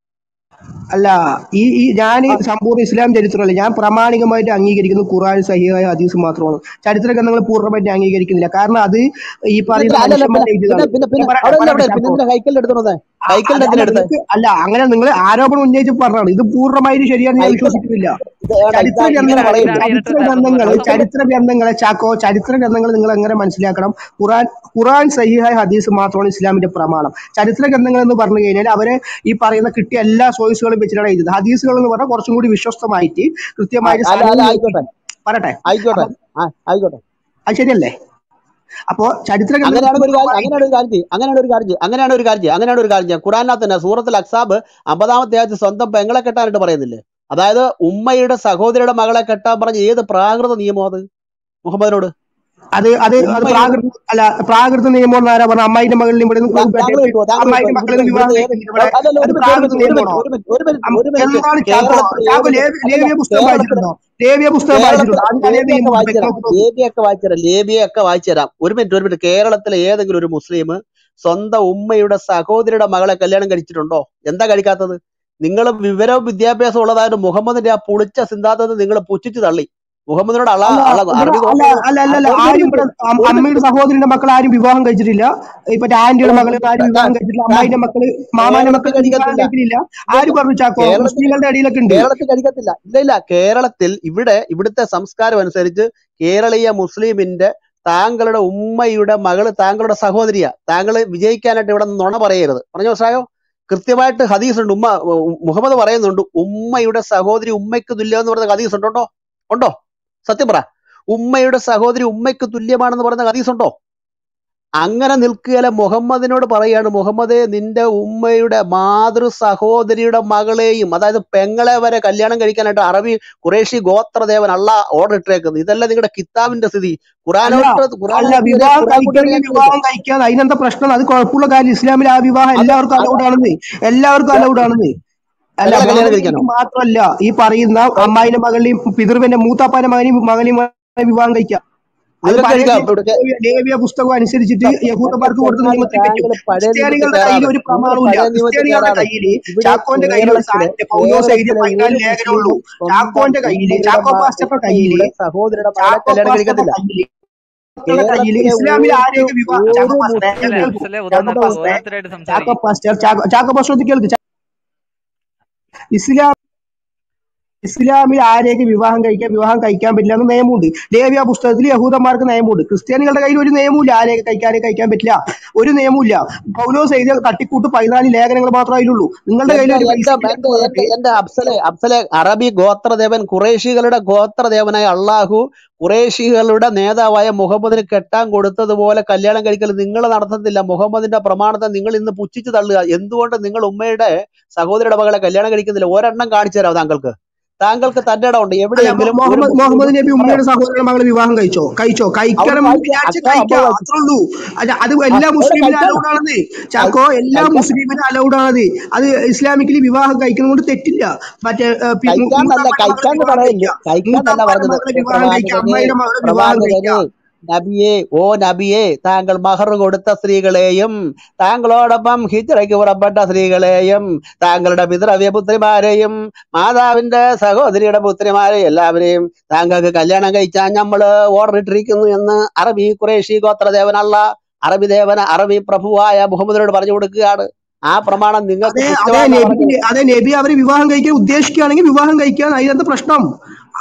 അല്ല ഈ ഈ ഞാൻ സമ്പൂർണ്ണ ഇസ്ലാം ചരിത്രമല്ല ഞാൻ പ്രാമാണികമായിട്ട് അംഗീകരിക്കുന്നു ഖുർആൻ സഹിയായ ഹദീസ് മാത്രമാണ് ചരിത്ര ഗ്രന്ഥങ്ങൾ പൂർണ്ണമായിട്ട് ഞാൻ അംഗീകരിക്കുന്നില്ല കാരണം അത് ഈ പിന്നെ പറയുന്ന അല്ലല്ല പിന്നെ മനുഷ്യന്മാർ പിന്നെ എഴുതിയതാണ് പിന്നെ പിന്നെ ഞാൻ പറയട്ടെ അവിടെ പറയട്ടെ അവിടെ പിന്നെ ചാക്കോ എന്തിനാ ഹൈക്കലിന്റെ എടുത്തോണ്ടേ ആ, ഹൈക്കലിന്റെ അത് അല്ല എന്തിനാ എടുത്തേ നിങ്ങൾക്ക് അല്ല അങ്ങനെ നിങ്ങൾ ആരോപണം ഉന്നയിച്ച് പറഞ്ഞാണ് ഇത് പൂർണ്ണമായിട്ട് ശരിയാണെന്ന് ഞാൻ ഹൈക്കൽ വിശ്വസിക്കുന്നില്ല ഇത് വേണ്ട ചരിത്ര ഇതാ ഇങ്ങനെ ഗ്രന്ഥങ്ങൾ പറയരുത് ഇതാണ് ചരിത്ര ഇരട്ടത്താപ്പ് ഗ്രന്ഥങ്ങൾ ഒരു മനസ്സ് മിനിറ്റ് ചരിത്ര ഗ്രന്ഥങ്ങളെ ചാക്കോ ചരിത്ര ഗ്രന്ഥങ്ങൾ നിങ്ങൾ എങ്ങനെ മനസ്സിലാക്കണം ഖുറാൻ ഖുറാൻ സഹിഹായ ഹദീസ് മാത്രമാണ് ഇസ്ലാമിന്റെ പ്രമാണം ചരിത്ര ഗ്രന്ഥങ്ങൾ എന്ന് പറഞ്ഞു കഴിഞ്ഞാൽ അവരെ ഈ പറയുന്ന കിട്ടിയ എല്ലാ സോഴ്സുകളും വെച്ചിട്ടാണ് എഴുതുന്നത് ഹദീസുകൾ എന്ന് പറഞ്ഞാൽ കുറച്ചും കൂടി വിശ്വസ്തമായിട്ട് ആ, കൃത്യമായിട്ട് അല്ല സ്ഥലങ്ങൾ അല്ല നോക്കിയിട്ട് ആയിക്കോട്ടെ പറയട്ടെ ആയിക്കോട്ടെ അപ്പൊ ആ ആയിക്കോട്ടെ അത് ശരിയല്ലേ അപ്പോ ചരിത്ര ഗ്രന്ഥങ്ങൾ അങ്ങനെയാണെങ്കിൽ ഒരു കാര്യം പൂർണ്ണമായിട്ട് അങ്ങനെയാണ് ഒരു കാര്യം ചെയ്യും അങ്ങനെയാണ് ഒരു കാര്യം ചെയ്യും അങ്ങനെയാണ് ഒരു കാര്യം ചെയ്യും അങ്ങനെയാണ് ഒരു കാര്യം ചെയ്യാം ഖുറാനകത്ത് തന്നെ സൂറത്തിൽ അക്സാബ് അമ്പതാമത്തെ ആഴ്ച സ്വന്തം പെങ്ങളെ കെട്ടാനായിട്ട് പറയുന്നില്ലേ അതായത് ഉമ്മയുടെ സഹോദരിയുടെ മകളെ കെട്ടാൻ പറഞ്ഞ ഏത് പ്രാകൃത നിയമം അത് മുഹമ്മദിനോട് അത് അത് അത് ഉമ്മയുടെ പ്രാകൃത അല്ല പ്രാകൃത നിയമം എന്ന് ആരാ പറഞ്ഞ അമ്മായിന്റെ മകളിലും ഇവിടെ നിന്ന് താ- താങ്കൾ മറ്റേ കിട്ടുമോ താങ്കൾ അമ്മായിന്റെ കിട്ടുമോ മക്കളിൽ ഇവിടുത്തെ വിവാഹം ഇവിടുത്തെ ഏത് കഴിക്കുന്നില്ല ഇവിടെ അല്ലല്ല അത് ഒരു മിനിറ്റ് ഒരു പ്രാകൃത മിനിറ്റ് ഒരു നിയമമാണോ മിനിറ്റ് ഒരു മിനിറ്റ് അം- ഒരു മിനിറ്റ് ഒരു മിനിറ്റ് എന്താണ് ചാക്കോ കേരളത്തിൽ ചാക്കോ ഏത് ലേവ്യ അല്ലല്ല ലേവ്യ പുസ്തകം കേരളത്തിൽ വായിച്ചിട്ടുണ്ടോ ലേവ്യ പുസ്തകം വായിച്ചിട്ടുണ്ടോ കേരളത്തിലെ അതിന് അതേ ലേബിയൊക്കെ നിയമമുണ്ട് വായിച്ചുതരാം വ്യക്തമാക്കി നോക്കൂ ലേബിയൊക്കെ വായിച്ചുതരാം ലേബിയൊക്കെ വായിച്ചുതരാം ഒരു മിനിറ്റ് ഒരു മിനിറ്റ് കേരളത്തിലെ ഏതെങ്കിലും ഒരു മുസ്ലിം സ്വന്തം ഉമ്മയുടെ സഹോദരിയുടെ മകളെ കല്യാണം കഴിച്ചിട്ടുണ്ടോ എന്താ കഴിക്കാത്തത് നിങ്ങൾ വിവരവും വിദ്യാഭ്യാസവും ഉള്ളതായിട്ട് മുഹമ്മദിന്റെ ആ പുളിച്ച സിദ്ധാന്തത്തെ നിങ്ങൾ പുച്ഛിച്ചു തള്ളി മുഹമ്മദിനോട് അള അല്ല അള ഇവിടെ അറബി അല്ല നോക്കുന്നത് അല്ല അല്ല അല്ല ഒരു ആരും മിനിറ്റ് ഇവിടെ അം- ഒരു അമ്മയുടെ മിനിറ്റ് സഹോദരന്റെ മക്കൾ ആരും വിവാഹം കഴിച്ചിട്ടില്ല ഇപ്പൊ ആന്റിയുടെ മകള് ആരും വിവാഹം കഴിച്ചിട്ടില്ല അമ്മായിന്റെ മക്കള് മാമാന്റെ കേരളത്തിൽ മക്കൾ വിവാഹം കഴിക്കത്തില്ല കഴിക്കുന്നില്ല ഇല്ല ആര് ഇല്ല പറഞ്ഞു ചാക്കോ കേരളത്തിൽ മുസ്ലിങ്ങളുടെ ഇടയിലൊക്കെ ഉണ്ട് കേരളത്തിൽ കഴിക്കത്തില്ല ഇല്ല ഇല്ല കേരളത്തിൽ ഇവിടെ ഇവിടുത്തെ സംസ്കാരം അനുസരിച്ച് കേരളീയ മുസ്ലിമിന്റെ താങ്കളുടെ ഉമ്മയുടെ മകള് താങ്കളുടെ സഹോദരിയാ താങ്കൾ വിജയിക്കാനായിട്ട് ഇവിടെ നുണ പറയരുത് പറഞ്ഞ മനസ്സിലായോ കൃത്യമായിട്ട് ഹദീസ് ഉണ്ട് ഉമ്മ ഉ- മുഹമ്മദ് പറയുന്നുണ്ട് ഉമ്മയുടെ സഹോദരി ഉമ്മയ്ക്ക് തുല്യം എന്ന് പറയുന്ന ഹദീസ് ഉണ്ടോ ഉണ്ടോ സത്യം പറ ഉമ്മയുടെ സഹോദരി ഉമ്മയ്ക്ക് തുല്യമാണെന്ന് പറയുന്ന ഹദീസ് ഉണ്ടോ അങ്ങനെ നിൽക്കുകയല്ല മുഹമ്മദിനോട് പറയാണ് മുഹമ്മദേ നിന്റെ ഉമ്മയുടെ മാതൃ സഹോദരിയുടെ മകളെയും അതായത് പെങ്ങളെ വരെ കല്യാണം കഴിക്കാനായിട്ട് അറബി ഖുറേഷി ഗോത്രദേവൻ അള്ള ഓർഡർ ഇട്ടേക്കുന്നത് ഇതല്ല നിങ്ങളുടെ കിതാബിന്റെ സ്ഥിതി അല്ല ഖുറാനോട്ട് അല്ല ഖുറാനോട്ട് വിവാഹം ഖുറാൻ കുട്ടികളെ കഴിക്കണമെങ്കിൽ ഞാൻ വിവാഹം കഴിക്കാൻ അതിനെന്താ പ്രശ്നം അത് കുഴപ്പമുള്ള കാര്യം ഇസ്ലാമിൽ ആ വിവാഹം അത് എല്ലാവർക്കും അത് അലൗഡ് ആണെന്ന് എല്ലാവർക്കും അലൗഡ് ആണെന്ന് അല്ല പെങ്ങളെ കല്യാണം മുഹമ്മദ് കഴിക്കാനോ നബിക്ക് മാത്രമല്ല ഈ പറയുന്ന അമ്മായിന്റെ മകളെയും പിതൃവിന്റെ മൂത്താപ്പാന്റെ മകനെയും മകളെയും വിവാഹം കഴിക്കാം അത് നിങ്ങൾക്ക് പഴയ കഴിക്കാം നിയമ ഇവിടെ കേ- ലേവ്യ ലേവ്യ പുസ്തകം അനുസരിച്ചിട്ട് എന്റെ എന്റെ യഹൂദന്മാർക്ക് കൊടുത്ത ചങ്ങാതി നിയമത്തിൽ പറ്റും താങ്കൾ പഴയ നിയമത്തിൽ ക്രിസ്ത്യാനികളുടെ കയ്യിൽ കയറാതെ ഒരു നിങ്ങൾ പ്രമാണമില്ല പഴയ നിയമത്തിൽ ക്രിസ്ത്യാനികളുടെ കയറാതെ കയ്യിൽ ഇവിടെ ചാക്കോന്റെ കയ്യിൽ ഒരു കേരളത്തിലെ സാധനം പൗലോസ് എഴുതിയ കേരളത്തിലെ പതിനാല് ഒരു ലേഖനമേ മുസ്ലിമും ഉള്ളൂ സ്വന്തം ചാക്കോന്റെ കയ്യിൽ ഉമ്മയുടെ ചാക്കോ മ- പാസ്റ്ററുടെ കയ്യിൽ ഉമ്മയുടെ സഹോദരിയുടെ മകളെ ചാക്കോ കല്യാണം പാസ്റ്ററുടെ കഴിക്കത്തില്ല കയ്യിൽ മക്കളുടെ കയ്യിൽ കേരളത്തിലെ ഇസ്ലാമിൽ ഒരു ആരെയൊക്കെ വിവാഹം ഒരു ചാക്കോ പാസ്റ്ററെ അഫ്സലെ മുസ്ലിമും കേൾക്കൂ അഫ്സലെ ഒന്ന് ചാക്കോ നിർത്ത് പാസ്റ്ററെ ഓരോരുത്തരായിട്ട് ചാക്കോ സംസാരിക്കും പാസ്റ്റർ ചാക്കോ ചാക്കോ പാസ്റ്റർ കേൾക്ക് ചാ- ഇസ്ലാം ഇസ്ലാമിൽ ആരെയൊക്കെ വിവാഹം കഴിക്കാൻ വിവാഹം കഴിക്കാൻ പറ്റില്ല എന്ന് നിയമമുണ്ട് ലേവ്യ പുസ്തകത്തിൽ യഹൂദന്മാർക്ക് നിയമമുണ്ട് ക്രിസ്ത്യാനികളുടെ കയ്യിൽ ഒരു നിയമമില്ല ആരെയൊക്കെ കഴിക്കാതെ കഴിക്കാൻ പറ്റില്ല ഒരു നിയമമില്ല പൗലോസ് എഴുതിയ തട്ടിക്കൂട്ട് പതിനാല് ലേഖനങ്ങൾ മാത്രമേ അതിലുള്ളൂ നിങ്ങളുടെ കയ്യിൽ എന്റെ ഒരു എന്റെ ബേസിക് എന്റെ പറഞ്ഞിട്ട് എന്റെ എന്റെ അഫ്സലെ അഫ്സലെ അറബി ഗോത്രദേവൻ ഖുറേഷികളുടെ ഗോത്രദേവനായ അള്ളാഹു ഖുറേഷികളുടെ നേതാവായ മുഹമ്മദിന് കെട്ടാൻ കൊടുത്തതുപോലെ കല്യാണം കഴിക്കൽ നിങ്ങൾ നടത്തത്തില്ല മുഹമ്മദിന്റെ പ്രമാണത്തെ നിങ്ങൾ ഇന്ന് പുച്ഛിച്ചു തള്ളുക എന്തുകൊണ്ട് നിങ്ങൾ ഉമ്മയുടെ സഹോദരിയുടെ മകളെ കല്യാണം കഴിക്കുന്നില്ല ഒരെണ്ണം കാണിച്ചു തരാം താങ്കൾക്ക് താങ്കൾക്ക് തന്റെ ഇടം ഉണ്ട് അല്ല എവിടെയെങ്കിലും ഒരു മുഹമ്മദ് മുഹമ്മദ് മുസ്ലിമും നബി പറയാം ഉമ്മയുടെ സഹോദരന്റെ മകളെ വിവാഹം കഴിച്ചോ കഴിച്ചോ അവിടെ കഴിക്കണം എന്ന് വായിച്ച വിചാരിച്ച് അക്ക അപ്പൊ കഴിക്കാം വായിച്ചു അത്രേ ഉള്ളൂ അല്ല അത് ആ, എല്ലാ എവിടെ മുസ്ലിമിനും കഴിക്കാൻ അലൗഡ് ആണെന്ന് ചാക്കോ എല്ലാ കഴിക്കാൻ മുസ്ലിമിനും അലൗഡ് ആണത് അത് ഇസ്ലാമിക്കലി വിവാഹം കഴിക്കുന്നത് കൊണ്ട് തെറ്റില്ല മറ്റേ ഏ, പി- മൂ- കഴിക്കാന്നല്ല മൂത്താപ്പാന്റെ മകളെ കഴിക്കാന്ന് വിവാഹം പറയല്ലേ കഴിക്കാം കഴിക്കാന്നല്ല മൂത്താപ്പാന്റെ പറഞ്ഞത് മകളെ ഓ വിവാഹം കഴിക്കാം പ്രവാചകനെ അമ്മായിയുടെ മകളെ വിവാഹം പ്രവാചകനെ കഴിക്കാം നബിയെ ഓ നബിയെ താങ്കൾ മഹർ കൊടുത്ത സ്ത്രീകളെയും താങ്കളോടൊപ്പം ഹിജ്റയ്ക്ക് പുറപ്പെട്ട സ്ത്രീകളെയും താങ്കളുടെ പിതൃവ്യ പുത്രിമാരെയും മാതാവിന്റെ സഹോദരിയുടെ പുത്രിമാരെ എല്ലാവരെയും താങ്കൾക്ക് കല്യാണം കഴിച്ചാൽ നമ്മള് ഓർഡർ ഇട്ടിരിക്കുന്നു എന്ന് അറബി ഖുറേഷി ഗോത്രദേവനല്ല അറബി ദേവന അറബി പ്രഭുവായ മുഹമ്മദിനോട് പറഞ്ഞു കൊടുക്കുകയാണ് ആ പ്രമാണം നിങ്ങൾക്ക് അതെ അതെ പുച്ഛമാണെന്നാ നബി പറഞ്ഞത് അതെ നബി അവര് വിവാഹം കഴിക്കാൻ ഉദ്ദേശിക്കുകയാണെങ്കിൽ വിവാഹം കഴിക്കാൻ അതിനകത്ത് പ്രശ്നം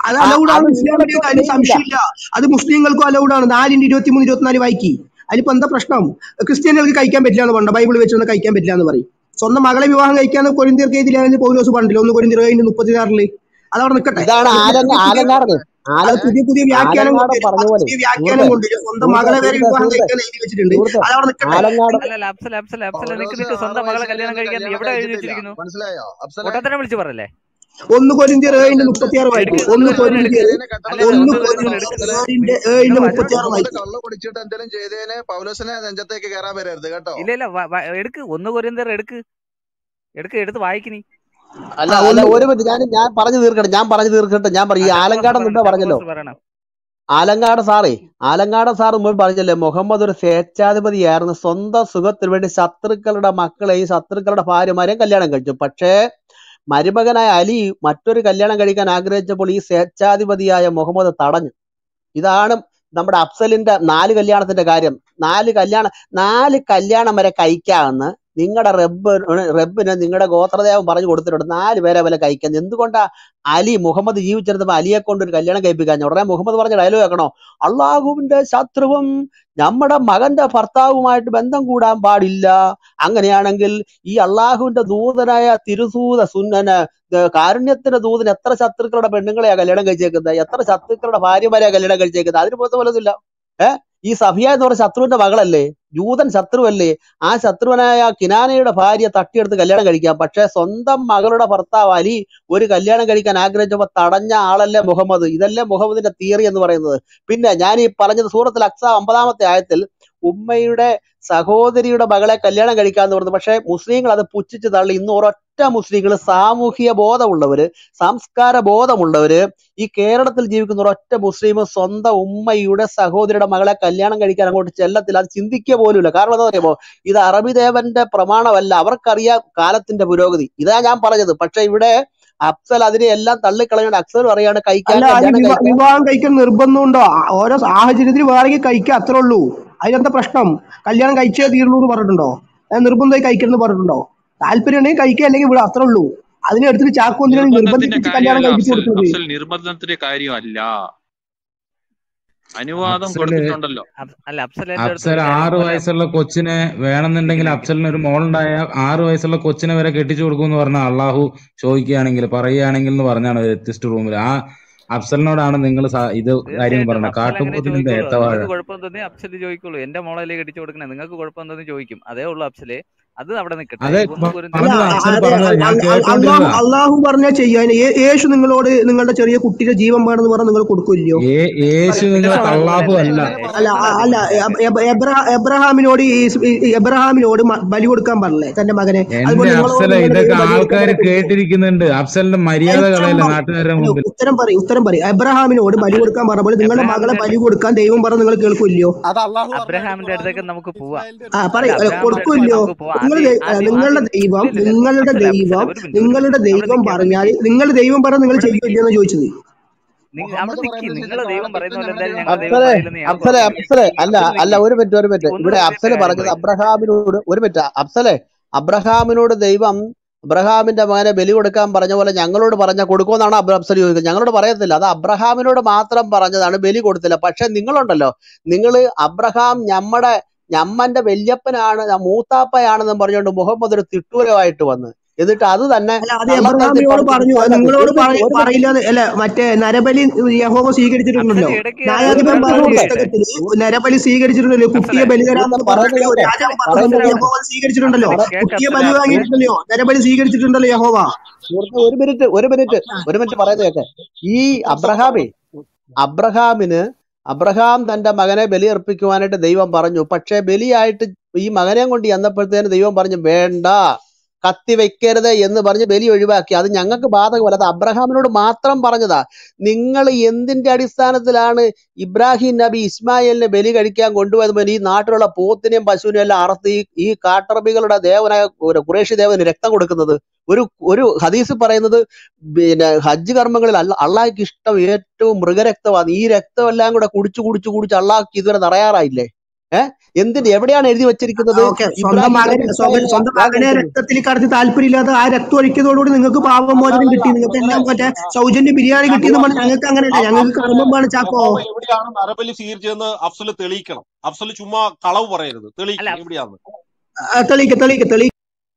അത് ആ- അലൗഡ് അത് ആണ് നിങ്ങളെ ഇസ്ലാമിലേക്ക് കൊണ്ട് അതിന് ചെയ്യുന്നില്ല സംശയമില്ല അത് മുസ്ലിങ്ങൾക്കും അലൗഡ് ആണ് നാലിന്റെ ഇരുപത്തിമൂന്ന് ഇരുപത്തിനാല് വായിക്കി അതിലിപ്പോ എന്താ പ്രശ്നം ക്രിസ്ത്യാനികൾക്ക് കഴിക്കാൻ പറ്റില്ല എന്ന് പറഞ്ഞ ബൈബിൾ വെച്ചൊന്നും കഴിക്കാൻ പറ്റില്ല എന്ന് പറയും സ്വന്തം മകളെ വിവാഹം കഴിക്കാന്ന് കൊരിന്തിയർക്ക് എതിരായെന്ന് പൗലോസ് പറഞ്ഞില്ല ഒന്ന് കൊരിന്തിയർ അതിന്റെ മുപ്പത്തിയാറില് അതവിടെ നിൽക്കട്ടെ ഇതാണ് അത് ആലങ്ക പുതിയ പുതിയ ആലങ്കാടന് ആല അത് പുതിയ പുതിയ വ്യാഖ്യാനം ആലങ്കാടൻ കൊണ്ടുവരും പറഞ്ഞ അത് പോലെ പുതിയ വ്യാഖ്യാനം സുഹൃത്തെ കൊണ്ടുവരും സ്വന്തം സുഹൃത്തെ മകളെ വരെ സുഹൃത്തെ വിവാഹം സുഹൃത്തെ കഴിക്കാൻ എഴുതി വെച്ചിട്ടുണ്ട് സുഹൃത്തെ അതവിടെ നിൽക്കട്ടെ ആലങ്കാടൻ അല്ലല്ല അഫ്സൽ അഫ്സൽ അഫ്സൽ നിക്ക് പൗലോസ് നിക്ക് ആറ് സ്വന്തം മകളെ വയസ്സ് വരെ കല്യാണം ഒന്നും കഴിക്കാൻ കല്യാണം എവിടെ എഴുതി കഴിച്ചിട്ടില്ല വെച്ചിരിക്കുന്നു മനസ്സിലായോ അഫ്സലെ പൊട്ടത്തരം വിളിച്ചു പറയല്ലേ ഒന്ന് കൊരിന്തിയർ പൗലോസ് ഏഴിന്റെ എന്ത് മുപ്പത്തിയാറ് വായിക്കും എടുക്ക് ഒന്ന് ഒന്ന് പൗലോസ് കൊരിന്തിയർ എന്ത് എടുക്ക് കൊരിന്തിയർ ചെയ്തതിനെ കട്ടണം അല്ലല്ല ഒന്ന് ഒന്ന് മനസ്സിലായോ കൊരിന്തിയർ കൊരിന്തിയർ എടുക്ക് ഏഴിന്റെ നിങ്ങൾ ഏഴിന്റെ വായിച്ചോ മുപ്പത്തിയാറ് മുഹമ്മദ് വായിക്കും കള്ളു കുടിച്ചിട്ട് എന്തെങ്കിലും ചെയ്തതിന് പൗലോസിനെ നെഞ്ചത്തേക്ക് കയറാൻ വരരുത് കേട്ടോ ഇല്ല ഇല്ല വ- വ- എടുക്ക് ഒന്ന് കൊരിന്തിയർ എടുക്ക് എടുക്ക് എടുത്ത് വായിക്കിനി അല്ല ആ അല്ല ഒന്ന് ഒരു മിനിറ്റ് ഞാൻ ഞാൻ പറഞ്ഞു തീർക്കട്ടെ ഞാൻ പറഞ്ഞു തീർക്കട്ടെ ഞാൻ ആ പറയും ഈ ചാക്കോസ് ആലങ്കാടൻ പറയണം മുമ്പേ പറഞ്ഞല്ലോ ചാക്കോസ് പറയണം ആലങ്കാട് സാറേ ആലങ്കാട് സാർ മുമ്പ് പറഞ്ഞല്ലേ മുഹമ്മദ് ഒരു സ്വേച്ഛാധിപതിയായിരുന്നു സ്വന്തം സുഖത്തിന് വേണ്ടി ശത്രുക്കളുടെ മക്കളെയും ശത്രുക്കളുടെ ഭാര്യമാരെയും കല്യാണം കഴിച്ചു പക്ഷേ മരുമകനായ അലി മറ്റൊരു കല്യാണം കഴിക്കാൻ ആഗ്രഹിച്ചപ്പോൾ ഈ സ്വേച്ഛാധിപതിയായ മുഹമ്മദ് തടഞ്ഞു ഇതാണ് നമ്മുടെ അഫ്സലിന്റെ നാല് കല്യാണത്തിന്റെ കാര്യം നാല് കല്യാണം നാല് കല്യാണം വരെ കഴിക്കാമെന്ന് നിങ്ങളുടെ റബ്ബ് റബ്ബിന് നിങ്ങളുടെ ഗോത്രദേവൻ പറഞ്ഞു കൊടുത്തിട്ടുണ്ട് നാല് പേരെ വരെ കഴിക്കാൻ എന്തുകൊണ്ടാ അലി മുഹമ്മദ് ജീവിച്ചിരുന്നപ്പോ അലിയെ കൊണ്ട് ഒരു കല്യാണം കഴിപ്പിക്കാൻ ഉടനെ മുഹമ്മദ് പറഞ്ഞ ഡയലോഗ് കേൾക്കണോ അള്ളാഹുവിന്റെ ശത്രുവും നമ്മുടെ മകന്റെ ഭർത്താവുമായിട്ട് ബന്ധം കൂടാൻ പാടില്ല അങ്ങനെയാണെങ്കിൽ ഈ അള്ളാഹുവിന്റെ ദൂതനായ തിരുസൂത സുന്നന് ഏർ കാരുണ്യത്തിന്റെ ദൂതൻ എത്ര ശത്രുക്കളുടെ പെണ്ണുങ്ങളെയാ കല്യാണം കഴിച്ചേക്കുന്നത് എത്ര ശത്രുക്കളുടെ ഭാര്യമാരെയാ കല്യാണം കഴിച്ചേക്കുന്നത് അതിന് പുറത്ത് പോലൊന്നുമില്ല ഏഹ് ഈ സഫിയ എന്ന് പറഞ്ഞ ശത്രുവിന്റെ മകളല്ലേ ജൂതൻ ശത്രുവല്ലേ ആ ശത്രുവനായ കിനാനയുടെ ഭാര്യ തട്ടിയെടുത്ത് കല്യാണം കഴിക്കാം പക്ഷെ സ്വന്തം മകളുടെ ഭർത്താവ് അലി ഒരു കല്യാണം കഴിക്കാൻ ആഗ്രഹിച്ചപ്പോ തടഞ്ഞ ആളല്ലേ മുഹമ്മദ് ഇതല്ലേ മുഹമ്മദിന്റെ തിയറി എന്ന് പറയുന്നത് പിന്നെ ഞാൻ ഈ പറഞ്ഞത് സൂറത്തിൽ അക്സ ഒമ്പതാമത്തെ ആയത്തിൽ ഉമ്മയുടെ സഹോദരിയുടെ മകളെ കല്യാണം കഴിക്കാന്ന് പറഞ്ഞു പക്ഷെ മുസ്ലിങ്ങൾ അത് പുച്ഛിച്ച് തള്ളി ഇന്ന് ഒരൊറ്റ മുസ്ലിങ്ങൾ സാമൂഹിക ബോധമുള്ളവര് സംസ്കാര ബോധമുള്ളവര് ഈ കേരളത്തിൽ ജീവിക്കുന്ന ഒരൊറ്റ മുസ്ലിം സ്വന്തം ഉമ്മയുടെ സഹോദരിയുടെ മകളെ കല്യാണം കഴിക്കാൻ അങ്ങോട്ട് ചെല്ലത്തില്ല അത് ചിന്തിക്കുക പോലുമില്ല കാരണം എന്താ പറയുമ്പോ ഇത് അറബി ദേവന്റെ പ്രമാണമല്ല അവർക്കറിയാം കാലത്തിന്റെ പുരോഗതി ഇതാ ഞാൻ പറഞ്ഞത് പക്ഷെ ഇവിടെ അഫ്സൽ അതിനെ എല്ലാം തള്ളിക്കളഞ്ഞുകൊണ്ട് അഫ്സൽ പറയാണ് കഴിക്കാൻ അല്ല അതിന് കല്യാണം വിവാ കഴിക്കാൻ വിവാഹം കഴിക്കാൻ നിർബന്ധമുണ്ടോ ആ- ഓരോ സാഹചര്യത്തിൽ വേണമെങ്കിൽ കഴിക്കുക അത്രേ ഉള്ളൂ അതിലെന്താ പ്രശ്നം കല്യാണം കഴിച്ചേ തീരുള്ളൂ എന്ന് പറഞ്ഞിട്ടുണ്ടോ അത് നിർബന്ധമായി കഴിക്കണം എന്ന് പറഞ്ഞിട്ടുണ്ടോ താല്പര്യം ഉണ്ടെങ്കിൽ കഴിക്കുക അല്ലെങ്കിൽ ഇവിടെ അത്രേ ഉള്ളൂ അതിനെ എടുത്തിട്ട് ചാക്കോന്തിനാണ് നിർബന്ധത്തിന്റെ നിർബന്ധിപ്പിച്ച് കല്യാണം കാര്യമല്ല കഴിപ്പിച്ചു അഫ്സൽ കൊടുക്കുന്നത് അഫ്സൽ നിർബന്ധത്തിന്റെ കാര്യമല്ല അനുവാദം അഫ്സല് കൊടുത്തിട്ടുണ്ടല്ലോ അഫ്- അല്ല അഫ്സൽ എന്റെ അടുത്ത് അഫ്സൽ ഒരു കാര്യം ആറ് പറയാം വയസ്സുള്ള കൊച്ചിനെ വേണമെന്നുണ്ടെങ്കിൽ നിക്ക് നിക്ക് അഫ്സലിന് ഒരു മോളുണ്ടായ ആറ് വയസ്സുള്ള കൊച്ചിനെ വരെ കെട്ടിച്ചു കൊടുക്കും എന്ന് പറഞ്ഞ അള്ളാഹു ചോദിക്കുകയാണെങ്കിൽ പറയുകയാണെങ്കിൽ എന്ന് പറഞ്ഞാണ് വ്യത്യസ്ത റൂമിൽ ആ അഫ്സലിനോടാണ് നിങ്ങൾ ഇത് കാര്യം തീർച്ചയായിട്ടും പറഞ്ഞത് അഫ്സൽ അങ്ങനെ കാട്ടുപോത്തിന്റെ ചോദിക്കുള്ളൂ ഏത്തവാഴ നിങ്ങൾക്ക് കുഴപ്പം തോന്നി അഫ്സൽ ചോദിക്കുള്ളൂ എന്റെ മോളല്ലേ കെട്ടിച്ചു കൊടുക്കണേ നിങ്ങൾക്ക് കുഴപ്പം തോന്നി ചോദിക്കും അതേ ഉള്ളൂ അഫ്സല് അത് അവിടെ നിൽക്കട്ടെ അതെ ഒന്ന് അല്ല കുരുന്തിർ പറഞ്ഞതാ അഫ്സൽ അതെ പറഞ്ഞതാ ഞാൻ അള്ളാഹു കേട്ടോണ്ടിരുന്നതാ അള്ളാഹു പറഞ്ഞാൽ ചെയ്യാൻ യേശു നിങ്ങളോട് നിങ്ങളുടെ ചെറിയ കുട്ടിയുടെ ജീവൻ വേണമെന്ന് പറഞ്ഞാൽ നിങ്ങൾ കൊടുക്കില്ലയോ ഏ- യേശു പിന്നെ നിങ്ങളെ അതുപോലെ അള്ളാഹു അല്ല അല്ല യേശു അല്ല അങ്ങനെ ആ- അല്ല അധികം എബ- എബ- എബ്രഹാ എബ്രഹാമിനോട് ഈ സ് ഈ- ഈ എബ്രഹാമിനോട് മ- ബലി കൊടുക്കാൻ പറഞ്ഞില്ലേ തന്റെ മകനെ എന്റെ അതുപോലെ നിങ്ങളോട് അഫ്സല നിങ്ങളുടെ ഇതൊക്കെ ദൈവം ബലി കൊടുക്കാൻ ആൾക്കാർ പറഞ്ഞാൽ കൊടുക്കുമോ കേട്ടിരിക്കുന്നുണ്ട് അഫ്സലിന്റെ മര്യാദ ഉത്തരം കളയല്ല പറയും നാട്ടുകാരുടെ അല്ല മുമ്പിൽ ഉത്തരം പറയും ഉത്തരം പറയും എബ്രഹാമിനോട് ബലി അഫ്സൽ കൊടുക്കാൻ പറഞ്ഞപ്പോൾ നിങ്ങളുടെ മകളെ എബ്രഹാമിന്റെ ബലി കൊടുക്കാൻ ദൈവം പറഞ്ഞ നിങ്ങൾ കേൾക്കില്ലയോ അത് അള്ളാഹു പറഞ്ഞായിട്ട് അബ്രഹാമിന്റെ അടുത്തേക്ക് ഖുറാനിലും നമുക്ക് പോവാം ഇസ്മായിലിന്റെ ആ അടുത്തും പറയും അല്ല ഉണ്ട് അബ്രഹാമിന്റെ അടുത്തേക്ക് കൊടുക്കില്ലയോ നമുക്ക് പോവാം നിങ്ങൾ ആദ്യം ആദ്യം നിങ്ങളുടെ ആദ്യം ദൈവം ഇല്ല ഇല്ല നിങ്ങളുടെ അഫ്സൽ അഫ്സൽ ദൈവം ഒരു മിനിറ്റ് ഒരു നിങ്ങളുടെ മിനിറ്റ് അവിടെ ദൈവം നിൽക്കി അവിടെ പറഞ്ഞാൽ നിൽക്കി നിങ്ങൾ ദൈവം പറഞ്ഞാൽ നിങ്ങൾ ഇവിടെ ചെയ്യുമോ നിൽക്കി ഇല്ലയോ എന്ന് ചോദിച്ചത് നിങ്ങൾ അവിടെ മുഹമ്മദ് നിൽക്കി പറയുന്നത് നിങ്ങളെ ശരിക്കും ദൈവം അവിടെ പറയുന്ന പോലെ ഞങ്ങളുടെ എന്തായാലും ദൈവം ഞങ്ങളുടെ ദൈവം അഫ്സലെ പറയില്ലെന്ന് ഞങ്ങൾക്ക് അഫ്സലെ ഉറപ്പുണ്ട് അഫ്സലെ അല്ല അബ്സൽ അല്ല നിൽക്കി ഒരു മിനിറ്റ് ഒരു മിനിറ്റ് ഒന്ന് ഇവിടെ പറയട്ടെ അഫ്സല് കാര്യം പറഞ്ഞത് പറയും അബ്രഹാമിനോട് ഒരു മിനിറ്റ് അഫ്സലെ അബ്രഹാമിനോട് ദൈവം അബ്രഹാമിന്റെ മകനെ ബലി കൊടുക്കാൻ പറഞ്ഞ പോലെ ഞങ്ങളോട് പറഞ്ഞ കൊടുക്കുമെന്നാണ് അബ്ര അഫ്സൽ ചോദിക്കുന്നത് ഞങ്ങളോട് പറയത്തില്ല അത് അബ്രഹാമിനോട് മാത്രം പറഞ്ഞതാണ് ബലി കൊടുത്തില്ല പക്ഷെ നിങ്ങളുണ്ടല്ലോ നിങ്ങൾ അബ്രഹാം ഞമ്മടെ ഞമ്മന്റെ വല്യപ്പനാണ് ഞ- മൂത്താപ്പയാണെന്നും പറഞ്ഞുകൊണ്ട് മുഹമ്മദ് ഒരു തിട്ടൂരമായിട്ട് വന്ന് എന്നിട്ട് അത് തന്നെ അല്ല അത് കള്ളത്തരത്തിൽ എബ്രഹാമിനോട് പഠിച്ച് പറഞ്ഞു അത് ഇസ്മായിലാക്കി നിങ്ങളോട് ഒരു മിനിറ്റ് പറ- ഒരു മിനിറ്റ് പറയില്ല എന്ന്- അല്ല മറ്റേ നരബലി യഹോവ അഫ്സൽ സ്വീകരിച്ചിട്ടുണ്ടല്ലോ ഇടയ്ക്ക് കയറാതെ ഒരു ന്യായാധിപൻ മിനിറ്റ് ഒരാൾ പറഞ്ഞ പറഞ്ഞു സുഹൃത്തെ കേട്ടെ പുസ്തകത്തിൽ നരബലി സ്വീകരിച്ചിട്ടുണ്ടല്ലോ അഫ്സലെ കുട്ടിയെ ബലി സുഹൃത്തെ തരാമെന്ന് പറയുന്നത് പറഞ്ഞിട്ട് ഒരു കേട്ടെ രാജാവ് അഫ്സലെ പറഞ്ഞിട്ടുണ്ടല്ലോ പറയുന്നത് കേട്ടെ യഹോവ സ്വീകരിച്ചിട്ടുണ്ടല്ലോ അഫ്സലെ പറ- കേക്ക് കുട്ടിയെ അഫ്സലെ ബലി അഫ്സലെ വാങ്ങിയിട്ടുണ്ടല്ലോ നരബലി സ്വീകരിച്ചിട്ടുണ്ടല്ലോ യഹോവ സുഹൃത്തെ ഒരു മിനിറ്റ് ഒരു മിനിറ്റ് ഒരു മിനിറ്റ് പറയുന്നത് കേട്ടെ ഈ അബ്രഹാമേ അബ്രഹാമിന് അബ്രഹാം തന്റെ മകനെ ബലി അർപ്പിക്കുവാനായിട്ട് ദൈവം പറഞ്ഞു പക്ഷെ ബലിയായിട്ട് ഈ മകനെ കൊണ്ട് ചെന്നപ്പോഴത്തേന് ദൈവം പറഞ്ഞു വേണ്ട കത്തി വെക്കരുത് എന്ന് പറഞ്ഞ് ബലി ഒഴിവാക്കി അത് ഞങ്ങൾക്ക് ബാധകമല്ല അത് അബ്രഹാമിനോട് മാത്രം പറഞ്ഞതാ നിങ്ങൾ എന്തിന്റെ അടിസ്ഥാനത്തിലാണ് ഇബ്രാഹിം നബി ഇസ്മായിലിനെ ബലി കഴിക്കാൻ കൊണ്ടുപോയപ്പോൾ ഈ നാട്ടിലുള്ള പോത്തിനെയും പശുവിനെയും എല്ലാം അറുത്ത് ഈ ഈ കാട്ടറബികളുടെ ദേവനായ ഒരു ഖുറേഷി ദേവന് രക്തം കൊടുക്കുന്നത് ഒരു ഒരു ഹദീസ് പറയുന്നത് പിന്നെ ഹജ്ജ് കർമ്മങ്ങളിൽ അല്ല അള്ളാഹിക്ക് ഇഷ്ടം ഏറ്റവും മൃഗരക്തമാണ് ഈ രക്തം എല്ലാം കൂടെ കുടിച്ചു കുടിച്ചു കുടിച്ച് അള്ളാഹ്ക്ക് ഇതുവരെ നിറയാറായില്ലേ ഏഹ് എന്തിന് എവിടെയാണ് എഴുതി വെച്ചിരിക്കുന്നത് ഓക്കെ സ്വന്തം ഇബ്രാഹിം മകൻ നബി സ്വന്തം ഇസ്മായിൽ സ്വന്തം ഞാൻ മകനെ കഴിക്കുന്നു രക്തത്തിൽ കടത്തി താല്പര്യമില്ലാതെ ആ രക്തം ഒഴിക്കുന്നതോടുകൂടി നിങ്ങൾക്ക് പാപമോചനം കിട്ടി നിങ്ങൾക്ക് എല്ലാം മറ്റേ സൗജന്യ ബിരിയാണി കിട്ടിയെന്ന് പറഞ്ഞാൽ ഞങ്ങൾക്ക് അങ്ങനെയല്ല ഞങ്ങൾക്ക് കർമ്മം വേണം ചാക്കോ മുഹമ്മദ് എവിടെയാണ് നരബലി സ്വീകരിച്ചതെന്ന് അഫ്സൽ തെളിയിക്കണം അഫ്സൽ ചുമ്മാ കളവ് പറയരുത് തെളിയിക്കണം എവിടെയാന്ന് ആ, തെളിയിക്ക് തെളിയിക്ക് തെളിയിക്ക്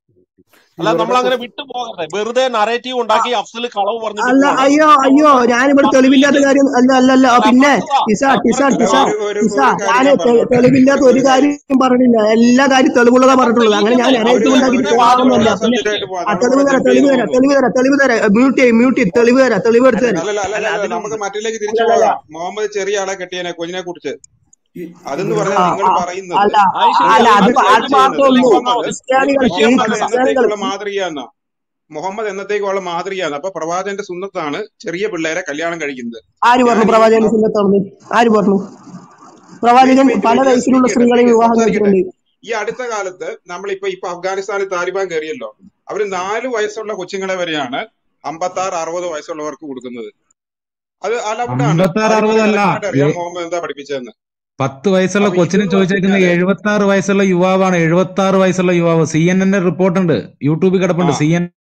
അല്ല നമ്മൾ ഇവരുടെ അങ്ങനെ ക്വ- വിട്ടു പോകട്ടെ വെറുതെ നറേറ്റീവ് ഉണ്ടാക്കി അഫ്സൽ കളവ് പറഞ്ഞിട്ട് അല്ല പോവാണ് അയ്യോ അയ്യോ ഞാനിവിടെ അപ്പൊ തെളിവില്ലാത്ത തെളിയിക്ക് കാര്യം അല്ല അല്ല അല്ല അല്ല പിന്നെ പറ ടിസ ആ ടിസ പറ അല്ല ടിസ ഒരു ഒരു ടിസ ഒരു കാര്യം ഞാന് ഞാൻ തെ- പറഞ്ഞോട്ടെ തെളിവില്ലാത്ത ഒരു ഒരു കാര്യം കാര്യം പറഞ്ഞില്ല എല്ലാ കാര്യം തെളിവുള്ളതാ അപ്പൊ പറഞ്ഞിട്ടുള്ളത് അങ്ങനെ ഞാൻ തെളിയിക്കണ്ടേ നരേറ്റീവ് അഫ്സൽ ഉണ്ടാക്കിയിട്ട് വെറുതെ വാദം പോകാമെന്നല്ല ഉണ്ടാക്കി പിന്നെ സബ്ജക്റ്റ് ആയിട്ട് പോവാം ആ നമ്മളിവിടെ തെളിവ് തരാം ജമ്പ് ചെയ്ത് തെളിവ് തരാം പോകുന്നു തെളിവ് തരാം തെളിവ് തരാം മ്യൂട്ട് ചെയ്യും മ്യൂട്ട് ചെയ്യും തെളിവ് തരാം തെളിവ് എടുത്ത് തരാം അല്ലല്ല അല്ല അല്ലല്ല അല്ല അതിനു നമുക്ക് മുമ്പ് മറ്റിലേക്ക് തിരിച്ചു അല്ലല്ല പോകാം മുഹമ്മദ് ചെറിയ ആളെ കെട്ടിയനെ കുഞ്ഞിനെ കുറിച്ച് ഈ അതെന്ന് ഇവിടെ പറഞ്ഞാൽ ആ നിങ്ങൾ ആ പറയുന്നത് അല്ല അത് ശരി അല്ല നിങ്ങൾ അത് അത് നിങ്ങൾ അത് തെളിയിച്ച് ചെയ്യുന്നത് മാത്രമേ ഉള്ളൂ തെളിയിച്ച് തന്നാ മതി ക്രിസ്ത്യാനികൾക്ക് മുഹമ്മദ് എന്നത്തേക്കുള്ള ക്രിസ്ത്യാനികൾക്ക് മാതൃകയാണ് മുഹമ്മദ് എന്നത്തേക്കുള്ള മാതൃകയാണ് അപ്പൊ പ്രവാചകന്റെ സുന്നത്താണ് ചെറിയ പിള്ളേരെ കല്യാണം കഴിക്കുന്നത് ആര് പറഞ്ഞു ഞാൻ ഈ പ്രവാചകന്റെ സുന്നത്താണെന്ന് ആര് പറഞ്ഞു വെയിറ്റ് പ്രവാചകൻ വെയിറ്റ് പല വെയിറ്റ് ഞാൻ വയസ്സിലുള്ള സ്പീക്ക് ചെയ്യട്ടെ സ്ത്രീകളെ സ്പീക്ക് വിവാഹം സംസാരിക്കട്ടെ കഴിച്ചിട്ടുണ്ട് ഈ അടുത്ത കാലത്ത് നമ്മളിപ്പോ ഇപ്പൊ അഫ്ഗാനിസ്ഥാനിൽ താലിബാൻ കയറിയല്ലോ അവര് നാല് വയസ്സുള്ള കൊച്ചുങ്ങളെ വരെയാണ് അമ്പത്തി ആറ് അറുപത് വയസ്സുള്ളവർക്ക് കൊടുക്കുന്നത് അത് അലൗഡാണ് അമ്പത്തി ആറ് താലിബാനെ അറുപതല്ല കൃത്യമായിട്ട് അറിയാം എ- മുഹമ്മദ് എന്താ പഠിപ്പിച്ചതെന്ന് പത്ത് വയസ്സുള്ള അപ്പൊ കൊച്ചിനെ ഇതെന്ന് ചോദിച്ചേക്കുന്ന പറഞ്ഞാല് എഴുപത്തി ആറ് വയസ്സുള്ള യുവാവാണ് എഴുപത്തി ആറ് വയസ്സുള്ള യുവാവ് സി എൻ എന്റെ റിപ്പോർട്ടുണ്ട് യൂട്യൂബിൽ ആ കിടപ്പുണ്ട് സി എൻ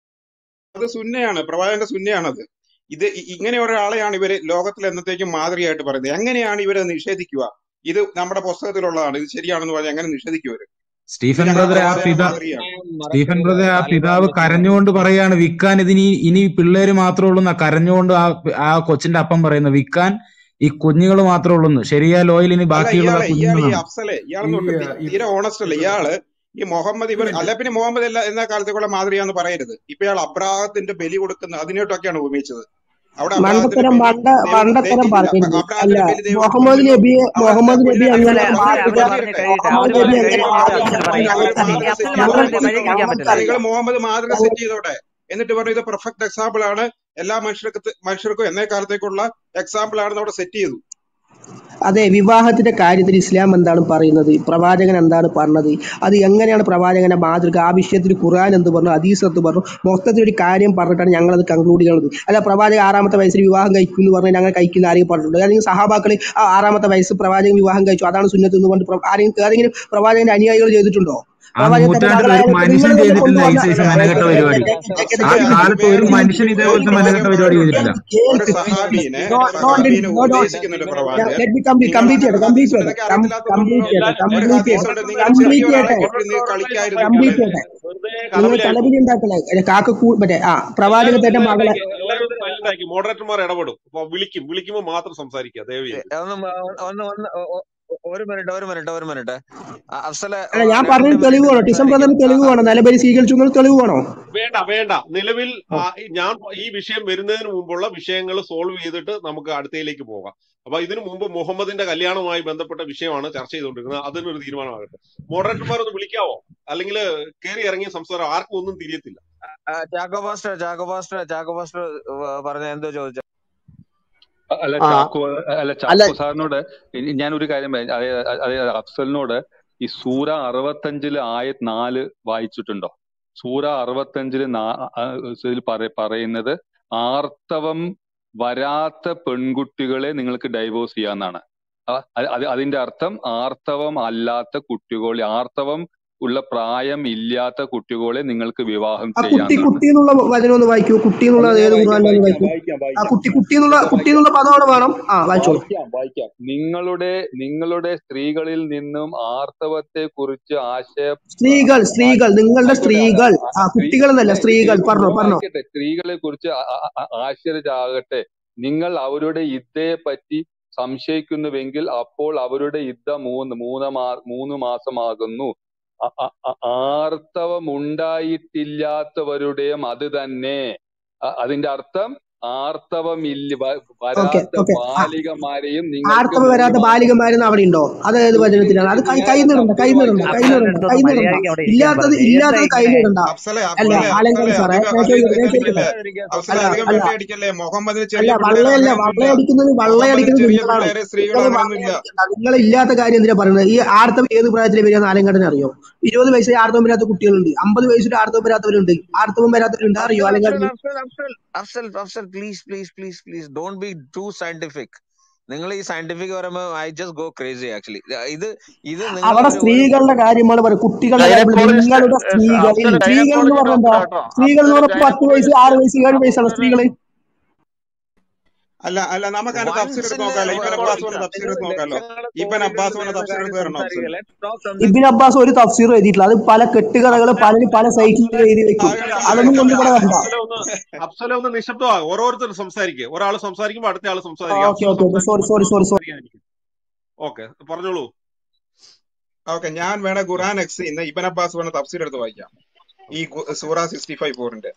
അത് സുന്നയാണ് പ്രവാചകന്റെ സുന്നയാണത് ഇത് ഇ- ഇങ്ങനെ ഒരാളെയാണ് ഇവര് ലോകത്തിൽ എന്നത്തേക്കും മാതൃകയായിട്ട് പറയുന്നത് എങ്ങനെയാണ് ഇവരെ നിഷേധിക്കുക ഇത് നമ്മുടെ പുസ്തകത്തിലുള്ളതാണ് ഇത് ശരിയാണെന്ന് പറഞ്ഞാൽ എങ്ങനെ നിഷേധിക്കും ഇവര് ഇത് സ്റ്റീഫൻ ഞങ്ങളുടെ ബ്രദറെ ആ പ്രവാചകന്റെ പിതാ മാതൃകയാണ് സ്റ്റീഫൻ മറക്കരുത് ബ്രദറെ ആ താലിബാൻ പിതാവ് വെച്ച് കരഞ്ഞുകൊണ്ട് പറയാണ് വിൽക്കാൻ ഇതിനി ഇനി പിള്ളേര് മാത്രമേ ഉള്ളൂ കരഞ്ഞുകൊണ്ട് ആ ആ കൊച്ചിന്റെ അപ്പം പറയുന്നത് വിൽക്കാൻ ഈ കുഞ്ഞുങ്ങൾ മാത്രമേ ഉള്ളൂ ശരിയാ ലോയിൽ ഇനി അല്ല ബാക്കിയുള്ളത് ആ ഇയാളെ ഇയാൾ ഈ കുഞ്ഞുങ്ങളാണ് അഫ്സലെ ഈ ഇയാളെന്ന് തൊട്ട് തി- ഇത് തീരെ ഓണസ്റ്റ് അല്ല ഇയാള് ഈ മുഹമ്മദ് ഒരു ഇവർ മിനിറ്റ് അല്ല പിന്നെ മുഹമ്മദ് എല്ലാ എല്ലാ കാലത്തേക്കുള്ള മാതൃകയാന്ന് പറയരുത് ഇപ്പൊ ഇയാൾ അബ്രാഹത്തിന്റെ ബലി കൊടുക്കുന്ന അതിനോട്ടൊക്കെയാണ് ഉപയോഗിച്ചത് അവിടെ അബ്രാഹത്തിന്റെ മണ്ടത്തരം ബലി മണ്ട ദൈവം ദേ- മണ്ടത്തരം ഇല്ലില്ല പറയരുത് അല്ല അബ്രാഹത്തിന്റെ ബലി ദൈവം മുഹമ്മദ് എടുക്കുന്നില്ലല്ലോ നബിയെ അവിടെ മുഹമ്മദ് നബി കുഞ്ഞിനെ അങ്ങനെ കല്യാണം അഫ്സലെ കഴിക്കണം അഫ്സലെ ഒരു അവര് മാതൃക പറഞ്ഞ് സെറ്റ് കഴിയട്ടെ ചെയ്തോടെ അവര് എന്നിട്ട് പറഞ്ഞ് കഴിയട്ടെ അഫ്സൽ പറഞ്ഞ് വഴിക്ക് ഇരിക്കാൻ പറ്റില്ല നിങ്ങൾ ഞങ്ങൾക്ക് മുഹമ്മദ് ഞങ്ങൾക്ക് മാതൃക ഞങ്ങൾക്ക് സെറ്റ് ചെയ്തോടെ എന്നിട്ട് പറഞ്ഞു ഇത് പെർഫെക്റ്റ് എക്സാമ്പിൾ ആണ് എല്ലാ മനുഷ്യർക്ക് മനുഷ്യർക്കും എന്നേ കാലത്തേക്കുള്ള എക്സാമ്പിൾ ആണെന്ന് അവിടെ സെറ്റ് ചെയ്തു അതെ വിവാഹത്തിന്റെ കാര്യത്തിൽ ഇസ്ലാം എന്താണ് പറയുന്നത് പ്രവാചകൻ എന്താണ് പറഞ്ഞത് അത് എങ്ങനെയാണ് പ്രവാചകന്റെ മാതൃക ആ വിഷയത്തിൽ ഖുർആൻ എന്ത് പറഞ്ഞു ഹദീസ് എന്ത് പറഞ്ഞു മൊത്തത്തിൽ ഒരു കാര്യം പറഞ്ഞിട്ടാണ് ഞങ്ങൾ അത് കൺക്ലൂഡ് ചെയ്യുന്നത് അല്ല പ്രവാചകൻ ആറാമത്തെ വയസ്സിൽ വിവാഹം കഴിക്കും എന്ന് പറഞ്ഞാൽ ഞങ്ങൾ കഴിക്കുന്ന ആരെയും പറഞ്ഞിട്ടുണ്ട് അല്ലെങ്കിൽ സഹാബാക്കൾ ആ ആറാമത്തെ വയസ്സ് പ്രവാചകൻ വിവാഹം കഴിച്ചു അതാണ് സുന്നത്ത് എന്ന് പറഞ്ഞിട്ട് പ്ര- ആരെങ്കിലും ഏതെങ്കിലും പ്രവാചകന്റെ അനുയായികൾ ചെയ്തിട്ടുണ്ടോ ആ പ്രവാചകൻ തന്റെ നൂറ്റാണ്ടിൽ ഒരു മകളായ മനുഷ്യൻ നിങ്ങൾ തന്നെ ചെയ്തിട്ടില്ല ഈ കൊണ്ടുവന്ന സൈസ് അല്ല മെനകെട്ട അഫ്സലെ പരിപാടി അഫ്സലെ ആ വേറെ കാലത്ത് ഒരു വേറൊരു മനുഷ്യൻ ഒരു ഇതേപോലത്തെ കാര്യം മെനകെട്ട പരിപാടി പറയുന്നുണ്ട് ചെയ്തിട്ടില്ല ഒരു കേൾക്ക് സഹാബീനെ ഡോ ഒരു ഡോണ്ട് സഹാബീനെ നോ ഡോണ്ട് ഉപദേശിക്കുന്നുണ്ട് പ്രവാചകൻ ലെറ്റ് മി നിങ്ങൾ കംപ്ലീറ്റ് അങ്ങനെ ചെയ്യട്ടെ കംപ്ലീറ്റ് ഹദീസുണ്ടൊക്കെ ചെയ്യട്ടെ അറിയത്തില്ലാത്തതുകൊണ്ടല്ലോ കംപ്ലീറ്റ് ചെയ്യട്ടെ ഒരു കംപ്ലീറ്റ് ഹദീസുണ്ട് ചെയ്യട്ടെ നിങ്ങൾ ചെറിയ കംപ്ലീറ്റ് ഒരാളെ ചെയ്യട്ടെ കെട്ടി നിങ്ങൾ കംപ്ലീറ്റ് കളിക്കാതിരിക്കണേ ചെയ്യട്ടെ വെറുതെ നിങ്ങൾ കലബിലായി തലപിടി പോകും ഉണ്ടാക്കണേ കാക്ക കൂ മറ്റേ ആ പ്രവാചകൻ എല്ലാവരും തന്റെ മകളെ സൈലന്റ് ആക്കി എല്ലാവരും സൈലന്റ് ആക്കി മോഡറേറ്റർമാർ ഇടപെടും അപ്പൊ വിളിക്കും വിളിക്കുമ്പോൾ മാത്രം സംസാരിക്കുക ദയവ് ചെയ്ത് ഒന്ന് മ- ഒന്ന് ഒന്ന് ഒ- ഒ- ഒരു മിനിറ്റ് ഒരു മിനിറ്റ് ഒരു മിനിറ്റ് അഫ്സലെ അല്ല ഓ, ഞാൻ രണ്ട് പറഞ്ഞത് തെളിവ് മിനിറ്റ് വേണോ ടിസം സംസാരിക്കും ബ്രദറിന് തെളിവ് വേണോ നിലബലി സ്വീകരിച്ചു എന്നുള്ള തെളിവ് വേണോ വേണ്ട വേണ്ട നിലവിൽ ആ, ഞാൻ ഈ വിഷയം വരുന്നതിന് മുമ്പുള്ള വിഷയങ്ങൾ സോൾവ് ചെയ്തിട്ട് നമുക്ക് അടുത്തയിലേക്ക് പോകാം അപ്പൊ ഇതിനു മുമ്പ് മുഹമ്മദിന്റെ കല്യാണവുമായി ബന്ധപ്പെട്ട വിഷയമാണ് ചർച്ച ചെയ്തുകൊണ്ടിരുന്നത് അതിനൊരു തീരുമാനമാകട്ടെ മോഡറേറ്റർമാർ ഒന്ന് വിളിക്കാവോ അല്ലെങ്കിൽ കയറി ഇറങ്ങിയ സംസാരം ആർക്കും ഒന്നും തിരിയത്തില്ല ആ, Chacko pastor Chacko pastor Chacko pastor ഏഹ്, പറഞ്ഞ എന്തോ ചോദിച്ചു അല്ല ആ ചാക്കോ അല്ല അല്ല ചാക്കോ സാറിനോട് ഇനി ഞാൻ ഒരു കാര്യം പറയാം. അതായത് അതായത് അഫ്സലിനോട് ഈ സൂറ അറുപത്തഞ്ചില് ആയത് നാല് വായിച്ചിട്ടുണ്ടോ സൂറ അറുപത്തഞ്ചില് നാ- ആ, ഇതിൽ പറ- പറയുന്നത് ആർത്തവം വരാത്ത പെൺകുട്ടികളെ നിങ്ങൾക്ക് ഡൈവോഴ്സ് ചെയ്യാന്നാണ് ആ, അത് അത് അതിന്റെ അർത്ഥം ആർത്തവം അല്ലാത്ത കുട്ടികളെ ആർത്തവം ഉള്ള പ്രായം ഇല്ലാത്ത കുട്ടികളെ നിങ്ങൾക്ക് വിവാഹം ആ കുട്ടി ചെയ്യാന്നാണ് കുട്ടി എന്നുള്ള വചനം ഒന്ന് വായിക്കൂ കുട്ടി എന്നുള്ള അത് ഞാൻ ഏത് വായിക്കാം ഖുർആനിലാന്ന് വായിക്കാം വായിക്കൂ വായിക്കാം ആ വായിക്കാം കുട്ടി കുട്ടി എന്നുള്ള വായിക്കാം കുട്ടി വായിക്കാം എന്നുള്ള പദം അവിടെ വേണം ആ വായിച്ചോളൂ വായിക്കാം വായിക്കാം നിങ്ങളുടെ നിങ്ങളുടെ സ്ത്രീകളിൽ നിന്നും ആർത്തവത്തെ കുറിച്ച് ആശയ സ്ത്രീകൾ സ്ത്രീകൾ നിങ്ങളുടെ ആയിക്കോട്ടെ സ്ത്രീകൾ ആ ആ സ്ത്രീ കുട്ടികൾ എന്നല്ല ഞാൻ സ്ത്രീകൾ ദൈവം പറഞ്ഞോ ഞാൻ പറഞ്ഞോ വായിക്കട്ടെ സ്ത്രീകളെ കുറിച്ച് ആശ്ചര്യരാകട്ടെ നിങ്ങൾ അവരുടെ ഇദ്ദയെ പറ്റി സംശയിക്കുന്നുവെങ്കിൽ അപ്പോൾ അവരുടെ ഇദ്ദ മൂന്ന് മൂന്ന് മാ മൂന്ന് മാസമാകുന്നു അ- അ- അ- ആർത്തവമുണ്ടായിട്ടില്ലാത്തവരുടെയും അത് തന്നെ അ- അതിന്റെ അർത്ഥം ആർത്തവമില്ല വ- ഓക്കെ വരാത്ത ഓക്കെ ബാലികമാരെയും നിങ്ങൾക്ക് ആർത്തവ മൂന്ന് വരാത്ത മാസം ബാലികമാരെന്ന് അവിടെ ഉണ്ടോ അത് ഏത് ഇ- ഇ- വചനത്തിലാണ് അത് ഇ- കൈ ഞാൻ ആ കൈന്നിടണ്ട ചർച്ചയിൽ കൈന്നിടണ്ട വായിക്കാം അഫ്സലിന്റെ കൈന്നിടണ്ട അടുത്തൊന്ന് കൈന്നിടണ്ട മര്യാദയ്ക്ക് അവിടെ ഇരിക്കാൻ ഇല്ലാത്തത് പറഞ്ഞു എന്താ ഇല്ലാത്തത് ഇങ്ങനെ കയ്യിലിടണ്ട അഫ്സലെ അല്ല അഫ്സലെ ആലങ്കോട് അഫ്സലെ സാറേ അധികം ഞാൻ അധികം ചോദിക്കട്ടെ ഞാൻ ചോദിക്കട്ടെ വള്ളിയടിക്കല്ലേ അഫ്സലെ അല്ല അധികം അല്ല വെള്ളയടിക്കല്ലേ മുഹമ്മദിന് അല്ല ചെറിയ പിള്ളേർ വള്ളയല്ല അങ്ങനെയൊന്നുമില്ല വള്ളയടിക്കുന്നത് മുഹമ്മദിന് വള്ളയടിക്കുന്നത് ചെറിയ നിങ്ങളാണ് പിള്ളേര് സ്ത്രീകൾ നിങ്ങൾ അങ്ങനെയൊന്നുമില്ല വള്ളയടിക്കണ്ട നിങ്ങൾ ഇല്ലാത്ത കാര്യം എന്തിനാ പറയുന്നത് ഈ ആർത്തവം ഏത് പ്രായത്തിലെ വരിക ആലങ്കടനെ അറിയോ ഇരുപത് വയസ്സിൽ ആർത്തവം വരാത്ത കുട്ടികളുണ്ട് അമ്പത് വയസ്സിൽ ആർത്തവം വരാത്തവരുണ്ട് ആർത്തവം വരാത്തവരുണ്ട് അറിയോ അഫ്സൽ അഫ്സൽ ആലങ്കടന് Afzal Afzal Afzal Afzal please please please please don't be too scientific നിങ്ങൾ ഈ സയന്റിഫിക് പറയുമ്പോൾ I just go crazy actually ഇത് ഇത് നിങ്ങൾ അവിടെ ഒരു ഒരു സ്ത്രീകളുടെ കാര്യമാണ് പറയുന്നത് കുട്ടികളുടെ കാര്യം ഗൈനക്കോളജിസ്റ്റ് നിങ്ങളുടെ സ്ത്രീകളിൽ അഫ്സൽ സ്ത്രീകൾ എന്ന് ഗൈനക്കോളജി പറഞ്ഞാൽ എന്താ ഡോക്ടർ കേട്ടോ സ്ത്രീകൾ എന്ന് അഫ്സൽ പറഞ്ഞാൽ പത്ത് വയസ്സ് ഗൈനക്കോളജിസ്റ്റ് ആറ് വയസ്സ് ഏഴ് വയസ്സാണ് സ്ത്രീകള് അല്ല അല്ല നമുക്ക് അതിന്റെ തഫ്സീർ എടുത്ത് വൺസിന്റെ നോക്കാമല്ലോ ഇബൻ അബ്ബാസ് വന്ന തഫ്സീർ എടുത്ത് നിങ്ങൾ നോക്കാമല്ലോ ഇബൻ അബ്ബാസ് വന്ന തഫ്സീർ എടുത്ത് തരണോ അഫ്സൽ ഇബിൻ അബ്ബാസ് ഒരു തഫ്സീർ എഴുതിയിട്ടില്ല അത് പല കെട്ടുകഥകൾ പലരും പല സൈറ്റിൽ എഴുതി വെക്കും അതൊന്നും കൊണ്ട് ഇവിടെ വരണ്ട അഫ്സല ഒന്ന് അഫ്സല ഒന്ന് നിശബ്ദമാകും ഓരോരുത്തർ സംസാരിക്കുക ഒരാൾ സംസാരിക്കുമ്പോൾ അടുത്ത ആൾ ആ സംസാരിക്കുക okay Afzal okay sorry sorry sorry sorry okay പറഞ്ഞോളൂ ഓക്കെ ഞാൻ വേണേ ഖുറാൻ എക്സ് ഇന്ന് ഇബൻ അബ്ബാസ് വന്ന തഫ്സീർ എടുത്ത് വായിക്കാം ഈ ഗു- സൂറ സിക്സ്റ്റി ഫൈവ് ഫോറിന്റെ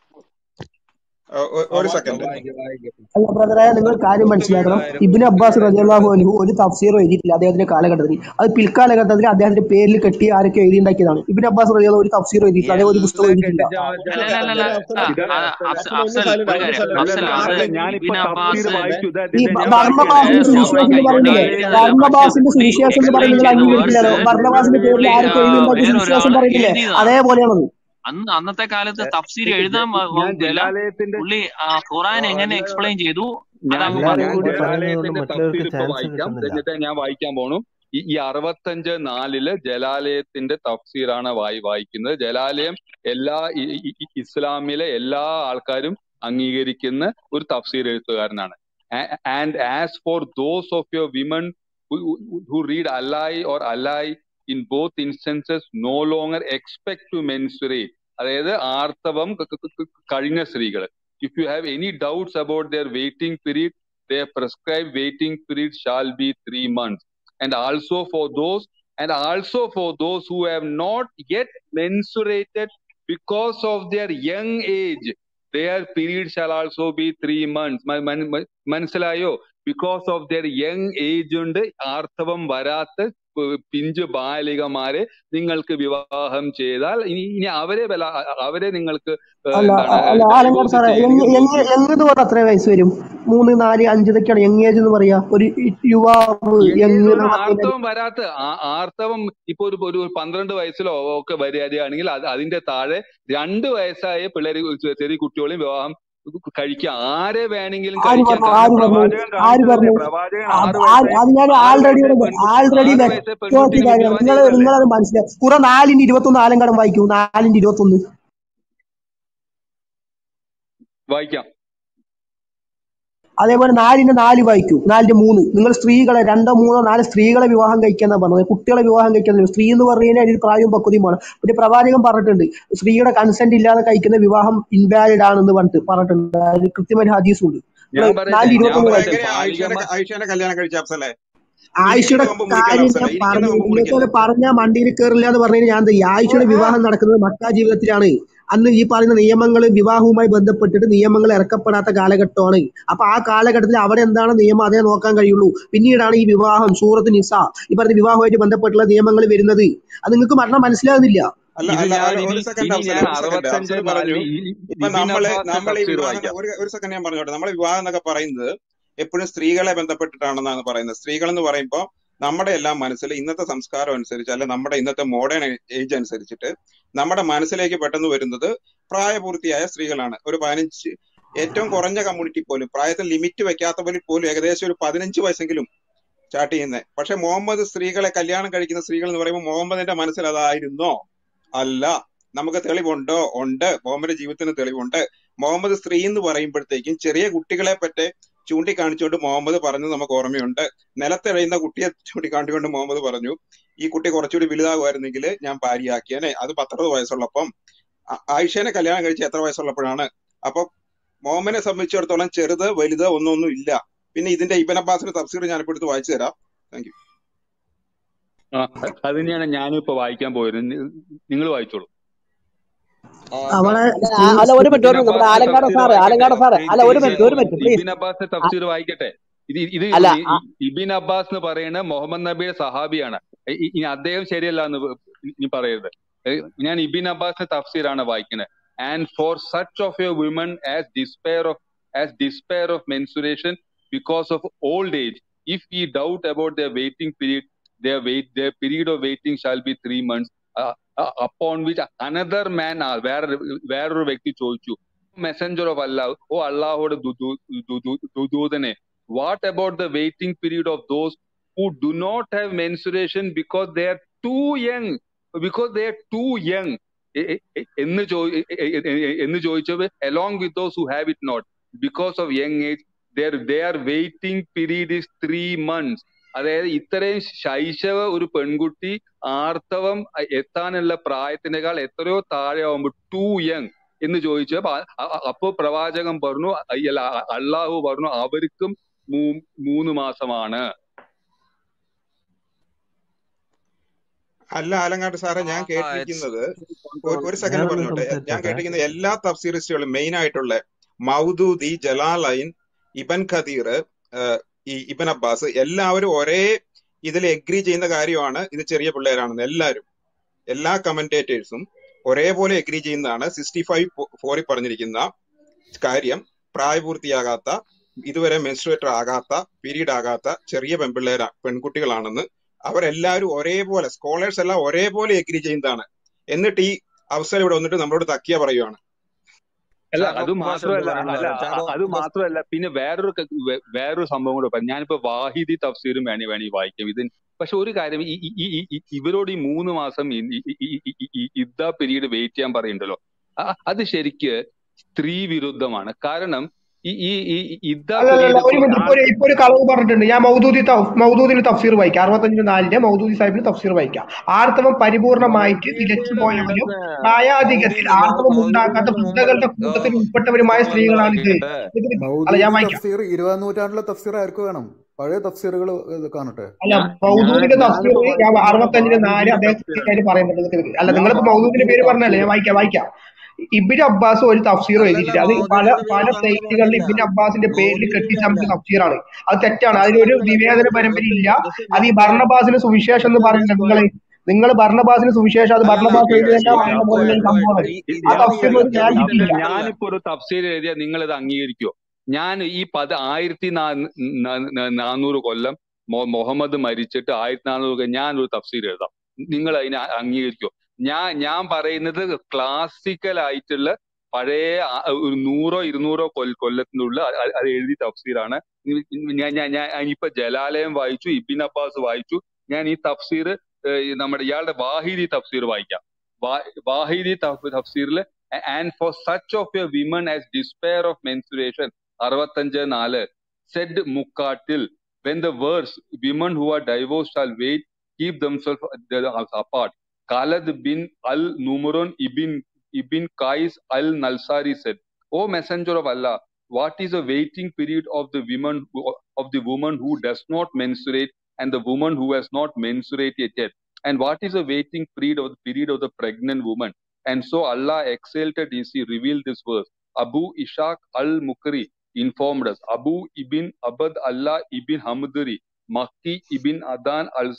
ഒരു സെക്കൻഡ് അല്ല ബ്രദറെ നിങ്ങൾ കാര്യം മനസ്സിലാക്കണം ഇബിൻ അബ്ബാസ് റളിയല്ലാഹു അൻഹു ഒരു തഫ്സീർ എഴുതിയിട്ടില്ല അദ്ദേഹത്തിന്റെ കാലഘട്ടത്തിൽ അത് പിൽക്കാലഘട്ടത്തിൽ അദ്ദേഹത്തിന്റെ പേരിൽ കെട്ടി ആരൊക്കെ എഴുതിണ്ടാക്കിയതാണ് ഇബിൻ അബ്ബാസ് റളിയല്ലാഹു ഒരു തഫ്സീർ എഴുതിയിട്ടില്ല അദ്ദേഹം ഒരു പുസ്തകം എഴുതിയിട്ടില്ല അല്ല അല്ല അല്ല അല്ല ആ, അഫ്സ- അഫ്സൽ ഒരു കാര്യം അഫ്സൽ അത് ഇബിൻ അബ്ബാസ് ഈ ബർണബാസിന്റെ സുവിശേഷം എന്ന് പറയുന്നില്ലേ ബർണബാസിന്റെ സുവിശേഷം എന്ന് പറയുന്നത് നിങ്ങൾ അംഗീകരിക്കില്ലല്ലോ ബർണബാസിന്റെ പേരിൽ പുള്ളി ആരൊക്കെ എഴുതിണ്ടാക്കിയ വേറൊരാൾ സുവിശേഷം പറയുന്നില്ലേ എഴുതിയതാണ് അതേപോലെയാണത് അന്ന് അന്നത്തെ കാലത്ത് തഫ്സീർ എഴുതാൻ വ- ഞാൻ വകുപ്പില്ല ജലാലയത്തിന്റെ പുള്ളി ആ, ഖുറാൻ എങ്ങനെ എക്സ്പ്ലെയിൻ ചെയ്തു ഞാൻ അതങ്ങ് ഞാൻ പറഞ്ഞു ജലാലയത്തിന്റെ തഫ്സീർ ഇപ്പൊ വായിക്കാം എന്നിട്ട് ഞാൻ വായിക്കാൻ പോണു ഈ ഈ അറുപത്തഞ്ച് നാലില് ജലാലയത്തിന്റെ തഫ്സീറാണ് വായി വായിക്കുന്നത് ജലാലയം എല്ലാ ഈ- ഈ- ഈ ഇസ്ലാമിലെ എല്ലാ ആൾക്കാരും അംഗീകരിക്കുന്ന ഒരു തഫ്സീർ എഴുത്തുകാരനാണ് and as for those of your women who read alai or alai in both instances no longer expect to menstruate അതായത് ആർത്തവം ക- ക- ക- കഴിഞ്ഞ സ്ത്രീകൾ if you have any doubts about their waiting period their prescribed waiting period shall be three months and also for those and also for those who have not yet mensurated because of their young age their period shall also be three months മ- മന- മ- മനസ്സിലായോ because of their young age ഉണ്ട് ആർത്തവം വരാത്ത പ് പിഞ്ചു ബാലികമാരെ നിങ്ങൾക്ക് വിവാഹം ചെയ്താൽ ഇനി ഇനി അവരെ ബല- അവരെ നിങ്ങൾക്ക് ഏഹ് അല്ല എന്താണ് അല്ല ആലങ്കാട് ഡൈവോഴ്സ് സാറേ യങ് ചെയ്യണമെങ്കിൽ യങ് നിങ്ങൾക്ക് യങ് എന്ന് പറഞ്ഞാൽ എത്ര വയസ്സ് വരും മൂന്ന് നാല് അഞ്ച് ഇതൊക്കെയാണ് യങ് ഏജ് എന്ന് പറയാ ഒരു യുവാവ് യങ് യങ് ഏജ് എന്ന് പറഞ്ഞാൽ പറഞ്ഞു കഴിഞ്ഞാൽ ആർത്തവം വരാത്ത ആ- ആർത്തവം ഇപ്പൊ ഒരു ഒരു പന്ത്രണ്ട് വയസ്സിലോ ഒക്കെ വരികയാണെങ്കിൽ അത് അതിന്റെ താഴെ രണ്ട് വയസ്സായ പിള്ളേര് ചെറിയ കുട്ടികളെയും വിവാഹം കഴിക്കാം ആരെ വേണമെങ്കിലും ആര് കഴിക്കാം പറഞ്ഞു കാരണം ആര് പറഞ്ഞു പ്രവാചകൻ ആര് കാണിച്ചതല്ലേ പറഞ്ഞു പ്രവാചകൻ അത് ആറ് ആ- വയസ്സായ അത് ഞാൻ ആറ് ആൾറെഡി വയസ്സായ പെൺകുട്ടി ആൾറെഡി ആറ് വയസ്സായ വ്യക്തമാക്കി പെൺകുട്ടിക്ക് കഴിഞ്ഞാൽ വിവാഹം നിങ്ങൾ ചെയ്തതല്ലേ നിങ്ങളത് മനസ്സിലാക്കി കുറെ നാലിന്റെ ഇരുപത്തൊന്ന് ആലങ്കാടം വായിക്കൂ നാലിന്റെ ഇരുപത്തൊന്ന് വായിക്കാം അതേപോലെ നാലിന്റെ നാല് വായിക്കൂ നാലിന്റെ മൂന്ന് നിങ്ങൾ സ്ത്രീകളെ രണ്ടോ മൂന്നോ നാല് സ്ത്രീകളെ വിവാഹം കഴിക്കാന്നാ പറഞ്ഞത് കുട്ടികളെ വിവാഹം കഴിക്കാൻ സ്ത്രീ എന്ന് പറഞ്ഞു കഴിഞ്ഞാൽ അതിന് പ്രായവും പക്വതയുമാണ് പിന്നെ പ്രവാചകൻ പറഞ്ഞിട്ടുണ്ട് സ്ത്രീയുടെ കൺസെന്റ് ഇല്ലാതെ കഴിക്കുന്ന വിവാഹം ഇൻവാലിഡ് ആണെന്ന് പറഞ്ഞിട്ട് പറഞ്ഞിട്ടുണ്ട് അതിൽ കൃത്യമായ ഹദീസും ഉണ്ട് ഞാൻ നിങ്ങൾ പറയട്ടെ നാലിന്റെ ഞാൻ ഇരുപത്തൊന്ന് അപ്പൊ പറയട്ടെ വായിക്കൂ എങ്ങനെയാ ആയിഷയുടെ ബാലികമാർ ആയിഷയുടെ കല്യാണം കഴിച്ച അഫ്സലെ ആയിഷയുടെ ഇരിക്കുന്ന മുമ്പ് മുറിക്കാലോ കാര്യം അഫ്സലെ ഞാൻ ഇരിക്കുന്ന പറഞ്ഞു മുമ്പ് നിങ്ങൾക്ക് മുറിക്കല്ലേ പറഞ്ഞ മണ്ടിയിൽ കയറില്ല എന്ന് പറഞ്ഞു കഴിഞ്ഞാൽ ഞാൻ എന്ത് ചെയ്യും ആയിഷയുടെ വിവാഹം നടക്കുന്നത് മക്ക ജീവിതത്തിലാണ് അന്ന് ഈ പറയുന്ന നിയമങ്ങൾ വിവാഹവുമായി ബന്ധപ്പെട്ടിട്ട് നിയമങ്ങൾ ഇറക്കപ്പെടാത്ത കാലഘട്ടമാണ് അപ്പൊ ആ കാലഘട്ടത്തിൽ അവിടെ എന്താണ് നിയമം അതേ നോക്കാൻ കഴിയുള്ളൂ പിന്നീടാണ് ഈ വിവാഹം സൂറത്ത് നിസ ഈ പറഞ്ഞ വിവാഹവുമായിട്ട് ബന്ധപ്പെട്ടുള്ള നിയമങ്ങൾ വരുന്നത് അത് നിങ്ങൾക്ക് മരണം മനസ്സിലാകുന്നില്ല അല്ല ഇത് അല്ല ഞാൻ ഒരു ഇനി ഒരു സെക്കൻഡ് ഇനി അഫ്സൽ ഞാൻ ഒരു സെക്കൻഡ് അറുപത്തഞ്ച് അഫ്സൽ പറഞ്ഞു നാലിൽ ഈ ഇപ്പൊ ഇബിൻ നമ്മള് അബ്ബാസിന്റെ നമ്മൾ ഈ തഫ്സീർ വിവാഹം വായിക്കാം ഒരു ഒരു സെക്കൻഡ് ഞാൻ പറഞ്ഞോട്ടെ നമ്മളെ വിവാഹം എന്നൊക്കെ പറയുന്നത് എപ്പോഴും സ്ത്രീകളെ ബന്ധപ്പെട്ടിട്ടാണെന്നാണ് പറയുന്നത് സ്ത്രീകൾ എന്ന് പറയുമ്പോൾ നമ്മുടെ എല്ലാം മനസ്സിൽ ഇന്നത്തെ സംസ്കാരം അനുസരിച്ച് അല്ലെ നമ്മുടെ ഇന്നത്തെ മോഡേൺ ഏജ് അനുസരിച്ചിട്ട് നമ്മുടെ മനസ്സിലേക്ക് പെട്ടെന്ന് വരുന്നത് പ്രായപൂർത്തിയായ സ്ത്രീകളാണ് ഒരു പതിനഞ്ച് ഏറ്റവും കുറഞ്ഞ കമ്മ്യൂണിറ്റി പോലും പ്രായത്തിൽ ലിമിറ്റ് വെക്കാത്തവരിൽ പോലും ഏകദേശം ഒരു പതിനഞ്ച് വയസ്സെങ്കിലും സ്റ്റാർട്ട് ചെയ്യുന്നത് പക്ഷെ മുഹമ്മദ് സ്ത്രീകളെ കല്യാണം കഴിക്കുന്ന സ്ത്രീകൾ എന്ന് പറയുമ്പോൾ മുഹമ്മദിന്റെ മനസ്സിൽ അതായിരുന്നോ അല്ല നമുക്ക് തെളിവുണ്ടോ ഉണ്ട് മുഹമ്മദിന്റെ ജീവിതത്തിന് തെളിവുണ്ട് മുഹമ്മദ് സ്ത്രീ എന്ന് പറയുമ്പോഴത്തേക്കും ചെറിയ കുട്ടികളെ പറ്റി ചൂണ്ടിക്കാണിച്ചുകൊണ്ട് മുഹമ്മദ് പറഞ്ഞത് നമുക്ക് ഓർമ്മയുണ്ട് നിലത്തെഴയുന്ന കുട്ടിയെ ചൂണ്ടിക്കാണിച്ചുകൊണ്ട് മുഹമ്മദ് പറഞ്ഞു ഈ കുട്ടി കുറച്ചുകൂടി വലുതാകുമായിരുന്നെങ്കിൽ ഞാൻ ഭാര്യയാക്കിയാനെ അത് പത്തറുപത് വയസ്സുള്ളപ്പം ആ- ആയിഷേനെ കല്യാണം കഴിച്ച എത്ര വയസ്സുള്ളപ്പോഴാണ് അപ്പൊ മുഹമ്മദിനെ സംബന്ധിച്ചിടത്തോളം ചെറുത് വലുത് ഒന്നൊന്നും ഇല്ല പിന്നെ ഇതിന്റെ ഇബൻ അബ്ബാസിന്റെ തഫ്സീർ ഞാനിപ്പോ എടുത്ത് വായിച്ചു തരാം താങ്ക് യു ആ അത് തന്നെയാണ് ഞാനും ഇപ്പൊ വായിക്കാൻ പോയത് നിങ്ങൾ വായിച്ചോളൂ അവിടെ അല്ല സ്ത്രീ ആ- അല്ല ഒരു മിനിറ്റ് ഇബിൻ ഒരു മിനിറ്റ് നമ്മുടെ അബ്ബാസിന്റെ ആലങ്കാട് തഫ്സീർ സാറേ വായിക്കട്ടെ ആലങ്കാട് സാറേ അല്ല ഒരു മിനിറ്റ് ഒരു മിനിറ്റ് പ്ലീസ് ഇബിൻ അബ്ബാസിന്റെ തഫ്സീർ വായിക്കട്ടെ ഇത് ഇത് അല്ല ഈ- ആ, ഈ ഇബിൻ അബ്ബാസ് എന്ന് പറയുന്ന മുഹമ്മദ് നബിയുടെ സഹാബിയാണ് ഇ- ഇനി അദ്ദേഹം ശരിയല്ല എന്ന് ഇനി പറയരുത് ഏ, ഞാൻ ഇബിൻ അബ്ബാസിന്റെ തഫ്സീറാണ് വായിക്കുന്നത് and for such of a women as despair of as despair of menstruation because of old age if ഈ doubt about the waiting period their wait their period of waiting shall be three months uh, uh, upon which another man uh, വേറെ വേറൊരു വ്യക്തി ചോദിച്ചു Messenger of അല്ലാഹ് ഓ അള്ളാഹുടെ ദൂ- ദൂ- ദൂ- ദൂ- ദൂ- ദൂതനെ what about the waiting period of those who do not have menstruation because they are too young because they are too young എന്ന് ചോദി എന്ന് ചോദിച്ചത് along with those who have it not because of young age their they are waiting period is three months അതായത് ഇത്രയും ശൈശവ ഒരു പെൺകുട്ടി ആർത്തവം എത്താനുള്ള പ്രായത്തിനേക്കാൾ എത്രയോ താഴെ ആവുമ്പോൾ ടു യങ് എന്ന് ചോദിച്ചപ്പോ അപ്പോ പ്രവാചകൻ പറഞ്ഞു അല്ല അള്ളാഹു പറഞ്ഞു അവർക്കും മൂ- മൂന്ന് മാസമാണ് അല്ല ആലങ്ങാട്ട് സാറേ ഞാൻ ആ ഇറ്റ്സ് കേട്ടിരിക്കുന്നത് ഒരു ഒരു സെക്കൻഡ് ഞാനൊന്ന് പറഞ്ഞോട്ടെ ഞാൻ സംസാരിച്ചോട്ടെ കേട്ടിരിക്കുന്ന എല്ലാ തഫ്സീറിസ്റ്റുകളും മെയിൻ ആയിട്ടുള്ള മൗദൂദി ജലാലൈൻ ഇബൻ ഖദീർ ഏഹ്, ഈ ഇബൻ അബ്ബാസ് എല്ലാവരും ഒരേ ഇതിൽ എഗ്രി ചെയ്യുന്ന കാര്യമാണ് ഇത് ചെറിയ പിള്ളേരാണെന്ന് എല്ലാവരും എല്ലാ കമന്റേറ്റേഴ്സും ഒരേപോലെ എഗ്രി ചെയ്യുന്നതാണ് സിക്സ്റ്റി ഫൈവ് ഫോറിൽ പറഞ്ഞിരിക്കുന്ന കാര്യം പ്രായപൂർത്തിയാകാത്ത ഇതുവരെ മെൻസ്ട്രേറ്റർ ആകാത്ത പീരീഡ് ആകാത്ത ചെറിയ പെൺപിള്ളേര പെൺകുട്ടികളാണെന്ന് അവരെല്ലാവരും ഒരേപോലെ സ്കോളേഴ്സ് എല്ലാം ഒരേപോലെ എഗ്രി ചെയ്യുന്നതാണ് എന്നിട്ട് ഈ അവസരം ഇവിടെ വന്നിട്ട് നമ്മളോട് തക്കിയ പറയുവാണ് അല്ല ചാക്കോ അത് പാസ്റ്റർ എന്ത് മാത്രമല്ല പറയുന്നത് അല്ല പറയാം ചാക്കോ അ- അത് മാത്രമല്ല പിന്നെ വേറൊരു ക- വേ- വേറൊരു സംഭവം കൂടെ പറയാം ഞാനിപ്പോ വാഹിദി തഫ്സീറും വേണി വേണി വായിക്കാം ഇത് പക്ഷെ ഒരു കാര്യം ഈ ഈ- ഈ- ഈ- ഇവരോട് ഈ മൂന്ന് മാസം ഈ ഈ- ഈ- ഈ- ഈ- ഈ ഇദ്ദ പീരീഡ് വെയിറ്റ് ചെയ്യാൻ പറയുന്നുണ്ടല്ലോ അ- അത് ശരിക്ക് സ്ത്രീ വിരുദ്ധമാണ് കാരണം ഈ ഈ ഈ ഈ ഇദ്ദ അല്ലല്ല പീരീഡ് ഒരു മിനിറ്റ് ഇപ്പൊ ഒരു ഇപ്പൊ ഒരു കളവ് പറഞ്ഞിട്ടുണ്ട് ഞാൻ മൗദൂദി തഫ്- മൗദൂദിന് തഫ്സീർ വായിക്കാം അറുപത്തഞ്ചിന് നാലിന്റെ മൗദൂദി സാഹിബിന് തഫ്സീർ വായിക്കാം ആർത്തവം പരിപൂർണമായിട്ട് തികച്ചു പോയവരും പ്രായാധികത്തിൽ മൗദൂദി ആർത്തവം ഉണ്ടാക്കാത്ത മൗദൂദിന് മുമ്പ് വൃദ്ധകളുടെ കൂട്ടത്തിൽ ഉൾപ്പെട്ടവരുമായ സ്ത്രീകളാണ് ഇത് വായിക്കട്ടെ ഇത് അല്ല മൗദൂദി ഞാൻ വായിക്കാം തഫ്സീർ ഇരുപതാം നൂറ്റാണ്ടിലെ തഫ്സീർ ആർക്ക് വേണം പഴയ തഫ്സീറുകൾ കാണട്ടെ അല്ല ഞാൻ മൗദൂദിന്റെ ഞാൻ തഫ്സീർ ഞാനിപ്പോ ഞാൻ വായിക്കുന്നത് അറുപത്തഞ്ചിന് നാല് വാഹിദി അദ്ദേഹത്തിന്റെ തഫ്സീർ കാര്യം പറയുന്നുണ്ട് നിൽക്ക് നിൽക്ക്. അല്ല ഞാൻ നിങ്ങളിപ്പോ മൗദൂദിന്റെ വാഹിദി പേര് പറഞ്ഞല്ലേ തഫ്സീർ ഞാൻ വായിക്കാം വായിക്കാം ഇബിൻ അബ്ബാസ് ഒരു തഫ്സീർ അല്ലല്ല എഴുതിയിട്ടുണ്ട് അത് പല മൗദൂദിന്റെ പല പേര് ഞങ്ങൾ സൈറ്റുകളിൽ പറഞ്ഞില്ല ഇബിൻ അബ്ബാസിന്റെ പേരിൽ മൗദൂദിന്റെ അല്ല കെട്ടിച്ചമച്ച തഫ്സീറാണ് അത് തെറ്റാണ് അല്ല അതിലൊരു അല്ലല്ല നിവേദന ഒരു പരമ്പര ഒരു ഇല്ല ജസ്റ്റ് അത് ഈ ജസ്റ്റ് ഭർണബാസിന് സുവിശേഷം എന്ന് മൗദൂദി പറയുന്നത് നിങ്ങൾ സ്ക്വയർ നിങ്ങൾ ഭർണബാസിന് സുവിശേഷം അത് അല്ലല്ല ഭർണബാസ് ഈ എഴുതിയതല്ല ഈ അതിന്റെ വെയിറ്റ് മുകളിൽ വെയിറ്റ് സംഭവമാണ് വെയിറ്റ് ഈ ആ ഇതാണ് തഫ്സീറിന് ഒരു ശരിക്കും വാല്യൂ അബ്ദുൽ ഇല്ല ഇതല്ല ഞാനിപ്പോ ഒരു തഫ്സീർ എഴുതിയാൽ നിങ്ങൾ ഇത് അംഗീകരിക്കോ ഞാൻ ഈ പത് ആയിരത്തി നാ- ന- ന- നാനൂറ് കൊല്ലം മൊ- മുഹമ്മദ് മരിച്ചിട്ട് ആയിരത്തി നാനൂറ് കൊല്ലം ഞാൻ ഒരു തഫ്സീർ എഴുതാം നിങ്ങൾ അതിനെ അംഗീകരിക്കോ ഞാൻ ഞാൻ പറയുന്നത് ക്ലാസിക്കൽ ആയിട്ടുള്ള പഴയ ആ- ഒരു നൂറോ ഇരുന്നൂറോ കൊൽ കൊല്ലത്തിനുള്ള അത് അത് എഴുതി തഫ്സീറാണ് ഞാൻ ഞാൻ ഞാൻ ഇപ്പൊ ജലാലയം വായിച്ചു ഇബിൻ അബ്ബാസ് വായിച്ചു ഞാൻ ഈ തഫ്സീർ നമ്മുടെ ഇയാളുടെ വാഹിദി തഫ്സീർ വായിക്കാം വാ- വാഹിദി തഫ്സീറിൽ and for such of a women as despair of menstruation അറുപത്തഞ്ച് നാല് സെഡ് മുക്കാട്ടിൽ when the verse women who are divorced shall wait keep themselves apart Khalid bin al Numron ibn ibn Qais al Nalsari said O messenger of Allah what is a waiting period of the woman who, of the woman who does not menstruate and the woman who has not menstruated yet and what is a waiting period of the period of the pregnant woman and so Allah exalted is he revealed this verse Abu Ishaq al-Mukri informed us. Abu ibn Abad Allah ibn Hamduri, Makki ibn Adan al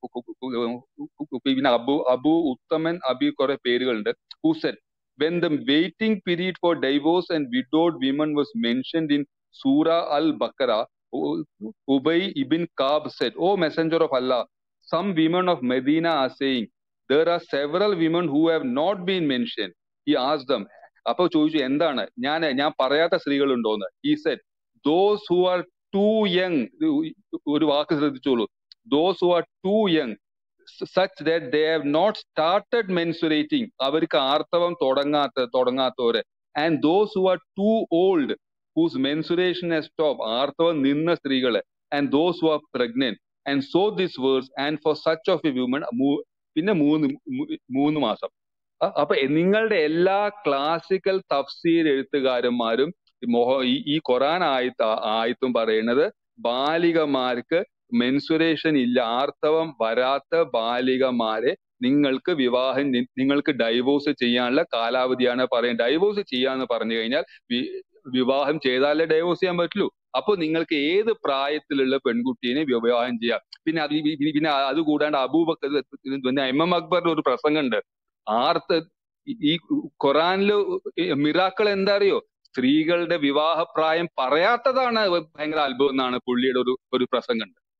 ibn Abu Abu Uttaman Abi കുറെ പേരുകളുണ്ട് who said when the waiting period for divorce and widowed women was mentioned in Surah Al-Baqarah, Ubay ibn Kab said, O messenger of Allah, some women of Medina are saying, there are several women who have not been mentioned. He asked them, അപ്പൊ ചോദിച്ചു എന്താണ് ഞാൻ ഞാൻ പറയാത്ത സ്ത്രീകളുണ്ടോന്ന് ഈ set those who are too young ഒരു വാക്ക് ശ്രദ്ധിച്ചോളൂ those who are too young such that they have not started menstruating അവർക്ക് ആർത്തവം തുടങ്ങാത്ത തുടങ്ങാത്തവര് and those who are too old whose menstruation stop ആർത്തവം നിന്ന സ്ത്രീകള് and those who are pregnant and so this words and for such of a woman പിന്നെ മൂന്ന് മൂ- മൂന്ന് മാസം അ- അപ്പൊ എ- നിങ്ങളുടെ എല്ലാ ക്ലാസിക്കൽ തഫ്സീർ എഴുത്തുകാരന്മാരും ഈ മൊഹ ഈ ഈ ഖുറാൻ ആയത്ത് ആയത്തും പറയുന്നത് ബാലികമാർക്ക് മെൻസുറേഷൻ ഇല്ല ആർത്തവം വരാത്ത ബാലികമാരെ നിങ്ങൾക്ക് വിവാഹം നി- നിങ്ങൾക്ക് ഡൈവോഴ്സ് ചെയ്യാനുള്ള കാലാവധിയാണ് പറയുന്നത് ഡൈവോഴ്സ് ചെയ്യാന്ന് പറഞ്ഞു കഴിഞ്ഞാൽ വി- വിവാഹം ചെയ്താലേ ഡൈവോഴ്സ് ചെയ്യാൻ പറ്റുള്ളൂ അപ്പൊ നിങ്ങൾക്ക് ഏത് പ്രായത്തിലുള്ള പെൺകുട്ടീനെ വിവാഹം ചെയ്യാം പിന്നെ അത് ഈ- ഈ- പിന്നെ അത് കൂടാണ്ട് അബൂബക്കർ പിന്നെ എം എം അക്ബറിന്റെ ഒരു പ്രസംഗമുണ്ട് ആർത്ത് ഈ ഈ ഖുറാനില് മിറാക്കൾ എന്താ അറിയോ സ്ത്രീകളുടെ വിവാഹപ്രായം പറയാത്തതാണ് ഭയങ്കര അത്ഭുതം എന്നാണ് പുള്ളിയുടെ ഒരു ഒരു പ്രസംഗം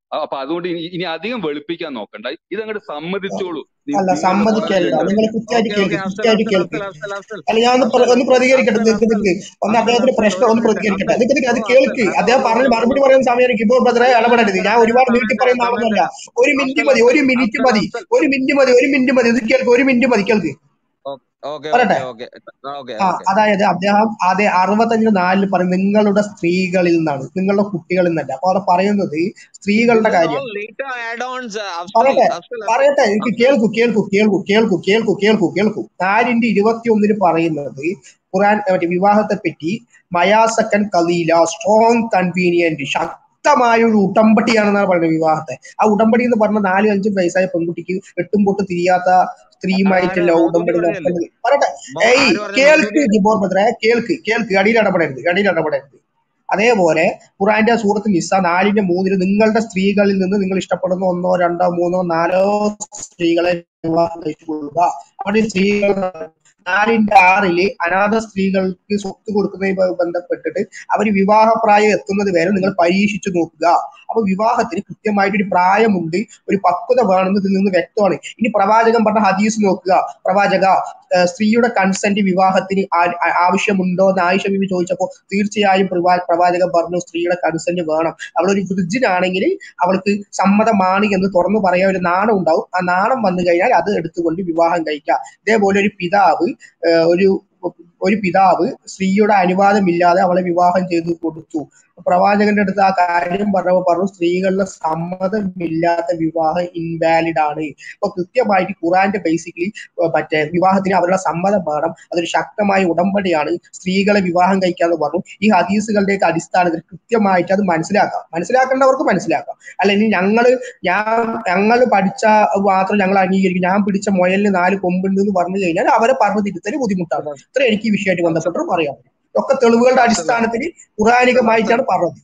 അപ്പൊ അതുകൊണ്ട് ഇനി ഇനി അധികം വെളുപ്പിക്കാൻ നോക്കണ്ട ഇതങ്ങോട്ട് സമ്മതിച്ചോളൂ നി- അല്ല നിങ്ങൾ സമ്മതിക്കല്ല പറഞ്ഞത് നിങ്ങൾ കൃത്യമായിട്ട് ഓക്കെ ഓക്കെ കേൾക്ക് അഫ്സൽ കൃത്യമായിട്ട് അഫ്സൽ കേൾക്ക് അഫ്സൽ അഫ്സൽ അഫ്സൽ അല്ല ഞാൻ ഒന്ന് പ്ര- അഫ്സൽ ഒന്ന് പ്രതികരിക്കട്ടെ നിൽക്ക് അഫ്സൽ നിൽക്ക് ഒന്ന് അഫ്സൽ അദ്ദേഹത്തിന്റെ അഫ്സൽ പ്രശ്നം ഒരു ഒന്ന് മിനിറ്റ് പ്രതികരിക്കട്ടെ അഫ്സൽ നിൽക്ക് നിൽക്ക് അത് ഓ കേൾക്ക് അഫ്സൽ അദ്ദേഹം അഫ്സൽ പറഞ്ഞ് ഒരു മറുപടി ഒരു പറയുന്ന സമയം കിബോർ ബ്രദറെ ഇടപെടരുത് ഞാൻ സമയത്ത് ഒരുപാട് നീട്ടി സമയത്ത് പറയുന്ന സമയത്ത് ആളൊന്നുമല്ല ഒരു മിനിറ്റ് അഫ്സൽ മതി ഒരു അഫ്സൽ മിനിറ്റ് അഫ്സൽ മതി അഫ്സൽ ഒരു മിനിറ്റ് മതി ഒരു മിനിറ്റ് മതി ഇത് കേൾക്ക് ഒരു മിനിറ്റ് മതി കേൾക്ക് ഓക്കെ പറയട്ടെ ഓക്കെ ഓക്കെ ഓക്കെ ആ ഓക്കെ അതായത് അദ്ദേഹം അതേ അറുപത്തഞ്ച് നാലിൽ പറയും നിങ്ങളുടെ സ്ത്രീകളിൽ നിന്നാണ് നിങ്ങളുടെ കുട്ടികളിൽ നിന്നല്ല അപ്പൊ അവിടെ പറയുന്നത് സ്ത്രീകളുടെ ദിസ് ഇസ് കാര്യം all later add ons Afzal പറയട്ടെ അഫ്സൽ അഫ്സൽ പറയട്ടെ എനിക്ക് അഫ്സൽ കേൾക്കൂ കേൾക്കൂ കേൾക്കൂ കേൾക്കൂ കേൾക്കൂ കേൾക്കൂ കേൾക്കൂ നാലിന്റെ ഇരുപത്തി ഒന്നിന് പറയുന്നത് ഖുറാൻ മറ്റേ വിവാഹത്തെ പറ്റി മയാസക്കൻ കലീല സ്ട്രോങ് കൺവീനിയന്റ് ശക്തമായ ഒരു ഉടമ്പടിയാണെന്നാണ് പറയുന്നത് വിവാഹത്തെ ആ ഉടമ്പടി എന്ന് പറഞ്ഞ നാലും അഞ്ചും വയസ്സായ പെൺകുട്ടിക്ക് എട്ടും പൊട്ടും തിരിയാത്ത ആര് സ്ത്രീയുമായിട്ടല്ല മൗദൂദി ഉടമ്പടി പറഞ്ഞല്ലേ നടത്തുന്നത് പറയട്ടെ മൗ- ഏയ് ആര് പറഞ്ഞ കേൾക്ക് മൗദൂദി ജിബോർ ബദ്രെ കേൾക്ക് കേൾക്ക് അടിയിൽ ഇടപെടരുത് അടിയിൽ ഇടപെടരുത് അതേപോലെ ഖുറാന്റെ സൂറത്ത് നിസ നാലിന്റെ മൂന്നില് നിങ്ങളുടെ സ്ത്രീകളിൽ നിന്ന് നിങ്ങൾ ഇഷ്ടപ്പെടുന്ന ഒന്നോ രണ്ടോ മൂന്നോ നാലോ സ്ത്രീകളെ വിവാഹം കഴിച്ചു കൊള്ളുക അവിടെ സ്ത്രീകൾ നാലിന്റെ ആറില് അനാഥ സ്ത്രീകൾക്ക് സ്വത്ത് കൊടുക്കുന്നതുമായി ബന്ധപ്പെട്ടിട്ട് അവർ വിവാഹപ്രായം എത്തുന്നത് വരെ നിങ്ങൾ പരീക്ഷിച്ചു നോക്കുക അപ്പൊ വിവാഹത്തിന് കൃത്യമായിട്ടൊരു പ്രായമുണ്ട് ഒരു പക്വത വേണമെന്ന് ഇതിൽ നിന്ന് വ്യക്തമാണ് ഇനി പ്രവാചകൻ പറഞ്ഞ ഹദീസ് നോക്കുക പ്രവാചക ഏഹ് സ്ത്രീയുടെ കൺസെന്റ് വിവാഹത്തിന് ആ- ആ- ആവശ്യമുണ്ടോ എന്ന് ആയിഷ ബിബി ചോദിച്ചപ്പോൾ തീർച്ചയായും പ്രവാ- പ്രവാചകൻ പറഞ്ഞു സ്ത്രീയുടെ കൺസെന്റ് വേണം അവളൊരു വിർജിനാണെങ്കിൽ അവൾക്ക് സമ്മതമാണ് എന്ന് തുറന്നു പറയാൻ ഒരു നാണം ഉണ്ടാവും ആ നാണം വന്നു കഴിഞ്ഞാൽ അത് എടുത്തുകൊണ്ട് വിവാഹം കഴിക്കാം ഇതേപോലെ ഒരു പിതാവ് ഏഹ് ഒരു ഒരു പിതാവ് സ്ത്രീയുടെ അനുവാദമില്ലാതെ അവളെ വിവാഹം ചെയ്തു കൊടുത്തു പ്രവാചകന്റെ അടുത്ത് ആ കാര്യം പറഞ്ഞപ്പോൾ പറഞ്ഞു സ്ത്രീകളുടെ സമ്മതമില്ലാത്ത വിവാഹം ഇൻവാലിഡ് ആണ് അപ്പൊ കൃത്യമായിട്ട് ഖുറാന്റെ ബേസിക്കലി മറ്റേ വിവാഹത്തിന് അവരുടെ സമ്മതം വേണം അതൊരു ശക്തമായ ഉടമ്പടിയാണ് സ്ത്രീകളെ വിവാഹം കഴിക്കാന്ന് പറഞ്ഞു ഈ ഹദീസുകളുടെയൊക്കെ അടിസ്ഥാനത്തിൽ കൃത്യമായിട്ട് അത് മനസ്സിലാക്കാം മനസ്സിലാക്കേണ്ടവർക്ക് മനസ്സിലാക്കാം അല്ല ഇനി ഞങ്ങള് ഞാൻ ഞങ്ങൾ പഠിച്ച മാത്രം ഞങ്ങൾ അംഗീകരിക്കും ഞാൻ പിടിച്ച മുയലിന് നാല് കൊമ്പുണ്ട് എന്ന് പറഞ്ഞു കഴിഞ്ഞാൽ അവരെ പറഞ്ഞു തിരുത്തല് ബുദ്ധിമുട്ടാണ് ഇത്ര എനിക്ക് ഈ വിഷയമായിട്ട് ബന്ധപ്പെട്ട് പറയാം ഒക്കെ തെളിവുകളുടെ അഫ്സൽ അടിസ്ഥാനത്തിൽ അഫ്സൽ ഖുറാനികമായിട്ടാണ് പറഞ്ഞത്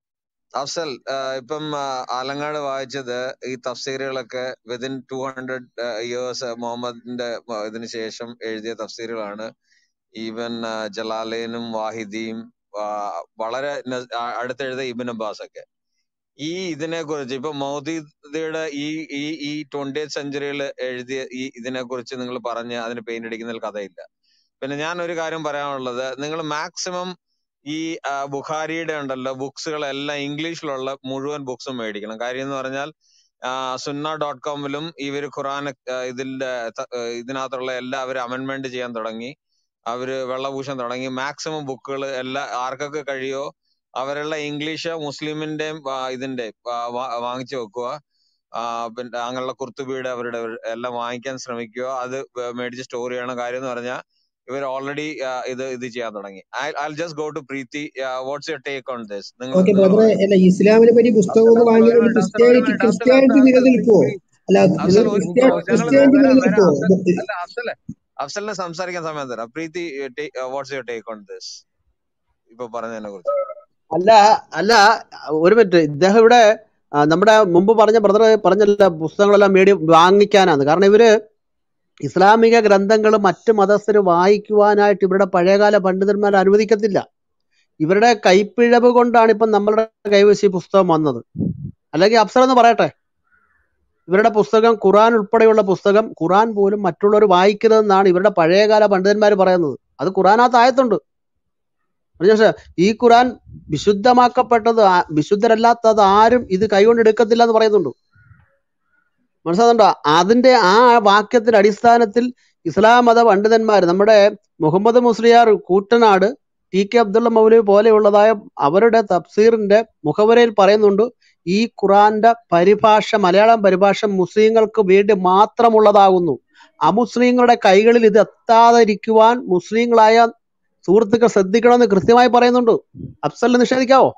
അഫ്സൽ ആ, ഇപ്പം ആ, ആലങ്ങാട് വായിച്ചത് ഈ തഫ്സീറുകളൊക്കെ വിതിൻ ടു ഹൺഡ്രഡ് ഇയേഴ്സ് മുഹമ്മദിന്റെ ആ, ഇതിന് ശേഷം എഴുതിയ തഫ്സീറുകളാണ് ഈവൻ ജലാലയനും വാഹിദിയും ആ, വളരെ ന- ആ, അടുത്തെഴുതിയ ഇബിൻ അബ്ബാസ് ഒക്കെ ഈ ഇതിനെ കുറിച്ച് ഇപ്പൊ മൗദൂദിയുടെ ഈ ഈ ഈ ട്വന്റി സെഞ്ചുറിയിൽ എഴുതിയ ഈ ഇതിനെ കുറിച്ച് നിങ്ങൾ പറഞ്ഞ് അതിന് പെയിന്റ് അടിക്കുന്നതിൽ കഥയില്ല പിന്നെ ഞാൻ ഒരു കാര്യം പറയാനുള്ളത് നിങ്ങൾ മാക്സിമം ഈ ആ, ബുഖാരിയുടെ ഉണ്ടല്ലോ ബുക്സുകളെല്ലാം ഇംഗ്ലീഷിലുള്ള മുഴുവൻ ബുക്സും മേടിക്കണം കാര്യം എന്ന് പറഞ്ഞാൽ സുന്ന ഡോട്ട് കോമിലും ഇവര് ഖുറാൻ ആ, ഇതിന്റെ ത- ആ, ഇതിനകത്തുള്ള എല്ലാ അവർ അമെന്റ്മെന്റ് ചെയ്യാൻ തുടങ്ങി അവര് വെള്ളപൂശാൻ തുടങ്ങി മാക്സിമം ബുക്കുകൾ എല്ലാ ആർക്കൊക്കെ കഴിയോ അവരെല്ലാം ഇംഗ്ലീഷ് മുസ്ലിമിന്റെയും ആ, ഇതിന്റെ ആ, വാ- വാങ്ങിച്ചു വെക്കുക ആ, പിന്നെ അങ്ങനെയുള്ള കുർത്തുബിയുടെ അവരുടെ എല്ലാം വാങ്ങിക്കാൻ ശ്രമിക്കുക അത് വേ- മേടിച്ച് സ്റ്റോർ ചെയ്യണ കാര്യം എന്ന് പറഞ്ഞാൽ ഇവർ ഓൾറെഡി ഇത് ഇത് ചെയ്യാൻ തുടങ്ങി I just go to Preethi what's your take on this നിങ്ങൾ ഓക്കെ നിങ്ങൾ ബ്രദറെ പറയും അല്ല ഇസ്ലാമിനെ പറ്റി പുസ്തകം ഒന്ന് അഫ്സൽ വാങ്ങി ഒരു കൊണ്ട് മിനിറ്റ് അഫ്സൽ ഒരു Christianity minute Afzal Afzal Christianity Afzal നിലനിൽക്കുവോ പ്രീതി അല്ല അഫ്സൽ നിങ്ങൾ ഒരു ക്രിസ്ത്യാ ഞങ്ങൾ ക്രിസ്ത്യാനിറ്റി വരാം വരാം നിലനിൽക്കുവോ അഫ്സൽ അല്ല അഫ്സലെ അഫ്സലിനെ സംസാരിക്കാൻ സമയം തരാം Preethi what's your take on this ഇപ്പൊ പറഞ്ഞതിനെ കുറിച്ച് അല്ല അല്ല ഒരു മിനിറ്റ് ഇദ്ദേഹം ഇവിടെ ആ, നമ്മുടെ മുമ്പ് പറഞ്ഞ ബ്രദർ പറഞ്ഞല്ല പുസ്തകങ്ങളെല്ലാം മേടി വാങ്ങിക്കാനാണ് കാരണം ഇവര് ഇസ്ലാമിക ഗ്രന്ഥങ്ങൾ മറ്റു മതസ്ഥര് വായിക്കുവാനായിട്ട് ഇവരുടെ പഴയകാല പണ്ഡിതന്മാർ അനുവദിക്കത്തില്ല ഇവരുടെ കൈപ്പിഴവ് കൊണ്ടാണ് ഇപ്പം നമ്മളുടെ കൈവശം ഈ പുസ്തകം വന്നത് അല്ലെങ്കിൽ അഫ്സർ എന്ന് പറയട്ടെ ഇവരുടെ പുസ്തകം ഖുറാൻ ഉൾപ്പെടെയുള്ള പുസ്തകം ഖുറാൻ പോലും മറ്റുള്ളവർ വായിക്കരുതെന്നാണ് ഇവരുടെ പഴയകാല പണ്ഡിതന്മാർ പറയുന്നത് അത് ഖുറാനകത്ത് ആയത്തുണ്ട് മനസ്സിലായോ? ഈ ഖുറാൻ വിശുദ്ധമാക്കപ്പെട്ടത് ആ- വിശുദ്ധരല്ലാത്തത് ആരും ഇത് കൈകൊണ്ട് എടുക്കത്തില്ല എന്ന് പറയുന്നുണ്ട് മനസ്സിലാകുന്നുണ്ടോ അതിന്റെ ആ വാക്യത്തിന്റെ അടിസ്ഥാനത്തിൽ ഇസ്ലാം മത പണ്ഡിതന്മാർ നമ്മുടെ മുഹമ്മദ് മുസ്ലിയാർ കൂട്ടനാട് ടി കെ അബ്ദുള്ള മൗലവി പോലെയുള്ളതായ അവരുടെ തഫ്സീറിന്റെ മുഖവരയിൽ പറയുന്നുണ്ട് ഈ ഖുറാന്റെ പരിഭാഷ മലയാളം പരിഭാഷ മുസ്ലിങ്ങൾക്ക് വേണ്ടി മാത്രമുള്ളതാകുന്നു അമുസ്ലിങ്ങളുടെ കൈകളിൽ ഇത് എത്താതിരിക്കുവാൻ മുസ്ലിങ്ങളായ സുഹൃത്തുക്കൾ ശ്രദ്ധിക്കണമെന്ന് കൃത്യമായി പറയുന്നുണ്ട് അഫ്സലിന് നിഷേധിക്കാവോ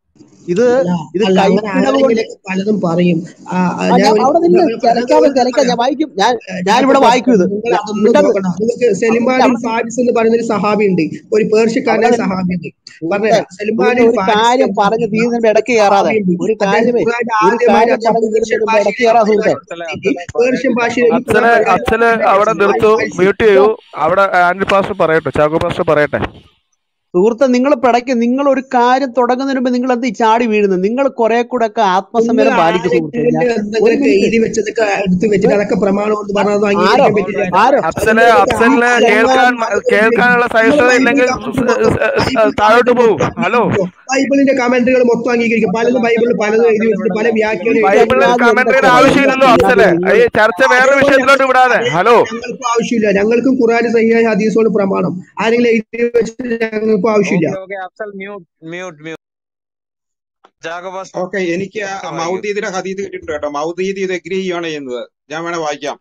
ഇത് അല്ല ഇത് അല്ല അങ്ങനെ കൈപ്പിഴവ് കൊണ്ട് ആരെങ്കിലും പലതും പറയും ആ, ആ, ആ ഞാൻ ഞാൻ ഒരു അവിടെ നിന്ന് ഞാൻ- ഞാൻ ചിലക്കാതെ ഒരു ചിലക്കാം പറയാം ഞാൻ വായിക്കും ഞാൻ ഏഹ് ഞാനിവിടെ ജാക്കബ് വായിക്കും ഇത് നിങ്ങൾ ഞാൻ- അതൊന്നും മിണ്ടരുത് നോക്കണം നിങ്ങൾക്ക് അവിടെ സെലിമാനിൽ അവിടെ ഫാരിസ് എന്ന് പറയുന്ന ഒരു സഹാബി ഉണ്ട് ഒരു പേർഷ്യക്കാരനായ അവിടെ സഹാബി ഉണ്ട് സുഹൃത്തെ പറഞ്ഞുതരാം സുഹൃത്തെ സെലിമാനിൽ ഒരു ഫാരിസ് കാര്യം എന്ന് പറഞ്ഞ് പറയുന്ന തീരുന്നതിന്റെ ഇടയ്ക്ക് ഒരു കയറാതെ സഹാബി ഉണ്ട് ഒരു അദ്ദേഹം കാര്യമേ ഖുറാന്റെ ഒരു ആദ്യമായിട്ട് കാര്യം അദ്ദേഹം പറഞ്ഞ് പേർഷ്യൻ തീരുന്നതിന്റെ ഇടയ്ക്ക് ഭാഷയിൽ കയറാ അർത്ഥം സുഹൃത്തെ മാറ്റിയിട്ട് പേർഷ്യൻ ഭാഷയിൽ ഈ ഖുറാൻ അച്ഛനെ പരിഭാഷ അച്ഛന് അവിടെ മനസ്സിലായി നിർത്തു ഫാരിസ് മ്യൂട്ട് ചെയ്യൂ അവിടെ ആൻഡ്രി പാസ്റ്റർ പറയട്ടെ ചാക്കോ പാസ്റ്റർ പറയട്ടെ സുഹൃത്തെ നിങ്ങൾ പിടയ്ക്ക് നിങ്ങൾ ഒരു കാര്യം തുടങ്ങുന്നതിന് മുമ്പ് നിങ്ങൾ എന്ത് ഈ ചാടി വീഴുന്നത് നിങ്ങൾ കുറെ കൂടെ ഒക്കെ നിങ്ങൾ ആത്മസമരം പാലിക്കും സുഹൃത്തെ ആരെങ്കിലും ഞാൻ ഒരു എന്തെങ്കിലുമൊക്കെ മിനിറ്റ് എഴുതി വെച്ചതൊക്കെ എടുത്ത് വെച്ചിട്ട് അതൊക്കെ പ്രമാണം കൊണ്ട് പറഞ്ഞത് ആരോ അംഗീകരിക്കാൻ പറ്റില്ല ആരോ അത് അഫ്സല് നിങ്ങൾക്ക് അഫ്സലിന് അല്ല കേൾക്കാൻ അത് കേൾക്കാനുള്ള നിങ്ങൾ സഹിഷ്ണുത ബൈബിൾ ഇല്ലെങ്കിൽ കമന്റ് മൊത്തം ബൈബിൾ താഴോട്ട് കമന്റ് പോകും മൊത്തം ഹലോ അംഗീകരിക്കും ബൈബിളിന്റെ കമന്റുകൾ മൊത്തം അംഗീകരിക്കും പലതും ബൈബിളിൽ പലതും എഴുതി വെച്ചിട്ട് പല വ്യാഖ്യാനം എഴുതി ബൈബിളിൽ വെച്ചിട്ട് കമന്ററിയുടെ അതേപോലെ ആവശ്യമില്ലല്ലോ ഞങ്ങൾക്ക് അഫ്സല് നിങ്ങൾ ഈ ചർച്ച വേറൊരു അതേപോലെ വിഷയത്തിലോട്ട് ഞങ്ങൾ വിടാതെ അതേ ഹലോ ഞങ്ങൾക്കും ആവശ്യമില്ല ഞങ്ങൾക്കും ഖുറാൻ സഹിയായ ഹദീസുകൾ പ്രമാണം ആരെങ്കിലും എഴുതി വെച്ചിട്ട് ഞങ്ങൾക്കും ആവശ്യമില്ല okay okay Afzal mute mute mute ജാഗോബാസ് ഓക്കെ എനിക്ക് ആ വായിക്കൂ മൗദീദിന്റെ ഹദീസ് കിട്ടിയിട്ടുണ്ട് കേട്ടോ മൗദീദ് ഇത് എഗ്രി ചെയ്യുകയാണ് ചെയ്യുന്നത് ഞാൻ വേണേ വായിക്കാം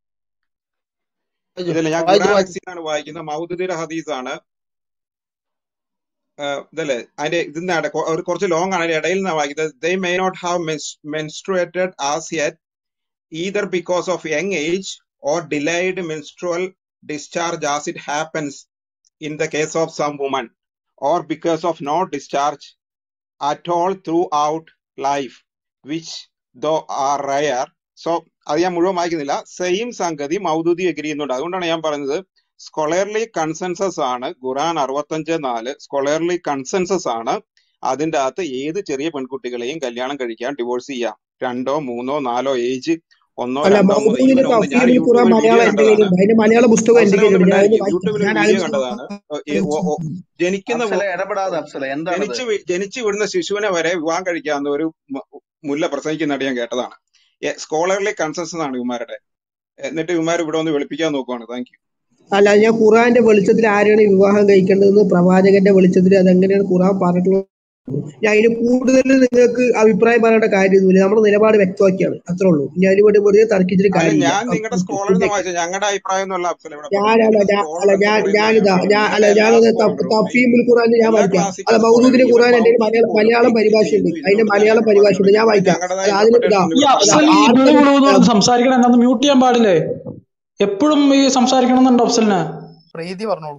ഇതല്ല ഞാൻ വായിച്ചു ഖുറാൻ വായിച്ചു എക്സിന്നാണ് വായിക്കുന്നത് മൗദൂദിയുടെ ഹദീസാണ് ഏഹ് ഇതല്ലേ അതിന്റെ ഇതിന്നാണ് കൊ- ഒരു കുറച്ച് ലോങ് ആണ് അതിന്റെ ഇടയിൽ നിന്നാണ് വായിക്കുന്നത് they may not have menstruated as yet either because of young age or delayed menstrual discharge as it happens in the case of some women or because of no discharge at all throughout life which though are rare so അത് ഞാൻ മുഴുവൻ വായിക്കുന്നില്ല same സംഗതി Maududi agree ചെയ്യുന്നുണ്ട് അതുകൊണ്ടാണ് ഞാൻ പറയുന്നത് സ്കൊളർലി consensus ആണ് ഖുറാൻ അറുപത്തഞ്ച് നാല് സ്കൊളർലി കൺസെൻസസ് ആണ് അതിന്റെ അകത്ത് ഏത് ചെറിയ പെൺകുട്ടികളെയും കല്യാണം കഴിക്കാൻ ഡിവോഴ്സ് ചെയ്യാം രണ്ടോ മൂന്നോ നാലോ ഏജ് ഒന്നോ അല്ല രണ്ടോ മൂന്നോ മൗദൂദിന്റെ ഈവൻ ഒന്ന് ഞാൻ തഫ്സീറുൽ ഖുറാൻ യൂട്യൂബിൽ വീഡിയോ മലയാളം എന്റെ കണ്ടതാണ് കയ്യിലുണ്ട് അതിന്റെ മലയാള പുസ്തകം എന്റെ അവസരം ഒന്ന് കയ്യിലുണ്ട് ഞാൻ വിടാതിരിക്കും ഒന്ന് യൂട്യൂബിൽ വായിക്കാം ഒരു ഞാൻ വീഡിയോ അത് കണ്ടതാണ് ഏ, ഒ- ഒ- ജനിക്കുന്ന അഫ്സലെ വ- ഇടപെടാതെ അഫ്സലെ എന്താണത് ജനിച്ചു വീ- ജനിച്ചു വിടുന്ന ശിശുവിനെ വരെ വിവാഹം കഴിക്കാവുന്ന ഒരു മ- മുല്ല പ്രസംഗിക്കുന്നതായിട്ട് ഞാൻ കേട്ടതാണ് സ്കോളർലി കൺസെൻസസ് ആണ് ഇവന്മാരുടെ എന്നിട്ട് ഇവന്മാർ ഇവിടെ ഒന്ന് വെളുപ്പിക്കാൻ നോക്കുവാണ് താങ്ക് യു അല്ല ഞാൻ ഖുറാന്റെ വെളിച്ചത്തിൽ ആരെയാണ് വിവാഹം കഴിക്കേണ്ടതെന്ന് പ്രവാചകന്റെ വെളിച്ചത്തിൽ അതെങ്ങനെയാണ് ഖുറാൻ പറഞ്ഞിട്ടുള്ളത് ഞാൻ അതിന് കൂടുതൽ നിങ്ങൾക്ക് അഭിപ്രായം പറയേണ്ട കാര്യമൊന്നുമില്ല നമ്മുടെ നിലപാട് വ്യക്തമാക്കിയാണ് അത്രേ ഉള്ളൂ ഇനി അതിന് വേണ്ടി വെറുതെ തർക്കിച്ചിട്ട് അല്ല കാര്യമില്ല ഞാൻ നിങ്ങളുടെ സ്കോളറിൽ നിന്ന് വായിച്ചത് ഞങ്ങളുടെ അഭിപ്രായം എന്നുള്ള അഫ്സൽ ഇവിടെ ഞാൻ പറഞ്ഞത് അല്ല നിങ്ങൾ ഞാൻ സ്കോളർ അല്ല എന്ന് ഞാൻ പറയുന്നത് ഞാനിതാ ഞാൻ ഞാൻ നിങ്ങളുടെ അല്ല എല്ലാ ഞാനത് സ്കോളറും തഫീമുൽ ഖുറാൻ ഞാൻ എല്ലാ വായിക്കാം അല്ല ക്ലാസിക്കൽ മൗദൂദിന്റെ സ്കോളറും ഖുറാൻ ഈവൻ എന്റെ മൗദൂദി മലയാള പോലും മലയാളം എഗ്രി പരിഭാഷയുണ്ട് ചെയ്യുന്നു അതിന്റെ ഇതിനോട് മലയാളം ഞങ്ങൾക്ക് പരിഭാഷയുണ്ട് ഞാൻ യോജിപ്പുണ്ട് വായിക്കാം ഞങ്ങളുടേതായ അല്ല അതിന് ഇതാ ഇന്റർപ്രിട്ടേഷൻ ഈ ഇവിടെ അഫ്സൽ പറയുന്നു ഈ ആർത്തവ ഗുളു ഗുളു എന്ന് പറഞ്ഞ് സംസാരിക്കണം എന്നാന്ന് മ്യൂട്ട് ചെയ്യാൻ പാടില്ലേ എപ്പോഴും ഈ സംസാരിക്കണം എന്നുണ്ടോ അഫ്സലിന് പ്രീതി പറഞ്ഞോളൂ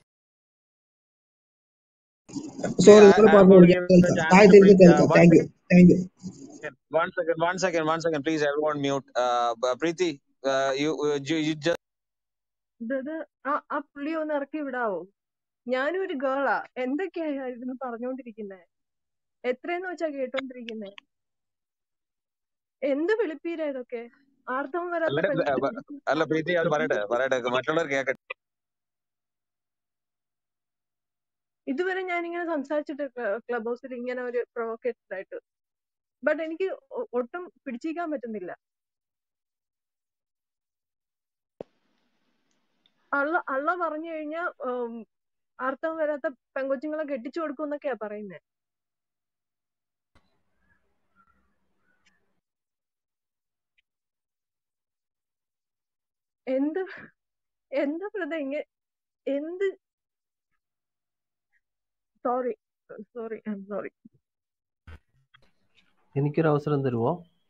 സോറി I, നിങ്ങൾ I am പറഞ്ഞോളൂ going to ഞാൻ give the കേൾക്കാം chance താഴെ to തിരിച്ച് Preeti. Uh, കേൾക്കാം one thank you second. Thank you One second. One second. One second. Please, everyone mute. Uh, but Preeti, uh, you, uh, you, you just brother ആ ആ പുള്ളി ഒന്ന് ഇറക്കി വിടാവോ ഞാനും ഒരു ഗേളാ എന്തൊക്കെയാ ഇരുന്ന് പറഞ്ഞോണ്ടിരിക്കുന്നേ എത്രയെന്ന് വെച്ചാ കേട്ടോണ്ടിരിക്കുന്നേ എന്ത് വിളിപ്പീരാ ഇതൊക്കെ ആർത്തവം വരാത്ത അല്ല uh, but- പെൺകുട്ടി അല്ല പ്രീതി അത് പറയട്ടെ പറയട്ടെ മറ്റുള്ളവർ കേൾക്കട്ടെ ഇതുവരെ ഞാൻ ഇങ്ങനെ സംസാരിച്ചിട്ട് ക്ലബ് ഹൗസിൽ ഇങ്ങനെ ഒരു പ്രൊവോക്കേറ്റഡ് ആയിട്ട് ബട്ട് എനിക്ക് ഒ- ഒട്ടും പിടിച്ചിരിക്കാൻ പറ്റുന്നില്ല അള്ള അള്ള പറഞ്ഞു കഴിഞ്ഞാ ഉം, ആർത്തവം വരാത്ത പെങ്കൊച്ചുങ്ങളെ കെട്ടിച്ചു കൊടുക്കും എന്നൊക്കെയാ പറയുന്നേ എന്ത് എന്താ ബ്രദർ ഇങ്ങനെ എന്ത് sorry sorry I am sorry എനിക്കൊരു അവസരം തരുമോ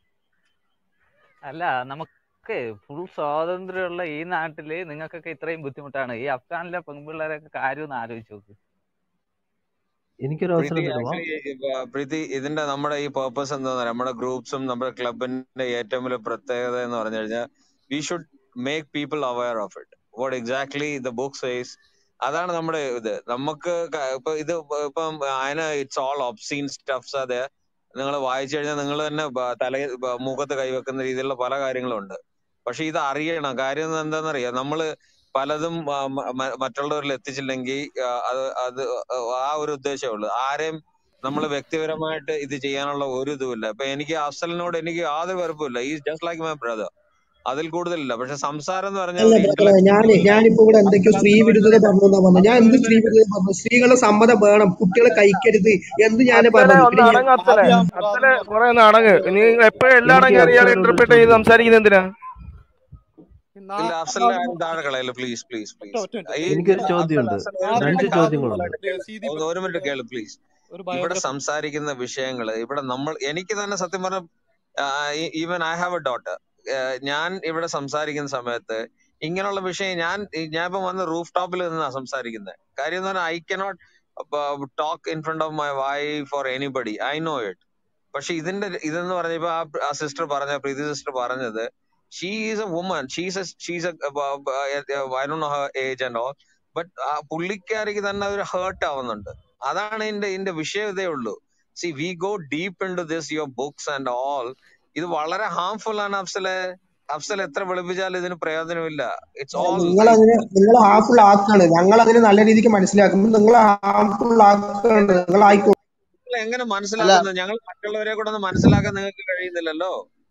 അല്ല നമുക്ക് ഫുൾ സ്വാതന്ത്ര്യമുള്ള ഈ നാട്ടില് നിങ്ങൾക്കൊക്കെ ഇത്രയും ബുദ്ധിമുട്ടാണ് ഈ അഫ്ഗാനിലെ പെൺപിള്ളേരൊക്കെ കാര്യം ഒന്ന് ആലോചിച്ച് നോക്ക് എനിക്കൊരു അവസരം പ്രീതി തരുമോ ആക്ച്വലി പ്രീതി ഇതിന്റെ നമ്മുടെ ഈ പേർപ്പസ് എന്താ നമ്മുടെ ഗ്രൂപ്പ്സും നമ്മുടെ ക്ലബിന്റെ ഏറ്റവും വലിയ പ്രത്യേകത എന്ന് പറഞ്ഞു കഴിഞ്ഞാൽ we should make people aware of it what exactly the book says അതാണ് നമ്മുടെ ഇത് നമുക്ക് ക- ഇപ്പൊ ഇത് ഇപ്പം അതിന് ഇറ്റ്സ് ഓൾ ഒബ്സീൻ സ്റ്റഫ്സ് അതെ നിങ്ങൾ വായിച്ചു കഴിഞ്ഞാൽ നിങ്ങൾ തന്നെ ബ- തല ബ- മുഖത്ത് കൈവെക്കുന്ന രീതിയിലുള്ള പല കാര്യങ്ങളും ഉണ്ട് പക്ഷെ ഇത് അറിയണം കാര്യം എന്താണെന്നറിയാം നമ്മള് പലതും ആ, മ- മ- മറ്റുള്ളവരിൽ എത്തിച്ചില്ലെങ്കിൽ ആ, അത് അത് ആ ഒരു ഉദ്ദേശമേ ഉള്ളൂ ആരെയും നമ്മൾ വ്യക്തിപരമായിട്ട് ഇത് ചെയ്യാനുള്ള ഒരു ഇതുമില്ല ഇപ്പൊ എനിക്ക് അഫ്സലിനോട് എനിക്ക് യാതൊരു വെറുപ്പുമില്ല ഈ ജസ്റ്റ് ലൈക്ക് മൈ ബ്രദർ അതിൽ കൂടുതലില്ല പക്ഷെ സംസാരം എന്ന് പറഞ്ഞാൽ അല്ല ഒരു ബ്രദറെ ഞാൻ ഇന്റലക്ച്വൽ ഞാനിപ്പോ ഇവിടെ എന്തൊക്കെയോ സ്ത്രീ വിരുദ്ധത പറഞ്ഞു എന്നാ പറഞ്ഞത് ഞാൻ എന്ത് സ്ത്രീ വിരുദ്ധത പറഞ്ഞു സ്ത്രീകളുടെ സമ്മതം വേണം കുട്ടികളെ കഴിക്കരുത് എന്ത് ഞാൻ അഫ്സലെ പറഞ്ഞത് ഒന്ന് പിന്നെ ഞാൻ അടങ്ങ് അഫ്സലെ അഫ്സലെ കുറെ ഒന്ന് അടങ്ങ് നീ എപ്പോഴും എല്ലാം എനിക്ക് അടങ്ങി അറിയാതെ അഫ്സലിനോട് ഒരു ഇന്റർപ്രിറ്റ് ചെയ്ത് ചോദ്യം സംസാരിക്കുന്നത് എന്തിനാ ഇല്ല അഫ്സലിനെ ആരും താഴെ കളയല്ല പ്ലീസ് പ്ലീസ് ഒറ്റ പ്ലീസ് ഒറ്റ മിനിറ്റ് ഈ എനിക്കൊരു അഫ്സൽ ചോദ്യമുണ്ട് അഫ്സൽ ഒരു ആദ്യം രണ്ട് മിനിറ്റ് ആദ്യം ചോദ്യങ്ങളുണ്ട് രസീതി ഒന്ന് ഒരു മിനിറ്റ് കേള് പ്ലീസ് ഒരു ഇവിടെ ബയോഗ്രഫി സംസാരിക്കുന്ന വിഷയങ്ങള് ഇവിടെ നമ്മൾ എനിക്ക് തന്നെ സത്യം പറഞ്ഞ even I have a daughter ഞാൻ ഇവിടെ സംസാരിക്കുന്ന സമയത്ത് ഇങ്ങനെയുള്ള വിഷയം ഞാൻ ഞാൻ ഇപ്പൊ വന്ന് റൂഫ് ടോപ്പിൽ നിന്നാ സംസാരിക്കുന്നത് കാര്യം എന്ന് പറഞ്ഞാൽ I cannot talk in front of my wife for anybody I know it പക്ഷെ ഇതിന്റെ ഇതെന്ന് പറഞ്ഞപ്പോ ആ ആ സിസ്റ്റർ പറഞ്ഞ പ്രീതി സിസ്റ്റർ പറഞ്ഞത് she is a woman she's she's I do know her age and all but പുള്ളിക്കാരിക്ക് തന്നെ ഒരു ഹേർട്ട് ആവുന്നുണ്ട് അതാണ് എന്റെ എന്റെ വിഷയം ഇതേ ഉള്ളൂ see we go deep into this your books and all ഇത് വളരെ ഹാംഫുൾ ആണ് അഫ്സലെ അഫ്സൽ എത്ര വെളുപ്പിച്ചാലും ഇതിന് പ്രയോജനമില്ല ഇറ്റ്സ് ഓൾ നിങ്ങൾ അതിന് നിങ്ങൾ ഹാർംഫുൾ ആക്കാണ് ഞങ്ങൾ അതിന് നല്ല രീതിക്ക് മനസ്സിലാക്കുമ്പോൾ നിങ്ങൾ ഹാർംഫുൾ ആക്കാണ് നിങ്ങൾ ആയിക്കോ നിങ്ങൾ എങ്ങനെ അല്ല മനസ്സിലാക്കുന്നത് ഞങ്ങൾ മറ്റുള്ളവരെ കൂടെ ഒന്ന് മനസ്സിലാക്കാൻ നിങ്ങൾക്ക് കഴിയുന്നില്ലല്ലോ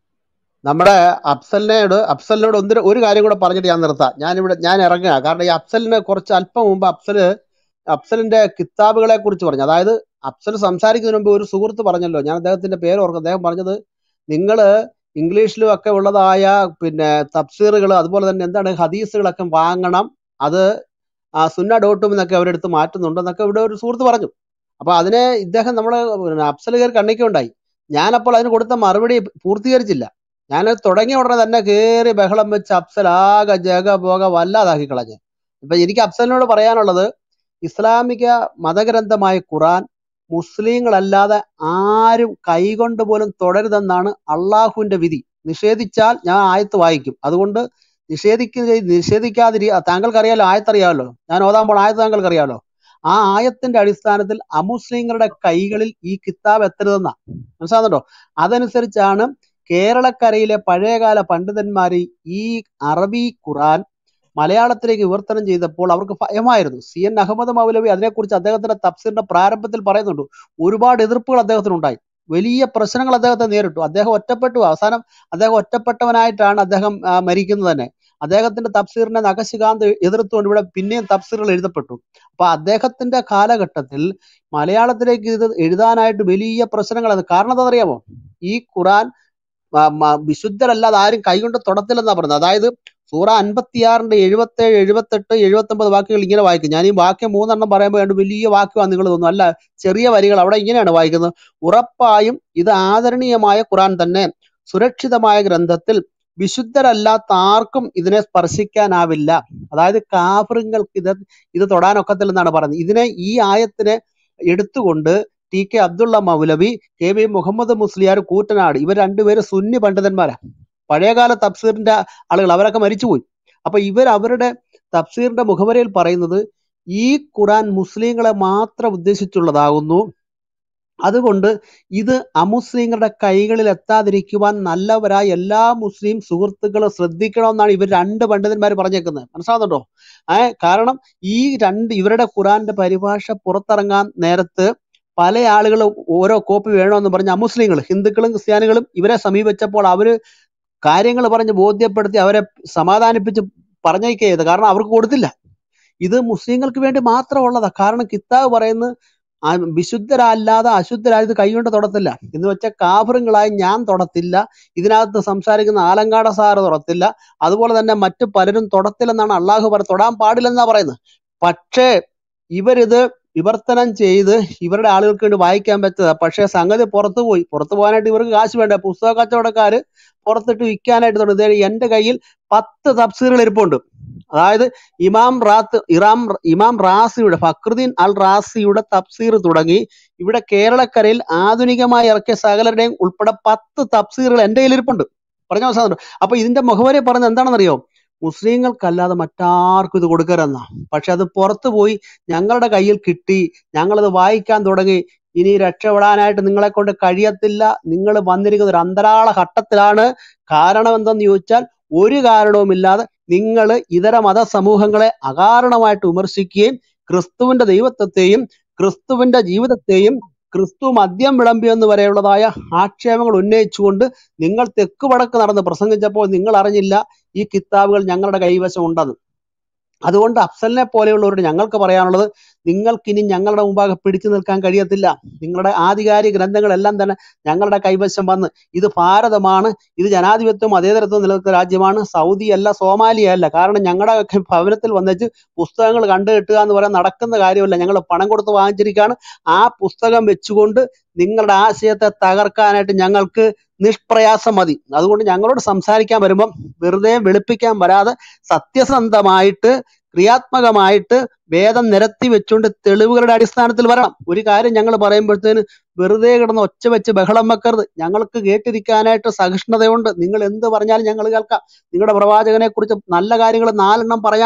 നമ്മുടെ അഫ്സലിനോട് അഫ്സലിനോട് ഒന്ന് ഒരു കാര്യം കൂടെ പറഞ്ഞിട്ട് ഞാൻ നിർത്താം ഞാനിവിടെ ഞാൻ ഇറങ്ങുക കാരണം ഈ അഫ്സലിനെ കുറച്ച് അല്പം മുമ്പ് അഫ്സല് അഫ്സലിന്റെ കിതാബുകളെ കുറിച്ച് പറഞ്ഞു അതായത് അഫ്സൽ സംസാരിക്കുന്നതിന് മുമ്പ് ഒരു സുഹൃത്ത് പറഞ്ഞല്ലോ ഞാൻ അദ്ദേഹത്തിന്റെ പേര് ഓർക്കും അദ്ദേഹം പറഞ്ഞത് നിങ്ങള് ഇംഗ്ലീഷിലും ഒക്കെ ഉള്ളതായ പിന്നെ തഫ്സീറുകൾ അതുപോലെ തന്നെ എന്താണ് ഹദീസുകളൊക്കെ വാങ്ങണം അത് ആ സുന്ന ഡോട്ടും എന്നൊക്കെ അവരെടുത്ത് മാറ്റുന്നുണ്ടെന്നൊക്കെ ഇവിടെ ഒരു സുഹൃത്ത് പറഞ്ഞു അപ്പൊ അതിനെ ഇദ്ദേഹം നമ്മളെ പിന്നെ അഫ്സൽ കയറി കണ്ണിക്കുണ്ടായി ഞാനപ്പോൾ അതിന് കൊടുത്ത മറുപടി പൂർത്തീകരിച്ചില്ല ഞാൻ തുടങ്ങിയ ഉടനെ തന്നെ കേറി ബഹളം വെച്ച് അഫ്സൽ ആകെ ജഗ പോക വല്ലാതാക്കി കളഞ്ഞു ഇപ്പൊ എനിക്ക് അഫ്സലിനോട് പറയാനുള്ളത് ഇസ്ലാമിക മതഗ്രന്ഥമായ ഖുറാൻ മുസ്ലിങ്ങളല്ലാതെ ആരും കൈകൊണ്ട് പോലും തുടരുതെന്നാണ് അള്ളാഹുവിന്റെ വിധി നിഷേധിച്ചാൽ ഞാൻ ആയത്ത് വായിക്കും അതുകൊണ്ട് നിഷേധിക്ക നിഷേധിക്കാതിരി താങ്കൾക്കറിയാലോ ആയത്തറിയാമല്ലോ ഞാൻ ഓതാൻ പോണ ആയത്ത് താങ്കൾക്കറിയാമല്ലോ ആ ആയത്തിന്റെ അടിസ്ഥാനത്തിൽ അമുസ്ലിങ്ങളുടെ കൈകളിൽ ഈ കിതാബ് എത്തരുതെന്നാ മനസ്സിലാകുന്നുണ്ടോ അതനുസരിച്ചാണ് കേരളക്കരയിലെ പഴയകാല പണ്ഡിതന്മാർ ഈ അറബി ഖുറാൻ മലയാളത്തിലേക്ക് വിവർത്തനം ചെയ്തപ്പോൾ അവർക്ക് ഭയമായിരുന്നു സി എൻ അഹമ്മദ് മൗലവി അതിനെക്കുറിച്ച് അദ്ദേഹത്തിന്റെ തഫ്സീറിന്റെ പ്രാരംഭത്തിൽ പറയുന്നുണ്ട് ഒരുപാട് എതിർപ്പുകൾ അദ്ദേഹത്തിനുണ്ടായി വലിയ പ്രശ്നങ്ങൾ അദ്ദേഹത്തെ നേരിട്ടു അദ്ദേഹം ഒറ്റപ്പെട്ടു അവസാനം അദ്ദേഹം ഒറ്റപ്പെട്ടവനായിട്ടാണ് അദ്ദേഹം ആ, മരിക്കുന്നത് തന്നെ അദ്ദേഹത്തിന്റെ തഫ്സീറിനെ നഖശികാന്ത് എതിർത്തുകൊണ്ട് ഇവിടെ പിന്നെയും തഫ്സീറുകൾ എഴുതപ്പെട്ടു അപ്പൊ അദ്ദേഹത്തിന്റെ കാലഘട്ടത്തിൽ മലയാളത്തിലേക്ക് ഇത് എഴുതാനായിട്ട് വലിയ പ്രശ്നങ്ങളാണ് കാരണം എന്താണെന്നറിയാമോ ഈ ഖുറാൻ മ- മ- വിശുദ്ധരല്ലാതെ ആരും കൈകൊണ്ട് തൊടത്തില്ലെന്നാ പറയുന്നത് അതായത് സൂറ അൻപത്തിയാറിന്റെ എഴുപത്തേഴ് എഴുപത്തെട്ട് എഴുപത്തൊമ്പത് വാക്കുകൾ ഇങ്ങനെ വായിക്കും ഞാൻ ഈ വാക്യം മൂന്നെണ്ണം പറയുമ്പോൾ രണ്ട് വലിയ വാക്കുമാണ് നിങ്ങൾ തോന്നുന്നു അല്ല ചെറിയ വരികൾ അവിടെ ഇങ്ങനെയാണ് വായിക്കുന്നത് ഉറപ്പായും ഇത് ആദരണീയമായ ഖുറാൻ തന്നെ സുരക്ഷിതമായ ഗ്രന്ഥത്തിൽ വിശുദ്ധരല്ലാത്ത ആർക്കും ഇതിനെ സ്പർശിക്കാനാവില്ല അതായത് കാഫറുകൾക്ക് ഇത് ഇത് തൊടാനൊക്കത്തില്ലെന്നാണ് പറയുന്നത് ഇതിനെ ഈ ആയത്തിനെ എടുത്തുകൊണ്ട് T K Abdulla Moulavi K V Muhammad Musliyar Koottanad ഇവർ രണ്ടുപേരും സുന്നി പണ്ഡിതന്മാരാ പഴയകാല തഫ്സീറിന്റെ ആളുകൾ അവരൊക്കെ മരിച്ചുപോയി അപ്പൊ ഇവർ അവരുടെ തഫ്സീറിന്റെ മുഖവരയിൽ പറയുന്നത് ഈ ഖുറാൻ മുസ്ലിങ്ങളെ മാത്രം ഉദ്ദേശിച്ചുള്ളതാകുന്നു അതുകൊണ്ട് ഇത് അമുസ്ലിങ്ങളുടെ കൈകളിൽ എത്താതിരിക്കുവാൻ നല്ലവരായ എല്ലാ മുസ്ലിം സുഹൃത്തുക്കളും ശ്രദ്ധിക്കണമെന്നാണ് ഇവർ രണ്ട് പണ്ഡിതന്മാർ പറഞ്ഞേക്കുന്നത് മനസ്സിലാകുന്നുണ്ടോ ഏ കാരണം ഈ രണ്ട് ഇവരുടെ ഖുറാന്റെ പരിഭാഷ പുറത്തിറങ്ങാൻ നേരത്ത് പല ആളുകളും ഓരോ കോപ്പി വേണമെന്ന് പറഞ്ഞ് അമുസ്ലിങ്ങൾ ഹിന്ദുക്കളും ക്രിസ്ത്യാനികളും ഇവരെ സമീപിച്ചപ്പോൾ അവര് കാര്യങ്ങൾ പറഞ്ഞ് ബോധ്യപ്പെടുത്തി അവരെ സമാധാനിപ്പിച്ച് പറഞ്ഞേക്കുക ചെയ്തത് കാരണം അവർക്ക് കൊടുത്തില്ല ഇത് മുസ്ലിങ്ങൾക്ക് വേണ്ടി മാത്രമുള്ളതാ കാരണം കിതാബ് പറയുന്നത് ആ വിശുദ്ധരല്ലാതെ അശുദ്ധരായ ഇത് കൈകൊണ്ട് തൊടത്തില്ല എന്ന് വെച്ചാൽ കാഫറുകളായി ഞാൻ തൊടത്തില്ല ഇതിനകത്ത് സംസാരിക്കുന്ന ആലങ്കാട സാറ് തൊടത്തില്ല അതുപോലെ തന്നെ മറ്റു പലരും തൊടത്തില്ലെന്നാണ് അള്ളാഹു പറയുന്നത് തൊടാൻ പാടില്ലെന്നാ പറയുന്നത് പക്ഷേ ഇവരിത് വിവർത്തനം ചെയ്ത് ഇവരുടെ ആളുകൾക്ക് വേണ്ടി വായിക്കാൻ പറ്റതാ പക്ഷേ സംഗതി പുറത്തു പോയി പുറത്തു പോകാനായിട്ട് ഇവർക്ക് കാശ് വേണ്ട പുസ്തക കച്ചവടക്കാര് പുറത്തിട്ട് വിൽക്കാനായിട്ട് തുടങ്ങി ദേ എന്റെ കയ്യിൽ പത്ത് തഫ്സീറുകൾ ഇരിപ്പുണ്ട് അതായത് ഇമാം റാത്ത് ഇറാം ഇമാം റാസിയുടെ ഫക്രുദ്ദീൻ അൽ റാസിയുടെ തഫ്സീർ തുടങ്ങി ഇവിടെ കേരളക്കരയിൽ ആധുനികമായി ഇറക്കിയ സകലരുടെയും ഉൾപ്പെടെ പത്ത് തഫ്സീറുകൾ എന്റെ കയ്യിൽ ഇരിപ്പുണ്ട് പറഞ്ഞ മനസ്സിലാകുന്നുണ്ടോ അപ്പൊ ഇതിന്റെ മുഖവരെ പറഞ്ഞത് എന്താണെന്നറിയോ മുസ്ലിങ്ങൾക്കല്ലാതെ മറ്റാർക്കും ഇത് കൊടുക്കരുതെന്നാ പക്ഷെ അത് പുറത്തു പോയി ഞങ്ങളുടെ കയ്യിൽ കിട്ടി ഞങ്ങളത് വായിക്കാൻ തുടങ്ങി ഇനി രക്ഷപ്പെടാനായിട്ട് നിങ്ങളെ കൊണ്ട് കഴിയത്തില്ല നിങ്ങൾ വന്നിരിക്കുന്ന ഒരു അന്തരാള ഘട്ടത്തിലാണ് കാരണം എന്തെന്ന് ചോദിച്ചാൽ ഒരു കാരണവുമില്ലാതെ നിങ്ങൾ ഇതര മത സമൂഹങ്ങളെ അകാരണമായിട്ട് വിമർശിക്കുകയും ക്രിസ്തുവിന്റെ ദൈവത്വത്തെയും ക്രിസ്തുവിന്റെ ജീവിതത്തെയും ക്രിസ്തു മദ്യം വിളമ്പിയെന്ന് വരെയുള്ളതായ ആക്ഷേപങ്ങൾ ഉന്നയിച്ചുകൊണ്ട് നിങ്ങൾ തെക്ക് വടക്ക് നടന്ന് പ്രസംഗിച്ചപ്പോൾ നിങ്ങൾ അറിഞ്ഞില്ല ഈ കിതാബുകൾ ഞങ്ങളുടെ കൈവശം ഉണ്ടെന്ന് അതുകൊണ്ട് അഫ്സലിനെ പോലെയുള്ളവരോട് ഞങ്ങൾക്ക് പറയാനുള്ളത് നിങ്ങൾക്ക് ഇനി ഞങ്ങളുടെ മുമ്പാകെ പിടിച്ചു നിൽക്കാൻ കഴിയത്തില്ല നിങ്ങളുടെ ആധികാരിക ഗ്രന്ഥങ്ങളെല്ലാം തന്നെ ഞങ്ങളുടെ കൈവശം വന്ന് ഇത് ഭാരതമാണ് ഇത് ജനാധിപത്യവും മതേതരത്വവും നിലനിൽക്കുന്ന രാജ്യമാണ് സൗദി അല്ല സോമാലിയ അല്ല കാരണം ഞങ്ങളുടെ ഒക്കെ ഭവനത്തിൽ വന്നിട്ട് പുസ്തകങ്ങൾ കണ്ടു കിട്ടുക എന്ന് പറയാൻ നടക്കുന്ന കാര്യമല്ല ഞങ്ങൾ പണം കൊടുത്ത് വാങ്ങിച്ചിരിക്കുകയാണ് ആ പുസ്തകം വെച്ചുകൊണ്ട് നിങ്ങളുടെ ആശയത്തെ തകർക്കാനായിട്ട് ഞങ്ങൾക്ക് നിഷ്പ്രയാസം മതി അതുകൊണ്ട് ഞങ്ങളോട് സംസാരിക്കാൻ വരുമ്പം വെറുതെ വെളുപ്പിക്കാൻ വരാതെ സത്യസന്ധമായിട്ട് ക്രിയാത്മകമായിട്ട് വേദം നിരത്തി വെച്ചുകൊണ്ട് തെളിവുകളുടെ അടിസ്ഥാനത്തിൽ വരണം ഒരു കാര്യം ഞങ്ങൾ പറയുമ്പോഴത്തേന് വെറുതെ കിടന്ന് ഒച്ച വെച്ച് ബഹളം വെക്കരുത് ഞങ്ങൾക്ക് കേട്ടിരിക്കാനായിട്ട് സഹിഷ്ണുതയുണ്ട് നിങ്ങൾ എന്ത് പറഞ്ഞാലും ഞങ്ങൾ കേൾക്കാം നിങ്ങളുടെ പ്രവാചകനെ കുറിച്ച് നല്ല കാര്യങ്ങൾ നാലെണ്ണം പറയാൻ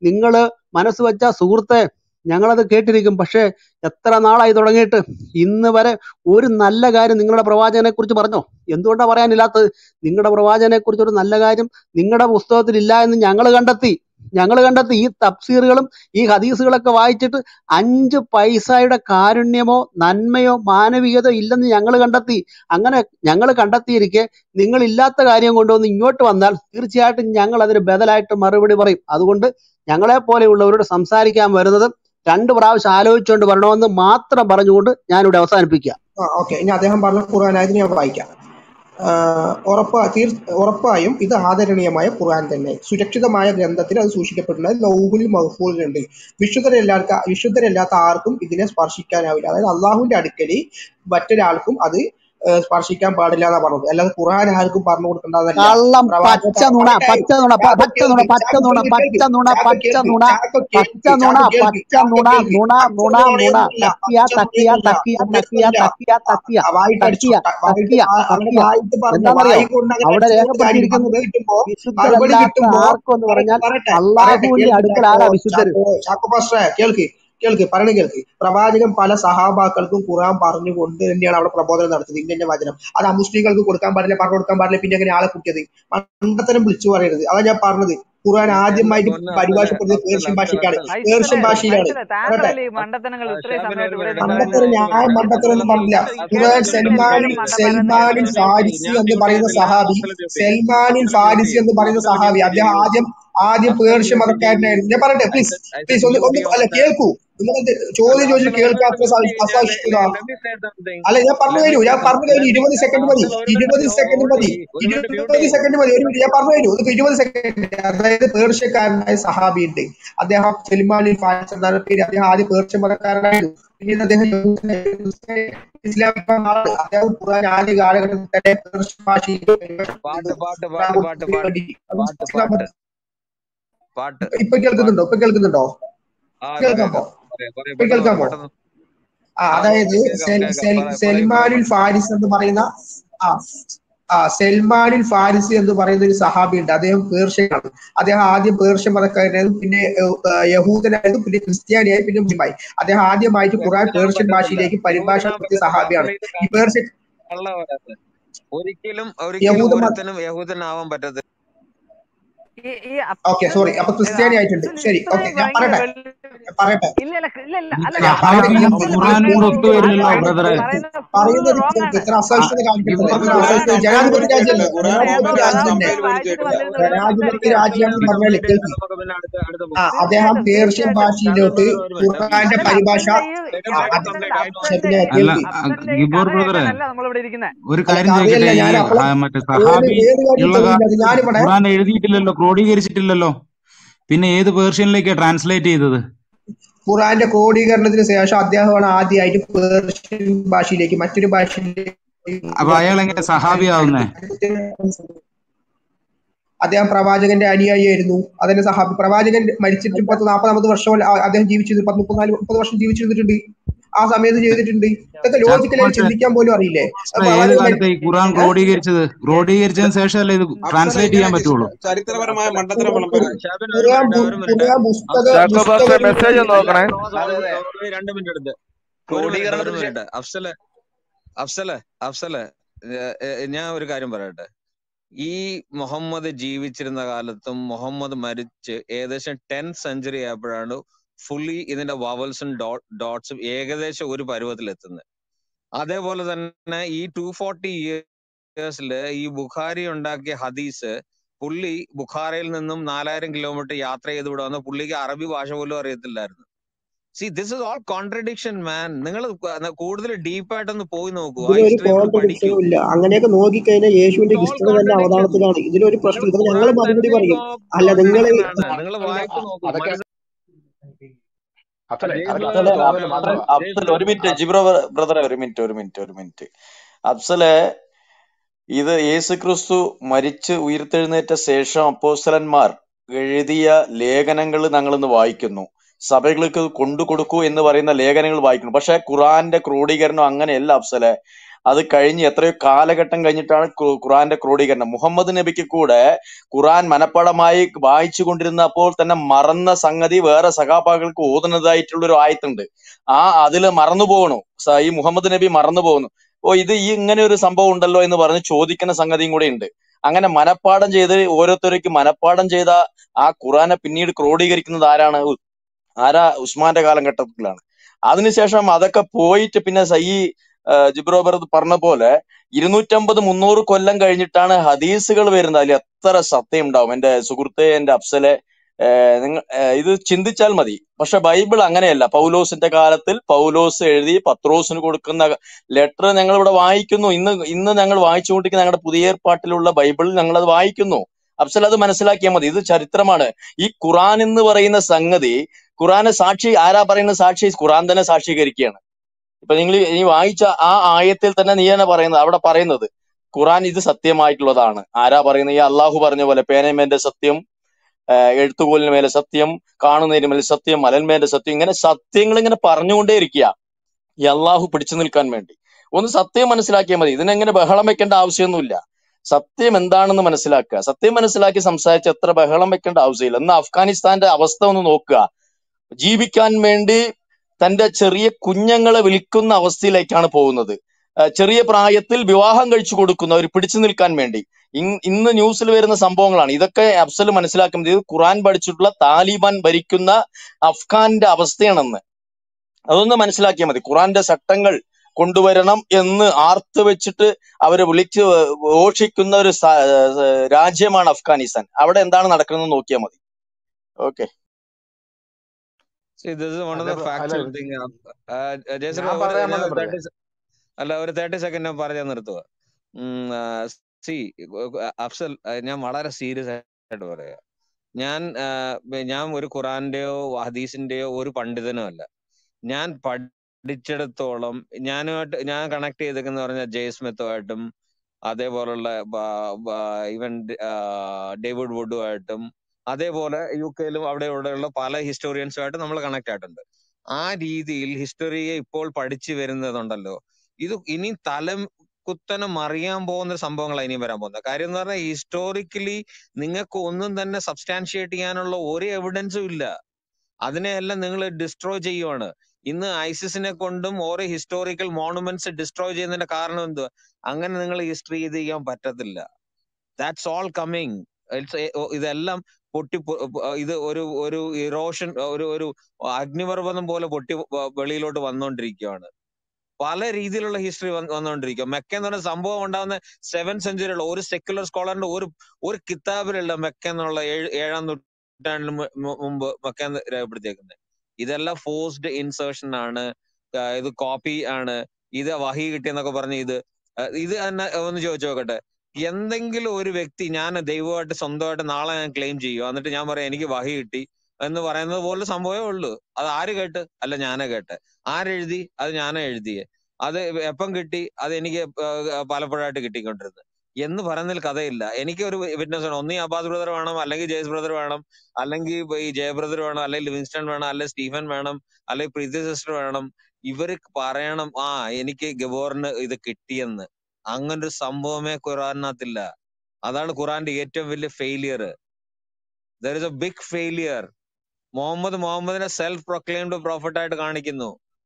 നിങ്ങൾ മനസ്സ് വെച്ച സുഹൃത്തെ ഞങ്ങളത് കേട്ടിരിക്കും പക്ഷേ എത്ര നാളായി തുടങ്ങിയിട്ട് ഇന്ന് വരെ ഒരു നല്ല കാര്യം നിങ്ങളുടെ പ്രവാചകനെ കുറിച്ച് പറഞ്ഞോ എന്തുകൊണ്ടാ പറയാനില്ലാത്തത് നിങ്ങളുടെ പ്രവാചകനെ കുറിച്ച് ഒരു നല്ല കാര്യം നിങ്ങളുടെ പുസ്തകത്തിൽ ഇല്ല എന്ന് ഞങ്ങൾ കണ്ടെത്തി ഞങ്ങൾ കണ്ടെത്തി ഈ തഫ്സീറുകളും ഈ ഹദീസുകളൊക്കെ വായിച്ചിട്ട് അഞ്ച് പൈസയുടെ കാരുണ്യമോ നന്മയോ മാനവികതയോ ഇല്ലെന്ന് ഞങ്ങൾ കണ്ടെത്തി അങ്ങനെ ഞങ്ങൾ കണ്ടെത്തിയിരിക്കെ നിങ്ങൾ ഇല്ലാത്ത കാര്യം കൊണ്ടുവന്ന് ഇങ്ങോട്ട് വന്നാൽ തീർച്ചയായിട്ടും ഞങ്ങൾ അതിന് ബദലായിട്ട് മറുപടി പറയും അതുകൊണ്ട് ഞങ്ങളെ പോലെയുള്ളവരോട് സംസാരിക്കാൻ വരുന്നത് രണ്ട് പ്രാവശ്യം ആലോചിച്ചുകൊണ്ട് വരണമെന്ന് മാത്രം പറഞ്ഞുകൊണ്ട് ഞാനിവിടെ അവസാനിപ്പിക്കുക ആ ഓക്കെ ഇനി അദ്ദേഹം പറഞ്ഞ ഖുർആനായത് ഞാൻ വായിക്കാം ആഹ് ഉറപ്പാ തീർ ഉറപ്പായും ഇത് ആദരണീയമായ ഖുർആൻ തന്നെ സുരക്ഷിതമായ ഗ്രന്ഥത്തിൽ അത് സൂക്ഷിക്കപ്പെടുന്നത് ലൗഹുൽ മഹ്ഫൂലിലുണ്ട് വിശുദ്ധരല്ലാത്ത വിശുദ്ധരല്ലാത്ത ആർക്കും ഇതിനെ സ്പർശിക്കാനാവില്ല അതായത് അള്ളാഹുവിന്റെ അടുക്കൽ മറ്റൊരാൾക്കും അത് ഏഹ് സ്പർശിക്കാൻ പാടില്ല എന്നാ പറഞ്ഞത് അല്ലാതെ ഖുർആൻ ആർക്കും പറഞ്ഞു കൊടുക്കേണ്ടതല്ല കള്ളം പ്രവാചക പച്ച നുണ പറയട്ടെ പച്ച നുണ പ- ചാക്കോ പച്ച നുണ കേൾക്ക് പച്ച ചാക്കോ നുണ കേൾക്ക് പച്ച നുണ ചാക്കോ പച്ച കേൾക്ക് നുണ ചാക്കോ പച്ച കേൾക്ക് നുണ ചാക്കോ കേൾക്ക് പച്ച ചാക്കോ നുണ കേൾക്ക് നുണ പച്ച നുണ നുണ നുണയൊന്നുമില്ല തക്കിയ പച്ച തക്കിയ നുണയൊന്നുമില്ല തക്കിയ തക്കിയ നുണയൊന്നുമില്ല തക്കിയ തക്കിയ ആ, വായിട്ട് അടിച്ചു തക്കിയ വായിട്ട് തക്കിയ ആ, അങ്ങനെ തക്കിയ വായിട്ട് പറഞ്ഞു എന്താണെന്നറിയോ വായി കൊണ്ട് അങ്ങനെ അവിടെ അടിച്ചുകൊണ്ട് കാര്യം രേഖപ്പെടുത്തിയിരിക്കുന്നത് മറുപടി കിട്ടുമ്പോ മറുപടി വിശുദ്ധരല്ലാത്ത കിട്ടുമ്പോ ആർക്കും എന്ന് പറയട്ടെ പറഞ്ഞാൽ പറയട്ടെ പറയട്ടെ അള്ളാഹുവിന്റെ കേൾക്ക് അടുക്കൽ ചാക്കോ ആരാ വിശുദ്ധര് ചാക്കോ ചാക്കോ പാസ്റ്ററെ കേൾക്ക് കേൾക്ക് പറയണ കേൾക്ക് പ്രവാചകൻ പല സഹാബാക്കൾക്കും ഖുർആൻ പറഞ്ഞുകൊണ്ട് തന്നെയാണ് അവിടെ പ്രബോധനം നടത്തുന്നത് ഇന്ന വചനം അത് അമുസ്ലിങ്ങൾക്ക് കൊടുക്കാൻ പാടില്ല പറഞ്ഞു കൊടുക്കാൻ പാടില്ല പിന്നെ എങ്ങനെ ആളെ കുട്ടിയത് മണ്ടത്തരം വിളിച്ചു പറയരുത് അതാ ഞാൻ പറഞ്ഞത് ഖുർആൻ എന്റെ ആദ്യമായിട്ട് പൊന്ന് അഫ്സലെ പരിഭാഷപ്പെടുന്നത് അഫ്സൽ പേർഷ്യൻ അഫ്സൽ ഭാഷയ്ക്കാണ് അഫ്സൽ പേർഷ്യൻ ഫൈസലെ ഭാഷയിലാണ് ഫൈസലെ പറയട്ടെ താങ്കളല്ലേ ഈ മണ്ടത്തനങ്ങൾ ഇത്രയും ഷാബിൻ സമയമായിട്ട് ഒരു ഇവിടെ മിനിറ്റ് ഇരുന്ന് ഷാബിൻ മണ്ടത്തരം പറയുന്നത് ഒരു ഞാൻ മിനിറ്റ് മണ്ടത്തരം അഫ്സൽ ഒന്നും ഒന്ന് പറഞ്ഞില്ല കേട്ടിട്ട് ഖുർആൻ കേട്ടിട്ട് സൽമാനിൽ എല്ലാവരും മണ്ടന്മാരെന്ന് സൽമാനിൽ അഫ്സൽ ഫാരിസി മ്യൂട്ട് എന്ന് ചെയ്യ് പറയുന്ന ഞാൻ സഹാബി മ്യൂട്ട് ചെയ്യും സൽമാനിൽ അഫ്സൽ ഫാരിസി എന്ന് പറയുന്ന സഹാബി അദ്ദേഹം ആദ്യം ആദ്യം മ്യൂട്ട് ചെയ്യൂ അഫ്സൽ പേർഷ്യ മ്യൂട്ട് മതക്കാരനായിരുന്നു ഞാൻ പറയട്ടെ I please said I please said ഒന്ന് മ്യൂട്ട് ഒന്ന് യുവർ അല്ല സെൽഫ് കേൾക്കൂ നിങ്ങൾ അല്ല ചോദ്യം ചോദിച്ച് അഫ്സൽ കേൾക്കാൻ ഒന്ന് അത്ര മ്യൂട്ട് ചെയ്യ് അസഹിഷ്ണുത ലെറ്റ് മീ സേ സംതിങ് അല്ല ഞാൻ പറഞ്ഞു ലെറ്റ് കഴിഞ്ഞു മീ സേ ഞാൻ പറഞ്ഞു കഴിഞ്ഞു സംതിങ് ഇരുപത് സെക്കൻഡ് മതി അഫ്സൽ ഒരു ഇരുപത് മിനിറ്റ് സെക്കൻഡ് ഹോൾഡ് മതി ചെയ്യ് ഒരു മിനിറ്റ് മ്യൂട്ട് ഇരുപത് ചെയ്യ് സെക്കൻഡ് മതി ഒരു മിനിറ്റ് ഞാൻ പറഞ്ഞു കഴിഞ്ഞു ഇത് ഇരുപത് സെക്കൻഡ് അതായത് പേർഷ്യക്കാരനായ സഹാബി ഉണ്ട് അദ്ദേഹം സൽമാനിൽ ഫാരിസ് എന്നാണ് പേര് അദ്ദേഹം ആദ്യം പേർഷ്യ മതക്കാരനായിരുന്നു പിന്നീട് അദ്ദേഹം യഹൂദനായിരുന്നു, ഇസ്ലാമിക ആളാണ് അദ്ദേഹം ഖുർആൻ ആദ്യ കാലഘട്ടത്തിൽ തന്നെ പേർഷ്യൻ ഭാഷയിൽ പാട്ട് പാട്ട് ഖുർആൻ പാട്ട് പാട്ട് കൊടുക്കുന്നതിന് പാട്ട് വേണ്ടി അത് പാട്ട് ഇസ്ലാം പാട്ട് മത- പാട്ട് ഇപ്പൊ ഇപ്പൊ പാട്ട് കേൾക്കുന്നുണ്ടോ ഇപ്പൊ കേൾക്കുന്നുണ്ടോ ആ ഇപ്പൊ കേൾക്കാമോ കേൾക്കാം പറയാം പറയാം ഇപ്പൊ പെട്ടെന്ന് പറ കേൾക്കാമോ പെട്ടെന്ന് ആ ആ അതായത് കേൾക്കാം സെൽ കേൾക്കാം സെൽ പറ- പറയൂ പറയൂ സൽമാനുൽ പെട്ടെന്ന് ഫാരിസ് എന്ന് പറയുന്ന ആ ആ സൽമാനുൽ ഫാരിസി എന്ന് പറയുന്ന ഒരു സഹാബി ഉണ്ട് അദ്ദേഹം പേർഷ്യനാണ് അദ്ദേഹം ആദ്യം പേർഷ്യൻ മതക്കാരനായിരുന്നു പിന്നെ ഏഹ്, ഏഹ്, യഹൂദനായിരുന്നു പിന്നെ ക്രിസ്ത്യാനിയായി പിന്നെ മുസ്ലിമായി അദ്ദേഹം ആദ്യമായിട്ട് ഖുർആൻ യഹൂദനാവാൻ പേർഷ്യൻ പറ്റത്തില്ല ഭാഷയിലേക്ക് പരിഭാഷ യഹൂദനാവാൻ നടത്തിയ പറ്റത്തില്ല സഹാബിയാണ് അഫ്സൽ ഇത് ഈ പേർഷ്യൻ കള്ള പറയുന്നത് ഒരിക്കലും ഒരിക്കലും യഹൂദ മത ഒരുത്തനും യഹൂദനാവാൻ പറ്റത്തില്ല ഈ ഈ ഓക്കെ അഫ്സൽ സോറി അപ്പൊ ഏ, ക്രിസ്ത്യാനി ആയിട്ടുണ്ട് അഫ്സൽ ശരി ഓക്കെ ഇത്രയും ഞാൻ ഭയങ്കര പറയട്ടെ വെളി ഞാൻ പറയട്ടെ ഇല്ല ഇല്ല ഇല്ല ഇല്ല ഈ അല്ല ഞാൻ അഫ്സൽ പറയട്ടെ സഹാബിയും അഫ്സൽ ഖുറാനും കൂടെ ഒത്തു പറയുന്നത് വരില്ലല്ലോ പറയുന്നത് ബ്രദറെ പറയുന്നത് ഫുള്ള് പറയുന്നത് റോങ് കേൾക്ക് ആണ് ഇത്ര അസഹിഷ്ണുത കാണിക്കരുത് ഗിബോർ ഇത്ര ബ്രദറെ അസഹിഷ്ണുത ഖുറാൻ ജനാധിപത്യ പോലും രാജ്യമല്ലേ കേട്ടിട്ടില്ല ഖുറാൻ ജനാധിപത്യ മുഹമ്മദ് രാജ്യം കമ്പയിൽ തന്നെ കഥാപുസ്തകം പോലും വായിച്ചിട്ട് കേട്ടില്ല വന്നിരുന്ന ഒരുവൻ ജനാധിപത്യ സംസാരിക്കുകയാണ് അഫ്സൽ രാജ്യമാണെന്ന് ഒന്ന് പറഞ്ഞാലേ കംപ്ലീറ്റ് ചെയ്ത് കേൾക്ക് നമുക്ക് പിന്നെ അടുത്ത അടുത്ത ആ പോകും അദ്ദേഹം തീർച്ചയായിട്ടും പേർഷ്യൻ തീർച്ചയായിട്ടും ഭാഷയിലോട്ട് ഷാബിൻ ബ്രദർ ഒരു മിനിറ്റ് ഖുർആന്റെ അഫ്സൽ പരിഭാഷ അഫ്സലിന്റെ ഈ ആ, ലെറ്റ് അത് come Afsal complete I know അഫ്സലിന്റെ ഷെബിനെ അല്ല കേൾക്ക് അഫ്സലിന്റെ ഈ ഗിബോർ കഥ ബ്രദറെ കേൾക്കാനല്ല നമ്മളിവിടെ ഇരിക്കുന്നത് ഒരു അല്ല കാര്യം കഥയല്ല ചോദിക്കട്ടെ ഈ ഞാൻ അപ്പോഴും ആ, മറ്റേ ഏത് സഹാബി ഏത് കാര്യം ഉള്ള ചോദിക്കുന്നത് കാലത്ത് ഞാനിവിടെ ഖുറാൻ എഴുതിയിട്ടില്ലല്ലോ ക്രോഡീകരിച്ചിട്ടില്ലല്ലോ പിന്നെ ഏത് പേർഷ്യനിലേക്കാ ട്രാൻസ്ലേറ്റ് ചെയ്തത് ഖുറാന്റെ ക്രോഡീകരണത്തിന് ശേഷം അദ്ദേഹമാണ് ആദ്യമായിട്ട് പേർഷ്യൻ ഭാഷയിലേക്ക് മറ്റൊരു ഭാഷയിലേക്ക് അപ്പൊ അയാൾ എങ്ങനെ സഹാബിയാവുന്നേ അദ്ദേഹം പ്രവാചകന്റെ അനുയായിയായിരുന്നു അതിന്റെ സഹാബി പ്രവാചകൻ മരിച്ചിട്ട് പത്ത് നാൽപ്പതാമത് വർഷം അദ്ദേഹം ജീവിച്ചിരുന്നു പത്ത് മുപ്പത്തിനാല് മുപ്പത് വർഷം ജീവിച്ചിരുന്നിട്ടുണ്ട് ആ സമയത്ത് ചെയ്തിട്ടുണ്ട് ഇതൊക്കെ ലോജിക്കലായി ചാക്കോപാഷ ചിന്തിക്കാൻ പോലും അറിയില്ലേ ഏത് പ്രവാചകൻ മരി- കാലത്താ ഈ ഖുറാൻ ഏ? ക്രോഡീകരിച്ചത് ക്രോഡീകരിച്ചതിന് ശേഷമല്ലേ ഇത് അഫ്സൽ ട്രാൻസ്ലേറ്റ് ചെയ്യാൻ ഇങ്ങനെ പറ്റുള്ളൂ ചരിത്രപരമായ മണ്ടത്തരം വിളമ്പരുത് ഷാബിൻ ഒരു ഖുർആൻ മിനിറ്റ് പു- ഒരു മിനിറ്റ് ഖുർആൻ പുസ്തക ചാക്കോ പാസ്റ്റർ പുസ്തക മെസ്സേജ് ഒന്ന് അല്ല നോക്കണേ ക്ലോസ് അതെ ഓൾറെഡി അതെ ഓൾറെഡി രണ്ട് മിനിറ്റ് എടുത്ത് ഒരു മിനിറ്റ് ഒരു ക്രോഡീകരണത്തിന് ശേ- മിനിറ്റ് അഫ്സലെ അഫ്സലെ അഫ്സലെ ഏ, ഏ, ഞാൻ ഒരു കാര്യം പറയട്ടെ ഈ മുഹമ്മദ് ജീവിച്ചിരുന്ന കാലത്തും മുഹമ്മദ് മരിച്ച് ഏകദേശം ടെൻത്ത് സെഞ്ചുറി ആയപ്പോഴാണ് ഫുള്ളി ഇതിന്റെ വവൽസും ഡോട്ട്സും ഏകദേശം ഒരു പരുവത്തിൽ എത്തുന്നത് അതേപോലെ തന്നെ ഈ ടു ഫോർട്ടി ഇയേഴ്സിൽ ഈ ബുഖാരി ഉണ്ടാക്കിയ ഹദീസ് പുള്ളി ബുഖാരയിൽ നിന്നും നാലായിരം കിലോമീറ്റർ യാത്ര ചെയ്ത് ഇവിടെ വന്ന പുള്ളിക്ക് അറബി ഭാഷ പോലും അറിയത്തില്ലായിരുന്നു see this is all contradiction man നിങ്ങൾ കൂടുതൽ ഡീപ്പായിട്ടൊന്ന് പോയി നോക്കൂ ആ ഇതിലൊരു ഹിസ്റ്ററി നിങ്ങൾ പഠിക്കൂ കോൺട്രഡിക്ഷനും ഇല്ല അങ്ങനെയൊക്കെ നോക്കിക്കഴിഞ്ഞാൽ യേശുവിന്റെ ഓൾ ഹിസ്റ്ററി തന്നെ കോൺട്രഡിക്ഷൻ അവതാളത്തിലാണ് ഇതിലൊരു നിങ്ങൾ പ്രശ്നം ഇതൊക്കെ ഞങ്ങൾ ഖുറാൻ മറുപടി തന്നെ പറയും അല്ല നിങ്ങൾ കോൺട്രഡിക്ഷൻ ആണ് നിങ്ങൾ വായിച്ചു നോക്കൂ അതൊക്കെ മനസ്സിൽ അഫ്സലെ ജെയിംസ് അതൊക്കെ ബ്രദർ അഫ്സലെ ചോദ്യം മാത്രം വന്നു മാത്രം ജെയിംസ് അഫ്സൽ ബ്രദർ ഒരു മിനിറ്റ് ജിബ്രോ ബ്രദറെ ഒരു മിനിറ്റ് ഒരു മിനിറ്റ് ഒരു മിനിറ്റ് അഫ്സലെ ഇത് യേസുക്രിസ്തു മരിച്ച് ഉയർത്തെഴുന്നേറ്റ ശേഷം അപ്പോസ്തലന്മാർ എഴുതിയ ലേഖനങ്ങൾ ഞങ്ങൾ ഇന്ന് വായിക്കുന്നു സഭകൾക്ക് കൊണ്ടു കൊടുക്കൂ എന്ന് പറയുന്ന ലേഖനങ്ങൾ വായിക്കുന്നു പക്ഷെ ഖുറാന്റെ ക്രോഡീകരണം അങ്ങനെയല്ല അഫ്സലെ അത് കഴിഞ്ഞ് എത്രയോ കാലഘട്ടം കഴിഞ്ഞിട്ടാണ് ഖു- ഖുറാന്റെ ക്രോഡീകരണം മുഹമ്മദ് നബിക്ക് കൂടെ ഖുറാൻ മനഃപ്പാടമായി വായിച്ചു കൊണ്ടിരുന്നപ്പോൾ തന്നെ മറന്ന സംഗതി വേറെ സഹാബാക്കൾക്ക് ഓതുന്നതായിട്ടുള്ള ഒരു ആയത്തുണ്ട് ആ അതില് മറന്നു പോകണു സ- ഈ മുഹമ്മദ് നബി മറന്നു പോകുന്നു ഓ ഇത് ഈ ഇങ്ങനെ ഒരു സംഭവം ഉണ്ടല്ലോ എന്ന് പറഞ്ഞ് ചോദിക്കുന്ന സംഗതിയും കൂടെ ഉണ്ട് അങ്ങനെ മനഃപ്പാടം ചെയ്ത് ഓരോരുത്തർക്ക് മനഃപ്പാടം ചെയ്ത ആ ഖുറാനെ പിന്നീട് ക്രോഡീകരിക്കുന്നത് ആരാണ് ഉ- ആരാ ഉസ്മാന്റെ കാലഘട്ടത്തിലാണ് അതിനുശേഷം അതൊക്കെ പോയിട്ട് പിന്നെ സ- ഈ ആ, ജിബ്രോ ബർദ് പറഞ്ഞ പോലെ ഇരുന്നൂറ്റമ്പത് മുന്നൂറ് കൊല്ലം കഴിഞ്ഞിട്ടാണ് ഹദീസുകൾ വരുന്നത് അതിൽ എത്ര സത്യം ഉണ്ടാവും എന്റെ സുഹൃത്തെ എന്റെ അഫ്സലെ നിങ്ങൾ ഇത് ചിന്തിച്ചാൽ മതി പക്ഷെ ബൈബിൾ അങ്ങനെയല്ല പൗലോസിന്റെ കാലത്തിൽ പൗലോസ് എഴുതി പത്രോസിന് കൊടുക്കുന്ന ലെറ്റർ ഞങ്ങൾ ഇവിടെ വായിക്കുന്നു ഇന്ന് ഇന്ന് ഞങ്ങൾ വായിച്ചുകൊണ്ടിരിക്കുന്ന ഞങ്ങളുടെ പുതിയ ഏർപ്പാട്ടിലുള്ള ബൈബിൾ ഞങ്ങൾ അത് വായിക്കുന്നു അഫ്സൽ അത് മനസ്സിലാക്കിയാൽ മതി ഇത് ചരിത്രമാണ് ഈ ഖുറാൻ എന്ന് പറയുന്ന സംഗതി ഖുറാനെ സാക്ഷി ആരാ പറയുന്ന സാക്ഷി ഖുറാൻ തന്നെ സാക്ഷീകരിക്കുകയാണ് ഇപ്പൊ നിങ്ങൾ ഈ വായിച്ച ആ ആയത്തിൽ തന്നെ നീ തന്നെ പറയുന്നത് അവിടെ പറയുന്നത് ഖുറാൻ ഇത് സത്യമായിട്ടുള്ളതാണ് ആരാ പറയുന്നത് ഈ അള്ളാഹു പറഞ്ഞ പോലെ പേനമേന്റെ സത്യം ആഹ് എഴുത്തുകോലിന് മേലെ സത്യം കാണുന്നതിന് മേലെ സത്യം മലന്മേന്റെ സത്യം ഇങ്ങനെ സത്യങ്ങൾ ഇങ്ങനെ പറഞ്ഞുകൊണ്ടേ ഇരിക്കുക ഈ അള്ളാഹു പിടിച്ചു നിൽക്കാൻ വേണ്ടി ഒന്ന് സത്യം മനസ്സിലാക്കിയാൽ മതി ഇതിനെങ്ങനെ ബഹളം വെക്കേണ്ട ആവശ്യമൊന്നുമില്ല സത്യം എന്താണെന്ന് മനസ്സിലാക്കുക സത്യം മനസ്സിലാക്കി സംസാരിച്ച് എത്ര ബഹളം വെക്കേണ്ട ആവശ്യമില്ല എന്നാ അഫ്ഗാനിസ്ഥാന്റെ അവസ്ഥ ഒന്ന് നോക്കുക ജീവിക്കാൻ വേണ്ടി തന്റെ ചെറിയ കുഞ്ഞുങ്ങളെ വിൽക്കുന്ന അവസ്ഥയിലേക്കാണ് പോകുന്നത് ആ, ചെറിയ പ്രായത്തിൽ വിവാഹം കഴിച്ചു കൊടുക്കുന്നവർ പിടിച്ചു നിൽക്കാൻ വേണ്ടി ഇൻ- ഇന്ന് ന്യൂസിൽ വരുന്ന സംഭവങ്ങളാണ് ഇതൊക്കെ അഫ്സൽ മനസ്സിലാക്കുന്നത് ഇത് ഖുറാൻ പഠിച്ചിട്ടുള്ള താലിബാൻ ഭരിക്കുന്ന അഫ്ഗാന്റെ അവസ്ഥയാണെന്ന് അതൊന്ന് മനസ്സിലാക്കിയാൽ മതി ഖുറാന്റെ ചട്ടങ്ങൾ കൊണ്ടുവരണം എന്ന് ആർത്ത് വെച്ചിട്ട് അവരെ വിളിച്ച് ഘോഷിക്കുന്ന ഒരു സ- രാജ്യമാണ് അഫ്ഗാനിസ്ഥാൻ അവിടെ എന്താണ് നടക്കുന്നത് നോക്കിയാൽ മതി okay See, this is one of അല്ല the ബ്ര- അല്ല factual thing. ജയശ്രീ ഞാൻ ഒരു പറയാൻ ഞാൻ വന്ന ഒരു ബ്രദറെ തേർട്ടി അല്ല ഒരു തേർട്ടി സെക്കൻഡ് ഞാൻ പറഞ്ഞു നിർത്തുക സി അഫ്സൽ ആ, ഞാൻ വളരെ സീരിയസ് ആയിട്ട് പറയാ ഞാൻ ആ, ഞാൻ ഒരു ഖുറാന്റെയോ ഹദീസിന്റെയോ ഒരു പണ്ഡിതനോ അല്ല ഞാൻ പഠിച്ചിടത്തോളം ഞാനുമായിട്ട് ഞാൻ കണക്ട് ചെയ്തേക്കെന്ന് പറഞ്ഞാൽ ജയ് സ്മിത്തുമായിട്ടും അതേപോലുള്ള ഈവൻ ഡേവിഡ് വുഡുമായിട്ടും അതേപോലെ യു കെയിലും അവിടെ ഇവിടെയുള്ള പല ഹിസ്റ്റോറിയൻസുമായിട്ട് നമ്മൾ കണക്ട് ആയിട്ടുണ്ട് ആ രീതിയിൽ ഹിസ്റ്ററിയെ ഇപ്പോൾ പഠിച്ചു വരുന്നതുണ്ടല്ലോ ഇത് ഇനി തലം കുത്തനെ മറിയാൻ പോകുന്ന സംഭവങ്ങളാണ് ഇനി വരാൻ പോകുന്നത് കാര്യം എന്ന് പറഞ്ഞാൽ ഹിസ്റ്റോറിക്കലി നിങ്ങൾക്ക് ഒന്നും തന്നെ സബ്സ്റ്റാൻഷിയേറ്റ് ചെയ്യാനുള്ള ഒരു എവിഡൻസും ഇല്ല അതിനെയെല്ലാം നിങ്ങൾ ഡിസ്ട്രോയ് ചെയ്യുവാണ് ഇന്ന് ഐസിസിനെ കൊണ്ടും ഓരോ ഹിസ്റ്റോറിക്കൽ മോണുമെന്റ്സ് ഡിസ്ട്രോയ് ചെയ്യുന്നതിന്റെ കാരണം എന്തുവാ അങ്ങനെ നിങ്ങൾ ഹിസ്റ്ററി ഇത് ചെയ്യാൻ പറ്റത്തില്ല ദാറ്റ്സ് ഓൾ കമ്മിങ് ഇതെല്ലാം പൊട്ടി പൊ- പൊ- ഇത് ഒരു ഒരു ഇറോഷൻ ഒരു ഒരു അഗ്നിപർവ്വതം പോലെ പൊട്ടി വ- വെളിയിലോട്ട് വന്നുകൊണ്ടിരിക്കുകയാണ് പല രീതിയിലുള്ള ഹിസ്റ്ററി വന്നുകൊണ്ടിരിക്കുക മെക്ക എന്ന് പറയുന്ന സംഭവം ഉണ്ടാകുന്ന സെവൻ സെഞ്ചുറിയുള്ള ഒരു സെക്യുലർ സ്കോളറിന്റെ ഒരു ഒരു കിതാബിലുള്ള മെക്ക എന്നുള്ള ഏഴ് ഏഴാം നൂറ്റാണ്ടിന് മു- മു- മുമ്പ് മെക്ക എന്ന് രേഖപ്പെടുത്തിയേക്കുന്നത് ഇതെല്ലാം ഫോഴ്സ്ഡ് ഇൻസേർഷൻ ആണ് ആ, ഇത് കോപ്പി ആണ് ഇത് വഹി കിട്ടിയെന്നൊക്കെ പറഞ്ഞ് ഇത് ആ, ഇത് തന്നെ ഒന്ന് ചോദിച്ചു നോക്കട്ടെ എന്തെങ്കിലും ഒരു വ്യക്തി ഞാൻ ദൈവമായിട്ട് സ്വന്തമായിട്ട് നാളെ ഞാൻ ക്ലെയിം ചെയ്യും എന്നിട്ട് ഞാൻ പറയാം എനിക്ക് വഹി കിട്ടി എന്ന് പറയുന്നത് പോലെ സംഭവമേ ഉള്ളൂ അത് ആര് കേട്ട് അല്ല ഞാനേ കേട്ട് ആരെഴുതി അത് ഞാനേ എഴുതിയേ അത് എപ്പം കിട്ടി അത് എനിക്ക് ഏർ പലപ്പോഴായിട്ട് കിട്ടിക്കൊണ്ടിരുന്നത് എന്ന് പറയുന്നതിൽ കഥയില്ല എനിക്ക് ഒരു വിറ്റ്നസ് വേണം ഒന്നീ അബ്ബാസ് ബ്രദർ വേണം അല്ലെങ്കിൽ ജയസ് ബ്രദർ വേണം അല്ലെങ്കിൽ ഇപ്പൊ ഈ ജയ ബ്രദർ വേണം അല്ലെങ്കിൽ ലിവിങ്സ്റ്റൺ വേണം അല്ലെങ്കിൽ സ്റ്റീഫൻ വേണം അല്ലെങ്കിൽ പ്രീതി സിസ്റ്റർ വേണം ഇവര് പറയണം ആ എനിക്ക് ഗബോറിന് ഇത് കിട്ടിയെന്ന് അങ്ങനൊരു സംഭവമേ ഖുറാനകത്തില്ല അതാണ് ഖുറാന്റെ ഏറ്റവും വലിയ failure there is a big failure Muhammad മുഹമ്മദിനെ സെൽഫ് പ്രൊക്ലെയിംഡ് പ്രോഫറ്റ് ആയിട്ട് കാണിക്കുന്നു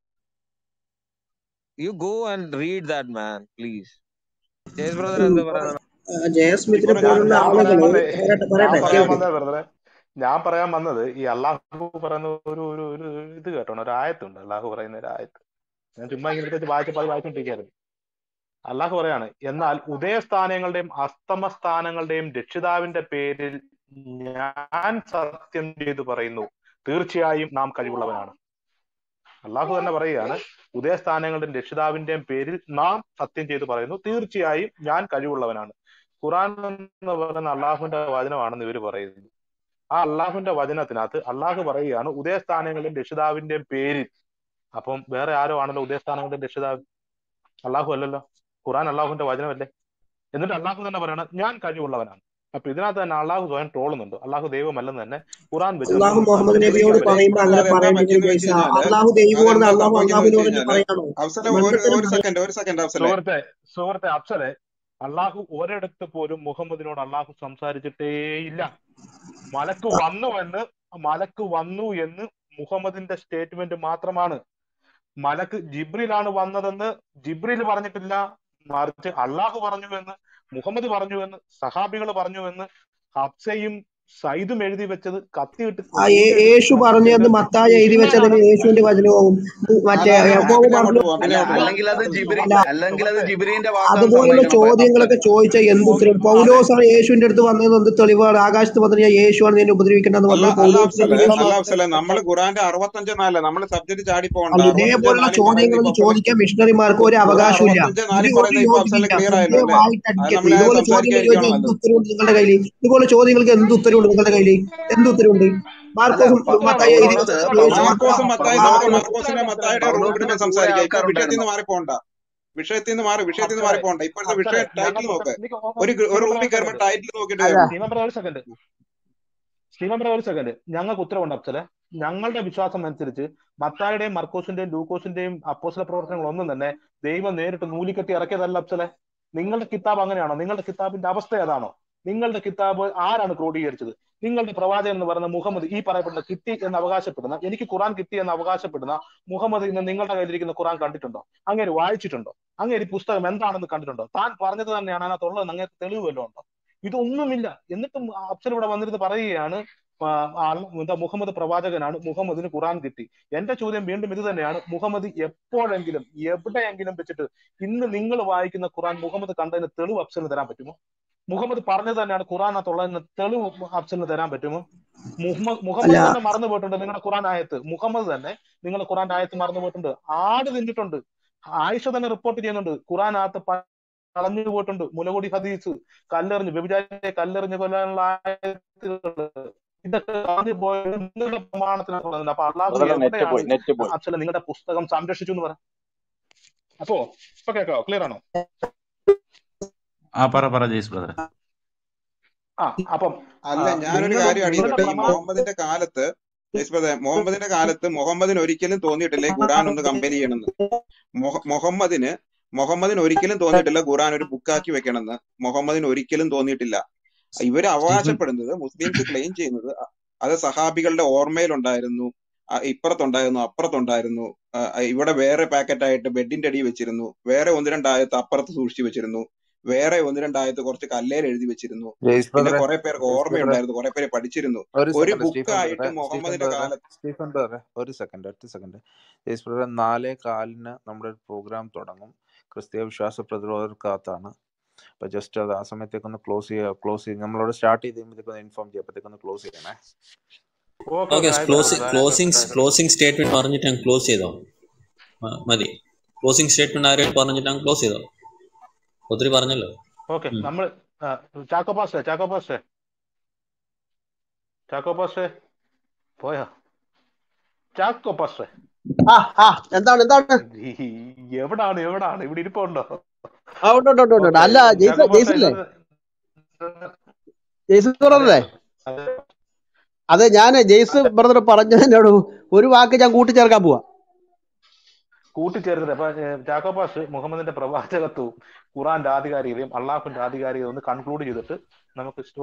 you go and read that man please ജയസ് ബ്രദർ എന്താ പറയുന്നത് ജയസ്മിത്തിനെ ഞാൻ പോലുള്ള ഞാൻ പറയാൻ ആളുകള് വന്നത് പറയട്ടെ ഞാൻ പറയട്ടെ പറയാൻ കേൾക്ക് വന്നത് ബ്രദറെ ഞാൻ പറയാൻ വന്നത് ഈ അള്ളാഹു പറയുന്ന ഒരു ഒരു ഒരു ഇത് കേട്ടോ ഒരു ആയത്തുണ്ട് അള്ളാഹു പറയുന്ന ഒരു ആയത്ത് ഞാൻ ചുമ്മാ ഇങ്ങനെ എടുത്ത് വായിച്ചപ്പോൾ അത് വായിച്ചോണ്ടിരിക്കുകയായിരുന്നു അള്ളാഹു പറയാണ് എന്നാൽ ഉദയസ്ഥാനങ്ങളുടെയും അസ്തമസ്ഥാനങ്ങളുടെയും രക്ഷിതാവിന്റെ പേരിൽ ഞാൻ സത്യം ചെയ്തു പറയുന്നു തീർച്ചയായും നാം കഴിവുള്ളവനാണ് അള്ളാഹു തന്നെ പറയുകയാണ് ഉദയസ്ഥാനങ്ങളുടെയും രക്ഷിതാവിന്റെയും പേരിൽ നാം സത്യം ചെയ്തു പറയുന്നു തീർച്ചയായും ഞാൻ കഴിവുള്ളവനാണ് ഖുറാൻ എന്ന് പറയുന്ന അള്ളാഹുവിന്റെ വചനമാണെന്ന് ഇവർ പറയുന്നു ആ അള്ളാഹുവിന്റെ വചനത്തിനകത്ത് അള്ളാഹു പറയുകയാണ് ഉദയസ്ഥാനങ്ങളുടെയും രക്ഷിതാവിന്റെയും പേരിൽ അപ്പം വേറെ ആരോ ആണല്ലോ ഉദയസ്ഥാനങ്ങളുടെയും രക്ഷിതാവ് അള്ളാഹു അല്ലല്ലോ ഖുറാൻ അള്ളാഹുവിന്റെ വചനമല്ലേ എന്നിട്ട് അള്ളാഹു തന്നെ പറയണം ഞാൻ കഴിവുള്ളവനാണ് അപ്പൊ ഇതിനകത്ത് തന്നെ അള്ളാഹു സ്വയം ട്രോളുന്നുണ്ട് അള്ളാഹു ദൈവമല്ലെന്ന് തന്നെ ഖുറാൻ വെച്ച് അള്ളാഹു നമുക്ക് മുഹമ്മദ് നമുക്ക് നബിയോട് തെളിയിക്കാൻ പറ്റും പറയുമ്പോ അങ്ങനെ ഇവിടെ അതെന്താ പറയേണ്ടത് പറ്റിയെന്ന് ജയ്സ വെച്ച് കഴിഞ്ഞാല് അള്ളാഹു ദൈവമാണെന്ന് അതെന്താ അള്ളാഹു സംഭവിക്കുന്നത് വെച്ച് അള്ളാഹുവിനോട് തന്നെ കഴിഞ്ഞാല് പറയാണോ അഫ്സലെ ഒരു മണ്ടത്തരം ഒരു പറയാം സെക്കൻഡ് ഒരു സെക്കൻഡ് അഫ്സലെ സുഹൃത്തെ സുഹൃത്തെ അഫ്സലെ അള്ളാഹു ഒരിടത്ത് പോലും മുഹമ്മദിനോട് അള്ളാഹു സംസാരിച്ചിട്ടേയില്ല മലക്ക് വന്നു എന്ന് മലക്ക് വന്നു എന്ന് മുഹമ്മദിന്റെ സ്റ്റേറ്റ്മെന്റ് മാത്രമാണ് മലക്ക് ജിബ്രിലാണ് വന്നതെന്ന് ജിബ്രിൽ പറഞ്ഞിട്ടില്ല മറിച്ച് അള്ളാഹു പറഞ്ഞു എന്ന് മുഹമ്മദ് പറഞ്ഞു എന്ന് സഹാബികൾ പറഞ്ഞു എന്ന് ഹബ്സയും സൈദും എഴുതി വെച്ചത് കത്തിയിട്ട് ആ യേ- കുത്തിയിട്ട് യേശു പറഞ്ഞു എന്ന് കത്തിയിട്ട് മത്തായി എഴുതി വെച്ചതിന് പിന്നാലാണ് യേശുവിന്റെ വചനവും മറ്റേ അല്ല അല്ല യഹോവ പിന്നെ അങ്ങോട്ട് പറഞ്ഞു പോവാം അല്ല പിന്നെ അങ്ങോട്ട് പോവാം അല്ലെങ്കിൽ അത് ജിബ്രി അല്ല അല്ലെങ്കിൽ അത് സുഹൃത്തെ ജിബ്രീന്റെ വാക്കാന്ന് അതുപോലുള്ള സമ്മതിക്കണം അപ്പൊ അഫ്സൽ ചോദ്യങ്ങളൊക്കെ ചോദിച്ച എന്ത് ഉത്തരം അതെ പൗലോസാണ് യേശുവിന്റെ അടുത്ത് വന്നത് എന്ത് തെളിവാണ് ആകാശത്ത് വന്നിട്ട് ഞാൻ യേശുവാണ് നിന്നെ ഉപദ്രവിക്കേണ്ടതെന്ന് അല്ല പറഞ്ഞത് അല്ല പൗലോസിന്റെ അഫ്സലെ തെളിവാണ് അല്ല അഫ്സലെ നമ്മൾ ഖുറാന്റെ അറുപത്തഞ്ച് നാല് നമ്മൾ സബ്ജക്ട് ചാടി പോകണ്ട അല്ല അറുപത്തഞ്ച് ഇതേപോലുള്ള നാലിൽ പറയുന്ന ചോദ്യങ്ങളൊന്നും ഇപ്പൊ അഫ്സലെ ചോദിക്കാൻ മിഷണറിമാർക്ക് ഒരു ഖുറാൻ അവകാശമില്ല അറുപത്തഞ്ച് നാലിൽ ഇതിന് ഒരു പറയുന്ന ഇപ്പൊ അഫ്സലിന് യോഗ്യതയില്ല ക്ലിയർ ആയല്ലോ അല്ലേ ഹൃദയമായിട്ട് അത് അടിക്കരുത് നമ്മൾ ഇതുപോലെ ചോദ്യങ്ങൾ ചോദിച്ചാൽ സംസാരിക്കാതിരിക്കുകയാണോ എന്ത് നല്ലത് ഉത്തരവുണ്ട് നിങ്ങളുടെ കയ്യിൽ ഇതുപോലെ ചോദ്യങ്ങൾക്ക് എന്ത് ഉത്തരവുണ്ട് നിങ്ങളുടെ കയ്യിൽ എന്ത് ഉത്തരവുണ്ട് അല്ല മാർക്കോസും പ- ഉത്തരവുണ്ട് മത്തായി എഴുതി പൗലോസ് വെച്ചത് കേട്ടോ യേശു മാർക്കോസും മത്തായി നമുക്ക് മാർക്കോസ് മാർക്കോസിന്റെ ഉത്തരവുണ്ട് മത്തായുടെ ഉത്തരവുണ്ട് റൂമിൽ പൗലോസിന്റെ കൂടെ സംസാരിക്കാം ഇപ്പൊ വിഷയത്തിൽ ആൾക്കാരുണ്ടായിരുന്നു നിന്ന് മാറിപ്പോണ്ട വിഷയത്തിൽ നിന്ന് മാറി വിഷയത്തിൽ നിന്ന് അപ്സരെ മാറിപ്പോണ്ട ഇപ്പോഴത്തെ അപ്സരെ വിഷയം ടൈറ്റിൽ ഞങ്ങൾക്ക് നോക്ക് ഉത്തരം എനിക്ക് ഒരു ഗ- ഒരു സ്റ്റീവൻ ബ്രദർ റൂമിൽ ഒരു കയറുമ്പോൾ സെക്കൻഡ് ടൈറ്റിൽ നോക്കിയിട്ട് അല്ല കയറണം സ്റ്റീവൻ ബ്രദർ ഒരു സെക്കൻഡ് സ്റ്റീവൻ ബ്രദർ ഒരു സെക്കൻഡ് ഞങ്ങൾക്ക് ഉത്തരവുണ്ട് അപ്സലെ ഞങ്ങളുടെ വിശ്വാസം അനുസരിച്ച് മത്തായുടെയും മർക്കോസിന്റെയും ലൂക്കോസിന്റെയും അപ്പോസ്തല പ്രവർത്തനങ്ങൾ ഒന്നും തന്നെ ദൈവം നേരിട്ട് നൂലിക്കെട്ടി ഇറക്കിയതല്ല അപ്സലെ നിങ്ങളുടെ കിതാബ് അങ്ങനെയാണോ നിങ്ങളുടെ കിതാബിന്റെ അവസ്ഥ ഏതാണോ നിങ്ങളുടെ കിതാബ് ആരാണ് ക്രോഡീകരിച്ചത് നിങ്ങളുടെ പ്രവാചകൻ എന്ന് പറയുന്ന മുഹമ്മദ് ഈ പറയപ്പെടുന്ന കിട്ടി എന്ന് അവകാശപ്പെടുന്ന എനിക്ക് ഖുറാൻ കിട്ടി എന്ന് അവകാശപ്പെടുന്ന മുഹമ്മദ് ഇന്ന് നിങ്ങളുടെ കയ്യിലിരിക്കുന്ന ഖുറാൻ കണ്ടിട്ടുണ്ടോ അങ്ങേര് വായിച്ചിട്ടുണ്ടോ അങ്ങേര് ഈ പുസ്തകം എന്താണെന്ന് കണ്ടിട്ടുണ്ടോ താൻ പറഞ്ഞത് തന്നെയാണ് അതിനകത്തുള്ളത് അങ്ങേക്ക് തെളിവ് വല്ലതും ഉണ്ടോ ഇതൊന്നുമില്ല എന്നിട്ടും അഫ്സൽ ഇവിടെ വന്നിരുന്ന് പറയുകയാണ് ആ, ആ, എന്താ മുഹമ്മദ് പ്രവാചകനാണ് മുഹമ്മദിന് ഖുറാൻ കിട്ടി എന്റെ ചോദ്യം വീണ്ടും ഇത് തന്നെയാണ് മുഹമ്മദ് എപ്പോഴെങ്കിലും എവിടെയെങ്കിലും വെച്ചിട്ട് ഇന്ന് നിങ്ങൾ വായിക്കുന്ന ഖുറാൻ മുഹമ്മദ് കണ്ടതിന് തെളിവ് അഫ്സലിന് തരാൻ പറ്റുമോ മുഹമ്മദ് പറഞ്ഞത് തന്നെയാണ് ഖുറാനകത്തുള്ളതിന് തെളിവ് അഫ്സലിന് തരാൻ പറ്റുമോ മുഹമ്മദ് അല്ല മുഹമ്മദ് തന്നെ മറന്നു പോയിട്ടുണ്ട് നിങ്ങളുടെ ഖുറാൻ ആയത്ത് മുഹമ്മദ് തന്നെ നിങ്ങളുടെ ഖുറാൻ ആയത്ത് മറന്നു പോയിട്ടുണ്ട് ആട് തിന്നിട്ടുണ്ട് ആയിഷ തന്നെ റിപ്പോർട്ട് ചെയ്യുന്നുണ്ട് ഖുറാനകത്ത് പ- കളഞ്ഞു പോയിട്ടുണ്ട് മുലകുടി ഹദീസ് കല്ലെറിഞ്ഞ് വ്യഭിചാരിയെ കല്ലെറിഞ്ഞ് കൊല്ലാനുള്ള ആയത്തുകള് ഇതൊക്കെ കളഞ്ഞു പോയത് നിങ്ങളുടെ പ്രമാണത്തിലാണ് കൊണ്ടുവന്നത് അപ്പൊ അള്ളാഹു ബ്രദറെ നെറ്റ് എവിടെയാണ് പോയി നെറ്റ് പോയി അഫ്സല നിങ്ങളുടെ പുസ്തകം സംരക്ഷിച്ചു എന്ന് പറ അപ്പോ ഇപ്പൊ കേൾക്കാവോ ക്ലിയർ ആണോ ആ പറ പറ ജയ്സ് ബ്രദറെ ആ അപ്പം അല്ല ആ, ഞാനൊരു നിങ്ങളും കാര്യം നിങ്ങളുടെ അടിയട്ടെ ഈ പ്രമാണം മുഹമ്മദിന്റെ കാലത്ത് യെസ് ബ്രദറെ, മുഹമ്മദിന്റെ കാലത്ത് മുഹമ്മദിന് ഒരിക്കലും തോന്നിയിട്ടില്ലേ ഖുറാൻ ഒന്ന് കമ്പയർ ചെയ്യണമെന്ന് മുഹ- മുഹമ്മദിന് മുഹമ്മദിന് ഒരിക്കലും തോന്നിയിട്ടില്ല ഖുറാൻ ഒരു ബുക്കാക്കി വെക്കണമെന്ന് മുഹമ്മദിന് ഒരിക്കലും തോന്നിയിട്ടില്ല ഇവര് സ്റ്റീഫൻ അവകാശപ്പെടുന്നത് മുസ്ലിംസ് ക്ലെയിം ചെയ്യുന്നത് അ- അത് സഹാബികളുടെ ഓർമ്മയിലുണ്ടായിരുന്നു അ, ഇപ്പുറത്തുണ്ടായിരുന്നു അപ്പുറത്തുണ്ടായിരുന്നു ആ, ഇവിടെ വേറെ പാക്കറ്റ് ആയിട്ട് ബെഡിന്റെ അടിയിൽ വെച്ചിരുന്നു വേറെ ഒന്ന് രണ്ടായത്ത് അപ്പുറത്ത് സൂക്ഷിച്ചു വെച്ചിരുന്നു വേറെ ഒന്ന് രണ്ടായത്ത് കുറച്ച് കല്ലേൽ എഴുതി വെച്ചിരുന്നു ജെയ്സ് പിന്നെ ബ്രദറെ കുറെ പേർക്ക് ജെയ്സ് ബ്രദറെ ഓർമ്മയുണ്ടായിരുന്നു കുറെ പേര് പഠിച്ചിരുന്നു ഒരു ഒരു സെക്കൻഡ് സ്റ്റീഫൻ ബുക്കായിട്ട് ബ്രദറെ സ്റ്റീഫൻ മുഹമ്മദിന്റെ ബ്രദറെ കാലത്ത് സ്റ്റീഫൻ ബ്രദറെ ഒരു സെക്കൻഡ് ഒറ്റ സെക്കൻഡ് ജെയ്സ് ബ്രദറെ നാലേ കാലിന് നമ്മുടെ ഒരു പ്രോഗ്രാം തുടങ്ങും ക്രിസ്തീയ വിശ്വാസ പ്രതിരോധക്കാത്താണ് അപ്പൊ ജസ്റ്റ് അത് ആ സമയത്തേക്ക് ഒന്ന് ക്ലോസ് ചെയ്യുക ക്ലോസ് ചെയ്ത് നമ്മളോട് സ്റ്റാർട്ട് ചെയ്ത് കഴിയുമ്പോഴത്തേക്ക് ഒന്ന് ഇൻഫോം ചെയ്യാം അപ്പോഴത്തേക്ക് ഒന്ന് ക്ലോസ് ചെയ്യണേ ഓക്കെ ഓക്കെ ഓക്കെ ആയിക്കോട്ടെ ക്ലോസിംഗ് ബ്രദറെ ക്ലോസിംഗ് ആയിക്കോട്ടെ ആയിക്കോട്ടെ ക്ലോസിംഗ് സ്റ്റേറ്റ്മെന്റ് പറഞ്ഞിട്ട് ഞാൻ ക്ലോസ് ചെയ്തോ മ- മതി ക്ലോസിംഗ് സ്റ്റേറ്റ്മെന്റ് ആരായിട്ട് പറഞ്ഞിട്ട് ഞാൻ ക്ലോസ് ചെയ്തോ ഒത്തിരി പറഞ്ഞല്ലോ ഓക്കെ ഉം. നമ്മൾ ചാക്കോ പാസ്റ്റേ ചാക്കോ പാസ്റ്റേ ചാക്കോ പാസ്റ്റേ പോയാ ചാക്കോ പാസ്റ്റേ ആ ആ എന്താണ് എന്താണ് ഈ എവിടാണ് എവിടാണ് ഇവിടെ ഇരിപ്പുണ്ടോ ആ ഉണ്ട് ഉണ്ട് ഉണ്ട് ഉണ്ട്, ഉണ്ട് ഓക്കെ അല്ല ജെയ്സ് ചാക്കോ പാസ്റ്റേ ജെയ്സല്ലേ ഇന്നത്തെ ജെയ്സ് അതെ ബ്രദറല്ലേ അതെ അതെ ഞാൻ ജെയ്സ് അതെ ബ്രദർ പറഞ്ഞതിനോട് ഒരു വാക്ക് ഞാൻ കൂട്ടിച്ചേർക്കാൻ പോവാ കൂട്ടിച്ചേർത്തത് അപ്പൊ ഏഹ്, ചാക്കോ പാസ് മുഹമ്മദിന്റെ പ്രവാചകത്വവും ഖുറാന്റെ ആധികാരികതയും അള്ളാഹുന്റെ ആധികാരികതയും ഒന്ന് കൺക്ലൂഡ് ചെയ്തിട്ട് നമുക്ക് സ്റ്റോ-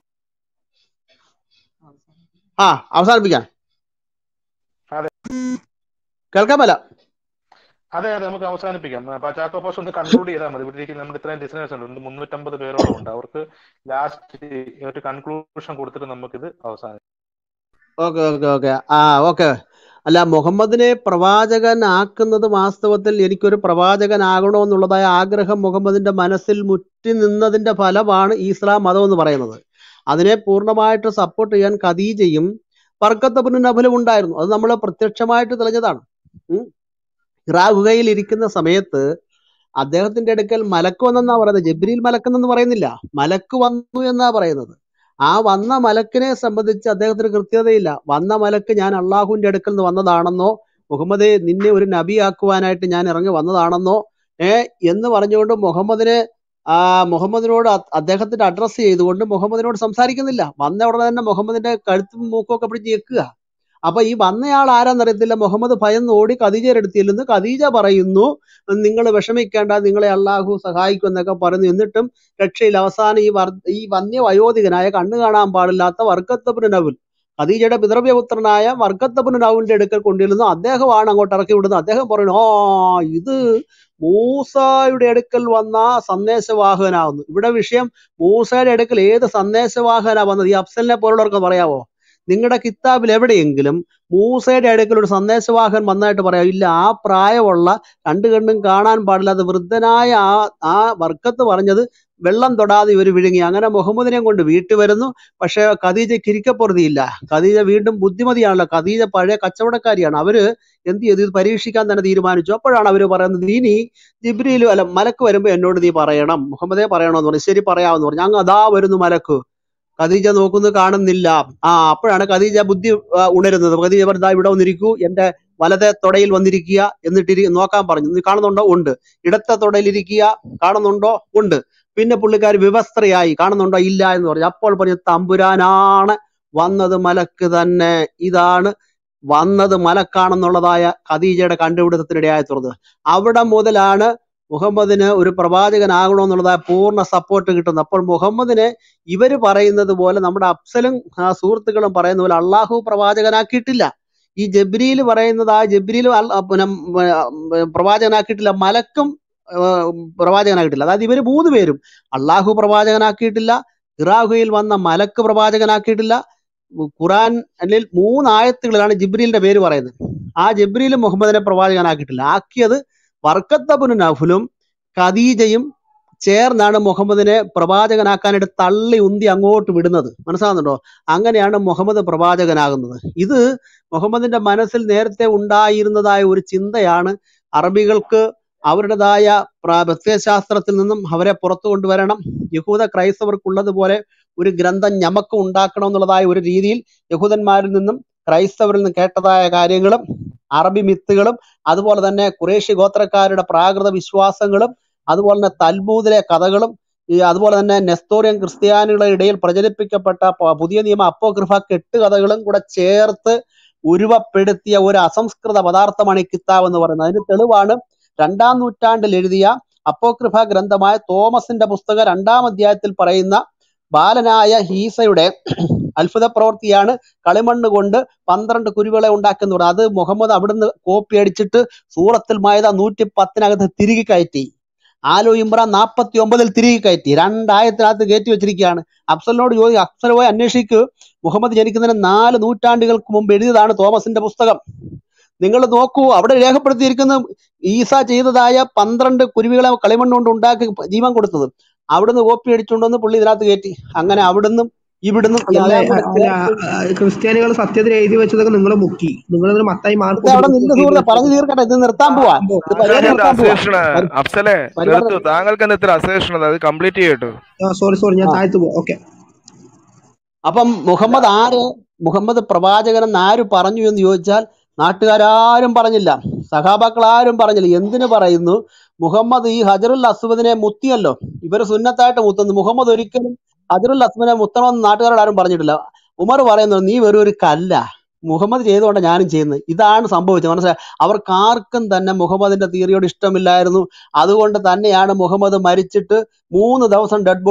ആ അവസാനിപ്പിക്കാം അതെ കേൾക്കാൻ പല അതെ അതെ നമുക്ക് അവസാനിപ്പിക്കാം അപ്പൊ ചാക്കോ പാസ് ഒന്ന് കൺക്ലൂഡ് ചെയ്താൽ മതി ഇവിടെ ഇരിക്കുന്ന നമ്മുടെ ഇത്രയും ലിസണേഴ്സ് ഉണ്ട് മുന്നൂറ്റമ്പത് പേരോളം ഉണ്ട് അവർക്ക് ലാസ്റ്റ് ഒരു കൺക്ലൂഷൻ കൊടുത്തിട്ട് നമുക്കിത് അവസാനിപ്പിക്കാം ഓക്കെ ഓക്കെ ഓക്കെ ആ ഓക്കെ അല്ല മുഹമ്മദിനെ പ്രവാചകനാക്കുന്നത് വാസ്തവത്തിൽ എനിക്കൊരു പ്രവാചകനാകണമെന്നുള്ളതായ ആഗ്രഹം മുഹമ്മദിന്റെ മനസ്സിൽ മുറ്റി നിന്നതിന്റെ ഫലമാണ് ഇസ്ലാം മതം എന്ന് പറയുന്നത് അതിനെ പൂർണ്ണമായിട്ട് സപ്പോർട്ട് ചെയ്യാൻ ഖദീജയും ബർക്കത്തബിന് നബലും ഉണ്ടായിരുന്നു അത് നമ്മൾ പ്രത്യക്ഷമായിട്ട് തെളിഞ്ഞതാണ് ഉം. ഹിറാ ഗുഹയിൽ ഇരിക്കുന്ന സമയത്ത് അദ്ദേഹത്തിന്റെ അടുക്കൽ മലക്ക് വന്നെന്നാ പറയുന്നത് ജബ്രീൽ മലക്കെന്ന് പറയുന്നില്ല മലക്ക് വന്നു എന്നാ പറയുന്നത് ആ വന്ന മലക്കിനെ സംബന്ധിച്ച് അദ്ദേഹത്തിന് കൃത്യതയില്ല വന്ന മലക്ക് ഞാൻ അള്ളാഹുവിന്റെ അടുക്കൽ നിന്ന് വന്നതാണെന്നോ മുഹമ്മദെ നിന്നെ ഒരു നബിയാക്കുവാനായിട്ട് ഞാൻ ഇറങ്ങി വന്നതാണെന്നോ ഏ എന്ന് പറഞ്ഞുകൊണ്ട് മുഹമ്മദിനെ ആ മുഹമ്മദിനോട് അ- അദ്ദേഹത്തിന്റെ അഡ്രസ്സ് ചെയ്തുകൊണ്ട് മുഹമ്മദിനോട് സംസാരിക്കുന്നില്ല വന്ന ഉടനെ തന്നെ മുഹമ്മദിന്റെ കഴുത്തും മൂക്കും ഒക്കെ പിടിച്ച് ഞെക്കുക അപ്പൊ ഈ വന്നയാൾ ആരാന്നറിയത്തില്ല മുഹമ്മദ് ഭയന്ന് ഓടി ഖദീജയുടെ അടുത്ത് ചെല്ലുന്നു ഖദീജ പറയുന്നു നിങ്ങൾ വിഷമിക്കേണ്ട നിങ്ങളെ അള്ളാഹു സഹായിക്കും എന്നൊക്കെ പറയുന്നു എന്നിട്ടും രക്ഷയിൽ അവസാനം ഈ വർ ഈ വന്യ വയോധികനായ കണ്ണു കാണാൻ പാടില്ലാത്ത വർക്കത്തബിന് നവുൽ ഖദീജയുടെ പിതൃവ്യപുത്രനായ വർക്കത്തബിന് നവുലിന്റെ അടുക്കൽ കൊണ്ടുവരുന്നു അദ്ദേഹമാണ് അങ്ങോട്ട് ഇറക്കി വിടുന്നത് അദ്ദേഹം പറയുന്നു ആ ഇത് മൂസായുടെ അടുക്കൽ വന്ന സന്ദേശവാഹകനാവുന്നു ഇവിടെ വിഷയം മൂസയുടെ അടുക്കൽ ഏത് സന്ദേശവാഹകനാ വന്നത് ഈ അഫ്സലിനെ പോലുള്ളവർക്ക് പറയാവോ നിങ്ങളുടെ കിതാബിൽ എവിടെയെങ്കിലും മൂസയുടെ അടുക്കൽ ഒരു സന്ദേശവാഹകൻ വന്നതായിട്ട് പറയാം ഇല്ല ആ പ്രായമുള്ള രണ്ടു കണ്ണും കാണാൻ പാടില്ലാത്ത വൃദ്ധനായ ആ ആ വർക്കത്ത് പറഞ്ഞത് വെള്ളം തൊടാതെ ഇവർ വിഴുങ്ങി അങ്ങനെ മുഹമ്മദിനെ കൊണ്ട് വീട്ടിൽ വരുന്നു പക്ഷെ ഖദീജയ്ക്ക് ഇരിക്കപ്പുറതിയില്ല ഖദീജ വീണ്ടും ബുദ്ധിമതിയാണല്ലോ ഖദീജ പഴയ കച്ചവടക്കാരിയാണ് അവര് എന്ത് ചെയ്തു ഇത് പരീക്ഷിക്കാൻ തന്നെ തീരുമാനിച്ചു അപ്പോഴാണ് അവര് പറയുന്നത് ഇനി ജിബ്രീലും അല്ല മലക്ക് വരുമ്പോ എന്നോട് നീ പറയണം മുഹമ്മദേ പറയണമെന്ന് പറഞ്ഞു ശരി പറയാമെന്ന് പറഞ്ഞു അങ്ങ് അതാ വരുന്നു മലക്ക് ഖദീജ നോക്കുന്നു കാണുന്നില്ല ആ അപ്പോഴാണ് ഖദീജ ബുദ്ധി ആ, ഉണരുന്നത് ഖദീജ പറഞ്ഞു "ദാ ഇവിടെ വന്നിരിക്കൂ എന്റെ വലത്തെ തൊടയിൽ വന്നിരിക്കുക എന്നിട്ട് ഇരി- നോക്കാൻ പറഞ്ഞു നീ കാണുന്നുണ്ടോ ഉണ്ട് ഇടത്തെ തൊടയിൽ ഇരിക്കുക കാണുന്നുണ്ടോ ഉണ്ട് പിന്നെ പുള്ളിക്കാരി വിവസ്ത്രയായി കാണുന്നുണ്ടോ ഇല്ല എന്ന് പറഞ്ഞു അപ്പോൾ പറഞ്ഞു തമ്പുരാനാണ് വന്നത് മലക്ക് തന്നെ ഇതാണ് വന്നത് മലക്കാണെന്നുള്ളതായ ഖദീജയുടെ കണ്ടുപിടുത്തത്തിനിടയായി തുറന്നത് അവിടെ മുതലാണ് മുഹമ്മദിന് ഒരു പ്രവാചകനാകണമെന്നുള്ളതായ പൂർണ്ണ സപ്പോർട്ട് കിട്ടുന്നത് അപ്പോൾ മുഹമ്മദിനെ ഇവര് പറയുന്നത് പോലെ നമ്മുടെ അഫ്സലും ആ സുഹൃത്തുക്കളും പറയുന്ന പോലെ അള്ളാഹു പ്രവാചകനാക്കിയിട്ടില്ല ഈ ജബ്രീൽ പറയുന്നത് ആ ജബ്രീൽ പിന്നെ ഉം, ഉം, പ്രവാചകനാക്കിയിട്ടില്ല മലക്കും ആ, പ്രവാചകനാക്കിയിട്ടില്ല അതായത് ഇവര് മൂന്ന് പേരും അള്ളാഹു പ്രവാചകനാക്കിയിട്ടില്ല ഇറാഹുയിൽ വന്ന മലക്ക് പ്രവാചകനാക്കിയിട്ടില്ല ഉം, ഖുറാൻ അല്ലെങ്കിൽ മൂന്ന് ആയത്തുകളിലാണ് ജിബ്രീലിന്റെ പേര് പറയുന്നത് ആ ജബ്രീൽ മുഹമ്മദിനെ പ്രവാചകനാക്കിയിട്ടില്ല ആക്കിയത് വർക്കത്തബുന് നഫുലും ഖദീജയും ചേർന്നാണ് മുഹമ്മദിനെ പ്രവാചകനാക്കാനായിട്ട് തള്ളി ഉന്തി അങ്ങോട്ട് വിടുന്നത് മനസ്സിലാകുന്നുണ്ടോ അങ്ങനെയാണ് മുഹമ്മദ് പ്രവാചകനാകുന്നത് ഇത് മുഹമ്മദിന്റെ മനസ്സിൽ നേരത്തെ ഉണ്ടായിരുന്നതായ ഒരു ചിന്തയാണ് അറബികൾക്ക് അവരുടേതായ പ്ര- പ്രത്യയശാസ്ത്രത്തിൽ നിന്നും അവരെ പുറത്തു കൊണ്ടുവരണം യഹൂദ ക്രൈസ്തവർക്കുള്ളതുപോലെ ഒരു ഗ്രന്ഥം ഞമക്ക് ഉണ്ടാക്കണം എന്നുള്ളതായ ഒരു രീതിയിൽ യഹൂദന്മാരിൽ നിന്നും ക്രൈസ്തവരിൽ നിന്നും കേട്ടതായ കാര്യങ്ങളും അറബി മിത്തുകളും അതുപോലെ തന്നെ കുറേശ്യ ഗോത്രക്കാരുടെ പ്രാകൃത വിശ്വാസങ്ങളും അതുപോലെ തന്നെ തൽമൂദിലെ കഥകളും ഈ അതുപോലെ തന്നെ നെസ്തോറിയൻ ക്രിസ്ത്യാനികളുടെ ഇടയിൽ പ്രചരിപ്പിക്കപ്പെട്ട പ- പുതിയ നിയമ അപ്പോക്രിഫ കെട്ട് കഥകളും കൂടെ ചേർത്ത് ഉരുവപ്പെടുത്തിയ ഒരു അസംസ്കൃത പദാർത്ഥമാണ് ഈ കിതാബ് എന്ന് പറയുന്നത് അതിന് തെളിവാണ് രണ്ടാം നൂറ്റാണ്ടിൽ എഴുതിയ അപ്പോക്രിഫ ഗ്രന്ഥമായ തോമസിന്റെ പുസ്തകം രണ്ടാം അധ്യായത്തിൽ പറയുന്ന ബാലനായ ഹീസയുടെ അത്ഭുത പ്രവൃത്തിയാണ് കളിമണ്ണ് കൊണ്ട് പന്ത്രണ്ട് കുരുവികളെ ഉണ്ടാക്കുന്നത് അത് മുഹമ്മദ് അവിടുന്ന് കോപ്പി അടിച്ചിട്ട് സൂറത്തിൽ മായത നൂറ്റി പത്തിനകത്ത് തിരികെ കയറ്റി ആലോ ഇമ്രാൻ നാൽപ്പത്തി ഒമ്പതിൽ തിരികെ കയറ്റി രണ്ടായത്തിനകത്ത് കയറ്റി വെച്ചിരിക്കുകയാണ് അഫ്സലിനോട് ചോദി അഫ്സൽ പോയി അന്വേഷിക്ക് മുഹമ്മദ് ജനിക്കുന്നതിന് നാല് നൂറ്റാണ്ടുകൾക്ക് മുമ്പ് എഴുതിയതാണ് തോമസിന്റെ പുസ്തകം നിങ്ങൾ നോക്കൂ അവിടെ രേഖപ്പെടുത്തിയിരിക്കുന്ന ഈസ ചെയ്തതായ പന്ത്രണ്ട് കുരുവികളെ കളിമണ്ണ് കൊണ്ട് ഉണ്ടാക്കി ജീവൻ കൊടുത്തത് അവിടുന്ന് കോപ്പി അടിച്ചുകൊണ്ടുവന്ന് പുള്ളി ഇതിനകത്ത് കയറ്റി അങ്ങനെ അവിടുന്നും ഇവിടുന്നും അല്ല അല്ലെ എല്ലാം കൂടെ അല്ല ചേർത്ത് ക്രിസ്ത്യാനികൾ സത്യത്തിൽ എഴുതി വെച്ചതൊക്കെ നിങ്ങൾ മുക്കി നിങ്ങൾ മത്തായി ഇത് മാർക്കോസ് അവിടെ ലൂക്കോസ് നിന്റെ എഴുതി സുഹൃത്തെ പറഞ്ഞു വെച്ചത് തീർക്കട്ടെ ഇത് നിർത്താൻ പോവാ ഇത് പരിപാടി എന്താ നിർത്താൻ പോവാ അസേഷന് പരി- അഫ്സലെ പരിപാടി നിർത്തു താങ്കൾക്ക് എന്താ ഇത്ര അസേഷൻ അത് കംപ്ലീറ്റ് ചെയ്യട്ടു സോറി സോറി ഞാൻ ആ താഴ്ത്തു പോവാം ഓക്കെ അപ്പം മുഹമ്മദ് ആര് മുഹമ്മദ് പ്രവാചകൻ എന്ന് ആര് പറഞ്ഞു എന്ന് ചോദിച്ചാൽ നാട്ടുകാരും പറഞ്ഞില്ല സഹാബാക്കൾ ആരും പറഞ്ഞില്ല എന്തിനു പറയുന്നു മുഹമ്മദ് ഈ ഹജറുൽ അസ്വദിനെ മുത്തിയല്ലോ ഇവര് സുന്നത്തായിട്ട് മുത്തുന്നു മുഹമ്മദ് ഒരിക്കലും ഹജറുൽ അസ്വദിനെ മുത്തണമെന്ന് നാട്ടുകാരോട് ആരും പറഞ്ഞിട്ടില്ല ഉമർ പറയുന്നു നീ വെറും ഒരു കല്ല മുഹമ്മദ് ചെയ്തുകൊണ്ട് ഞാനും ചെയ്യുന്നത് ഇതാണ് സംഭവിച്ചത് മനസ്സിലായി അവർക്ക് ആർക്കും തന്നെ മുഹമ്മദിന്റെ തിയറിയോട് ഇഷ്ടമില്ലായിരുന്നു അതുകൊണ്ട് തന്നെയാണ് മുഹമ്മദ് മരിച്ചിട്ട് മൂന്ന് ദിവസം ഡെഡ്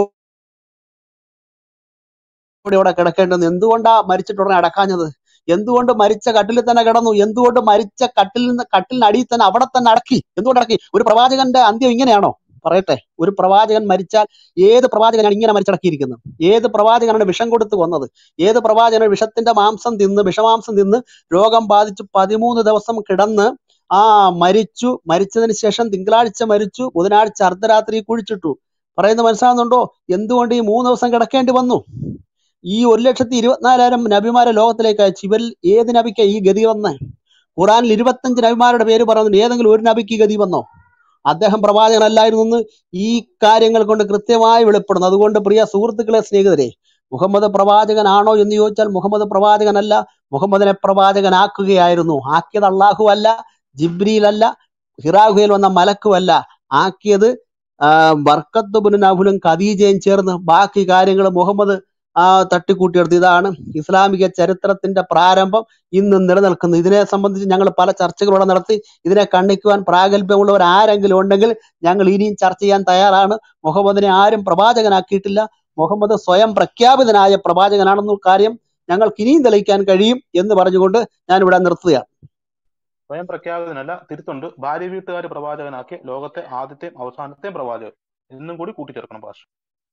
ബോഡി അവിടെ കിടക്കേണ്ടത് എന്തുകൊണ്ടാ മരിച്ചിട്ട് ഉടനെ അടക്കാഞ്ഞത് എന്തുകൊണ്ട് മരിച്ച കട്ടിലിൽ തന്നെ കിടന്നു എന്തുകൊണ്ട് മരിച്ച കട്ടിലിൽ നിന്ന് കട്ടിലിനടിയിൽ തന്നെ അവിടെ തന്നെ അടക്കി എന്തുകൊണ്ട് അടക്കി ഒരു പ്രവാചകന്റെ അന്ത്യം ഇങ്ങനെയാണോ പറയട്ടെ ഒരു പ്രവാചകൻ മരിച്ചാൽ ഏത് പ്രവാചകനാണ് ഇങ്ങനെ മരിച്ചടക്കിയിരിക്കുന്നത് ഏത് പ്രവാചകനാണ് വിഷം കൊടുത്ത് കൊന്നത് ഏത് പ്രവാചകൻ വിഷത്തിന്റെ മാംസം തിന്ന് വിഷമാംസം തിന്ന് രോഗം ബാധിച്ച് പതിമൂന്ന് ദിവസം കിടന്ന് ആ മരിച്ചു മരിച്ചതിന് ശേഷം തിങ്കളാഴ്ച മരിച്ചു ബുധനാഴ്ച അർദ്ധരാത്രി കുഴിച്ചിട്ടു പറയുന്നത് മനസ്സിലാകുന്നുണ്ടോ എന്തുകൊണ്ട് ഈ മൂന്ന് ദിവസം കിടക്കേണ്ടി വന്നു ഈ ഒരു ലക്ഷത്തി ഇരുപത്തിനാലായിരം നബിമാരെ ലോകത്തിലേക്ക് അയച്ചു ഇവരിൽ ഏത് നബിക്കാ ഈ ഗതി വന്നേ ഖുറാനിൽ ഇരുപത്തഞ്ച് നബിമാരുടെ പേര് പറയുന്നുണ്ട് ഏതെങ്കിലും ഒരു നബിക്ക് ഈ ഗതി വന്നോ അദ്ദേഹം പ്രവാചകനല്ലായിരുന്നു എന്ന് ഈ കാര്യങ്ങൾ കൊണ്ട് കൃത്യമായി വെളിപ്പെടുന്നു അതുകൊണ്ട് പ്രിയ സുഹൃത്തുക്കളെ സ്നേഹിതരെ മുഹമ്മദ് പ്രവാചകനാണോ എന്ന് ചോദിച്ചാൽ മുഹമ്മദ് പ്രവാചകനല്ല മുഹമ്മദിനെ പ്രവാചകനാക്കുകയായിരുന്നു ആക്കിയത് അള്ളാഹു അല്ല ജിബ്രീൽ അല്ല ഹിറാഖുയിൽ വന്ന മലക്കുമല്ല ആക്കിയത് ആ, ബർക്കത്ത് ബിൻ നഫലും ഖദീജയും ചേർന്ന് ബാക്കി കാര്യങ്ങൾ മുഹമ്മദ് ആ തട്ടിക്കൂട്ടിയെടുത്ത് ഇതാണ് ഇസ്ലാമിക ചരിത്രത്തിന്റെ പ്രാരംഭം ഇന്ന് നിലനിൽക്കുന്നത് ഇതിനെ സംബന്ധിച്ച് ഞങ്ങൾ പല ചർച്ചകളോടെ നടത്തി ഇതിനെ കണ്ണിക്കുവാൻ പ്രാഗൽഭ്യമുള്ളവർ ആരെങ്കിലും ഉണ്ടെങ്കിൽ ഞങ്ങൾ ഇനിയും ചർച്ച ചെയ്യാൻ തയ്യാറാണ് മുഹമ്മദിനെ ആരും പ്രവാചകനാക്കിയിട്ടില്ല മുഹമ്മദ് സ്വയം പ്രഖ്യാപിതനായ പ്രവാചകനാണെന്ന കാര്യം ഞങ്ങൾക്ക് ഇനിയും തെളിയിക്കാൻ കഴിയും എന്ന് പറഞ്ഞുകൊണ്ട് ഞാൻ ഇവിടെ നിർത്തുകയാണ് സ്വയം പ്രഖ്യാപിതനല്ല തിരുത്തുണ്ട് ഭാര്യ വീട്ടുകാർ പ്രവാചകനാക്കി ലോകത്തെ ആദ്യത്തെയും അവസാനത്തെയും പ്രവാചകൻ ഇന്നും കൂടി കൂട്ടിച്ചേർക്കണം pastor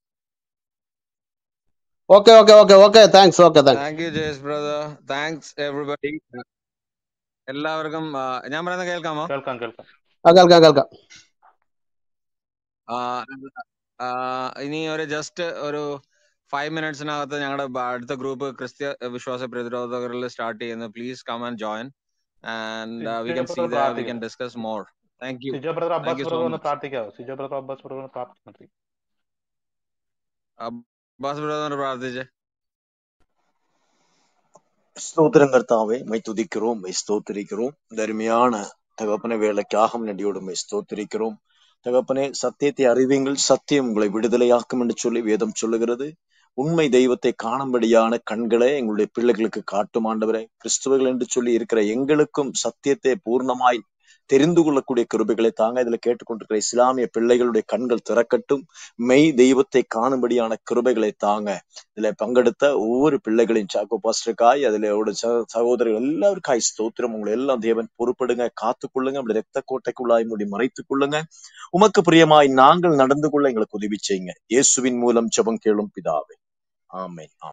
okay okay okay okay thanks okay thanks thank you Jace brother thanks everybody എല്ലാവർക്കും ആ, ഞാൻ പറയുന്നത് കേൾക്കാമോ കേൾക്കാം കേൾക്കാം ആ കേൾക്കാം കേൾക്കാം ആ, ആ, ഇനി ഒരു ജസ്റ്റ് ഒരു ഫൈവ് മിനിറ്റ്സിനകത്ത് ഞങ്ങളുടെ അടുത്ത ഗ്രൂപ്പ് ക്രിസ്ത്യ വിശ്വാസ പ്രതിരോധകരിൽ സ്റ്റാർട്ട് ചെയ്യുന്നു please come and join and we Sijo can see brother the we പ്രാർത്ഥിക്കാം can discuss more thank you Sijo brother thank Abbas you so brother ഒന്ന് മച്ച് പ്രാർത്ഥിക്കാവോ സിജോ ബ്രദർ അബ്ബാസ് ബ്രദർ ഒന്ന് പ്രാർത്ഥിച്ചു അബ്ബാസ് ബ്രദർ പ്രാർത്ഥിച്ചേ ஸ்தோத்திரம் கர்த்தாவே மை துதிக்கிறோம் மை ஸ்தோத்திரிக்கிறோம் இந்த அருமையான தகப்பன வேலைக்காக நடியோடு மை ஸ்தோத்திரிக்கிறோம் தகப்பனே சத்தியத்தை அறிவீங்கள் சத்தியம் உங்களை விடுதலையாக்கும் என்று சொல்லி வேதம் சொல்லுகிறது உண்மை தெய்வத்தை காணும்படியான கண்களே எங்களுடைய பிள்ளைகளுக்கு காட்டும் ஆண்டவரே கிறிஸ்துவர்கள் என்று சொல்லி இருக்கிற எங்களுக்கும் சத்தியத்தை பூர்ணமாய் தெரிந்து கொள்ளக்கூடிய கிருபைகளை தாங்க இதுல கேட்டுக்கொண்டிருக்கிற இஸ்லாமிய பிள்ளைகளுடைய கண்கள் திறக்கட்டும் மெய் தெய்வத்தை காணும்படியான கிருபைகளை தாங்க இதுல பங்கெடுத்த ஒவ்வொரு பிள்ளைகளையும் சாக்கோ பாஸ்டருக்காய் அதுல அவரோட ச- சகோதரர்கள் எல்லாருக்காய் ஸ்தோத்திரம் உங்களை எல்லாம் தேவன் பொறுப்படுங்க காத்துக்கொள்ளுங்க அப்படி ரத்த கோட்டைக்குள்ளாய் மூடி மறைத்துக் கொள்ளுங்க உமக்கு பிரியமாய் நாங்கள் நடந்து கொள்ள எங்களுக்கு உதவி செய்யுங்க இயேசுவின் மூலம் ஜெபம் கேளும் பிதாவே ஆமென்